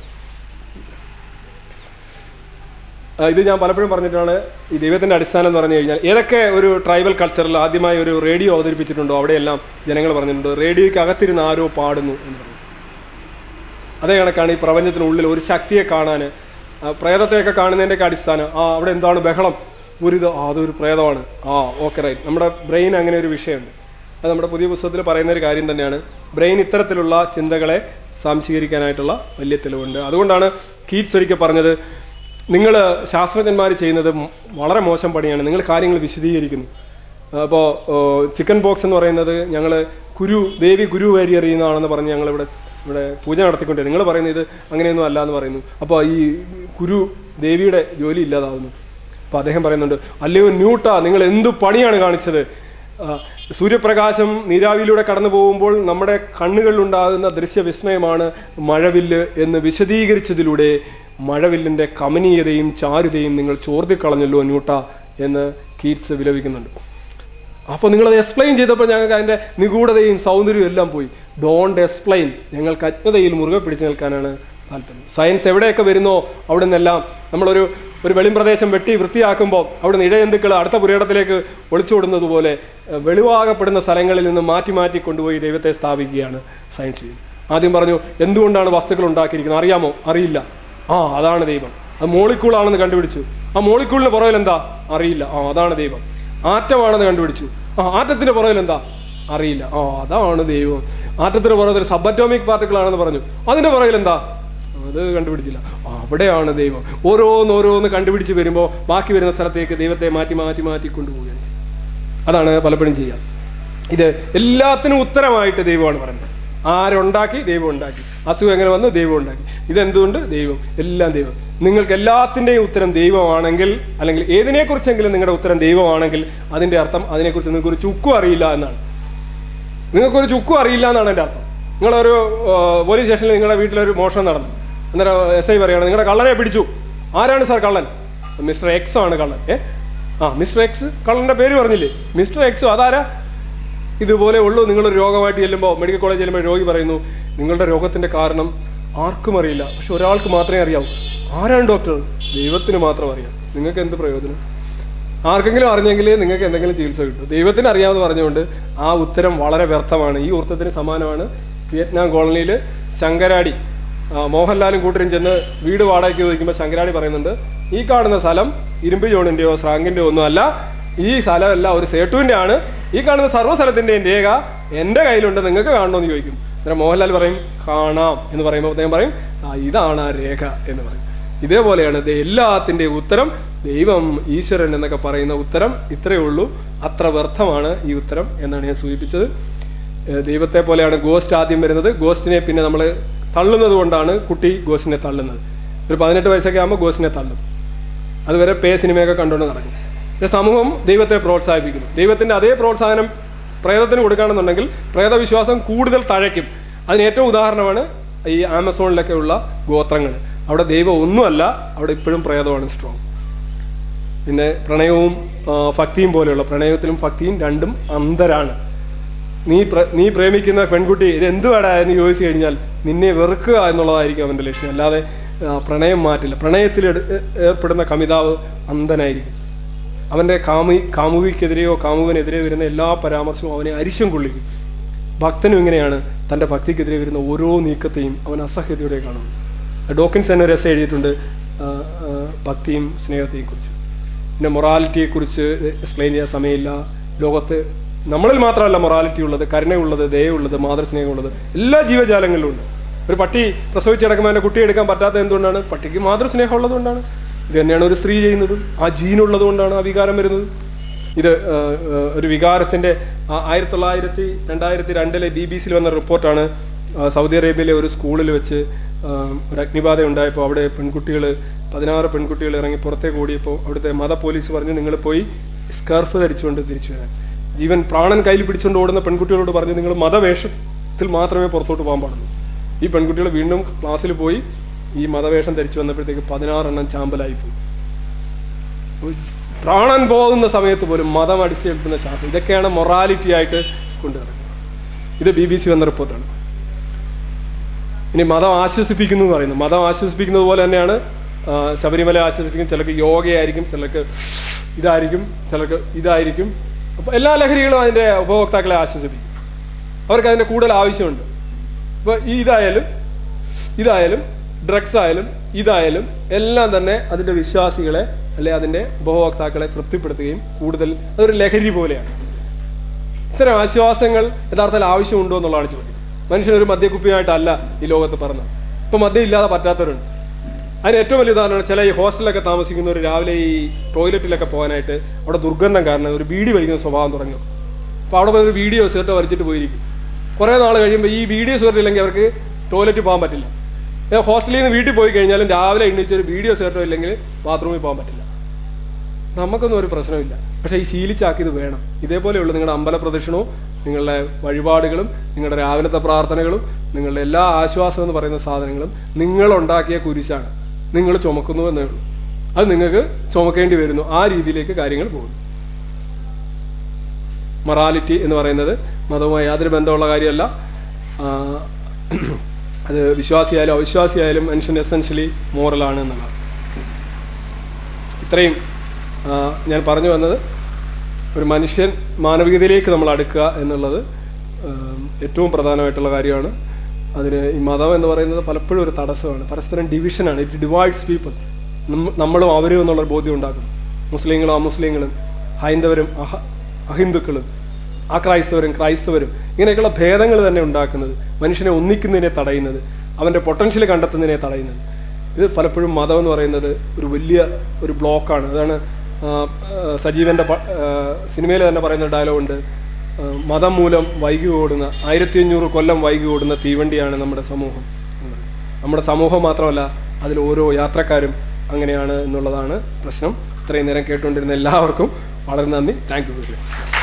ആ, ഇത് ഞാൻ പലപ്പോഴും പറഞ്ഞിട്ടാണ് ഈ ദൈവത്തിന്റെ അടിസ്ഥാനം എന്ന് പറഞ്ഞു കഴിഞ്ഞാൽ ഏതൊക്കെ ഒരു ട്രൈബൽ കൾച്ചറിൽ ആദ്യമായി ഒരു റേഡിയോ അവതരിപ്പിച്ചിട്ടുണ്ടോ അവിടെയെല്ലാം ജനങ്ങൾ പറഞ്ഞിട്ടുണ്ട് റേഡിയോയ്ക്ക് അകത്തിരുന്ന് ആരോ പാടുന്നു എന്ന് പറഞ്ഞു അതേ കണക്കാണ് ഈ പ്രപഞ്ചത്തിനുള്ളിൽ ഒരു ശക്തിയെ കാണാൻ പ്രേതത്തെയൊക്കെ കാണുന്നതിൻ്റെയൊക്കെ അടിസ്ഥാനം ആ അവിടെ എന്താണ് ബഹളം ഒരു ഇത് ആ അതൊരു പ്രേതമാണ് ആ ഓക്കെ റൈറ്റ് നമ്മുടെ ബ്രെയിൻ അങ്ങനെ ഒരു വിഷയമുണ്ട് അത് നമ്മുടെ പുതിയ പുസ്തകത്തിൽ പറയുന്ന ഒരു കാര്യം തന്നെയാണ് ബ്രെയിൻ ഇത്തരത്തിലുള്ള ചിന്തകളെ സംശീകരിക്കാനായിട്ടുള്ള വലിയ തെളിവുണ്ട് അതുകൊണ്ടാണ് കീറ്റ്സ് ഒരിക്കൽ പറഞ്ഞത് നിങ്ങൾ ശാസ്ത്രജ്ഞന്മാർ ചെയ്യുന്നത് മ് വളരെ മോശം പണിയാണ് നിങ്ങൾ കാര്യങ്ങൾ വിശദീകരിക്കുന്നു അപ്പോൾ ചിക്കൻ ബോക്സ് എന്ന് പറയുന്നത് ഞങ്ങൾ കുരു ദേവി കുരു വാരി എറിയുന്നതാണെന്ന് പറഞ്ഞ് ഞങ്ങൾ ഇവിടെ ഇവിടെ പൂജ നടത്തിക്കൊണ്ട് നിങ്ങൾ പറയുന്നത് ഇത് അങ്ങനെയൊന്നും അല്ല എന്ന് പറയുന്നു അപ്പോൾ ഈ കുരു ദേവിയുടെ ജോലി ഇല്ലാതാവുന്നു അപ്പോൾ അദ്ദേഹം പറയുന്നുണ്ട് അല്ലയോ ന്യൂട്ട നിങ്ങൾ എന്തു പണിയാണ് കാണിച്ചത് ആ, സൂര്യപ്രകാശം നീരാവിയിലൂടെ കടന്നു പോകുമ്പോൾ നമ്മുടെ കണ്ണുകളിലുണ്ടാകുന്ന ദൃശ്യവിസ്മയമാണ് മഴവില്ല് എന്ന് വിശദീകരിച്ചതിലൂടെ മഴവില്ലിൻ്റെ കമനീയതയും ചാരുതയും നിങ്ങൾ ചോർത്തിക്കളഞ്ഞല്ലോ ന്യൂട്ട എന്ന് കീറ്റ്സ് വിലപിക്കുന്നുണ്ട് അപ്പോൾ നിങ്ങളത് എക്സ്പ്ലെയിൻ ചെയ്തപ്പോൾ ഞങ്ങൾക്ക് അതിൻ്റെ നിഗൂഢതയും സൗന്ദര്യവും എല്ലാം പോയി ഡോണ്ട് എക്സ്പ്ലെയിൻ ഞങ്ങൾക്ക് അജ്ഞതയിൽ മുറുകെ പിടിച്ചു നിൽക്കാനാണ് താല്പര്യം സയൻസ് എവിടെയൊക്കെ വരുന്നോ അവിടെ നിന്നെല്ലാം നമ്മളൊരു ഒരു വെളിമ്പ്രദേശം വെട്ടി വൃത്തിയാക്കുമ്പോൾ അവിടെ നിന്ന് ഇഴജന്തുക്കൾ അടുത്ത പുരയിടത്തിലേക്ക് ഒളിച്ചോടുന്നത് പോലെ ഏഹ്, വെളിവാകപ്പെടുന്ന സ്ഥലങ്ങളിൽ നിന്ന് മാറ്റി മാറ്റി കൊണ്ടുപോയി ദൈവത്തെ സ്ഥാപിക്കുകയാണ് സയൻസ് ചെയ്യുന്നത് ആദ്യം പറഞ്ഞു എന്തുകൊണ്ടാണ് വസ്തുക്കൾ ഉണ്ടാക്കിയിരിക്കുന്നത് അറിയാമോ അറിയില്ല ആ അതാണ് ദൈവം അത് മോളിക്കൂളാണെന്ന് കണ്ടുപിടിച്ചു ആ മോളിക്കൂളിന് പുറകിൽ എന്താ അറിയില്ല ആ അതാണ് ദൈവം ആറ്റമാണെന്ന് കണ്ടുപിടിച്ചു ആ ആറ്റത്തിന്റെ പുറകിൽ എന്താ അറിയില്ല ആ അതാണ് ദൈവം ആറ്റത്തിന് പുറകിൽ സബറ്റോമിക് പാർട്ടിക്കിൾ ആണെന്ന് പറഞ്ഞു അതിന്റെ പുറകിൽ എന്താ അത് കണ്ടുപിടിച്ചില്ല ആ, അവിടെയാണ് ദൈവം ഓരോന്ന് ഓരോന്ന് കണ്ടുപിടിച്ച് വരുമ്പോൾ ബാക്കി വരുന്ന സ്ഥലത്തേക്ക് ദൈവത്തെ മാറ്റി മാറ്റി മാറ്റി കൊണ്ടുപോവുകയാണ് ചെയ്യുന്നത് അതാണ് പലപ്പോഴും ചെയ്യുക ഇത് എല്ലാത്തിനും ഉത്തരമായിട്ട് ദൈവമാണ് പറയുന്നത് ആരുണ്ടാക്കി ദൈവം ഉണ്ടാക്കി അസുഖം എങ്ങനെ വന്നു ദൈവം ഉണ്ടാക്കി ഇതെന്തുകൊണ്ട് ദൈവം എല്ലാം ദൈവം നിങ്ങൾക്ക് എല്ലാത്തിൻ്റെയും ഉത്തരം ദൈവമാണെങ്കിൽ അല്ലെങ്കിൽ ഏതിനെക്കുറിച്ചെങ്കിലും നിങ്ങളുടെ ഉത്തരം ദൈവമാണെങ്കിൽ അതിൻ്റെ അർത്ഥം അതിനെക്കുറിച്ച് നിങ്ങൾക്ക് ഒരു ചുക്കും അറിയില്ല എന്നാണ് നിങ്ങൾക്കൊരു ചുക്കും അറിയില്ല എന്നാണ് എൻ്റെ അർത്ഥം നിങ്ങളൊരു ആ, പോലീസ് സ്റ്റേഷനിൽ നിങ്ങളുടെ വീട്ടിലൊരു മോഷണം നടന്നു അന്നേരം എസ് ഐ പറയുകയാണ് നിങ്ങളുടെ കള്ളനെ പിടിച്ചു ആരാണ് സാർ കള്ളൻ മിസ്റ്റർ എക്സ് ആണ് കള്ളൻ ഏ ആ മിസ്റ്റർ എക്സ് കള്ളൻ്റെ പേര് പറഞ്ഞില്ലേ മിസ്റ്റർ എക്സ് അതാരാ ഇതുപോലെ ഉള്ളൂ നിങ്ങളൊരു രോഗമായിട്ട് ചെല്ലുമ്പോൾ മെഡിക്കൽ കോളേജ് ചെല്ലുമ്പോൾ രോഗി പറയുന്നു നിങ്ങളുടെ രോഗത്തിൻ്റെ കാരണം ആർക്കും അറിയില്ല പക്ഷെ ഒരാൾക്ക് മാത്രമേ അറിയാവൂ ആരാണ് ഡോക്ടർ ദൈവത്തിന് മാത്രം അറിയാം നിങ്ങൾക്ക് എന്ത് പ്രയോജനം ആർക്കെങ്കിലും അറിഞ്ഞെങ്കിൽ നിങ്ങൾക്ക് എന്തെങ്കിലും ചികിത്സ കിട്ടും ദൈവത്തിന് അറിയാമെന്ന് പറഞ്ഞുകൊണ്ട് ആ ഉത്തരം വളരെ വ്യർത്ഥമാണ് ഈ ഉത്തരത്തിന് സമാനമാണ് വിയറ്റ്നാം കോളനിയിൽ ശങ്കരാടി ആ, മോഹൻലാലും കൂട്ടരും ചെന്ന് വീട് വാടകയ്ക്ക് ചോദിക്കുമ്പോൾ ശങ്കരാടി പറയുന്നുണ്ട് ഈ കാണുന്ന സ്ഥലം ഇരുമ്പ് ജോണിൻ്റെയോ സ്രാങ്കിൻ്റെയോ ഒന്നും അല്ല ഈ സ്ഥലമല്ല ഒരു സേട്ടുവിൻ്റെ ആണ് ഈ കാണുന്ന സർവ്വ സ്ഥലത്തിൻ്റെയും രേഖ എൻ്റെ കയ്യിലുണ്ട് നിങ്ങൾക്ക് കാണണമെന്ന് ചോദിക്കും അന്നേരം മോഹൻലാൽ പറയും കാണാം എന്ന് പറയുമ്പോൾ അദ്ദേഹം പറയും ആ ഇതാണ് ആ രേഖ എന്ന് പറയും ഇതേപോലെയാണ് ദേ എല്ലാത്തിൻ്റെയും ഉത്തരം ദൈവം ഈശ്വരൻ എന്നൊക്കെ പറയുന്ന ഉത്തരം ഇത്രയേ ഉള്ളൂ അത്ര വ്യർത്ഥമാണ് ഈ ഉത്തരം എന്നാണ് ഞാൻ സൂചിപ്പിച്ചത് ഏഹ് ദൈവത്തെ പോലെയാണ് ഗോസ്റ്റ് ആദ്യം വരുന്നത് ഗോസ്റ്റിനെ പിന്നെ നമ്മൾ തള്ളുന്നത് കൊണ്ടാണ് കുട്ടി ഗോസ്റ്റിനെ തള്ളുന്നത് ഒരു പതിനെട്ട് വയസ്സൊക്കെ ആകുമ്പോൾ ഗോസ്റ്റിനെ തള്ളും അതുവരെ പേ സിനിമയൊക്കെ കണ്ടുകൊണ്ട് നടക്കും പക്ഷേ സമൂഹം ദൈവത്തെ പ്രോത്സാഹിപ്പിക്കുന്നു ദൈവത്തിൻ്റെ അതേ പ്രോത്സാഹനം പ്രേതത്തിന് കൊടുക്കുകയാണെന്നുണ്ടെങ്കിൽ പ്രേതവിശ്വാസം കൂടുതൽ തഴയ്ക്കും അതിന് ഏറ്റവും ഉദാഹരണമാണ് ഈ ആമസോണിലൊക്കെ ഉള്ള ഗോത്രങ്ങൾ അവിടെ ദൈവം ഒന്നുമല്ല അവിടെ ഇപ്പോഴും പ്രേതമാണ് സ്ട്രോങ് പിന്നെ പ്രണയവും ആ, ഭക്തിയും പോലെയുള്ള പ്രണയത്തിലും ഭക്തിയും രണ്ടും അന്തരാണ് നീ പ്ര- നീ പ്രേമിക്കുന്ന പെൺകുട്ടി ഇത് എന്തുവാടാ എന്ന് ചോദിച്ചു കഴിഞ്ഞാൽ നിന്നെ വെറുക്കുക എന്നുള്ളതായിരിക്കും അവൻ്റെ ലക്ഷ്യം അല്ലാതെ ആ, പ്രണയം മാറ്റില്ല പ്രണയത്തിൽ എടു- ഏ- ഏർപ്പെടുന്ന കമിതാവ് അന്ധനായിരിക്കും അവൻ്റെ കാമി കാമുകിക്കെതിരെയോ കാമുകനെതിരെയോ വരുന്ന എല്ലാ പരാമർശവും അവനെ അരിശം കൊള്ളിക്കും ഭക്തനും ഇങ്ങനെയാണ് തൻ്റെ ഭക്തിക്കെതിരെ വരുന്ന ഓരോ നീക്കത്തെയും അവൻ അസഹ്യതയോടെ കാണുന്നു ഡോക്കിൻസ് തന്നെ ഒരു രസം എഴുതിയിട്ടുണ്ട് ആ, ആ, ഭക്തിയും സ്നേഹത്തെയും കുറിച്ച് പിന്നെ മൊറാലിറ്റിയെക്കുറിച്ച് എക്സ്പ്ലെയിൻ ചെയ്യാൻ സമയമില്ല ലോകത്ത് നമ്മളിൽ മാത്രമല്ല മൊറാലിറ്റി ഉള്ളത് കരുണയുള്ളത് ദയുള്ളത് മാതൃസ്നേഹമുള്ളത് എല്ലാ ജീവജാലങ്ങളിലും ഉണ്ട് ഒരു പട്ടി പ്രസവിച്ച് കിടക്കുമ്പോൾ അതിൻ്റെ കുട്ടിയെ എടുക്കാൻ പറ്റാത്തത് എന്തുകൊണ്ടാണ് പട്ടിക്ക് മാതൃസ്നേഹം ഉള്ളതുകൊണ്ടാണ് ഇത് തന്നെയാണ് ഒരു സ്ത്രീ ചെയ്യുന്നതും ആ ജീനുള്ളത് കൊണ്ടാണ് ആ വികാരം വരുന്നത് ഇത് ആ, ആ, ഒരു വികാരത്തിൻ്റെ ആയിരത്തി തൊള്ളായിരത്തി രണ്ടായിരത്തി രണ്ടിലെ ബി ബി സിയിൽ വന്ന റിപ്പോർട്ടാണ് ആ, സൗദി അറേബ്യയിലെ ഒരു സ്കൂളിൽ വെച്ച് ആ, ഒരു അഗ്നിബാധ ഉണ്ടായപ്പോൾ അവിടെ പെൺകുട്ടികൾ പതിനാറ് പെൺകുട്ടികൾ ഇറങ്ങി പുറത്തേക്ക് ഓടിയപ്പോൾ അവിടുത്തെ മത പോലീസ് പറഞ്ഞു നിങ്ങൾ പോയി സ്കാർഫ് ധരിച്ചുകൊണ്ട് തിരിച്ചു വരാൻ ജീവൻ പ്രാണൻ കയ്യിൽ പിടിച്ചുകൊണ്ട് ഓടുന്ന പെൺകുട്ടികളോട് പറഞ്ഞു നിങ്ങൾ മതവേഷത്തിൽ മാത്രമേ പുറത്തോട്ട് പോകാൻ പാടുള്ളൂ ഈ പെൺകുട്ടികൾ വീണ്ടും ക്ലാസ്സിൽ പോയി ഈ മതവേഷം ധരിച്ചു വന്നപ്പോഴത്തേക്ക് പതിനാറെണ്ണം ചാമ്പലായി പോയി പ്രാണൻ പോകുന്ന സമയത്ത് പോലും മതം അടിച്ചെടുക്കുന്ന ശാസ്ത്രം ഇതൊക്കെയാണ് മൊറാലിറ്റി ആയിട്ട് കൊണ്ടുവരുന്നത് ഇത് ബി ബി സി വന്ന റിപ്പോർട്ടാണ് ഇനി മതം ആശ്വസിപ്പിക്കുന്നു എന്ന് പറയുന്നു മതം ആശ്വസിപ്പിക്കുന്നത് പോലെ തന്നെയാണ് ആ, ശബരിമല ആശ്വസിപ്പിക്കും ചിലർക്ക് യോഗയായിരിക്കും ചിലർക്ക് ഇതായിരിക്കും ചിലർക്ക് ഇതായിരിക്കും അപ്പോൾ എല്ലാ ലഹരികളും അതിൻ്റെ ഉപഭോക്താക്കളെ ആശ്വസിപ്പിക്കും അവർക്ക് അതിൻ്റെ കൂടുതൽ ആവശ്യമുണ്ട് ഇപ്പോൾ ഈ ഇതായാലും ഇതായാലും ഡ്രഗ്സ് ആയാലും ഇതായാലും എല്ലാം തന്നെ അതിൻ്റെ വിശ്വാസികളെ അല്ലെ അതിൻ്റെ ഉപഭോക്താക്കളെ തൃപ്തിപ്പെടുത്തുകയും കൂടുതൽ അതൊരു ലഹരി പോലെയാണ് ഇത്തരം ആശ്വാസങ്ങൾ യഥാർത്ഥത്തിൽ ആവശ്യമുണ്ടോ എന്നുള്ളതാണ് ചോദ്യം മനുഷ്യനൊരു മദ്യക്കുപ്പിയായിട്ടല്ല ഈ ലോകത്ത് പറഞ്ഞത് ഇപ്പം മദ്യം ഇല്ലാതെ പറ്റാത്തവരുണ്ട് അതിന് ഏറ്റവും വലിയ ഉദാഹരണമാണ് ചില ഈ ഹോസ്റ്റലിലൊക്കെ താമസിക്കുന്നവർ രാവിലെ ഈ ടോയ്ലറ്റിലൊക്കെ പോകാനായിട്ട് അവിടെ ദുർഗന്ധം കാരണം ഒരു ബീഡി വലിക്കുന്ന സ്വഭാവം തുടങ്ങും അപ്പോൾ അവിടെ പോയി ഒരു വീഡിയോ സിഗരറ്റ് വലിച്ചിട്ട് പോയിരിക്കും കുറേ നാൾ കഴിയുമ്പോൾ ഈ വീഡിയോ സിഗരറ്റ് ഇല്ലെങ്കിൽ അവർക്ക് ടോയ്ലറ്റിൽ പോകാൻ പറ്റില്ല ഏ, ഹോസ്റ്റലിൽ നിന്ന് വീട്ടിൽ പോയി കഴിഞ്ഞാലും രാവിലെ എണ്ണിച്ച് ഒരു വീഡിയോ സിഗരറ്റോ ഇല്ലെങ്കിൽ ബാത്റൂമിൽ പോകാൻ പറ്റില്ല നമുക്കൊന്നും ഒരു പ്രശ്നമില്ല പക്ഷേ ഈ ശീലിച്ചാക്കിയത് വേണം ഇതേപോലെയുള്ള നിങ്ങളുടെ അമ്പല പ്രദക്ഷിണവും നിങ്ങളുടെ വഴിപാടുകളും നിങ്ങളുടെ രാവിലത്തെ പ്രാർത്ഥനകളും നിങ്ങളുടെ എല്ലാ ആശ്വാസം എന്ന് പറയുന്ന സാധനങ്ങളും നിങ്ങളുണ്ടാക്കിയ കുരിശാണ് നിങ്ങൾ ചുമക്കുന്നു എന്നേ ഉള്ളൂ അത് നിങ്ങൾക്ക് ചുമക്കേണ്ടി വരുന്നു ആ രീതിയിലേക്ക് കാര്യങ്ങൾ പോകുന്നു മൊറാലിറ്റി എന്ന് പറയുന്നത് മതവുമായി യാതൊരു ബന്ധമുള്ള കാര്യമല്ല ആ, അത് വിശ്വാസിയായാലും അവിശ്വാസിയായാലും മനുഷ്യൻ എസെൻഷ്യലി മോറലാണ് എന്നുള്ളത് ഇത്രയും ആ, ഞാൻ പറഞ്ഞു വന്നത് ഒരു മനുഷ്യൻ മാനവികതയിലേക്ക് നമ്മൾ അടുക്കുക എന്നുള്ളത് ആ, ഏറ്റവും പ്രധാനമായിട്ടുള്ള കാര്യമാണ് അതിന് ഈ മതം എന്ന് പറയുന്നത് പലപ്പോഴും ഒരു തടസ്സമാണ് പരസ്പരം ഡിവിഷനാണ് ഇറ്റ് ഡിവൈഡ്സ് പീപ്പിൾ നമ്മളും അവരും എന്നുള്ളൊരു ബോധ്യം ഉണ്ടാക്കും മുസ്ലിങ്ങളും അമുസ്ലിങ്ങളും ഹൈന്ദവരും അഹ അഹിന്ദുക്കളും അക്രൈസ്തവരും ക്രൈസ്തവരും ഇങ്ങനെയൊക്കെയുള്ള ഭേദങ്ങൾ തന്നെ ഉണ്ടാക്കുന്നത് മനുഷ്യനെ ഒന്നിക്കുന്നതിനെ തടയുന്നത് അവൻ്റെ പൊട്ടൻഷ്യൽ കണ്ടെത്തുന്നതിനെ തടയുന്നത് ഇത് പലപ്പോഴും മതം എന്ന് പറയുന്നത് ഒരു വലിയ ഒരു ബ്ലോക്കാണ് അതാണ് ആ, ആ, സജീവൻ്റെ സിനിമയിൽ തന്നെ പറയുന്ന ഡയലോഗുണ്ട് ആ, മതം മൂലം വൈകി ഓടുന്ന ആയിരത്തി അഞ്ഞൂറ് കൊല്ലം വൈകി ഓടുന്ന തീവണ്ടിയാണ് നമ്മുടെ സമൂഹം എന്നുള്ളത്. നമ്മുടെ സമൂഹം മാത്രമല്ല അതിൽ ഓരോ യാത്രക്കാരും അങ്ങനെയാണ് എന്നുള്ളതാണ് പ്രശ്നം ഇത്രയും നേരം കേട്ടുകൊണ്ടിരുന്ന എല്ലാവർക്കും വളരെ നന്ദി താങ്ക് യു